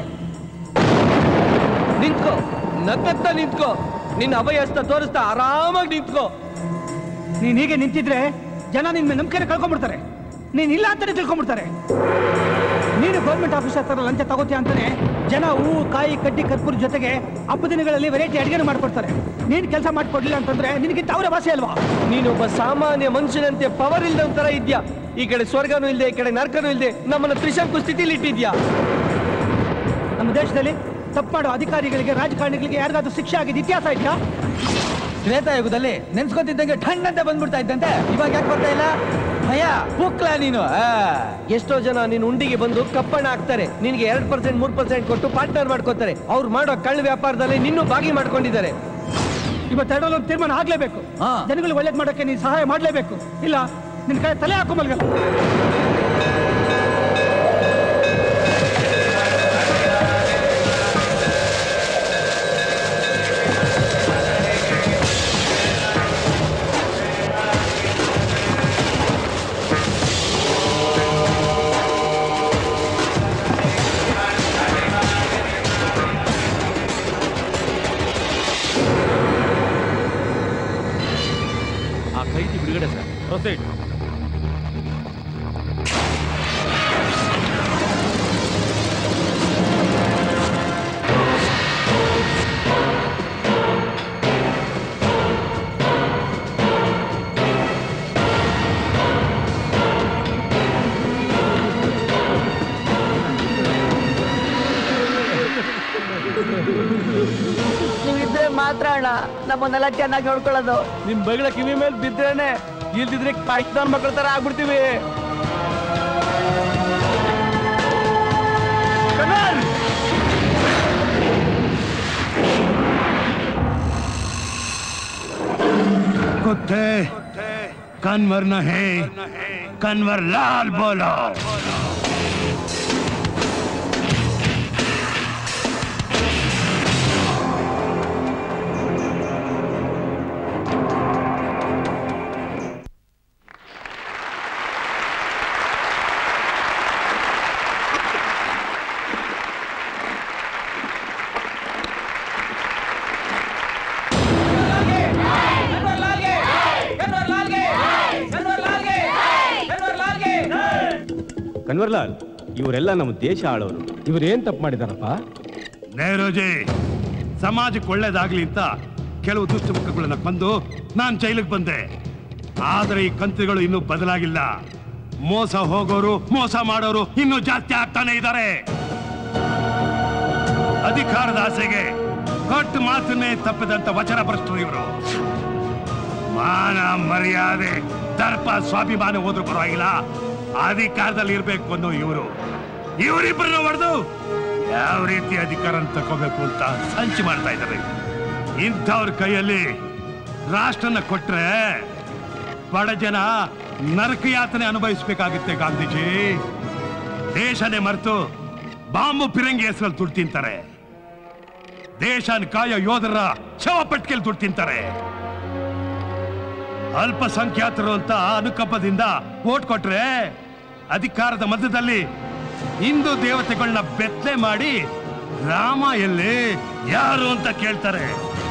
ನಿಂತ್ಕೋ ನಗ್ನಗ್ತಾ ನಿಂತ್ಕೋ ನಿನ್ನ ಅಭಯಸ್ತ ತೋರಿಸ್ತಾ ಆರಾಮಾಗಿ ನಿಂತ್ಕೋ ನೀನ್ ಹೀಗೆ ನಿಂತಿದ್ರೆ ಜನ ನಿನ್ ಮೇಲೆ ನಂಬಿಕೆ ಕಳ್ಕೊಂಡ್ಬಿಡ್ತಾರೆ ನೀನ್ ಇಲ್ಲ ಅಂತಾನೆ ತಿಳ್ಕೊಂಡ್ಬಿಡ್ತಾರೆ ನೀನು ಗೌರ್ಮೆಂಟ್ ಆಫೀಸರ್ ತರ ಲಂಚ ತಗೋತೀಯ ಅಂತಾನೆ ಜನ ಹೂವು ಕಾಯಿ ಕಡ್ಡಿ ಕರ್ಪೂರ ಜೊತೆಗೆ ಹಬ್ಬ ದಿನಗಳಲ್ಲಿ ವೆರೈಟಿ ಅಡಿಗೆ ಮಾಡ್ಕೊಡ್ತಾರೆ ನೀನ್ ಕೆಲಸ ಮಾಡ್ಕೊಡ್ಲಿಲ್ಲ ಅಂತಂದ್ರೆ ನಿನಗಿಂತ ಅವರ ಭಾಷೆ ಅಲ್ವಾ ನೀನೊಬ್ಬ ಸಾಮಾನ್ಯ ಮನುಷ್ಯನಂತೆ ಪವರ್ ಇಲ್ದ ತರ ಇದ್ಯಾ ಈ ಕಡೆ ಸ್ವರ್ಗನೂ ಇಲ್ದೆ ಈ ಕಡೆ ನರ್ಕನೂ ಇಲ್ದೆ ನಮ್ಮನ್ನ ತ್ರಿಶಂಕು ಸ್ಥಿತಿಲಿ ಇಟ್ಟಿದ್ಯಾ ನಮ್ಮ ದೇಶದಲ್ಲಿ ತಪ್ಪು ಮಾಡೋ ಅಧಿಕಾರಿಗಳಿಗೆ ರಾಜಕಾರಣಿಗಳಿಗೆ ಯಾರಿಗಾದ್ರೂ ಶಿಕ್ಷೆ ಆಗಿದ್ದು ಇತಿಹಾಸ ಇದೆಯಾ ತ್ರೇತಾಯುಗದಲ್ಲಿ ನೆನ್ಸ್ಕೊತಿದ್ದಂಗೆ ಠಣ್ ಅಂತ ಬಂದ್ಬಿಡ್ತಾ ಇದ್ದಂತೆ ಇವಾಗ ಯಾಕೆ ಬರ್ತಾ ಇಲ್ಲ ಭಯ ಪುಕ್ಲ ನೀನು ಆ. ಎಷ್ಟೋ ಜನ ನೀನ್ ಉಂಡಿಗೆ ಬಂದು ಕಪ್ಪಣ್ಣ ಹಾಕ್ತಾರೆ ನಿನ್ಗೆ ಎರಡ್ ಪರ್ಸೆಂಟ್ ಮೂರ್ ಪರ್ಸೆಂಟ್ ಕೊಟ್ಟು ಪಾರ್ಟ್ನರ್ ಮಾಡ್ಕೋತಾರೆ ಅವ್ರು ಮಾಡೋ ಕಳ್ಳ ವ್ಯಾಪಾರದಲ್ಲಿ ನಿನ್ನೂ ಭಾಗಿ ಮಾಡ್ಕೊಂಡಿದ್ದಾರೆ ಇವತ್ತೆರಡರಲ್ಲಿ ಒಂದು ತೀರ್ಮಾನ ಆಗ್ಲೇಬೇಕು ಜನಗಳಿಗೆ ಒಳ್ಳೇದ್ ಮಾಡೋಕೆ ನೀನ್ ಸಹಾಯ ಮಾಡ್ಲೇಬೇಕು ಇಲ್ಲ ನಿನ್ ಕೈ ತಲೆ ಹಾಕೋ ಮಲ್ಗಲ್ಲ ಆ ಖೈದಿ ಬಿಡುಗಡೆ ಸರ್ ಪ್ರೊಸೀಡ್ ನೀವಿದ್ರೆ ಮಾತ್ರ ಅಣ್ಣ ನಮ್ಮನ್ನೆಲ್ಲ ಚೆನ್ನಾಗಿ ನೋಡ್ಕೊಳ್ಳೋದು ನಿಮ್ ಬಗಳ ಕಿವಿ ಮೇಲೆ ಬಿದ್ರೇನೆ ಇಲ್ದಿದ್ರೆ ಪಾಕಿಸ್ತಾನ ಮಕ್ಕಳ ತರ ಆಗ್ಬಿಡ್ತೀವಿ कुत्ते कन्वर नहीं कन्वर लाल बोलो ಕನ್ವರ್ಲಾಲ್ ಇವರೆಲ್ಲ ನಮ್ಮ ದೇಶ ಆಳೋರು ಇವ್ರು ಏನ್ ತಪ್ಪು ಮಾಡಿದಾರಪ್ಪ ನೆಹರೂಜಿ ಸಮಾಜಕ್ಕೆ ಒಳ್ಳೇದಾಗ್ಲಿ ಅಂತ ಕೆಲವು ದುಷ್ಟ ಮುಖಗಳನ್ನ ಕೊಂದು ನಾನ್ ಜೈಲಿಗೆ ಬಂದೆ ಆದ್ರೆ ಈ ಕಂತ್ರಿಗಳು ಇನ್ನೂ ಬದಲಾಗಿಲ್ಲ ಮೋಸ ಹೋಗೋರು ಮೋಸ ಮಾಡೋರು ಇನ್ನೂ ಜಾಸ್ತಿ ಆಗ್ತಾನೆ ಇದ್ದಾರೆ ಅಧಿಕಾರದ ಆಸೆಗೆ ಕೊಟ್ಟು ಮಾತನ್ನೇ ತಪ್ಪಿದಂತ ವಚನ ಭ್ರಷ್ಟರು ಇವರು ಮಾನ ಮರ್ಯಾದೆ ದರ್ಪ ಸ್ವಾಭಿಮಾನ ಹೋದ್ರು ಪರವಾಗಿಲ್ಲ ಅಧಿಕಾರದಲ್ಲಿ ಇರ್ಬೇಕು ಅನ್ನೋ ಇವರು ಇವರಿಬ್ಬರನ್ನ ಹೊಡೆದು ಯಾವ ರೀತಿ ಅಧಿಕಾರ ತಗೋಬೇಕು ಅಂತ ಸಂಚು ಮಾಡ್ತಾ ಇದ್ದಾರೆ ಇಂಥವ್ರ ಕೈಯಲ್ಲಿ ರಾಷ್ಟ್ರನ ಕೊಟ್ರೆ ಬಡ ಜನ ನರಕ ಯಾತನೆ ಅನುಭವಿಸ್ಬೇಕಾಗುತ್ತೆ ಗಾಂಧೀಜಿ ದೇಶನೇ ಮರೆತು ಬಾಂಬು ಪಿರಂಗಿ ಹೆಸರಲ್ಲಿ ದುಡ್ಡು ತಿಂತಾರೆ ದೇಶನ ಕಾಯೋ ಯೋಧರ ಶವ ಪಟ್ಕೆಲ್ ದುಡ್ಡು ತಿಂತಾರೆ ಅಲ್ಪಸಂಖ್ಯಾತರು ಅಂತ ಅನುಕಂಪದಿಂದ ಓಟ್ ಕೊಟ್ರೆ ಅಧಿಕಾರದ ಮಧ್ಯದಲ್ಲಿ ಹಿಂದೂ ದೇವತೆಗಳನ್ನ ಬೆತ್ತಲೆ ಮಾಡಿ ರಾಮ ಎಲ್ಲಿ ಯಾರು ಅಂತ ಕೇಳ್ತಾರೆ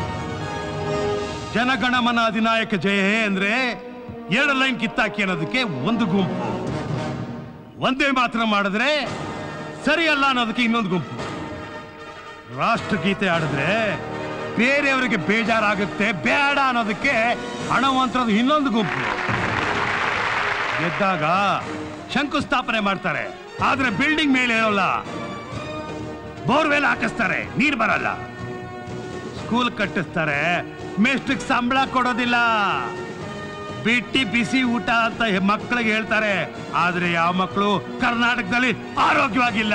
ಜನಗಣಮನ ಅಧಿನಾಯಕ ಜಯ ಹೇ ಅಂದ್ರೆ ಎರಡು ಲೈನ್ ಕಿತ್ತಾಕಿ ಅನ್ನೋದಕ್ಕೆ ಒಂದು ಗುಂಪು ಒಂದೇ ಮಾತ್ರ ಮಾಡಿದ್ರೆ ಸರಿಯಲ್ಲ ಅನ್ನೋದಕ್ಕೆ ಇನ್ನೊಂದು ಗುಂಪು ರಾಷ್ಟ್ರಗೀತೆ ಆಡಿದ್ರೆ ಬೇರೆಯವರಿಗೆ ಬೇಜಾರಾಗುತ್ತೆ ಬೇಡ ಅನ್ನೋದಕ್ಕೆ ಹಣವಂತರದ ಇನ್ನೊಂದು ಗುಂಪು ಗೆದ್ದಾಗ ಶಂಕುಸ್ಥಾಪನೆ ಮಾಡ್ತಾರೆ ಆದ್ರೆ ಬಿಲ್ಡಿಂಗ್ ಮೇಲೆ ಇರೋಲ್ಲ ಬೋರ್ವೆಲ್ ಹಾಕಿಸ್ತಾರೆ ನೀರ್ ಬರಲ್ಲ ಸ್ಕೂಲ್ ಕಟ್ಟಿಸ್ತಾರೆ ಮೆಸ್ಟಿಗೆ ಸಂಬಳ ಕೊಡೋದಿಲ್ಲ ಬಿಟ್ಟಿ ಬಿಸಿ ಊಟ ಅಂತ ಹೆ- ಮಕ್ಕಳಿಗೆ ಹೇಳ್ತಾರೆ ಆದ್ರೆ ಯಾವ ಮಕ್ಕಳು ಕರ್ನಾಟಕದಲ್ಲಿ ಆರೋಗ್ಯವಾಗಿಲ್ಲ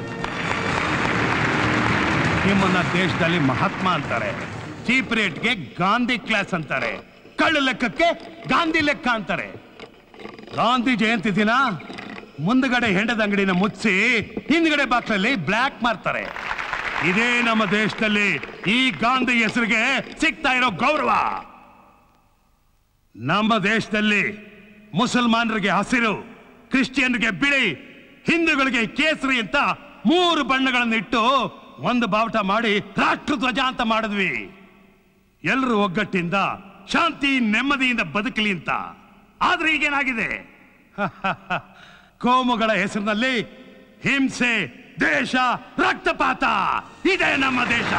ನಿಮ್ಮನ್ನ ದೇಶದಲ್ಲಿ ಮಹಾತ್ಮ ಅಂತಾರೆ ಚೀಪ್ ರೇಟ್ಗೆ ಗಾಂಧಿ ಕ್ಲಾಸ್ ಅಂತಾರೆ ಕಳ್ಳ ಲೆಕ್ಕಕ್ಕೆ ಗಾಂಧಿ ಲೆಕ್ಕ ಅಂತಾರೆ ಗಾಂಧಿ ಜಯಂತಿ ದಿನ ಮುಂದ್ಗಡೆ ಹೆಂಡದ ಅಂಗಡಿನ ಮುಚ್ಚಿ ಹಿಂದ್ಗಡೆ ಬಾಕ್ಲಲ್ಲಿ ಬ್ಲ್ಯಾಕ್ ಮಾರ್ತಾರೆ ಇದೇ ನಮ್ಮ ದೇಶದಲ್ಲಿ ಈ ಗಾಂಧಿ ಹೆಸರಿಗೆ ಸಿಗ್ತಾ ಇರೋ ಗೌರವ ನಮ್ಮ ದೇಶದಲ್ಲಿ ಮುಸಲ್ಮಾನರಿಗೆ ಹಸಿರು ಕ್ರಿಶ್ಚಿಯನ್ರಿಗೆ ಬಿಳಿ ಹಿಂದೂಗಳಿಗೆ ಕೇಸರಿ ಅಂತ ಮೂರು ಬಣ್ಣಗಳನ್ನಿಟ್ಟು ಒಂದು ಬಾವುಟ ಮಾಡಿ ರಾಷ್ಟ್ರ ಧ್ವಜ ಅಂತ ಮಾಡಿದ್ವಿ ಎಲ್ಲರೂ ಒಗ್ಗಟ್ಟಿಂದ ಶಾಂತಿ ನೆಮ್ಮದಿಯಿಂದ ಬದುಕಲಿ ಅಂತ ಆದ್ರೆ ಈಗೇನಾಗಿದೆ ಕೋಮುಗಳ ಹೆಸರಿನಲ್ಲಿ ಹಿಂಸೆ ದೇಶ ರಕ್ತಪಾತ ಇದೇ ನಮ್ಮ ದೇಶ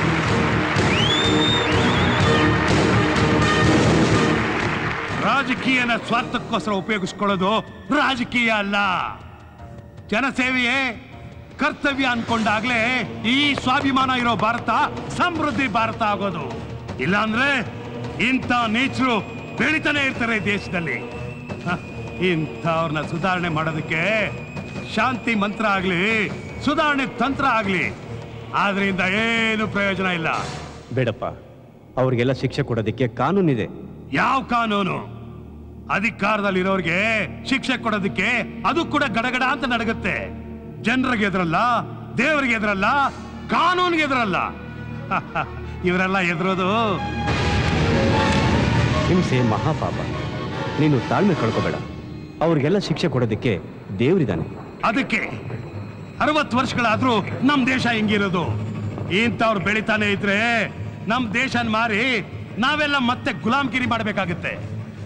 ರಾಜಕೀಯನ ಸ್ವಾರ್ಥಕ್ಕೋಸ್ಕರ ಉಪಯೋಗಿಸ್ಕೊಳ್ಳೋದು ರಾಜಕೀಯ ಅಲ್ಲ ಜನಸೇವೆಯೇ ಕರ್ತವ್ಯ ಅನ್ಕೊಂಡಾಗ್ಲೇ ಈ ಸ್ವಾಭಿಮಾನ ಇರೋ ಭಾರತ ಸಮೃದ್ಧಿ ಭಾರತ ಆಗೋದು ಇಲ್ಲಾಂದ್ರೆ ಇಂಥ ನೀಚರು ಬೆಳಿತಾನೆ ಇರ್ತಾರೆ ಈ ದೇಶದಲ್ಲಿ ಹ, ಇಂಥವ್ರನ್ನ ಸುಧಾರಣೆ ಮಾಡೋದಕ್ಕೆ ಶಾಂತಿ ಮಂತ್ರ ಆಗ್ಲಿ ಸುಧಾರಣೆ ತಂತ್ರ ಆಗ್ಲಿ ಆದ್ರಿಂದ ಏನು ಪ್ರಯೋಜನ ಇಲ್ಲ ಬೇಡಪ್ಪ ಅವ್ರಿಗೆಲ್ಲ ಶಿಕ್ಷೆ ಕೊಡೋದಕ್ಕೆ ಕಾನೂನಿದೆ ಯಾವ ಕಾನೂನು ಅಧಿಕಾರದಲ್ಲಿರೋರ್ಗೆ ಶಿಕ್ಷೆ ಕೊಡೋದಕ್ಕೆ ಅದು ಕೂಡ ಗಡಗಡ ಅಂತ ನಡಗುತ್ತೆ ಜನರಿಗೆ ಎದುರಲ್ಲ ದೇವರಿಗೆ ಎದುರಲ್ಲ ಕಾನೂನಿಗೆ ಎದುರಲ್ಲ ಇವರೆಲ್ಲ ಎದುರೋದು ಹಿಂಸೆ ಮಹಾಪಾಪ ನೀನು ತಾಳ್ಮೆ ಕಳ್ಕೋಬೇಡ ಅವ್ರಿಗೆಲ್ಲ ಶಿಕ್ಷೆ ಕೊಡೋದಕ್ಕೆ ದೇವರಿದ್ದಾನೆ ಅದಕ್ಕೆ ಅರವತ್ತು ವರ್ಷಗಳಾದ್ರೂ ನಮ್ ದೇಶ ಹೆಂಗಿರೋದು ಇಂಥವ್ರು ಬೆಳಿತಾನೆ ಇದ್ರೆ ನಮ್ ದೇಶನ್ ಮಾರಿ ನಾವೆಲ್ಲ ಮತ್ತೆ ಗುಲಾಮ್ಗಿರಿ ಮಾಡ್ಬೇಕಾಗತ್ತೆ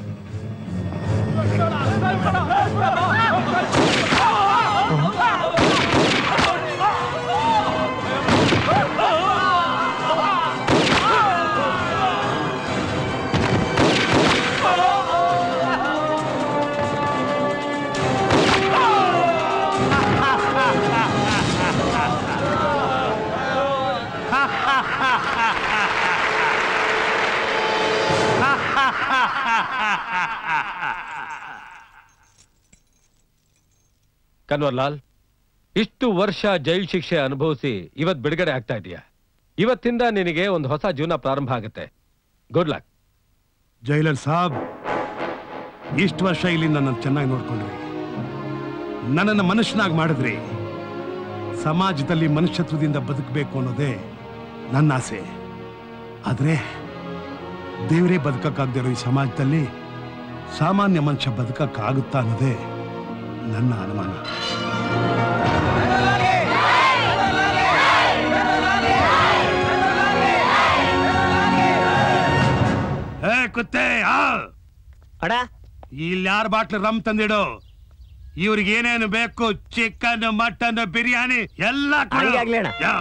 ಕನ್ವರ್ಲಾಲ್ ಇಷ್ಟು ವರ್ಷ ಜೈಲ್ ಶಿಕ್ಷೆ ಅನುಭವಿಸಿ ಇವತ್ ಬಿಡುಗಡೆ ಆಗ್ತಾ ಇದೀಯ ಇವತ್ತಿಂದ ನಿನಗೆ ಒಂದು ಹೊಸ ಜೀವನ ಪ್ರಾರಂಭ ಆಗುತ್ತೆ ಗುಡ್ ಲಕ್ ಜೈಲರ್ ಸಾಬ್ ಇಷ್ಟು ವರ್ಷ ಇಲ್ಲಿ ನನ್ನನ್ನು ಚೆನ್ನಾಗಿ ನೋಡ್ಕೊಂಡ್ರಿ ನನ್ನನ್ನು ಮನುಷ್ಯನಾಗಿ ಮಾಡಿದ್ರಿ ಸಮಾಜದಲ್ಲಿ ಮನುಷ್ಯತ್ವದಿಂದ ಬದುಕಬೇಕು ಅನ್ನೋದೇ ನನ್ನ ಆಸೆ ಆದ್ರೆ ದೇವರೇ ಬದುಕಕ್ಕಾಗದಿರೋ ಈ ಸಮಾಜದಲ್ಲಿ ಸಾಮಾನ್ಯ ಮನುಷ್ಯ ಬದುಕಕ್ಕಾಗುತ್ತಾ ಅನ್ನೋದೇ ನನ್ನ ಅನುಮಾನ ಏ ಕುತ್ತೆ ಆ ಅಡ ಇಲ್ಲಿ ಯಾರು ಬಾಟ್ಲು ರಮ್ ತಂದಿಡು ಇವ್ರಿಗೆ ಏನೇನು ಬೇಕು ಚಿಕನ್ ಮಟನ್ ಬಿರಿಯಾನಿ ಎಲ್ಲ ಕೊಡು. ಹಾಗೆ ಆಗ್ಲಿ ಅಣ್ಣ. ಯಾವ?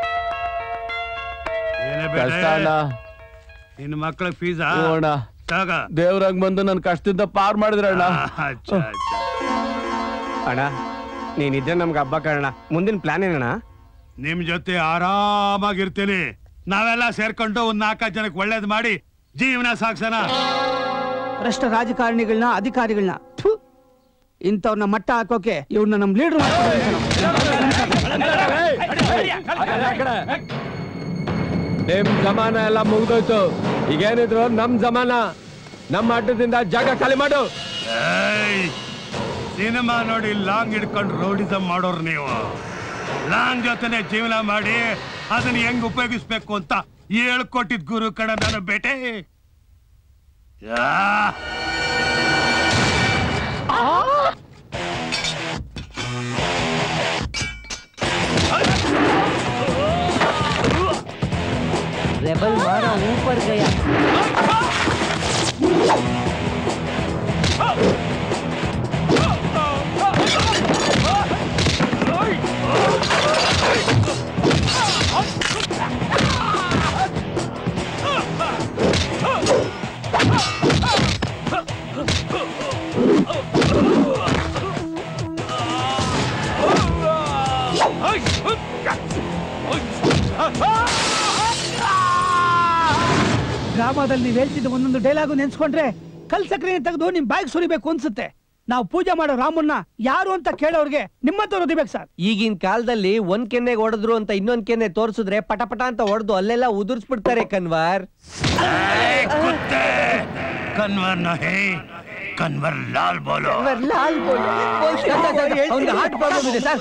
ಏನೇ ಬೇಡ? ಕಷ್ಟ ಅಣ್ಣ. ನಿನ್ನ ಮಕ್ಕಳ ಫೀಸಾ ಹ್ಞೂ ಅಣ್ಣ. ತಗ ದೇವ್ರಾಗ ಬಂದು ನನ್ ಕಷ್ಟದಿಂದ ಪಾರ್ ಮಾಡಿದ್ರಣ್ಣ ಅಚ್ಚ ಅಚ್ಚ ಅಣ್ಣ ನೀನಿದ್ರೆ ನಮ್ಗೆ ಹಬ್ಬ ಕಾರಣ ಮುಂದಿನ ಪ್ಲಾನ್ ಏನಣ್ಣ ನಿಮ್ ಜೊತೆ ಆರಾಮಾಗಿರ್ತೀನಿ ನಾವೆಲ್ಲ ಸೇರ್ಕೊಂಡು ಒಂದ್ ನಾಲ್ಕು ಜನಕ್ಕೆ ಒಳ್ಳೇದ್ ಮಾಡಿ ಜೀವನ ಸಾಗ್ಸೋಣ ಭ್ರಷ್ಟ ರಾಜಕಾರಣಿಗಳನ್ನ ಅಧಿಕಾರಿಗಳನ್ನ ಇಂಥವ್ರನ್ನ ಮಟ್ಟ ಹಾಕೋಕೆ ಇವ್ರನ್ನ ನಮ್ ಲೀಡರ್ ನಿಮ್ ಜಮಾನ ಎಲ್ಲ ಮುಗ್ದೋಯ್ತು ಈಗೇನಿದ್ರು ನಮ್ ಜಮಾನ ನಮ್ಮ ಅಡ್ಡದಿಂದ ಜಾಗ ಖಾಲಿ ಮಾಡು ಏಯ್! ಸಿನಿಮಾ ನೋಡಿ ಲಾಂಗ್ ಹಿಡ್ಕೊಂಡು ರೌಡಿಸಮ್ ಮಾಡೋರು ನೀವು ಲಾಂಗ್ ಜೊತೆನೆ ಜೀವನ ಮಾಡಿ ಅದನ್ನ ಹೆಂಗ್ ಉಪಯೋಗಿಸ್ಬೇಕು ಅಂತ ಹೇಳ್ಕೊಟ್ಟಿದ್ ಗುರು ಕಣ ನಾನು ಬೇಟೆ ಯಾ! रेबल मारा ऊपर गया ಡ್ರಾಮಾದಲ್ಲಿ ನೀವ್ ಹೇಳ್ತಿದ್ದ ಒಂದೊಂದು ಡೈಲಾಗು ನೆನ್ಸ್ಕೊಂಡ್ರೆ ಕಲ್ ಸಕ್ಕರೆ ತೆಗೆದು ನಿಮ್ ಬಾಯಿಗೆ ಸುರಿಬೇಕು ಅನ್ಸುತ್ತೆ ನಾವು ಪೂಜೆ ಮಾಡೋ ರಾಮನ್ನ ಯಾರು ಅಂತ ಕೇಳೋರ್ಗೆ ನಿಮ್ಮಂತವ್ರು ಓದಿಬೇಕು ಸರ್ ಈಗಿನ ಕಾಲದಲ್ಲಿ ಒಂದ್ ಕೆನ್ನೆಗೆ ಹೊಡೆದ್ರು ಅಂತ ಇನ್ನೊಂದ್ ಕೆನ್ನೆ ತೋರ್ಸಿದ್ರೆ ಪಟ ಪಟ ಅಂತ ಹೊಡೆದು ಅಲ್ಲೆಲ್ಲ ಉದುರ್ಸ್ಬಿಡ್ತಾರೆ ಕನ್ವಾರ್ ಏಯ್, ಕುತ್ತೆ! ಕನ್ವರ್ ನಹಿ ಕನ್ವರ್ ಲಾಲ್ ಬೋಲೋ ಲಾಲ್ ಬೋಲೋ. ಅವ್ನ್ಗೆ heart problem ಇದೆ ಸರ್.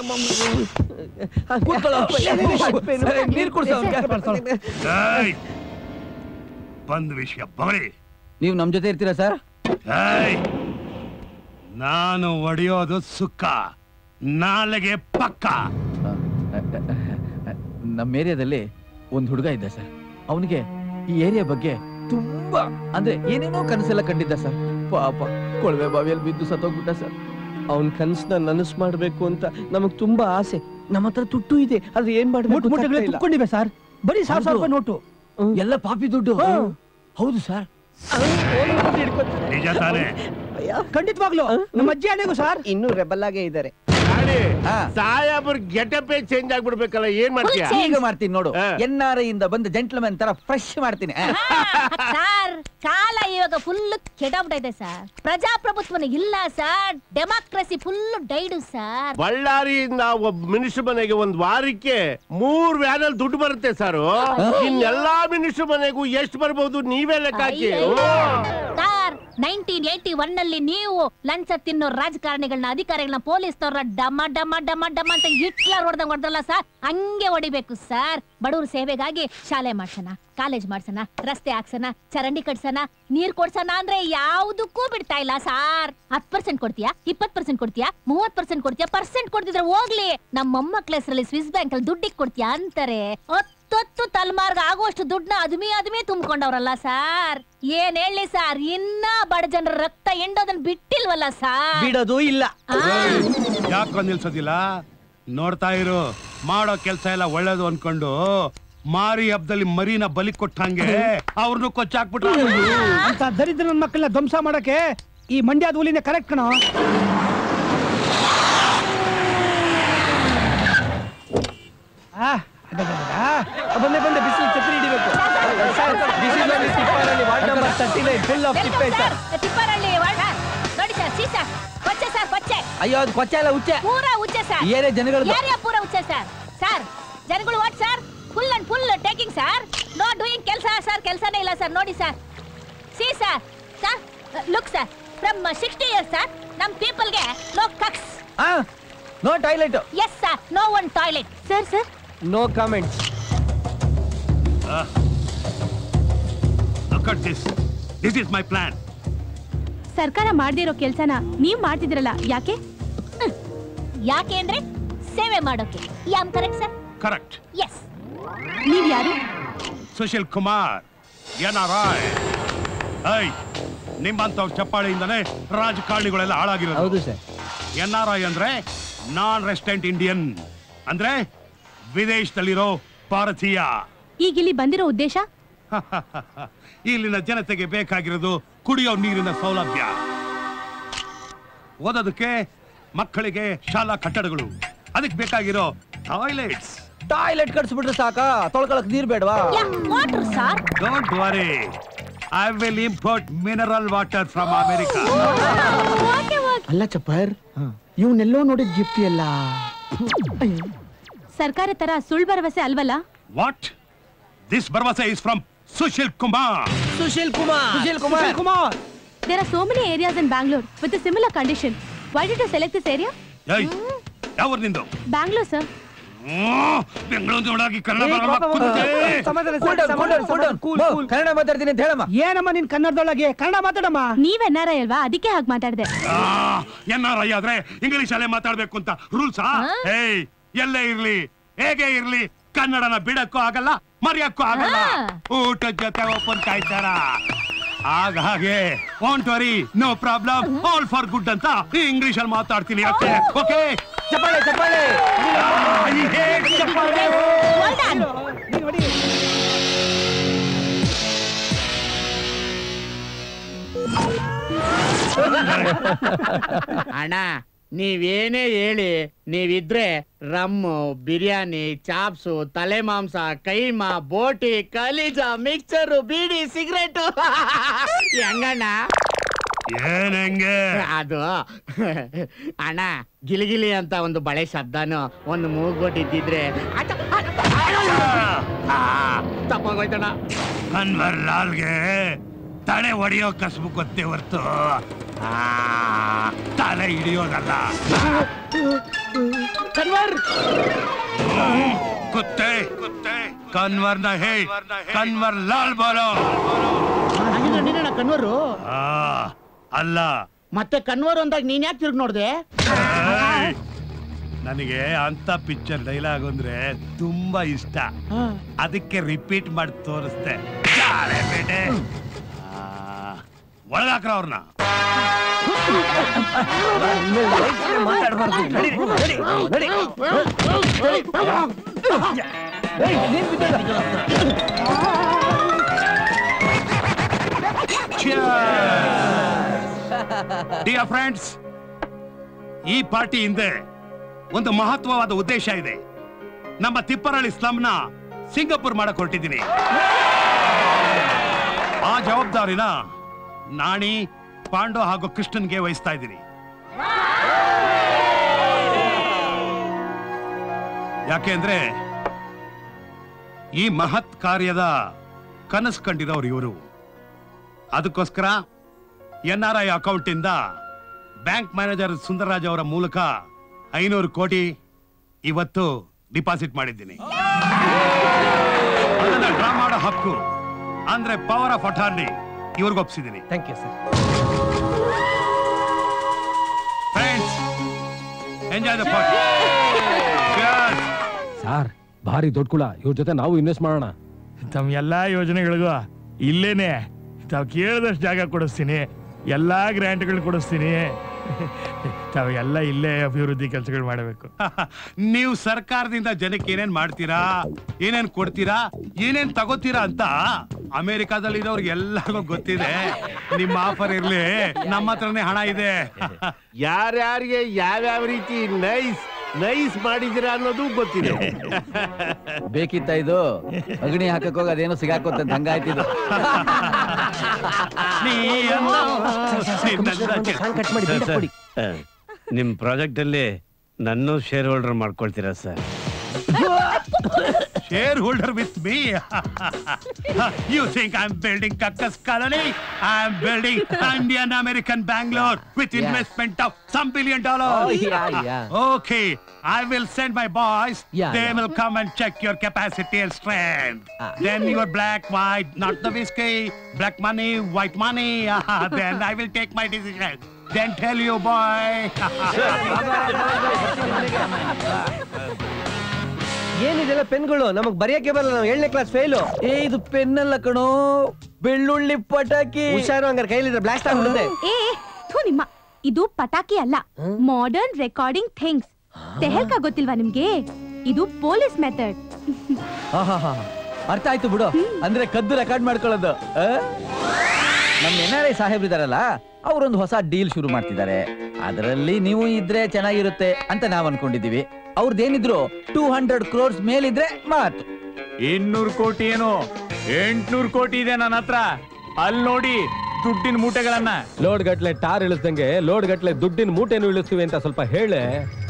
ಸರ್, ನೀರ್ ಕುಡ್ಸು ಅವ್ನ್ಗೆ. ಏಯ್! ಬಂದ್ ವಿಷಯ ಬರಿ ನೀವು ನಮ್ ಜೊತೆ ಇರ್ತೀರಾ ಸರ್ ಏಯ್! ನಾನು ಒಡೆಯೋದು ಸುಕ್ಕ ನಾಲೆಗೆ ಪಕ್ಕ ನಮ್ಮ ಏರಿಯಾದಲ್ಲಿ ಒಂದು ಹುಡುಗ ಇದ್ದ ಸರ್ ಅವನಿಗೆ ಈ ಏರಿಯಾ ಬಗ್ಗೆ ತುಂಬಾ ಅಂದ್ರೆ ಏನೇನೋ ಕನಸೆಲ್ಲ ಕಂಡಿದ್ದ ಸರ್ ಪಾಪ ಕೊಳವೆ ಬಾವಿಯಲ್ಲಿ ಬಿದ್ದು ಸತ್ತೋಗ್ಬಿಟ್ಟ ಸರ್ ಅವನ್ ಕನ್ಸನ್ನ ನನಸ್ ಮಾಡ್ಬೇಕು ಅಂತ ನಮಗ್ ತುಂಬಾ ಆಸೆ ನಮ್ಮ ಹತ್ರ ತುಟ್ಟು ಇದೆ ಆದ್ರೆ ಏನ್ ಮೂಟು ಮಾಡ್ಬೇಕು ಮೂಟೆಗಳೇ ಗೊತ್ತಾಗ್ತಾ ಇಲ್ಲ. ತುಕ್ಕೊಂಡಿವೆ ಸರ್ ಬರೀ ಸಾವಿರ ಸಾವಿರ ರೂಪಾಯಿ ನೋಟು ಎಲ್ಲ ಪಾಪಿ ದುಡ್ಡು ಹೌದು ಸರ್ ನಿಜ ತಾನೇ ಖಂಡಿತವಾಗ್ಲು ನಮ್ಮ ಅಜ್ಜಿ ಆನೆಗೂ ಸರ್ ಇನ್ನು ರೆಬಲ್ ಆಗೇ ಇದ್ದಾರೆ ಸಾಯಾಬ್ರ ಗೆಟಪೇ ಚೇಂಜ್ ಆಗ್ಬಿಡ್ಬೇಕಲ್ಲ ಏನ್ ಮಾಡ್ತೀಯ ಈಗ ಮಾಡ್ತೀನಿ ನೋಡು ಎನ್ ಆರ್ ಇಂದ ಬಂದ ಜೆಂಟ್ಲ್ಮನ್ ತರ ಫ್ರೆಶ್ ಮಾಡ್ತೀನಿ ಆ. ಸರ್ ಕಾಲ ಇವಾಗ ಫುಲ್ ಕೆಡಬಿಟ್ಟೈತೆ ಸರ್ ಪ್ರಜಾಪ್ರಭುತ್ವನ ಇಲ್ಲ sir democracy full died sir ಬಳ್ಳಾರಿಯಿಂದ ಒಬ್ಬ ಮಿನಿಸ್ಟರ್ ಮನೆಗೆ ಒಂದ್ ವಾರಕ್ಕೆ ಮೂರ್ ವ್ಯಾನಲ್ಲಿ ದುಡ್ಡು ಬರುತ್ತೆ ಸರ್ ಇನ್ನೆಲ್ಲಾ ಮಿನಿಸ್ಟರ್ ಮನೆಗೂ ಎಷ್ಟು ಬರ್ಬೋದು ನೀವೇ ಲೆಕ್ಕ ಹಾಕಿ ಸರ್ ನೈನ್ಟೀನ್ ಏಟಿ ಒನ್ ನಲ್ಲಿ ನೀವು ಲಂಚ ತಿನ್ನೋ ರಾಜಕಾರಣಿಗಳನ್ನ ಅಧಿಕಾರಿಗಳನ್ನ ಪೊಲೀಸ್ನವ್ರ ಡಮ ಡಮ ಡಮ ಡಮ ಅಂತ ಹಿಟ್ಲರ್ ಹೊಡೆದಂಗ್ ಹೊಡೆದಲ್ಲ ಸರ್ ಹಂಗೆ ಹೊಡಿಬೇಕು ಸರ್ ಬಡವ್ರ ಸೇವೆಗಾಗಿ ಶಾಲೆ ಮಾಡ್ಸೋಣ ಕಾಲೇಜ್ ಮಾಡ್ಸೋಣ ರಸ್ತೆ ಹಾಕ್ಸೋಣ ಚರಂಡಿ ಕಟ್ಸೋಣ ನೀರ್ ಕೊಡ್ಸೋಣ ಅಂದ್ರೆ ಯಾವ್ದಕ್ಕೂ ಬಿಡ್ತಾ ಇಲ್ಲ ಸಾರ್ ಹತ್ ಪರ್ಸೆಂಟ್ ಕೊಡ್ತೀಯಾ ಇಪ್ಪತ್ ಪರ್ಸೆಂಟ್ ಕೊಡ್ತೀಯಾ ಮೂವತ್ ಪರ್ಸೆಂಟ್ ಕೊಡ್ತೀಯಾ ಪರ್ಸೆಂಟ್ ಕೊಡ್ತಿದ್ರೆ ಹೋಗ್ಲಿ ನಮ್ಮ ಮೊಮ್ಮಕ್ಳ ಹೆಸರಲ್ಲಿ ಸ್ವಿಸ್ ಬ್ಯಾಂಕ್ ಅಲ್ಲಿ ದುಡ್ಡಿಗೆ ಕೊಡ್ತೀಯಾ ಅಂತಾರೆ ಹತ್ತತ್ತು ತಲೆಮಾರ್ಗ ಆಗುವಷ್ಟು ದುಡ್ಡನ್ನ ಅದ್ಮಿ ಅದ್ಮಿ ತುಂಬಿಕೊಂಡವ್ರಲ್ಲ ಸಾರ್ ಏನ್ ಹೇಳಿ ಸಾರ್ ಇನ್ನ ಬಡ ಜನರ ರಕ್ತ ಎಂಡೋದನ್ನ ಬಿಟ್ಟಿಲ್ವಲ್ಲ ಸಾರ್ ಬಿಡೋದು ಇಲ್ಲ ಯಾಕೋ ನಿಲ್ಸೋದಿಲ್ಲ ನೋಡ್ತಾ ಇರು ಮಾಡೋ ಕೆಲ್ಸ ಎಲ್ಲ ಒಳ್ಳೇದು ಅನ್ಕೊಂಡು ಮಾರಿ ಹಬ್ಬದಲ್ಲಿ ಮರಿನ ಬಲಿ ಕೊಟ್ಟಂಗೆ ಅವ್ರನ್ನು ಕೊಚ್ಚಾಕ್ಬಿಟ್ರು ಅಂತ ದರಿದ್ರ ನನ್ನ ಮಕ್ಕಳನ್ನ ಧ್ವಂಸ ಮಾಡಕ್ಕೆ ಈ ಮಂಡ್ಯದ ಹುಲಿನೇ ಕರೆಕ್ಟ್ ಕಣೋ ಆ, ಅಬ್ಬಬ್ಬಬ್ಬ. ಬಂದೆ ಬಂದೆ ಬಿಸಿಲು ಛತ್ರಿ ಹಿಡಿಬೇಕು ಬಿಸಿಲಲ್ಲಿ Tipparalli ward number 39 full of ತಿಪ್ಪೆ ಸರ್. ತಿಪ್ಪರಳ್ಳಿ ವಾರ್ಡ್ ನೋಡಿ ಸರ್ ಸೀಸ ಕೊಚ್ಚೆ ಸರ್ ಕೊಚ್ಚೆ ಅಯ್ಯೋ ಅದು ಕೊಚ್ಚ ಇಲ್ಲ ಉಚ್ಚೆ ಪೂರಾ ಉಚ್ಚೆ ಸರ್ ಈ ಏರಿಯಾ ಜನಗಳದ್ದು. ಏರಿಯಾ ಪೂರಾ ಉಚ್ಚೆ ಸರ್ ಸರ್ ಜನಗಳು what sir full and full taking sir no doing ಕೆಲಸ ಸರ್ ಕೆಲಸನೇ ಇಲ್ಲ ಸರ್ ನೋಡಿ sir see sir sir look sir from sixty years sir ನಮ್ ಪೀಪಲ್ಗೆ ನೋ ಕಕ್ಸ್ no toilet yes sir no one toilet sir sir no comments Look at this. This is my plan. ಸರ್ಕಾರ ಮಾಡದೇ ಇರೋ ಕೆಲ್ಸನ ನೀವ್ ಮಾಡ್ತಿದ್ರಲ್ಲ ಯಾಕೆ ಯಾಕೆ ಅಂದ್ರೆ ಸೇವೆ ಮಾಡೋಕೆ I'm correct sir Correct. Yes ನೀವ್ ಯಾರು ಸುಶೀಲ್ ಕುಮಾರ್ ಎನ್ಆರ್ಐ ಐ ನಿಮ್ಮಂತ ಚಪ್ಪಾಳೆಯಿಂದನೇ ರಾಜಕಾರಣಿಗಳೆಲ್ಲ ಹಾಳಾಗಿರೋದು ಹೌದು ಸರ್ ಎನ್ ಆರ್ ಐ ಅಂದ್ರೆ ನಾನ್ ರೆಸಿಡೆಂಟ್ ಇಂಡಿಯನ್ ಅಂದ್ರೆ ವಿದೇಶದಲ್ಲಿರೋ ಭಾರತೀಯ ಈಗ ಇಲ್ಲಿ ಬಂದಿರೋ ಉದ್ದೇಶ ಇಲ್ಲಿನ ಜನತೆಗೆ ಬೇಕಾಗಿರೋದು ಕುಡಿಯೋ ನೀರಿನ ಸೌಲಭ್ಯ ಓದೋದಕ್ಕೆ ಮಕ್ಕಳಿಗೆ ಶಾಲಾ ಕಟ್ಟಡಗಳು ಅದಕ್ಕೆ ಬೇಕಾಗಿರೋ ಟಾಯ್ಲೆಟ್ಸ್ ಟಾಯ್ಲೆಟ್ ಕಟ್ಸ್ಬಿಟ್ರೆ ಸಾಕ ತೊಳ್ಕೊಳಕ್ ನೀರ್ ಬೇಡವಾ water sir don't worry I will import mineral water from America ಅಲ್ಲ ಚಪ್ಪರ್ ಇವನ್ನೆಲ್ಲೋ ನೋಡಿದ್ ಗಿಫ್ಟ್ ಎಲ್ಲ ಸರ್ಕಾರ ತರ ಸುಳ್ಳು ಭರವಸೆ ಅಲ್ವಲ್ಲ ವಾಟ್ ದಿಸ್ ಭರವಸೆ is from Sushil Kumar Sushil Kumar Sushil Kumar Kumar there are so many areas in Bangalore with similar condition why did you select this area ಏಯ್ ಯಾವ ನಿಂದು ಬ್ಯಾಂಗ್ಳೂರ್ ಸರ್ ಬೆಂಗಳೂರು ಒಳಗೆ ಕನ್ನಡ ಬರಲ್ಲ ಕುಂತೆ. Cool down, cool down, cool down. ಬಾ, ಕನ್ನಡ ಮಾತಾಡ್ತೀನಿ ಅಂತ ಹೇಳಮ್ಮ ಏನಮ್ಮ ನಿನ್ ಕನ್ನಡದೊಳಗೆ ಕನ್ನಡ ಮಾತಾಡಮ್ಮ ನೀವ್ ಎನ್ ಆರ್ ಐ ಅಲ್ವಾ ಅದಕ್ಕೆ ಹಾಗೆ ಮಾತಾಡ್ದೆ ಆ, ಎನ್ನಾರ ಆದ್ರೆ ಇಂಗ್ಲಿಷ್ ಅಲ್ಲೇ ಮಾತಾಡ್ಬೇಕು ಅಂತ ರೂಲ್ಸಾ ಏಯ್ ಎಲ್ಲೇ ಇರ್ಲಿ ಹೇಗೆ ಇರ್ಲಿ ಕನ್ನಡನ ಬಿಡಕ್ಕೂ ಆಗಲ್ಲ ಮರೆಯಕ್ಕೂ ಆಗಲ್ಲ ಊಟದ ಜೊತೆ ಓಪನ್ ಕಾಯ್ತಾರ ಆಗ ಹಾಗೆ won't worry no problem all for good ಅಂತ ಇಂಗ್ಲಿಷ್ ಅಲ್ಲಿ ಮಾತಾಡ್ತೀನಿ ಓಕೆ ಓಕೆ ಚಪ್ಪಾಳೆ ಚಪ್ಪಾಳೆ ಅಣ್ಣ ನೀವೇನೇ ಹೇಳಿ ನೀವಿದ್ರೆ ರಮ್ಮು ಬಿರಿಯಾನಿ ಚಾಪ್ಸು ತಲೆ ಮಾಂಸ ಕೈಮಾ ಬೋಟಿ ಕಲೀಜ ಮಿಕ್ಸರು ಬೀಡಿ ಸಿಗರೇಟು ಹೆಂಗಣ್ಣ ಏನಂಗೆ ಅದು ಅಣ್ಣ ಗಿಲಿಗಿಲಿ ಅಂತ ಒಂದು ಬಳೆ ಶಬ್ದನು ಒಂದು ಮೂಗ್ಗೊಟ್ಟಿದ್ದಿದ್ರೆ ತಪ್ಪಾಗೋಯ್ತಣ್ಣ ಅನ್ವರ್ ಲಾಲ್ಗೆ ತಲೆ ಹೊಡೆಯೋ ಕಸಬು ಗೊತ್ತೇ ಹೊರ್ತು ಆ, ತಲೆ ಹಿಡಿಯೋದಲ್ಲ ಕನ್ವರ್ ಹ್ಮ್, ಕುತ್ತೆ ಕುತ್ತೆ ಕನ್ವರ್ನ ಹೇ ಕನ್ವರ್ ಲಾಲ್ ಬೋಲೋ ಹಾಗಿದ್ರೆ ನೀನಣ್ಣ ಕನ್ವರು ಆ, ಅಲ್ಲ ಮತ್ತೆ ಕನ್ವರ್ ಅಂದಾಗ ನೀನ್ ಯಾಕೆ ತಿರುಗಿ ನೋಡ್ದೆ ಏಯ್, ನನಗೆ ಅಂತ ಪಿಕ್ಚರ್ ಡೈಲಾಗ್ ಅಂದ್ರೆ ತುಂಬಾ ಇಷ್ಟ ಅದಕ್ಕೆ ರಿಪೀಟ್ ಮಾಡಿ ತೋರಿಸ್ದೆ ಜಾಲೆ ಬೇಟೆ ಒಳಗಾಕ್ರ ಅವ್ರನ್ನ ಡಿಯರ್ ಫ್ರೆಂಡ್ಸ್ ಈ ಪಾರ್ಟಿ ಹಿಂದೆ ಒಂದು ಮಹತ್ವವಾದ ಉದ್ದೇಶ ಇದೆ ನಮ್ಮ ತಿಪ್ಪರಳ್ಳಿ ಸ್ಲಮ್ನ ಸಿಂಗಪುರ್ ಮಾಡಕ್ ಹೊರಟಿದ್ದೀನಿ ಆ ಜವಾಬ್ದಾರಿನ ನಾಣಿ ಪಾಂಡು ಹಾಗೂ ಕೃಷ್ಣನ್ಗೆ ವಹಿಸ್ತಾ ಇದ್ದೀನಿ ಯಾಕೆಂದ್ರೆ ಈ ಮಹತ್ ಕಾರ್ಯದ ಕನಸು ಕಂಡಿರೋರು ಇವರು ಅದಕ್ಕೋಸ್ಕರ ಎನ್ ಆರ್ ಐ ಅಕೌಂಟ್ ಇಂದ ಬ್ಯಾಂಕ್ ಮ್ಯಾನೇಜರ್ ಸುಂದರರಾಜ್ ಅವರ ಮೂಲಕ ಐನೂರು ಕೋಟಿ ಇವತ್ತು ಡಿಪಾಸಿಟ್ ಮಾಡಿದ್ದೀನಿ ಅದನ್ನ ಡ್ರಾ ಮಾಡೋ ಹಕ್ಕು ಅಂದ್ರೆ ಪವರ್ ಆಫ್ ಅಟಾರ್ನಿ ಇವ್ರಿಗೆ ಒಪ್ಸಿದ್ದೀನಿ thank you sir friends enjoy the party sir ಭಾರಿ ದೊಡ್ಡ ಕುಳ ಇವ್ರ ಜೊತೆ ನಾವು ಇನ್ವೆಸ್ಟ್ ಮಾಡೋಣ ತಮ್ಮ ಎಲ್ಲಾ ಯೋಜನೆಗಳಿಗೂ ಇಲ್ಲೇನೆ ತಾವು ಕೇಳಿದಷ್ಟು ಜಾಗ ಕೊಡಿಸ್ತೀನಿ ಎಲ್ಲಾ ಗ್ರ್ಯಾಂಟ್ಗಳು ಕೊಡಿಸ್ತೀನಿ ತಾವು ಎಲ್ಲ ಇಲ್ಲೇ ಅಭಿವೃದ್ಧಿ ಕೆಲಸಗಳು ಮಾಡಬೇಕು ನೀವು ಸರ್ಕಾರದಿಂದ ಜನಕ್ಕೆ ಏನೇನ್ ಮಾಡ್ತೀರಾ ಏನೇನ್ ಕೊಡ್ತೀರಾ ಏನೇನ್ ತಗೋತೀರಾ ಅಂತ ಅಮೆರಿಕಾದಲ್ಲಿ ಇರೋರ್ಗೆ ಎಲ್ಲರಿಗೂ ಗೊತ್ತಿದೆ ನಿಮ್ಮ ಆಫರ್ ಇರ್ಲಿ ನಮ್ಮ ಹತ್ರನೇ ಹಣ ಇದೆ ಯಾರ್ಯಾರಿಗೆ ಯಾವ್ಯಾವ ರೀತಿ ನೈಸ್ ನೈಸ್ ಮಾಡಿದಿರಾ ಅನ್ನೋದು ಗೊತ್ತಿದೆ ಬೇಕಿತ್ತ ಇದು ಅಗ್ನಿ ಹಾಕಕ್ ಹೋಗಿ ಅದೇನೋ ಸಿಗಾಕೋತಂತ ಹಂಗಾಯ್ತಿದು ಸರ್, ಸರ್, ಆ, ನಿಮ್ ಪ್ರಾಜೆಕ್ಟ್ ಅಲ್ಲಿ ನನ್ನ ಶೇರ್ ಹೋಲ್ಡರ್ ಮಾಡ್ಕೊಳ್ತೀರಾ sir shareholder with me you think I am building ಕಕ್ಕಸ್ colony I am building Indian American Bangalore with Yeah. Investment of some billion Oh, dollars yeah, yeah. Okay I will send my boys Yeah, they yeah. Will come and check your capacity and strength then your black white not the whisky black money white money then I will take my decision then tell you boy ಏನಿದೆಲ್ಲ ಪೆನ್ಗಳು ನಮಗ್ ಬರೆಯಕ್ಕೆ ಬರಲ್ಲ ನಾವು ಏಳನೇ ಕ್ಲಾಸ್ ಫೇಲು ಏ ಇದು ಪೆನ್ನಲ್ಲ ಕಣೋ ಬೆಳ್ಳುಳ್ಳಿ ಪಟಾಕಿ ಹುಷಾರು ಹಂಗಾರೆ ಕೈಲಿದ್ರೆ ಬ್ಲಾಸ್ಟ್ ಆಗ್ಬಿಡುತ್ತೆ ಏ ಥು ನಿಮ್ಮ ಇದು ಪಟಾಕಿ ಅಲ್ಲ ಮಾಡರ್ನ್ ರೆಕಾರ್ಡಿಂಗ್ ಥಿಂಗ್ಸ್ ತೆಹಲ್ಕಾ ಗೊತ್ತಿಲ್ವಾ ನಿಮ್ಗೆ ಇದು ಪೊಲೀಸ್ ಮೆಥಡ್ ಆಹಾಹಾ. ಅರ್ಥ ಆಯ್ತು ಬಿಡು ಅಂದ್ರೆ ಕದ್ದು ರೆಕಾರ್ಡ್ ಮಾಡ್ಕೊಳ್ಳೋದು ಆ? ನಮ್ಮ ಎನ್ ಆರ್ ಐ ಸಾಹೇಬ್ರಿದಾರಲ್ಲ ಅವರೊಂದು ಹೊಸ ಡೀಲ್ ಶುರು ಮಾಡ್ತಿದ್ದಾರೆ ಅದರಲ್ಲಿ ನೀವು ಇದ್ರೆ ಚೆನ್ನಾಗಿರುತ್ತೆ ಅಂತ ನಾವ್ ಅನ್ಕೊಂಡಿದೀವಿ ಅವ್ರದ್ದೇನಿದ್ರು ಟೂ ಹಂಡ್ರೆಡ್ ಕ್ರೋರ್ಸ್ ಮೇಲಿದ್ರೆ ಮಾತು ಇನ್ನೂರು ಕೋಟಿ ಏನು ಎಂಟ್ನೂರು ಕೋಟಿ ಇದೆ ನನ್ನ ಹತ್ರ ಅಲ್ಲಿ ನೋಡಿ ದುಡ್ಡಿನ ಮೂಟೆಗಳನ್ನ ಲೋಡ್ ಗಟ್ಲೆ ಟಾರ್ ಇಳಿಸ್ದಂಗೆ ಲೋಡ್ ಗಟ್ಲೆ ದುಡ್ಡಿನ ಮೂಟೆನು ಇಳಿಸ್ತೀವಿ ಅಂತ ಸ್ವಲ್ಪ ಹೇಳೆ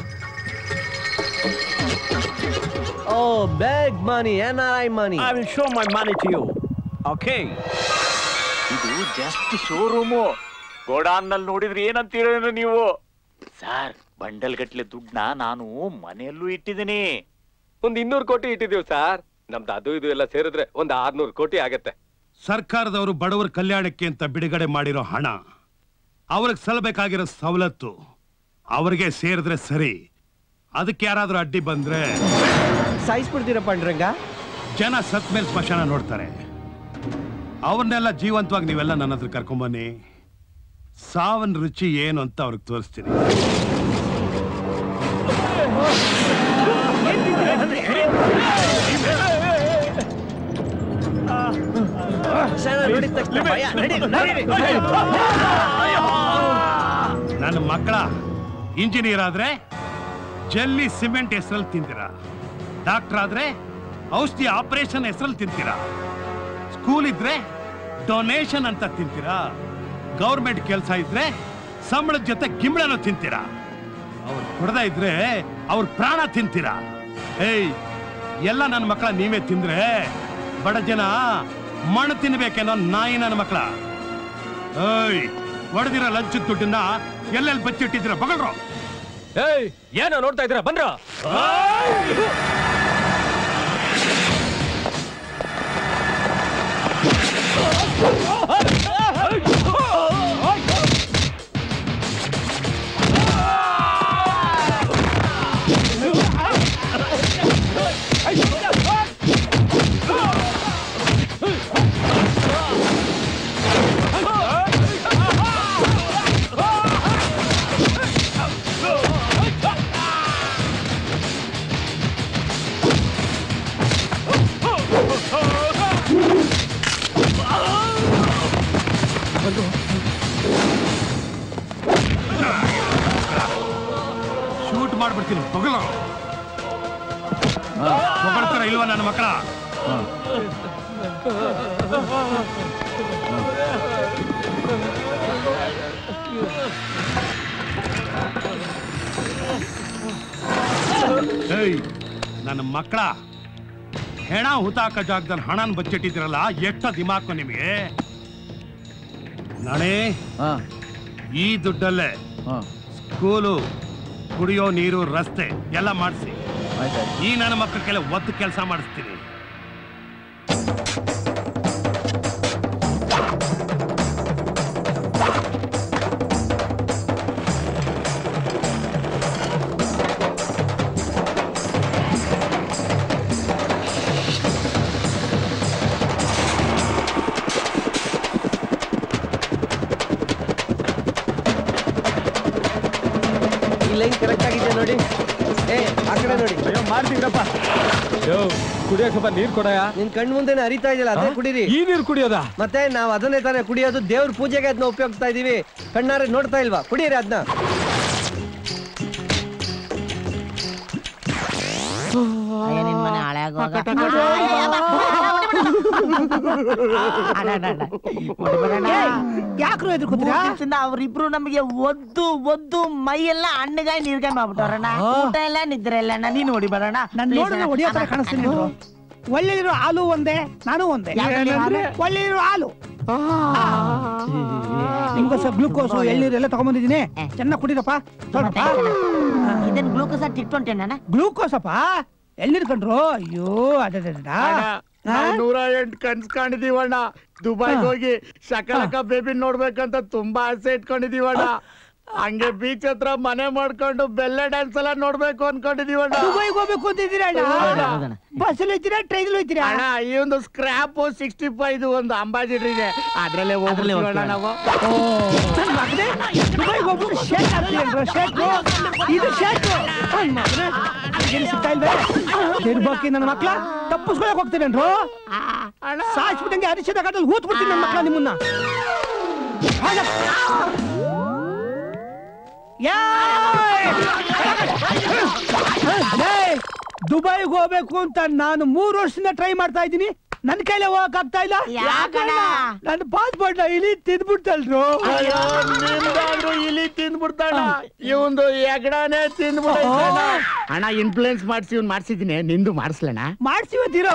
oh bag money N R I money I will show my money to you okay ಇದು ಜಸ್ಟ್ ಶೋರೂಮು ಗೋಡಾನ್ ನಲ್ಲಿ ನೋಡಿದ್ರೆ ಏನಂತೀರೇನು ನೀವು ಸರ್ ಬಂಡಲ್ ಗಟ್ಲೆ ದುಡ್ಡನ್ನ ನಾನು ಮನೆಯಲ್ಲೂ ಇಟ್ಟಿದ್ದೀನಿ ಒಂದ್ ಇನ್ನೂರು ಕೋಟಿ ಇಟ್ಟಿದೀವಿ ಸರ್ ನಮ್ದು ಅದು ಇದು ಎಲ್ಲ ಸೇರಿದ್ರೆ ಒಂದ್ ಆರ್ನೂರು ಕೋಟಿ ಆಗತ್ತೆ ಸರ್ಕಾರದವರು ಬಡವರ ಕಲ್ಯಾಣಕ್ಕೆ ಅಂತ ಬಿಡುಗಡೆ ಮಾಡಿರೋ ಹಣ ಅವ್ರಿಗೆ ಸಲ್ಲಬೇಕಾಗಿರೋ ಸವಲತ್ತು ಅವ್ರಿಗೆ ಸೇರಿದ್ರೆ ಸರಿ ಅದಕ್ಕೆ ಯಾರಾದ್ರೂ ಅಡ್ಡಿ ಬಂದ್ರೆ ಸಾಯಿಸ್ಬಿಡ್ತೀರ ಪಾಂಡ್ರಂಗ ಜನ ಸತ್ ಮೇಲೆ ಸ್ಮಶಾನ ನೋಡ್ತಾರೆ ಅವ್ರನ್ನೆಲ್ಲ ಜೀವಂತವಾಗಿ ನೀವೆಲ್ಲ ನನ್ನ ಹತ್ರ ಕರ್ಕೊಂಬನ್ನಿ ಸಾವನ್ ರುಚಿ ಏನು ಅಂತ ಅವ್ರಿಗೆ ತೋರಿಸ್ತೀನಿ ನನ್ನ ಮಕ್ಕಳ ಇಂಜಿನಿಯರ್ ಆದ್ರೆ ಜಲ್ಲಿ ಸಿಮೆಂಟ್ ಹೆಸರಲ್ಲಿ ತಿಂತೀರಾ ಡಾಕ್ಟರ್ ಆದ್ರೆ ಔಷಧಿ ಆಪರೇಷನ್ ಹೆಸರಲ್ಲಿ ತಿಂತೀರಾ ಸ್ಕೂಲ್ ಇದ್ರೆ ಡೊನೇಷನ್ ಅಂತ ತಿಂತೀರಾ ಗೌರ್ಮೆಂಟ್ ಕೆಲಸ ಇದ್ರೆ ಸಂಬಳದ ಜೊತೆ ಗಿಂಬಳನು ತಿಂತೀರಾ ಅವ್ರು ಕೊಡದ ಇದ್ರೆ ಅವ್ರ ಪ್ರಾಣ ತಿಂತೀರಾ ಏಯ್ ಎಲ್ಲ ನನ್ನ ಮಕ್ಕಳ ನೀವೇ ತಿಂದ್ರೆ ಬಡ ಜನ ಮಣ್ಣು ತಿನ್ಬೇಕೇನೋ ನಾಯಿ ನನ್ನ ಮಕ್ಕಳ ಏಯ್ ಹೊಡೆದಿರೋ ಲಂಚದ ದುಡ್ಡನ್ನ ಎಲ್ಲೆಲ್ಲಿ ಬಚ್ಚಿಟ್ಟಿದ್ದೀರ ಬಗಳ್ರು ಏಯ್ ಏನೋ ನೋಡ್ತಾ ಇದ್ದೀರಾ ಬಂದ್ರ ಹಾಕ್ತೀನಿ ತಗೊಳ್ಳ ತಗೊಳ್ತಾರ ಇಲ್ವಾ ನನ್ನ ಮಕ್ಕಳ ಏಯ್ ನನ್ನ ಮಕ್ಕಳ ಹೆಣ ಹುತಾಕ ಜಾಗದಲ್ಲಿ ಹಣನ ಬಚ್ಚಿಟ್ಟಿದ್ದೀರಲ್ಲ ಎಷ್ಟ ದಿಮಾಕು ನಿಮಗೆ ನಾನೇ ಈ ದುಡ್ಡಲ್ಲೇ ಸ್ಕೂಲು ಕುಡಿಯೋ ನೀರು ರಸ್ತೆ ಎಲ್ಲ ಮಾಡಿಸಿ ಈ ನನ್ನ ಮಕ್ಕಳಿಗೆಲ್ಲ ಒತ್ತು ಕೆಲಸ ಮಾಡಿಸ್ತೀನಿ ಈ ಲೈನ್ ಕರೆಕ್ಟ್ ಆಗಿದೆ ನೋಡಿ ಏ ಆ ಕಡೆ ನೋಡಿ ಅಯ್ಯೋ ಮಾಡ್ತೀವ್ರಪ್ಪ ಯೋ ಕುಡಿಯಕ್ ಸ್ವಲ್ಪ ನೀರ್ ಕೊಡಯ ನಿನ್ ಕಣ್ ಮುಂದೆನೆ ಹರಿತಾ ಇದೆಯಲ್ಲ ಅದೇ ಕುಡೀರಿ ಈ ನೀರ್ ಕುಡಿಯೋದಾ ಮತ್ತೆ ನಾವ್ ಅದನ್ನೇ ತಾನೇ ಕುಡಿಯೋದು ದೇವ್ರ ಪೂಜೆಗೆ ಅದನ್ನ ಉಪಯೋಗಿಸ್ತಾ ಇದೀವಿ ಕಣ್ಣಾರೆ ನೋಡ್ತಾ ಇಲ್ವಾ ಕುಡೀರಿ ಅದನ್ನ ಅಯ್ಯ ನಿನ್ ಮನೆ ಹಾಳಾಗುವಾಗ ಯಾಕ್ರು ಎದ್ರುಕೊತೀರಾ ಅವ್ರಿಬ್ರು ನಮಗೆ ಒದ್ದು ಒದ್ದು ಮೈ ಎಲ್ಲ ಹಣ್ಣಗಾಯಿ ನೀರ್ಗಾಯಿ ಮಾಡ್ಬಿಟ್ಟವ್ರಣ್ಣ ಊಟ ಎಲ್ಲ ನಿದ್ರೆ ಇಲ್ಲ ಅಣ್ಣ ನೀನು ಹೊಡಿ ಬರೋಣ ನನ್ ನೋಡಿದ್ರೆ ಹೊಡಿಯೋ ತರ ಕಾಣಿಸ್ತೀನಿ ನೋಡು. ಒಳ್ಳೆಲಿರೋ ಹಾಲು ಒಂದೇ ನಾನು ಒಂದೇ ಯಾವ್ದ್ರಲ್ಲಿ ಹಾಲು? ಒಳ್ಳೆಲಿರೋ ಹಾಲು ನಿಮ್ಗೋಸ್ಕರ ಗ್ಲೂಕೋಸ್ ಎಳ್ನೀರು ಎಲ್ಲ ತಗೊಂಬಂದಿದ್ದೀನಿ ಚೆನ್ನಾಗಿ ಕುಡಿರಪ್ಪ ಸ್ವಲ್ಪ ಇದನ್ ಗ್ಲೂಕೋಸ್ ತಿಟ್ಕೊಂಟೇನ ಗ್ಲೂಕೋಸಪ್ಪ ಎಳ್ನೀರು ಕಂಡ್ರು ಅಯ್ಯೋ ಅಡ್ಡ ನೂರ ಎಂಟು ಕನ್ಸ್ ಕಾಣಿದೀವಣ್ಣ ದುಬೈಗೆ ಹೋಗಿ ಶಕಲಕ ಬೇಬಿ ನೋಡ್ಬೇಕಂತ ತುಂಬಾ ಆಸೆ ಇಟ್ಕೊಂಡಿದೀವಣ್ಣ ಹಂಗೆ ಬೀಚ್ ಹತ್ರ ಮನೆ ಮಾಡ್ಕೊಂಡು ಬೆಲ್ಲ ಡ್ಯಾನ್ಸ್ ಎಲ್ಲ ನೋಡ್ಬೇಕು ಅನ್ಕೊಂಡಿದೀವಣ್ಣ ದುಬೈಗೆ ಹೋಗ್ಬೇಕು ಅಂತಿದ್ದೀರಾ ಅಣ್ಣ ಬಸ್ಸಲ್ಲಿ ಹೋಯ್ತೀರಾ ಟ್ರೈನ್ ಹೋಯ್ತೀರಾ ಅಣ್ಣ ಈ ಒಂದು ಸ್ಕ್ರಾಪ್ ಸಿಕ್ಸ್ಟಿ ಫೈವ್ ಒಂದು ಅಂಬಾಸಿಡರ್ ಇದೆ ಅದ್ರಲ್ಲೇ ಹೋಗ್ಬಿಡ್ತೀವಣ್ಣ ನಾವು ನನ್ ಮಗನೇ ದುಬೈಗೆ ಹೋಗ್ಬಿಟ್ಟು ಶೇಕ್ ಆಗ್ತೀಯಲ್ರ ಶೇಕ್ ಇದು ಶೇಕ್ ನನ್ ಮಗನೇ ಏನ್ ಸಿಗ್ತಾ ಇಲ್ವೇ ತಿರ್ಬಾಕಿ ನನ್ನ ಮಕ್ಳ ತಪ್ಪಿಸ್ಕೊಳಕ್ ಹೋಗ್ತೀರೇನ್ರು ಸಾಯಿಸ್ಬಿಟ್ಟಂಗೆ ಅರಿಶಿದ ಕಾಟಲ್ಲಿ ಹೂತ್ ಬಿಡ್ತೀನಿ ನನ್ನ ಮಕ್ಳ ನಿಮ್ಮನ್ನ ದುಬೈಗೆ ಹೋಗ್ಬೇಕು ಅಂತ ನಾನು ಮೂರು ವರ್ಷದಿಂದ ಟ್ರೈ ಮಾಡ್ತಾ ಇದ್ದೀನಿ ನನ್ ಕೈಲೇ ಹೋಗಕ್ ಆಗ್ತಾ ಇಲ್ಲ ಯಾಕಣ್ಣ? ನನ್ನ ಪಾಸ್ಪೋರ್ಟ್ ಇಲ್ಲಿ ತಿಂದ್ಬಿಟ್ಟಲ್ರು ಅಯ್ಯೋ ನಿಮ್ದಾದ್ರೂ ಇಲಿ ತಿಂದ್ಬಿಡ್ತಾಣ ಇವಂದು ಎಗಡಾನೆ ತಿಂದ್ಬಿಡ ಅಣ್ಣ ಇನ್ಫ್ಲೂಯೆನ್ಸ್ ಮಾಡ್ಸಿ ಇವ್ನ್ ಮಾಡ್ಸಿದ್ದೀನಿ ನಿಂದು ಮಾಡಿಸ್ಲಣ್ಣ ಮಾಡ್ಸಿವತ್ತೀರೋ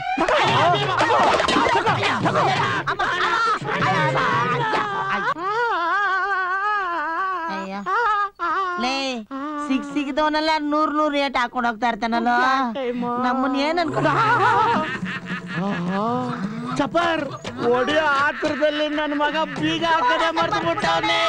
ಅಯ್ಯ ಲೇ ಸಿಗ್ ಸಿಗದವನೆಲ್ಲ ನೂರ್ ನೂರ್ ರೇಟ್ ಹಾಕೊಂಡ್ ಹೋಗ್ತಾ ಇರ್ತಾನಲ್ಲ ನಮ್ಮನ್ ಏನ್ ಅನ್ಕೊಂಡ ಚಪರ್ ಒಡಿಯ ಆತರದಲ್ಲಿ ನನ್ನ ಮಗ ಬೀಗ ಹಾಕದೆ ಮರ್ತು ಬಿಟ್ಟವನೇ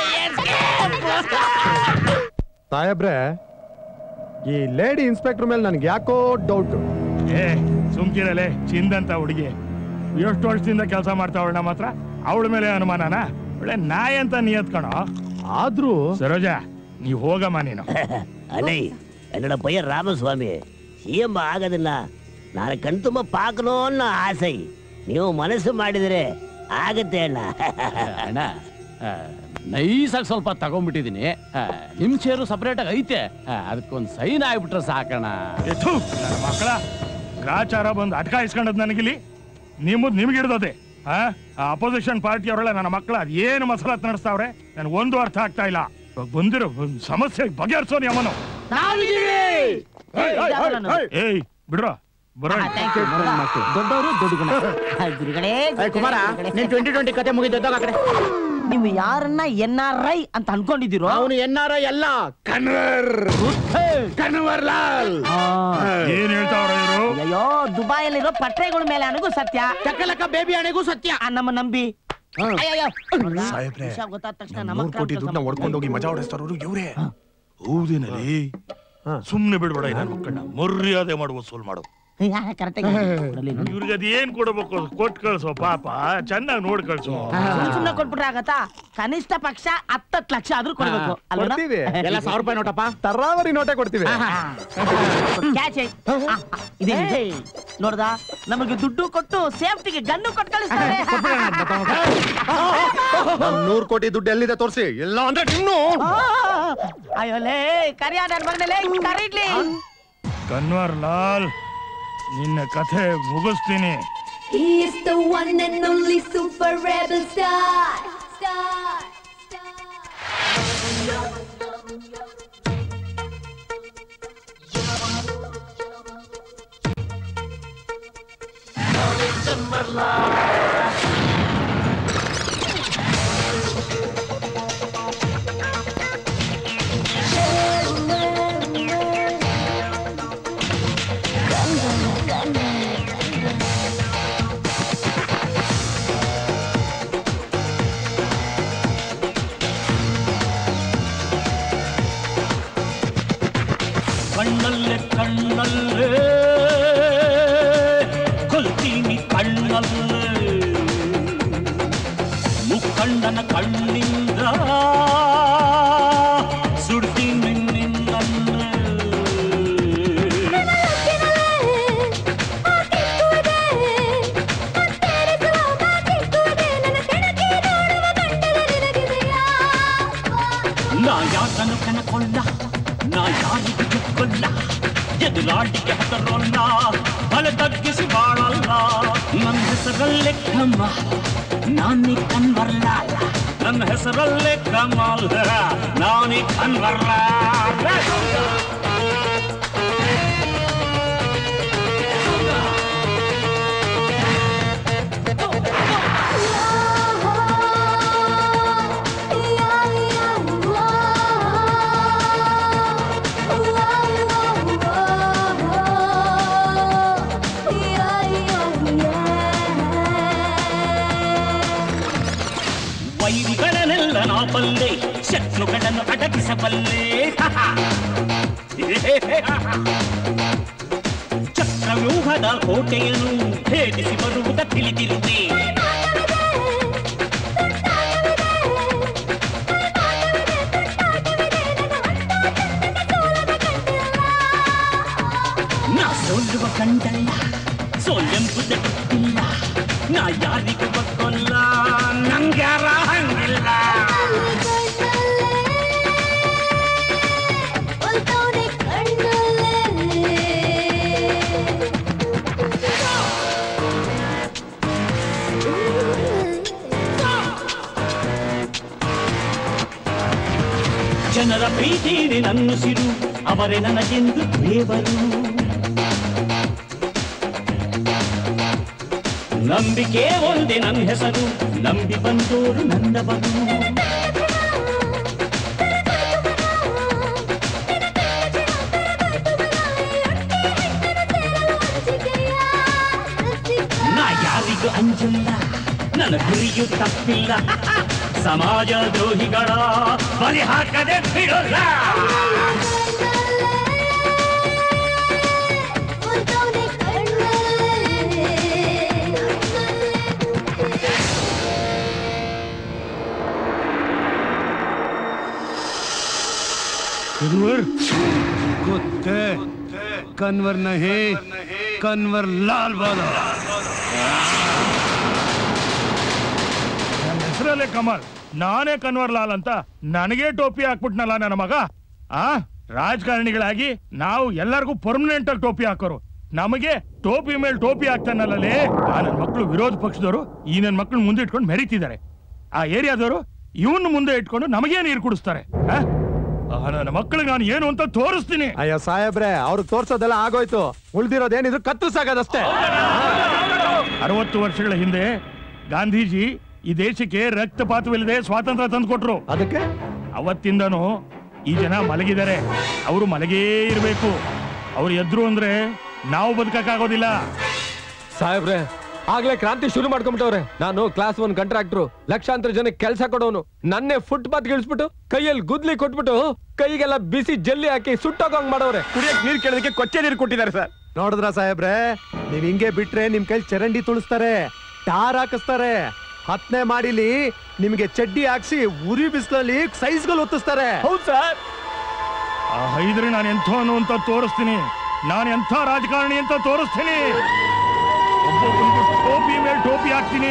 ಸಾಹೇಬ್ರೆ ಈ ಲೇಡಿ ಇನ್ಸ್ಪೆಕ್ಟರ್ ಮೇಲೆ ನನ್ಗೆ ಯಾಕೋ ಡೌಟ್ ಏ ಸುಮ್ಕಿರಲೆ ಚಿಂದಂತ ಹುಡುಗಿ ಎಷ್ಟು ವರ್ಷದಿಂದ ಕೆಲಸ ಮಾಡ್ತಾವಳ ನಮ್ಮ ಹತ್ರ ಅವಳ ಮೇಲೆ ಅನುಮಾನನ ಒಳ್ಳೆ ನಾಯಿ ಅಂತ ನಿಯತ್ ಕಣೋ ಆದ್ರೂ ಸರೋಜ ನೀವ್ ಹೋಗಮ್ಮ ನೀನು அண்ணே என்னோட பையன் ராமசுவாமி சிஎம் ஆகதில்ல ನಾನು ಕಣ್ತುಂಬ ಪಾಕನೋನ್ನ ಆಸೆ ನೀವು ಮನಸ್ಸು ಮಾಡಿದ್ರೆ ಆಗತ್ತೆ ಅಣ್ಣ ಅಣ್ಣ ನೈಸಾಗಿ ಸ್ವಲ್ಪ ತಗೊಂಡ್ಬಿಟ್ಟಿದೀನಿ ಆ, ನಿಮ್ ಚೇರು ಸಪರೇಟ್ ಆಗಿ ಐತೆ ಆ, ಅದಕ್ಕೊಂದ್ ಸೈನ್ ಆಗ್ಬಿಟ್ರೆ ಸಾಕಣ ಎತ್ತು ನನ್ನ ಮಕ್ಕಳ ಗ್ರಾಚಾರ ಬಂದು ಅಟ್ಕಾಯಿಸ್ಕೊಂಡದ್ ನನಗಿಲ್ಲಿ ನಿಮ್ಮದ್ ನಿಮ್ಗೆ ಹಿಡ್ದದೆ ಆ ಅಪೋಸಿಷನ್ ಪಾರ್ಟಿ ಅವರೆಲ್ಲ ನನ್ನ ಮಕ್ಕಳ ಅದೇನು ಮಸಲತ್ ನಡೆಸ್ತಾವ್ರೆ ನನ್ಗೆ ಒಂದು ಅರ್ಥ ಆಗ್ತಾ ಇಲ್ಲ ಇವಾಗ್ ಬಂದಿರೋ ಒಂದ್ ಸಮಸ್ಯೆ ಬಗೆಹರಿಸೋನ್ ಯಮನು ಏಯ್ ಬಿಡ್ರೋ ಬರೋ ದೊಡ್ಡವರು ದೊಡ್ಡ ಗುಣ ಗುರುಗಳೇ ಕುಮಾರ ನೀನ್ ಟ್ವೆಂಟಿ ಟ್ವೆಂಟಿ ಕತೆ ಮುಗಿದೋಗ ಆ ಕಡೆ ನೀವು ಯಾರನ್ನ ಎನ್ ಆರ್ ಐ ಅಂತ ಅನ್ಕೊಂಡಿದ್ದೀರೋ ಅವನು ಎನ್ ಆರ್ ಐ ಅಲ್ಲ ಕನ್ವರ್ ಕನ್ವರ್ ಲಾಲ್ ಏನ್ ಹೇಳ್ತಾವ್ರ ಇವರು ಅಯ್ಯೋ ದುಬೈಲಿರೋ ಪಟ್ರೆಗಳ ಮೇಲೆ ಅಣಗೂ ಸತ್ಯ ಚಕ್ಕಲಕ್ಕ ಬೇಬಿ ಅಣಗೂ ಸತ್ಯ ನಮ್ಮ ನಂಬಿ ಅಯ್ಯಯ್ಯೋ. ಸಾಹೇಬ್ರೆ, ವಿಷಯ ಗೊತ್ತಾದ ತಕ್ಷಣ ನಮ್ಮ ನೂರ್ ಕೋಟಿ ದುಡ್ಡನ್ನ ಹೊಡ್ಕೊಂಡೋಗಿ ಮಜಾ ಹೊಡೆಸ್ತಾರೋರು ಇವ್ರೆ ಹೌದೇನಲ್ಲಿ ಸುಮ್ನೆ ಬಿಡ್ಬೇಡ ನನ್ನ ಮಕ್ಕಳನ್ನ ಮರ್ಯಾದೆ ಮಾಡುವ ವಸೂಲ್ ಮಾಡು ಇವ್ರಿಗೆ ಅದ್ ಏನ್ ಕೊಡ್ಬೇಕು ಕೊಟ್ ಕಳ್ಸೋ ಪಾಪ ಚೆನ್ನಾಗಿ ನೋಡ್ ಕಳ್ಸೋ ಸುಮ್ ಸುಮ್ನೆ ಕೊಟ್ಬಿಟ್ರೆ ಆಗತ್ತಾ ಕನಿಷ್ಠ ಪಕ್ಷ ಹತ್ತತ್ತು ಲಕ್ಷ ಆದ್ರೂ ಕೊಡ್ಬೇಕು ಅಲ್ವಾ ಕೊಡ್ತೀವಿ ಎಲ್ಲ ಸಾವಿರ ರೂಪಾಯಿ ನೋಟಪ್ಪ ತರಾವರಿ ನೋಟೆ ಕೊಡ್ತೀವಿ ಕ್ಯಾಚ್ ಇದೆ ನೋಡ್ದ ನಮಗೆ ದುಡ್ಡು ಕೊಟ್ಟು ಸೇಫ್ಟಿಗೆ ಗನ್ನು ಕೊಟ್ಟು ಕಳಿಸ್ತಾರೆ ನಮ್ ನೂರ್ ಕೋಟಿ ದುಡ್ಡು ಎಲ್ಲಿದೆ ತೋರಿಸಿ ಇಲ್ಲ ಅಂದ್ರೆ ಇನ್ನು ಅಯ್ಯೋಲೇ ಕರಿಯ ನನ್ ಮಗನಲ್ಲೇ ಕರೀಡ್ಲಿ ಕನ್ವರ್ ಲಾಲ್ ನಿನ್ನ ಕಥೆ ಮುಗಿಸ್ತೀನಿ He is the one and only super rebel star. Star. ಕಣ್ಣಲ್ಲೇ ಕಣ್ಣಲ್ಲೇ ಕೊಲ್ತೀನಿ ಕಣ್ಣಲ್ಲೇ ಮುಕ್ಕಣ್ಣನ ಕಣ್ಣಿಂದ ಸುಡ್ತೀನಿ ನಿನ್ನನ್ನೇ ನಾ ಯಾಕನು ಕನಕೊಳ್ಳ ನಾ ಯಾರಿಗೆ ದುಃಖಲ್ಲ ಎದುರಾಳಿಗೆ ಹೆದರೋಲ್ಲ ಬಲ ತಗ್ಗಿಸಿ ಬಾಳಲ್ಲ ನನ್ನ ಹೆಸರಲ್ಲೇ ಕ್ರಮ ನಾನೇ ಕನ್ವರ್ಲ ನನ್ನ ಹೆಸರಲ್ಲೇ ಕಮಲ್ ನಾನೇ ಕನ್ವರ್ಲ ವೈರಿಗಳನ್ನೆಲ್ಲ ನಾ ಬಲ್ಲೆ ಶತ್ರುಗಳನ್ನು ಅಡಗಿಸಬಲ್ಲೆ ಚಕ್ರವ್ಯೂಹದ ಕೋಟೆಯನ್ನು ಭೇದಿಸಿ ಬರುವುದ ತಿಳಿದಿರುವೆ ನಾ ಸೋಲುವ ಕಂಡಲ್ಲ ಸೋಲೆಂಬುದ ಗೊತ್ತಿಲ್ಲ ನಾ ಯಾರಿಗೂ ಗೊತ್ತಲ್ಲ ನಂಗ್ಯಾರ ಹಂಗಿಲ್ಲ ಜನರ ಪ್ರೀತಿನೇ ನನ್ನುಸಿರು ಅವರೇ ನನಗೆಂದು ದೇವರು ನಂಬಿಕೆ ಒಂದೇ ನನ್ನ ಹೆಸರು ನಂಬಿ ಬಂದೋರು ನನ್ನವರು ನಾ ಯಾರಿಗೂ ಅಂಜಲ್ಲ ನನ್ನ ಗುರಿಯು ತಪ್ಪಿಲ್ಲ ಸಮಾಜ ದ್ರೋಹಿಗಳ ಬಲಿ ಹಾಕದೆ ಬಿಡಲ್ಲ कन्वर कुत्ते कन्वर नहीं कन्वर लाल वाला ನನ್ನ ಹೆಸರಲ್ಲೇ ಕಮಲ್ ನಾನೇ ಕನ್ವರ್ ಲಾಲ್ ಅಂತ ನನಗೆ ಟೋಪಿ ಹಾಕ್ಬಿಟ್ನಲ್ಲ ನನ್ನ ಮಗ ಆ ರಾಜಕಾರಣಿಗಳಾಗಿ ನಾವು ಎಲ್ಲರಿಗೂ ಪರ್ಮನೆಂಟ್ ಆಗಿ ಟೋಪಿ ಹಾಕೋರು ನಮಗೆ ಟೋಪಿ ಮೇಲೆ ಟೋಪಿ ಹಾಕ್ತಾನಲ್ಲೇ ಆ ನನ್ನ ಮಕ್ಕಳು ವಿರೋಧ ಪಕ್ಷದವರು ಈ ನನ್ನ ಮಕ್ಕಳು ಮುಂದೆ ಇಟ್ಕೊಂಡು ಮೆರೀತಿದ್ದಾರೆ ಆ ಏರಿಯಾದವರು ಇವನ್ನ ಮುಂದೆ ಇಟ್ಕೊಂಡು ನಮಗೇ ನೀರು ಕುಡಿಸ್ತಾರೆ ಆ? ಆ ನನ್ನ ಮಕ್ಕಳಿಗೆ ನಾನು ಏನು ಅಂತ ತೋರಿಸ್ತೀನಿ ಅಯ್ಯ ಸಾಹೇಬ್ರೆ ಅವ್ರಿಗೆ ತೋರ್ಸೋದೆಲ್ಲ ಆಗೋಯ್ತು ಉಳ್ದಿರೋದೇನಿದ್ರು ಕತ್ತು ಸಾಗೋದಷ್ಟೇ ಅರವತ್ತು ವರ್ಷಗಳ ಹಿಂದೆ ಗಾಂಧೀಜಿ ಈ ದೇಶಕ್ಕೆ ರಕ್ತಪಾತವಿಲ್ಲದೆ ಸ್ವಾತಂತ್ರ್ಯ ತಂದುಕೊಟ್ರು ಅದಕ್ಕೆ ಅವತ್ತಿಂದನೂ ಈ ಜನ ಮಲಗಿದ್ದಾರೆ ಅವರು ಮಲಗೇ ಇರಬೇಕು ಅವ್ರು ಎದ್ರು ಅಂದ್ರೆ ನಾವು ಬದುಕಕ್ಕಾಗೋದಿಲ್ಲ ಸಾಹೇಬ್ರೆ ಆಗ್ಲೇ ಕ್ರಾಂತಿ ಶುರು ಮಾಡ್ಕೊಂಬಿಟ್ಟವ್ರೆ ನಾನು ಕ್ಲಾಸ್ ಒನ್ ಕಾಂಟ್ರಾಕ್ಟ್ರು ಲಕ್ಷಾಂತರ ಜನಕ್ಕೆ ಕೆಲಸ ಕೊಡೋನು ನನ್ನೇ ಫುಟ್ ಪಾತ್ ಇಳಿಸ್ಬಿಟ್ಟು ಕೈಯಲ್ಲಿ ಗುದ್ಲಿ ಕೊಟ್ಬಿಟ್ಟು ಕೈಗೆಲ್ಲ ಬಿಸಿ ಜಲ್ಲಿ ಹಾಕಿ ಸುಟ್ಟೋಗಂಗ್ ಮಾಡವ್ರೆ ಕುಡಿಯಕ್ ನೀರ್ ಕೇಳೋದಕ್ಕೆ ಕೊಚ್ಚೆ ನೀರು ಕೊಟ್ಟಿದ್ದಾರೆ ಸರ್ ನೋಡಿದ್ರ ಸಾಹೇಬ್ರೆ ನೀವ್ ಹಿಂಗೆ ಬಿಟ್ರೆ ನಿಮ್ ಕೈಲಿ ಚರಂಡಿ ತುಳಿಸ್ತಾರೆ ಟಾರ್ ಹಾಕಿಸ್ತಾರೆ ಹತ್ತನೇ ಮಾಡಿಲಿ ನಿಮ್ಗೆ ಚಡ್ಡಿ ಹಾಕ್ಸಿ ಉರಿ ಬಿಸಿಲಲ್ಲಿ ಸೈಜ್ಗಳು ಒತ್ತಿಸ್ತಾರೆ ಹೌದು ಸರ್ ಆ ಹೈದ್ರೆ ನಾನು ಎಂಥವನು ಅಂತ ತೋರಿಸ್ತೀನಿ ನಾನು ಎಂಥ ರಾಜಕಾರಣಿ ಅಂತ ತೋರಿಸ್ತೀನಿ ಒಬ್ಬೊಬ್ಬನಿಗೂ ಟೋಪಿ ಮೇಲೆ ಟೋಪಿ ಹಾಕ್ತೀನಿ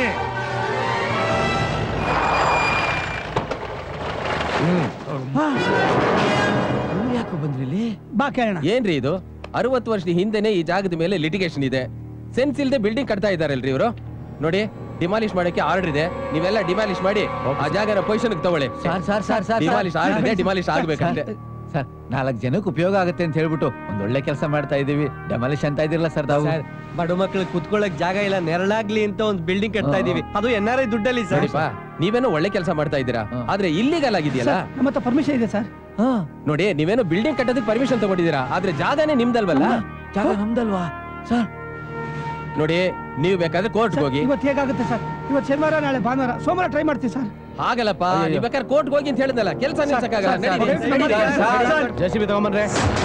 ಯಾಕೋ ಬಂದ್ರಿ ಇಲ್ಲಿ ಬಾ ಕೇಳೋಣ ಏನ್ರಿ ಇದು ಅರವತ್ತು ವರ್ಷದ ಹಿಂದೆನೆ ಈ ಜಾಗದ ಮೇಲೆ ಲಿಟಿಗೇಷನ್ ಇದೆ ಸೆನ್ಸ್ ಇಲ್ದೆ ಬಿಲ್ಡಿಂಗ್ ಕಟ್ತಾ ಇದಾರಲ್ರಿ ಇವರು ನೋಡಿ ಡಿಮಾಲಿಷ್ ಮಾಡಕ್ಕೆ ಆರ್ಡರ್ ಇದೆ ನೀವೆಲ್ಲ ಡಿಮಾಲಿಷ್ ಮಾಡಿ ಆ ಜಾಗನ ಪೊಸಿಷನ್ ತಗೊಳ್ಳಿ sir sir sir sir demolish order ಇದೆ ಡಿಮಾಲಿಷ್ ಆಗ್ಬೇಕಂತೆ ಸರ್ ನಾಲ್ಕು ಜನಕ್ಕೆ ಉಪಯೋಗ ಆಗುತ್ತೆ ಅಂತ ಹೇಳ್ಬಿಟ್ಟು ಒಂದ್ ಒಳ್ಳೆ ಕೆಲಸ ಮಾಡ್ತಾ ಇದೀವಿ ಡೆಮಾಲಿಷ್ ಅಂತ ಇದಿರಲ್ಲ ಸರ್ ತಾವು ಸರ್ ಬಡ ಮಕ್ಳು ಕುತ್ಕೊಳ್ಳಕ್ ಜಾಗ ಇಲ್ಲ ನೆರಳಾಗ್ಲಿ ಅಂತ ಒಂದ್ ಬಿಲ್ಡಿಂಗ್ ಕಟ್ತಾ ಇದೀವಿ ಅದು ಎನ್ ಆರ್ ಐ ದುಡ್ಡಲ್ಲಿ ಸರ್ ನೋಡಿಪ್ಪ, ನೀವೇನೋ ಒಳ್ಳೆ ಕೆಲಸ ಮಾಡ್ತಾ ಇದ್ದೀರಾ ಆದ್ರೆ ಇಲ್ಲಿಗಲ್ ಆಗಿದೆಯಲ್ಲ ನಮ್ಮ ಹತ್ರ ಪರ್ಮಿಷನ್ ಇದೆ ಸರ್ ನೋಡಿ ನೀವೇನೋ ಬಿಲ್ಡಿಂಗ್ ಕಟ್ಟೋದಕ್ಕೆ ಪರ್ಮಿಷನ್ ತಗೊಂಡಿದ್ದೀರಾ ಆದ್ರೆ ಜಾಗನೇ ನಿಮ್ದಲ್ವಲ್ಲ ಜಾಗ ನಮ್ದಲ್ವಾ ಸರ್ ನೋಡಿ ನೀವು ಬೇಕಾದ್ರೆ ಕೋರ್ಟ್ಗೆ ಹೋಗಿ ಇವತ್ತು ಹೇಗಾಗುತ್ತೆ ಸರ್ ಇವತ್ತು ಶನಿವಾರ ನಾಳೆ ಭಾನುವಾರ ಸೋಮವಾರ ಟ್ರೈ ಮಾಡ್ತೀವಿ ಸರ್ ಹಾಗಲ್ಲಪ್ಪ ನೀವ್ ಬೇಕಾದ್ರೆ ಕೋರ್ಟ್ಗೆ ಹೋಗಿ ಅಂತ ಹೇಳಿದ್ನಲ್ಲ ಕೆಲಸ ನಿಲ್ಸಕ್ಕಾಗಲ್ಲ ಸರ್, ಸರ್, ನಡೀರಿ, ಸರ್, ನಡೀರಿ. Sir, sir, J C B ತಗೊಂಬನ್ರೆ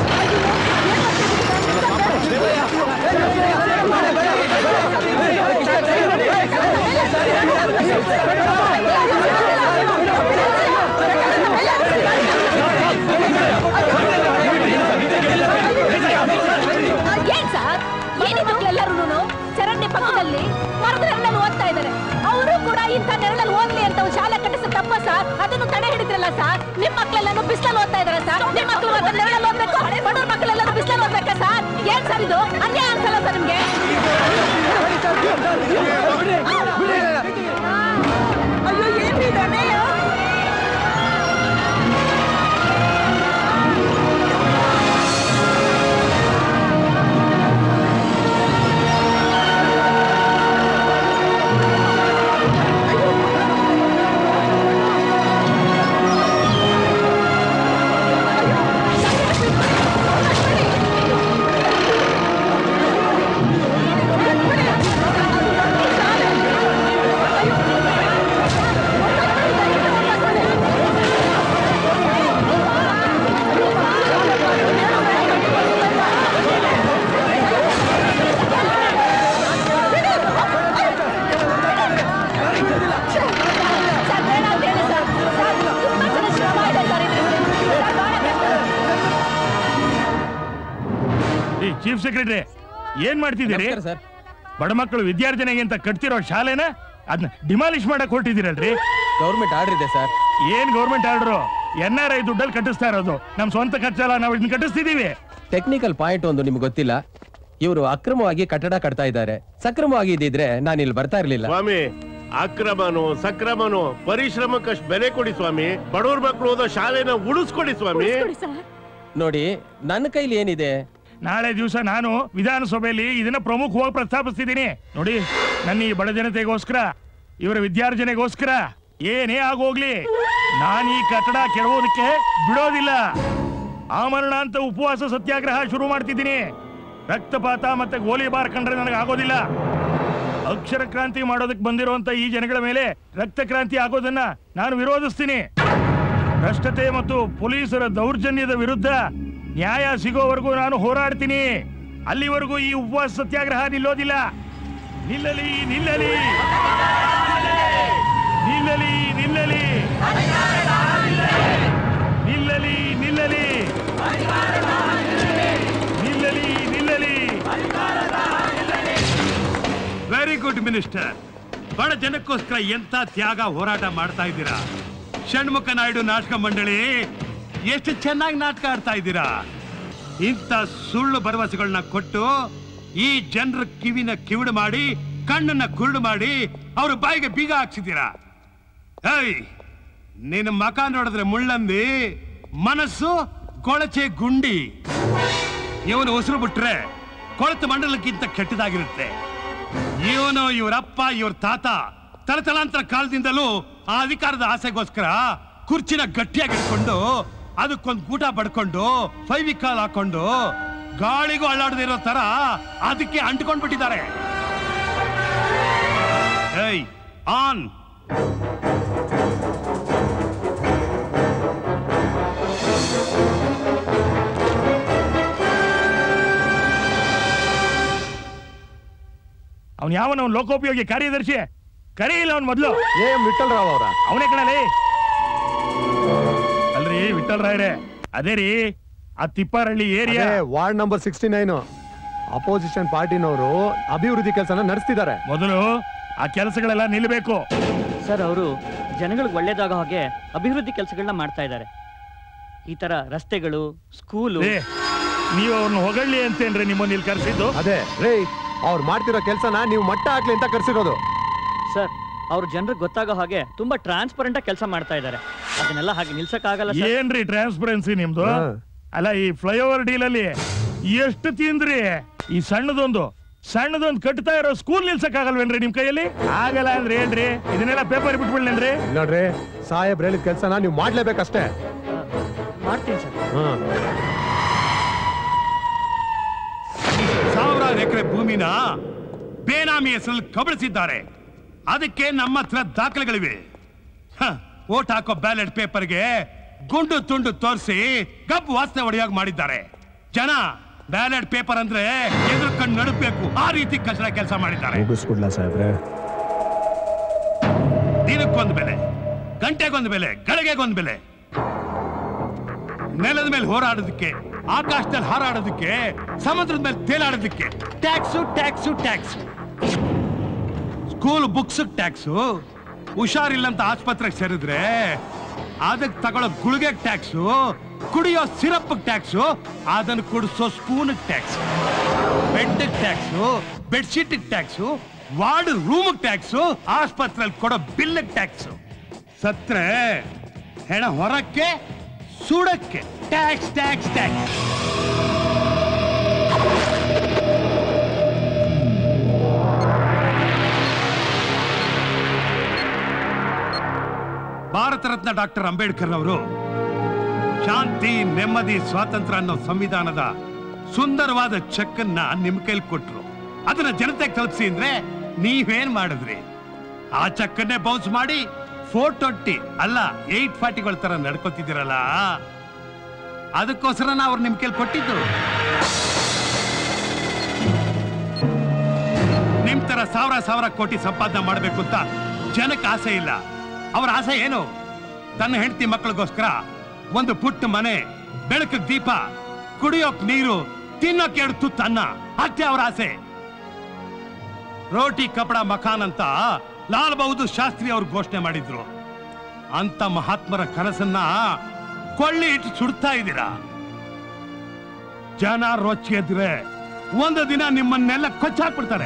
ಏನ್ ಸರ್ ಏನಿ ಮಕ್ಕಳೆಲ್ಲರೂ ಚರಂಡಿ ಪಕ್ಕದಲ್ಲಿ ಮರದ ನೆರಳಲ್ಲಿ ಓದ್ತಾ ಇದ್ದಾರೆ ಅವರು ಕೂಡ ಇಂಥ ನೆರಳಲ್ಲಿ ಓದ್ಲಿ ಅಂತ ಒಂದು ಶಾಲೆ ಕಟ್ಟಿಸ ತಪ್ಪ ಸರ್ ಅದನ್ನು ತಡೆ ಹಿಡಿದ್ರಲ್ಲ ಸರ್ ನಿಮ್ ಮಕ್ಕಳೆಲ್ಲರೂ ಬಿಸಿಲಲ್ಲಿ ಓದ್ತಾ ಇದಾರೆ ಸರ್ ನಿಮ್ ಮಕ್ಕಳು ಮಾತ್ರ ನೆರಳಲ್ಲಿ ಓದ್ಬೇಕು ಬಡವ್ರ ಮಕ್ಕಳೆಲ್ಲರೂ ಬಿಸಿಲಲ್ಲಿ ಓದ್ಬೇಕಾ ಸರ್ ಏನ್ ಸರ್ ಇದು ಅನ್ಯಾಯ ಅನ್ಸಲ್ಲ ಸರ್ ನಿಮ್ಗೆ ಅಯ್ಯೋ ಏನ್ರಿ ಇದು ಅನ್ಯಾಯ ಈ ಚೀಫ್ ಸೆಕ್ರೆಟರಿ ಏನ್ ಮಾಡ್ತಿದ್ದೀರಿ ಸರ್ ಬಡ ಮಕ್ಕಳು ವಿದ್ಯಾರ್ಥಿನಿಗೆ ಅಂತ ಕಟ್ತಿರೋ ಶಾಲೆನ ಅದನ್ನ ಡಿಮಾಲಿಷ್ ಮಾಡಕ್ ಹೊರಟಿದ್ದೀರಲ್ರಿ ಗೌರ್ಮೆಂಟ್ ಆರ್ಡರ್ ಇದೆ ಸರ್ ಏನ್ government order N R I ದುಡ್ಡಲ್ಲಿ ಕಟ್ಟಿಸ್ತಾ ಇರೋದು ನಮ್ ಸ್ವಂತ ಖರ್ಚಲ್ಲ ನಾವು ಇದನ್ನ ಕಟ್ಟಿಸ್ತಿದೀವಿ ಟೆಕ್ನಿಕಲ್ ಪಾಯಿಂಟ್ ಒಂದು ನಿಮ್ಗೆ ಗೊತ್ತಿಲ್ಲ ಇವರು ಅಕ್ರಮವಾಗಿ ಕಟ್ಟಡ ಕಟ್ತಾ ಇದ್ದಾರೆ ಸಕ್ರಮವಾಗಿ ಇದ್ದಿದ್ರೆ ನಾನು ಇಲ್ಲಿ ಬರ್ತಾ ಇರ್ಲಿಲ್ಲ ಸ್ವಾಮಿ ಅಕ್ರಮನು ಸಕ್ರಮನು ಪರಿಶ್ರಮಕ್ಕಷ್ಟು ಬೆಲೆ ಕೊಡಿ ಸ್ವಾಮಿ ಬಡವ್ರ ಮಕ್ಕಳು ಓದೋ ಶಾಲೆನ ಉಳಿಸ್ಕೊಡಿ ಸ್ವಾಮಿ ನೋಡಿ ನನ್ನ ಕೈಲಿ ಏನಿದೆ ನಾಳೆ ದಿವಸ ನಾನು ವಿಧಾನಸಭೆಯಲ್ಲಿ ಇದನ್ನ ಪ್ರಮುಖವಾಗಿ ಪ್ರಸ್ತಾಪಿಸ್ತಿದ್ದೀನಿ ನೋಡಿ ನನ್ನ ಈ ಬಡ ಜನತೆಗೋಸ್ಕರ ಇವರ ವಿದ್ಯಾರ್ಜನೆಗೋಸ್ಕರ ಏನೇ ಆಗೋಗ್ಲಿ ನಾನು ಈ ಕಟ್ಟಡ ಕೆಡವೋದಕ್ಕೆ ಬಿಡೋದಿಲ್ಲ ಆಮರಣ ಅಂತ ಉಪವಾಸ ಸತ್ಯಾಗ್ರಹ ಶುರು ಮಾಡ್ತಿದ್ದೀನಿ ರಕ್ತಪಾತ ಮತ್ತೆ ಗೋಲಿಬಾರ್ ಕಂಡ್ರೆ ನನಗೆ ಆಗೋದಿಲ್ಲ ಅಕ್ಷರ ಕ್ರಾಂತಿ ಮಾಡೋದಕ್ಕೆ ಬಂದಿರುವಂತ ಈ ಜನಗಳ ಮೇಲೆ ರಕ್ತ ಕ್ರಾಂತಿ ಆಗೋದನ್ನ ನಾನು ವಿರೋಧಿಸ್ತೀನಿ ಭ್ರಷ್ಟತೆ ಮತ್ತು ಪೊಲೀಸರ ದೌರ್ಜನ್ಯದ ವಿರುದ್ಧ ನ್ಯಾಯ ಸಿಗೋವರೆಗೂ ನಾನು ಹೋರಾಡ್ತೀನಿ ಅಲ್ಲಿವರೆಗೂ ಈ ಉಪವಾಸ ಸತ್ಯಾಗ್ರಹ ನಿಲ್ಲೋದಿಲ್ಲ ನಿಲ್ಲಲಿ ನಿಲ್ಲಲಿ ನಿಲ್ಲಲಿ ನಿಲ್ಲಲಿ ನಿಲ್ಲಲಿ ನಿಲ್ಲಲಿ ನಿಲ್ಲಲಿ ನಿಲ್ಲಲಿ ವೆರಿ ಗುಡ್ ಮಿನಿಸ್ಟರ್ ಬಡ ಜನಕ್ಕೋಸ್ಕರ ಎಂತ ತ್ಯಾಗ ಹೋರಾಟ ಮಾಡ್ತಾ ಇದ್ದೀರಾ ಷಣ್ಮುಖ ನಾಯ್ಡು ನಾಟಕ ಮಂಡಳಿ ಎಷ್ಟು ಚೆನ್ನಾಗಿ ನಾಟಕ ಆಡ್ತಾ ಇದ್ದೀರಾ ಇಂಥ ಸುಳ್ಳು ಭರವಸೆಗಳನ್ನ ಕೊಟ್ಟು ಈ ಜನರ ಕಿವಿನ ಕಿವಿಡು ಮಾಡಿ ಕಣ್ಣನ್ನ ಕುರುಡು ಮಾಡಿ ಅವ್ರ ಬಾಯಿಗೆ ಬೀಗ ಹಾಕ್ಸಿದ್ದೀರಾ ಏಯ್ ನಿನ್ನ ಮಕ ನೋಡಿದ್ರೆ ಮುಳ್ಳಂದಿ ಮನಸ್ಸು ಕೊಳಚೆ ಗುಂಡಿ ಇವನು ಉಸಿರು ಬಿಟ್ರೆ ಕೊಳತು ಮಂಡಲಕ್ಕಿಂತ ಕೆಟ್ಟದಾಗಿರುತ್ತೆ ಇವನು ಇವರಪ್ಪ ಇವ್ರ ತಾತ ತಲತಲಾಂತರ ಕಾಲದಿಂದಲೂ ಆ ಅಧಿಕಾರದ ಆಸೆಗೋಸ್ಕರ ಕುರ್ಚಿನ ಗಟ್ಟಿಯಾಗಿ ಹಿಡ್ಕೊಂಡು ಅದಕ್ಕೊಂದು ಗೂಟ ಪಡ್ಕೊಂಡು ಫೈವಿಕಾಲ್ ಹಾಕೊಂಡು ಗಾಳಿಗೂ ಅಳ್ಳಾಡದಿರೋ ತರ ಅದಕ್ಕೆ ಅಂಟ್ಕೊಂಡ್ಬಿಟ್ಟಿದ್ದಾರೆ ಏಯ್ ಆನ್ ಅವ್ನ್ ಯಾವನ ಅವ್ನ್ ಲೋಕೋಪಯೋಗಿ ಕಾರ್ಯದರ್ಶಿ ಕರಿ ಇಲ್ಲ ಅವ್ನ್ ಮೊದ್ಲು ಏ ವಿಠಲ್ ರಾವ್ ಅವರ ಅವನೇ ಕಣಲಿ ಅಲ್ರಿ ವಿಠಲ್ ರಾಯ್ರೆ ಅದೇ ರೀ ಆ Tipparalli area ward number sixty nine opposition ಪಾರ್ಟಿನವರು ಅಭಿವೃದ್ಧಿ ಕೆಲಸನ ನಡೆಸ್ತಿದ್ದಾರೆ ಮೊದಲು ಆ ಕೆಲಸಗಳೆಲ್ಲ ನಿಲ್ಲಬೇಕು ಸರ್ ಅವರು ಜನಗಳಿಗೆ ಒಳ್ಳೇದಾಗ ಹಾಗೆ ಅಭಿವೃದ್ಧಿ ಕೆಲಸಗಳನ್ನ ಮಾಡ್ತಾ ಇದ್ದಾರೆ ಈ ತರ ರಸ್ತೆಗಳು ಸ್ಕೂಲು ಏ, ನೀವು ಅವ್ರನ್ನ ಹೊಗಳ್ಳಿ ಅಂತೇನ್ರಿ ನಿಮ್ಮನ್ನ ಇಲ್ಲಿ ಕರೆಸಿದ್ದು ಅದೇ ರೇ ಅವ್ರು ಮಾಡ್ತಿರೋ ಕೆಲಸನ ನೀವು ಮಟ್ಟ ಹಾಕ್ಲಿ ಅಂತ ಕರ್ಸಿರೋದು ಸರ್ ಅವ್ರು ಜನರಿಗೆ ಗೊತ್ತಾಗೋ ಹಾಗೆ ತುಂಬಾ ಟ್ರಾನ್ಸ್ಪರೆಂಟ್ ಆಗಿ ಕೆಲಸ ಮಾಡ್ತಾ ಇದ್ದಾರೆ ಅದನ್ನೆಲ್ಲ ಹಾಗೆ ನಿಲ್ಸಕ್ಕಾಗಲ್ಲ ಸರ್ ಏನ್ರಿ ಟ್ರಾನ್ಸ್ಪರೆನ್ಸಿ ನಿಮ್ದು ಅಲ್ಲ ಈ ಫ್ಲೈಓವರ್ ಡೀಲ್ ಅಲ್ಲಿ ಎಷ್ಟು ತಿಂದ್ರಿ ಈ ಸಣ್ಣದೊಂದು ಸಣ್ಣದೊಂದು ಕಟ್ತಾ ಇರೋ ಸ್ಕೂಲ್ ನಿಲ್ಸಕ್ಕಾಗಲ್ವೇನ್ರಿ ನಿಮ್ ಕೈಯಲ್ಲಿ ಆಗಲ್ಲ ಅಂದ್ರೆ ಹೇಳ್ರಿ ಇದನ್ನೆಲ್ಲ ಪೇಪರ್ ಬಿಟ್ಬಿಡ್ಲೇನ್ರಿ ನೋಡ್ರಿ ಸಾಹೇಬ್ರು ಹೇಳಿದ ಕೆಲಸನ ನೀವು ಮಾಡ್ಲೇಬೇಕಷ್ಟೇ ಮಾಡ್ತೀನಿ ಸರ್ ಹಾ ಸಾವಿರಾರು ಎಕರೆ ಭೂಮಿನ ಬೇನಾಮಿ ಹೆಸರಲ್ಲಿ ಕಬಳಿಸಿದ್ದಾರೆ ಅದಕ್ಕೆ ನಮ್ಮ ಹತ್ರ ದಾಖಲೆಗಳಿವೆ ಹ, ಓಟ್ ಹಾಕೋ ಬ್ಯಾಲೆಟ್ ಪೇಪರ್ಗೆ ಗುಂಡು ತುಂಡು ತೋರಿಸಿ ಗಬ್ಬು ವಾಸನೆ ಹೊಡೆಯಾಗಿ ಮಾಡಿದ್ದಾರೆ ಜನ ಬ್ಯಾಲೆಟ್ ಪೇಪರ್ ಅಂದ್ರೆ ಎದುರು ಕಣ್ಣು ನಡುಬೇಕು ಆ ರೀತಿ ಕಚಡ ಕೆಲಸ ಮಾಡಿದ್ದಾರೆ ಮುಗಿಸ್ಬಿಡ್ಲಾ ಸಾಹೇಬ್ರೆ ದಿನಕ್ಕೊಂದು ಬೆಲೆ ಗಂಟೆಗೊಂದು ಬೆಲೆ ಗಳಿಗೆಗೊಂದು ಬೆಲೆ ನೆಲದ ಮೇಲೆ ಹೋರಾಡೋದಕ್ಕೆ ಆಕಾಶದಲ್ಲಿ ಹಾರಾಡೋದಕ್ಕೆ ಸಮುದ್ರದ ಮೇಲೆ ತೇಲಾಡೋದಕ್ಕೆ tax tax tax school books tax ಹುಷಾರಿಲ್ಲಂತ ಆಸ್ಪತ್ರೆಗೆ ಸೇರಿದ್ರೆ ಅದಕ್ಕೆ ತಗೊಳ್ಳೋ ಗುಳಿಗೆ ಟ್ಯಾಕ್ಸು ಕುಡಿಯೋ ಸಿರಪ್ ಟ್ಯಾಕ್ಸು ಅದನ್ನು ಕುಡಿಸೋ spoon tax bed tax bedsheet tax ward room tax ಆಸ್ಪತ್ರೆಯಲ್ಲಿ ಕೊಡೋ ಬಿಲ್ ಟ್ಯಾಕ್ಸು ಸತ್ರೆ ಹೆಣ ಹೊರಕ್ಕೆ ಸುಡಕ್ಕೆ tax tax tax Bharat Ratna doctor Ambedkar ಅವರು ಶಾಂತಿ ನೆಮ್ಮದಿ ಸ್ವಾತಂತ್ರ್ಯ ಅನ್ನೋ ಸಂವಿಧಾನದ ಸುಂದರವಾದ ಚೆಕ್ ಅನ್ನ ನಿಮ್ ಕೈಲಿ ಕೊಟ್ರು ಅದನ್ನ ಜನತೆಗೆ ತಲುಪಿಸಿ ಅಂದ್ರೆ ನೀವೇನ್ ಮಾಡಿದ್ರಿ ಆ ಚೆಕ್ಕನ್ನೇ ಬೌನ್ಸ್ ಮಾಡಿ ಫೋರ್ ಟ್ವೆಂಟಿ ಅಲ್ಲ ಏಟ್ ಫಾರ್ಟಿಗಳ ತರ ನಡ್ಕೋತಿದ್ದೀರಲ್ಲ ಅದಕ್ಕೋಸ್ಕರ ನಾವು ಅವ್ರು ನಿಮ್ ಕೈಲಿ ಕೊಟ್ಟಿದ್ದು ನಿಮ್ ತರ ಸಾವಿರ ಸಾವಿರ ಕೋಟಿ ಸಂಪಾದನೆ ಮಾಡ್ಬೇಕು ಅಂತ ಜನಕ್ಕೆ ಆಸೆ ಇಲ್ಲ ಅವ್ರ ಆಸೆ ಏನು ತನ್ನ ಹೆಂಡತಿ ಮಕ್ಕಳಿಗೋಸ್ಕರ ಒಂದು ಪುಟ್ಟ ಮನೆ ಬೆಳಕಿಗೆ ದೀಪ ಕುಡಿಯೋಕ್ ನೀರು ತಿನ್ನೋಕ್ ಎರಡು ತುತ್ತು ಅನ್ನ ಅಷ್ಟೇ ಅವ್ರ ಆಸೆ ರೋಟಿ ಕಪಡ ಮಖಾನ್ ಅಂತ ಲಾಲ್ ಬಹದ್ದೂರ್ ಶಾಸ್ತ್ರಿ ಅವ್ರು ಘೋಷಣೆ ಮಾಡಿದ್ರು ಅಂತ ಮಹಾತ್ಮರ ಕನಸನ್ನ ಕೊಳ್ಳಿ ಇಟ್ಟು ಸುಡ್ತಾ ಇದ್ದೀರಾ ಜನ ರೊಚ್ಚಿದ್ರೆ ಒಂದು ದಿನ ನಿಮ್ಮನ್ನೆಲ್ಲ ಕೊಚ್ಚಾಕ್ಬಿಡ್ತಾರೆ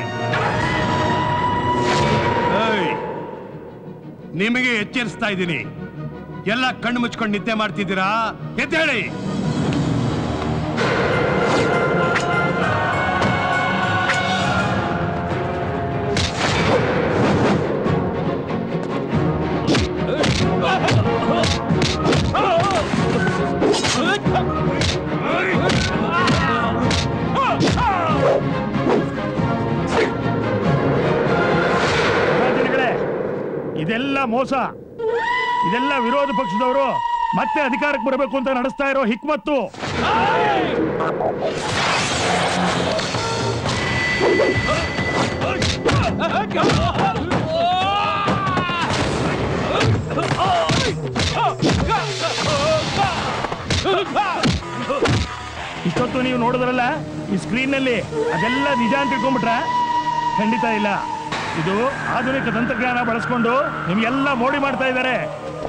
ಏಯ್, ನಿಮಗೆ ಎಚ್ಚರಿಸ್ತಾ ಇದ್ದೀನಿ ಎಲ್ಲ ಕಣ್ಣು ಮುಚ್ಕೊಂಡು ನಿದ್ದೆ ಮಾಡ್ತಿದ್ದೀರಾ ಎದ್ದೇಳಿ ಜನಗಳೇ ಇದೆಲ್ಲ ಮೋಸ ಇದೆಲ್ಲ ವಿರೋಧ ಪಕ್ಷದವರು ಮತ್ತೆ ಅಧಿಕಾರಕ್ಕೆ ಬರಬೇಕು ಅಂತ ನಡೆಸ್ತಾ ಇರೋ ಹಿಕ್ಮತ್ತು ಇಷ್ಟೊತ್ತು ನೀವು ನೋಡಿದ್ರಲ್ಲ ಈ ಸ್ಕ್ರೀನ್ ನಲ್ಲಿ ಅದೆಲ್ಲ ನಿಜ ಅಂತ ತಿಳ್ಕೊಂಡ್ಬಿಟ್ರ ಖಂಡಿತ ಇಲ್ಲ ಇದು ಆಧುನಿಕ ತಂತ್ರಜ್ಞಾನ ಬಳಸ್ಕೊಂಡು ನಿಮ್ಗೆಲ್ಲ ಮೋಡಿ ಮಾಡ್ತಾ ಇದ್ದಾರೆ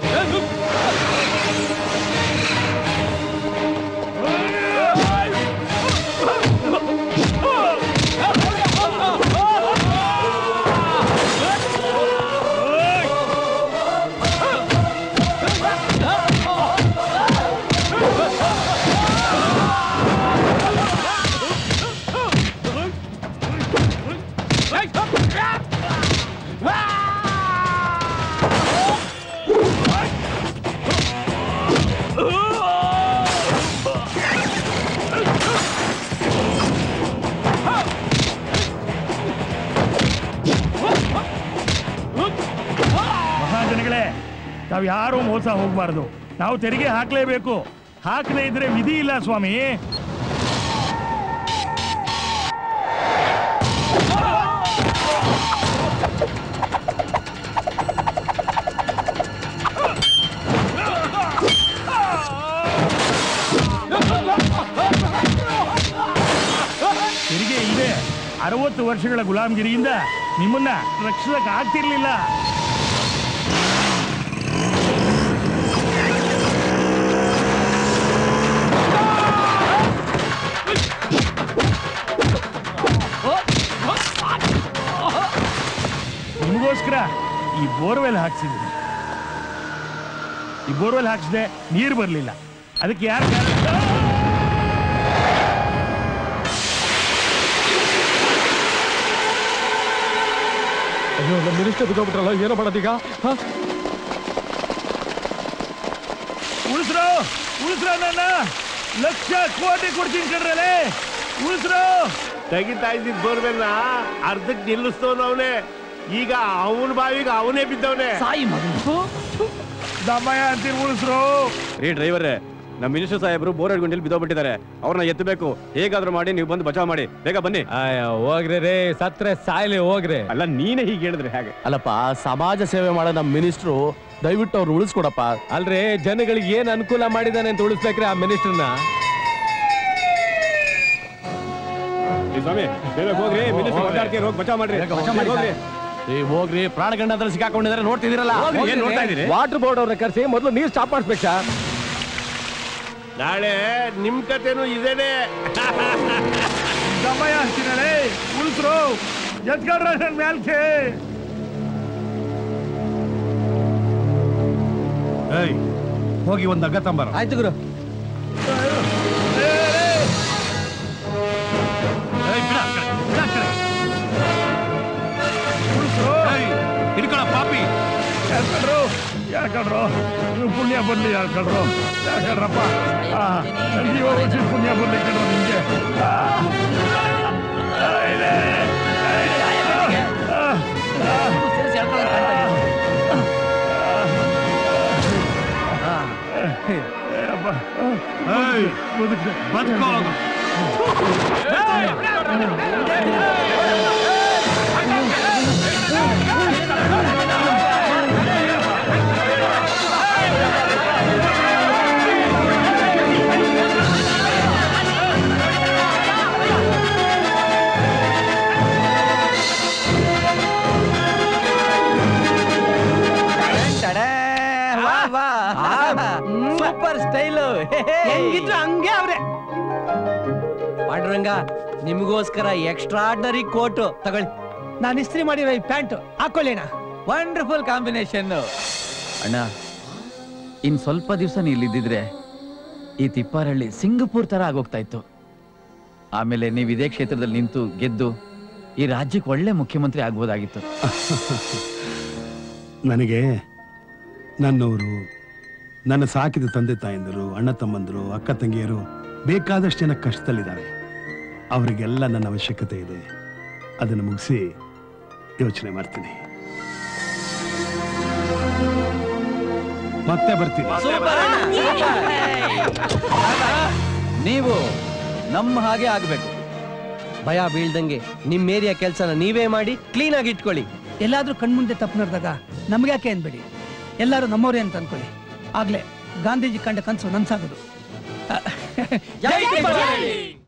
ಮಹಾಜನಗಳೇ ತಾವ್ ಯಾರು ಮೋಸ ಹೋಗ್ಬಾರ್ದು ನಾವು ತೆರಿಗೆ ಹಾಕ್ಲೇಬೇಕು ಹಾಕದೇ ಇದ್ರೆ ವಿಧಿ ಇಲ್ಲ ಸ್ವಾಮಿ ನಲವತ್ತು ವರ್ಷಗಳ ಗುಲಾಮಗಿರಿಯಿಂದ ನಿಮ್ಮನ್ನ ರಕ್ಷಿಸಕ್ ಆಗ್ತಿರ್ಲಿಲ್ಲ ನಿಮಗೋಸ್ಕರ ಈ ಬೋರ್ವೆಲ್ ಹಾಕ್ಸಿದ್ದೀನಿ ಈ ಬೋರ್ವೆಲ್ ಹಾಕ್ಸಿದೆ ನೀರು ಬರಲಿಲ್ಲ ಅದಕ್ಕೆ ಯಾರು ಕಾರಣ ಅಯ್ಯೋ ನಮ್ಮ ಮಿನಿಸ್ಟರ್ ಬಿದ್ದೋಗ್ಬಿಟ್ರಲ್ಲ ಏನೋ ಮಾಡೋದೀಗ ಹ? ಉಳಿಸ್ರೋ ಉಳಿಸ್ರೋ ನನ್ನ ಲಕ್ಷ ಕೋಟಿ ಕೊಡ್ತೀನಿ ಕಣ್ರಲೆ ಉಳಿಸ್ರೋ ತೆಗಿತಾ ಇದ್ದಿದ್ ಬೋರ್ವೆಲ್ನ ಅರ್ಧಕ್ಕೆ ನಿಲ್ಲಿಸ್ತವನು ಅವನೇ ಈಗ ಅವನ ಬಾವಿಗೆ ಅವನೇ ಬಿದ್ದವನೇ ಸಾಯಿ ಮಗನು ದಮ್ಮಯ್ಯ ಅಂತೀರಿ ಉಳಿಸ್ರೋ ರೀ ಡ್ರೈವರೇ ನಮ್ಮ ಮಿನಿಸ್ಟರ್ ಸಾಹೇಬರು ಬೋರ್ ಗುಂಡಿಲಿ ಬಿದ್ದೋಗ್ಬಿಟ್ಟಿದ್ದಾರೆ ಅವ್ರನ್ನ ಎತ್ತಬೇಕು ಹೇಗಾದ್ರೂ ಮಾಡಿ ನೀವು ಬಂದು ಬಚಾವ್ ಮಾಡಿ ಬೇಗ ಬನ್ನಿ ಹೋಗ್ರಿ ರೇ ಸತ್ರೆ ಸಾಯ್ಲಿ ಹೋಗ್ರಿ ಅಲ್ಲ ನೀನೇ ಹೀಗೆ ಹೇಳಿದ್ರೆ ಹೇಗೆ ಅಲ್ಲಪ್ಪ ಸಮಾಜ ಸೇವೆ ಮಾಡೋ ನಮ್ಮ ಮಿನಿಸ್ಟ್ರು ದಯವಿಟ್ಟು ಅವ್ರು ಉಳಿಸ್ಕೊಡಪ್ಪ ಅಲ್ರಿ ಜನಗಳಿಗೆ ಏನ್ ಅನುಕೂಲ ಮಾಡಿದಾನೆ ಅಂತ ಉಳಿಸ್ಬೇಕ್ರಿ ಆ ಮಿನಿಸ್ಟರ್ನ ಏ ಸ್ವಾಮಿ ಬೇಗ ಹೋಗ್ರಿ ಮಿನಿಸ್ಟರ್ ಮಾತಾಡ್ತೀರಿ ಹೋಗಿ ಬಚಾವ್ ಮಾಡ್ರಿ ಹೋಗ್ರಿ ಏ ಹೋಗ್ರಿ ಪ್ರಾಣಗಂಡದಲ್ಲಿ ಸಿಕ್ಕಾಕೊಂಡಿದ್ದಾರೆ ನೋಡ್ತಿದ್ದೀರಲ್ಲ ಹೋಗ್ರಿ, ಏನ್ ನೋಡ್ತಾ ಇದೀರಿ? ವಾಟರ್ ಬೋರ್ಡ್ ಅವ್ರನ್ನ ಕರೆಸಿ ಮೊದಲು ನೀರ್ ಸ್ಟಾಪ್ ಮಾಡಿಸ್ಬೇಕು ಸರ್ ನಾಳೆ ನಿಮ್ ಕತೆನೂ ಇದೇನೆ ದಮ್ಮಯ್ಯ ಅಂತೀನಲೇ ಉಳಿಸ್ರೋ ಎತ್ಕೊಳ್ರ ನನ್ ಮ್ಯಾಲ್ಕೆ ಏಯ್ ಹೋಗಿ ಒಂದ್ ಹಗ್ಗ ತಂಬಾರ ಆಯ್ತು ಗುರು ಹಿಡ್ಕೊಳ ಪಾಪಿ ಯಾಕಂಡ್ರು ಯಾಕಂಡ್ರು ನೀವು ಪುಣ್ಯ ಬರ್ಲಿ ಯಾಕಂಡ್ರು ಯಾಕಂಡ್ರಪ್ಪ ಆ, ಜೀವ ಉಳ್ಸಿ ಪುಣ್ಯ ಬರ್ಲಿ ಕಣ್ರು ನಿಮ್ಗೆ ಆ, ಆ, ಇದೆ. ಆ, ಆ, ಅಪ್ಪ. ಬದುಕು. ಬದುಕೋ ಸೂಪರ್ ಸ್ಟೈಲು ಹೆಂಗಿದ್ರು ಹಂಗೆ ಅವ್ರೆ ಪಾಂಡುರಂಗ ನಿಮಗೋಸ್ಕರ ಎಕ್ಸ್ಟ್ರಾ ಆರ್ಡನರಿ ಕೋಟು ತಗೊಳ್ಳಿ ನಾನು ಇಸ್ತ್ರಿ ಮಾಡಿರೋ ಈ ಪ್ಯಾಂಟ್ ಹಾಕೊಳ್ಳೇಣ ವಂಡರ್ಫುಲ್ ಕಾಂಬಿನೇಷನ್ ಅಣ್ಣ ಇನ್ ಸ್ವಲ್ಪ ದಿವಸ ನೀ ಇಲ್ಲಿದ್ದಿದ್ರೆ ಈ ತಿಪ್ಪಾರಳ್ಳಿ ಸಿಂಗಪುರ್ ತರ ಆಗೋಗ್ತಾ ಇತ್ತು ಆಮೇಲೆ ನೀವು ಇದೇ ಕ್ಷೇತ್ರದಲ್ಲಿ ನಿಂತು ಗೆದ್ದು ಈ ರಾಜ್ಯಕ್ಕೆ ಒಳ್ಳೆ ಮುಖ್ಯಮಂತ್ರಿ ಆಗ್ಬೋದಾಗಿತ್ತು ನನಗೆ ನನ್ನವರು ನನ್ನ ಸಾಕಿದ ತಂದೆ ತಾಯಂದಿರು ಅಣ್ಣ ತಮ್ಮಂದರು ಅಕ್ಕ ತಂಗಿಯರು ಬೇಕಾದಷ್ಟು ಜನ ಕಷ್ಟದಲ್ಲಿದ್ದಾರೆ ಅವರಿಗೆಲ್ಲ ನನ್ನ ಅವಶ್ಯಕತೆ ಇದೆ ಅದನ್ನು ಮುಗಿಸಿ ಯೋಚನೆ ಮಾಡ್ತೀನಿ ಮತ್ತೆ ಬರ್ತೀನಿ ನೀವು ನಮ್ಮ ಹಾಗೆ ಆಗ್ಬೇಕು ಭಯ ಬೀಳ್ದಂಗೆ ನಿಮ್ ಏರಿಯಾ ಕೆಲಸನ ನೀವೇ ಮಾಡಿ ಕ್ಲೀನ್ ಆಗಿ ಇಟ್ಕೊಳ್ಳಿ ಎಲ್ಲಾದ್ರೂ ಕಣ್ಮುಂದೆ ತಪ್ಪು ನಡೆದಾಗ ನಮ್ಗೆ ಯಾಕೆ ಅನ್ಬೇಡಿ ಎಲ್ಲರೂ ನಮ್ಮವರೇ ಅಂತ ಅನ್ಕೊಳ್ಳಿ ಆಗ್ಲೇ ಗಾಂಧೀಜಿ ಕಂಡ ಕನಸು ನನ್ಸಾಗೋದು ಜೈ ತಿಪ್ಪಾರಳ್ಳಿ!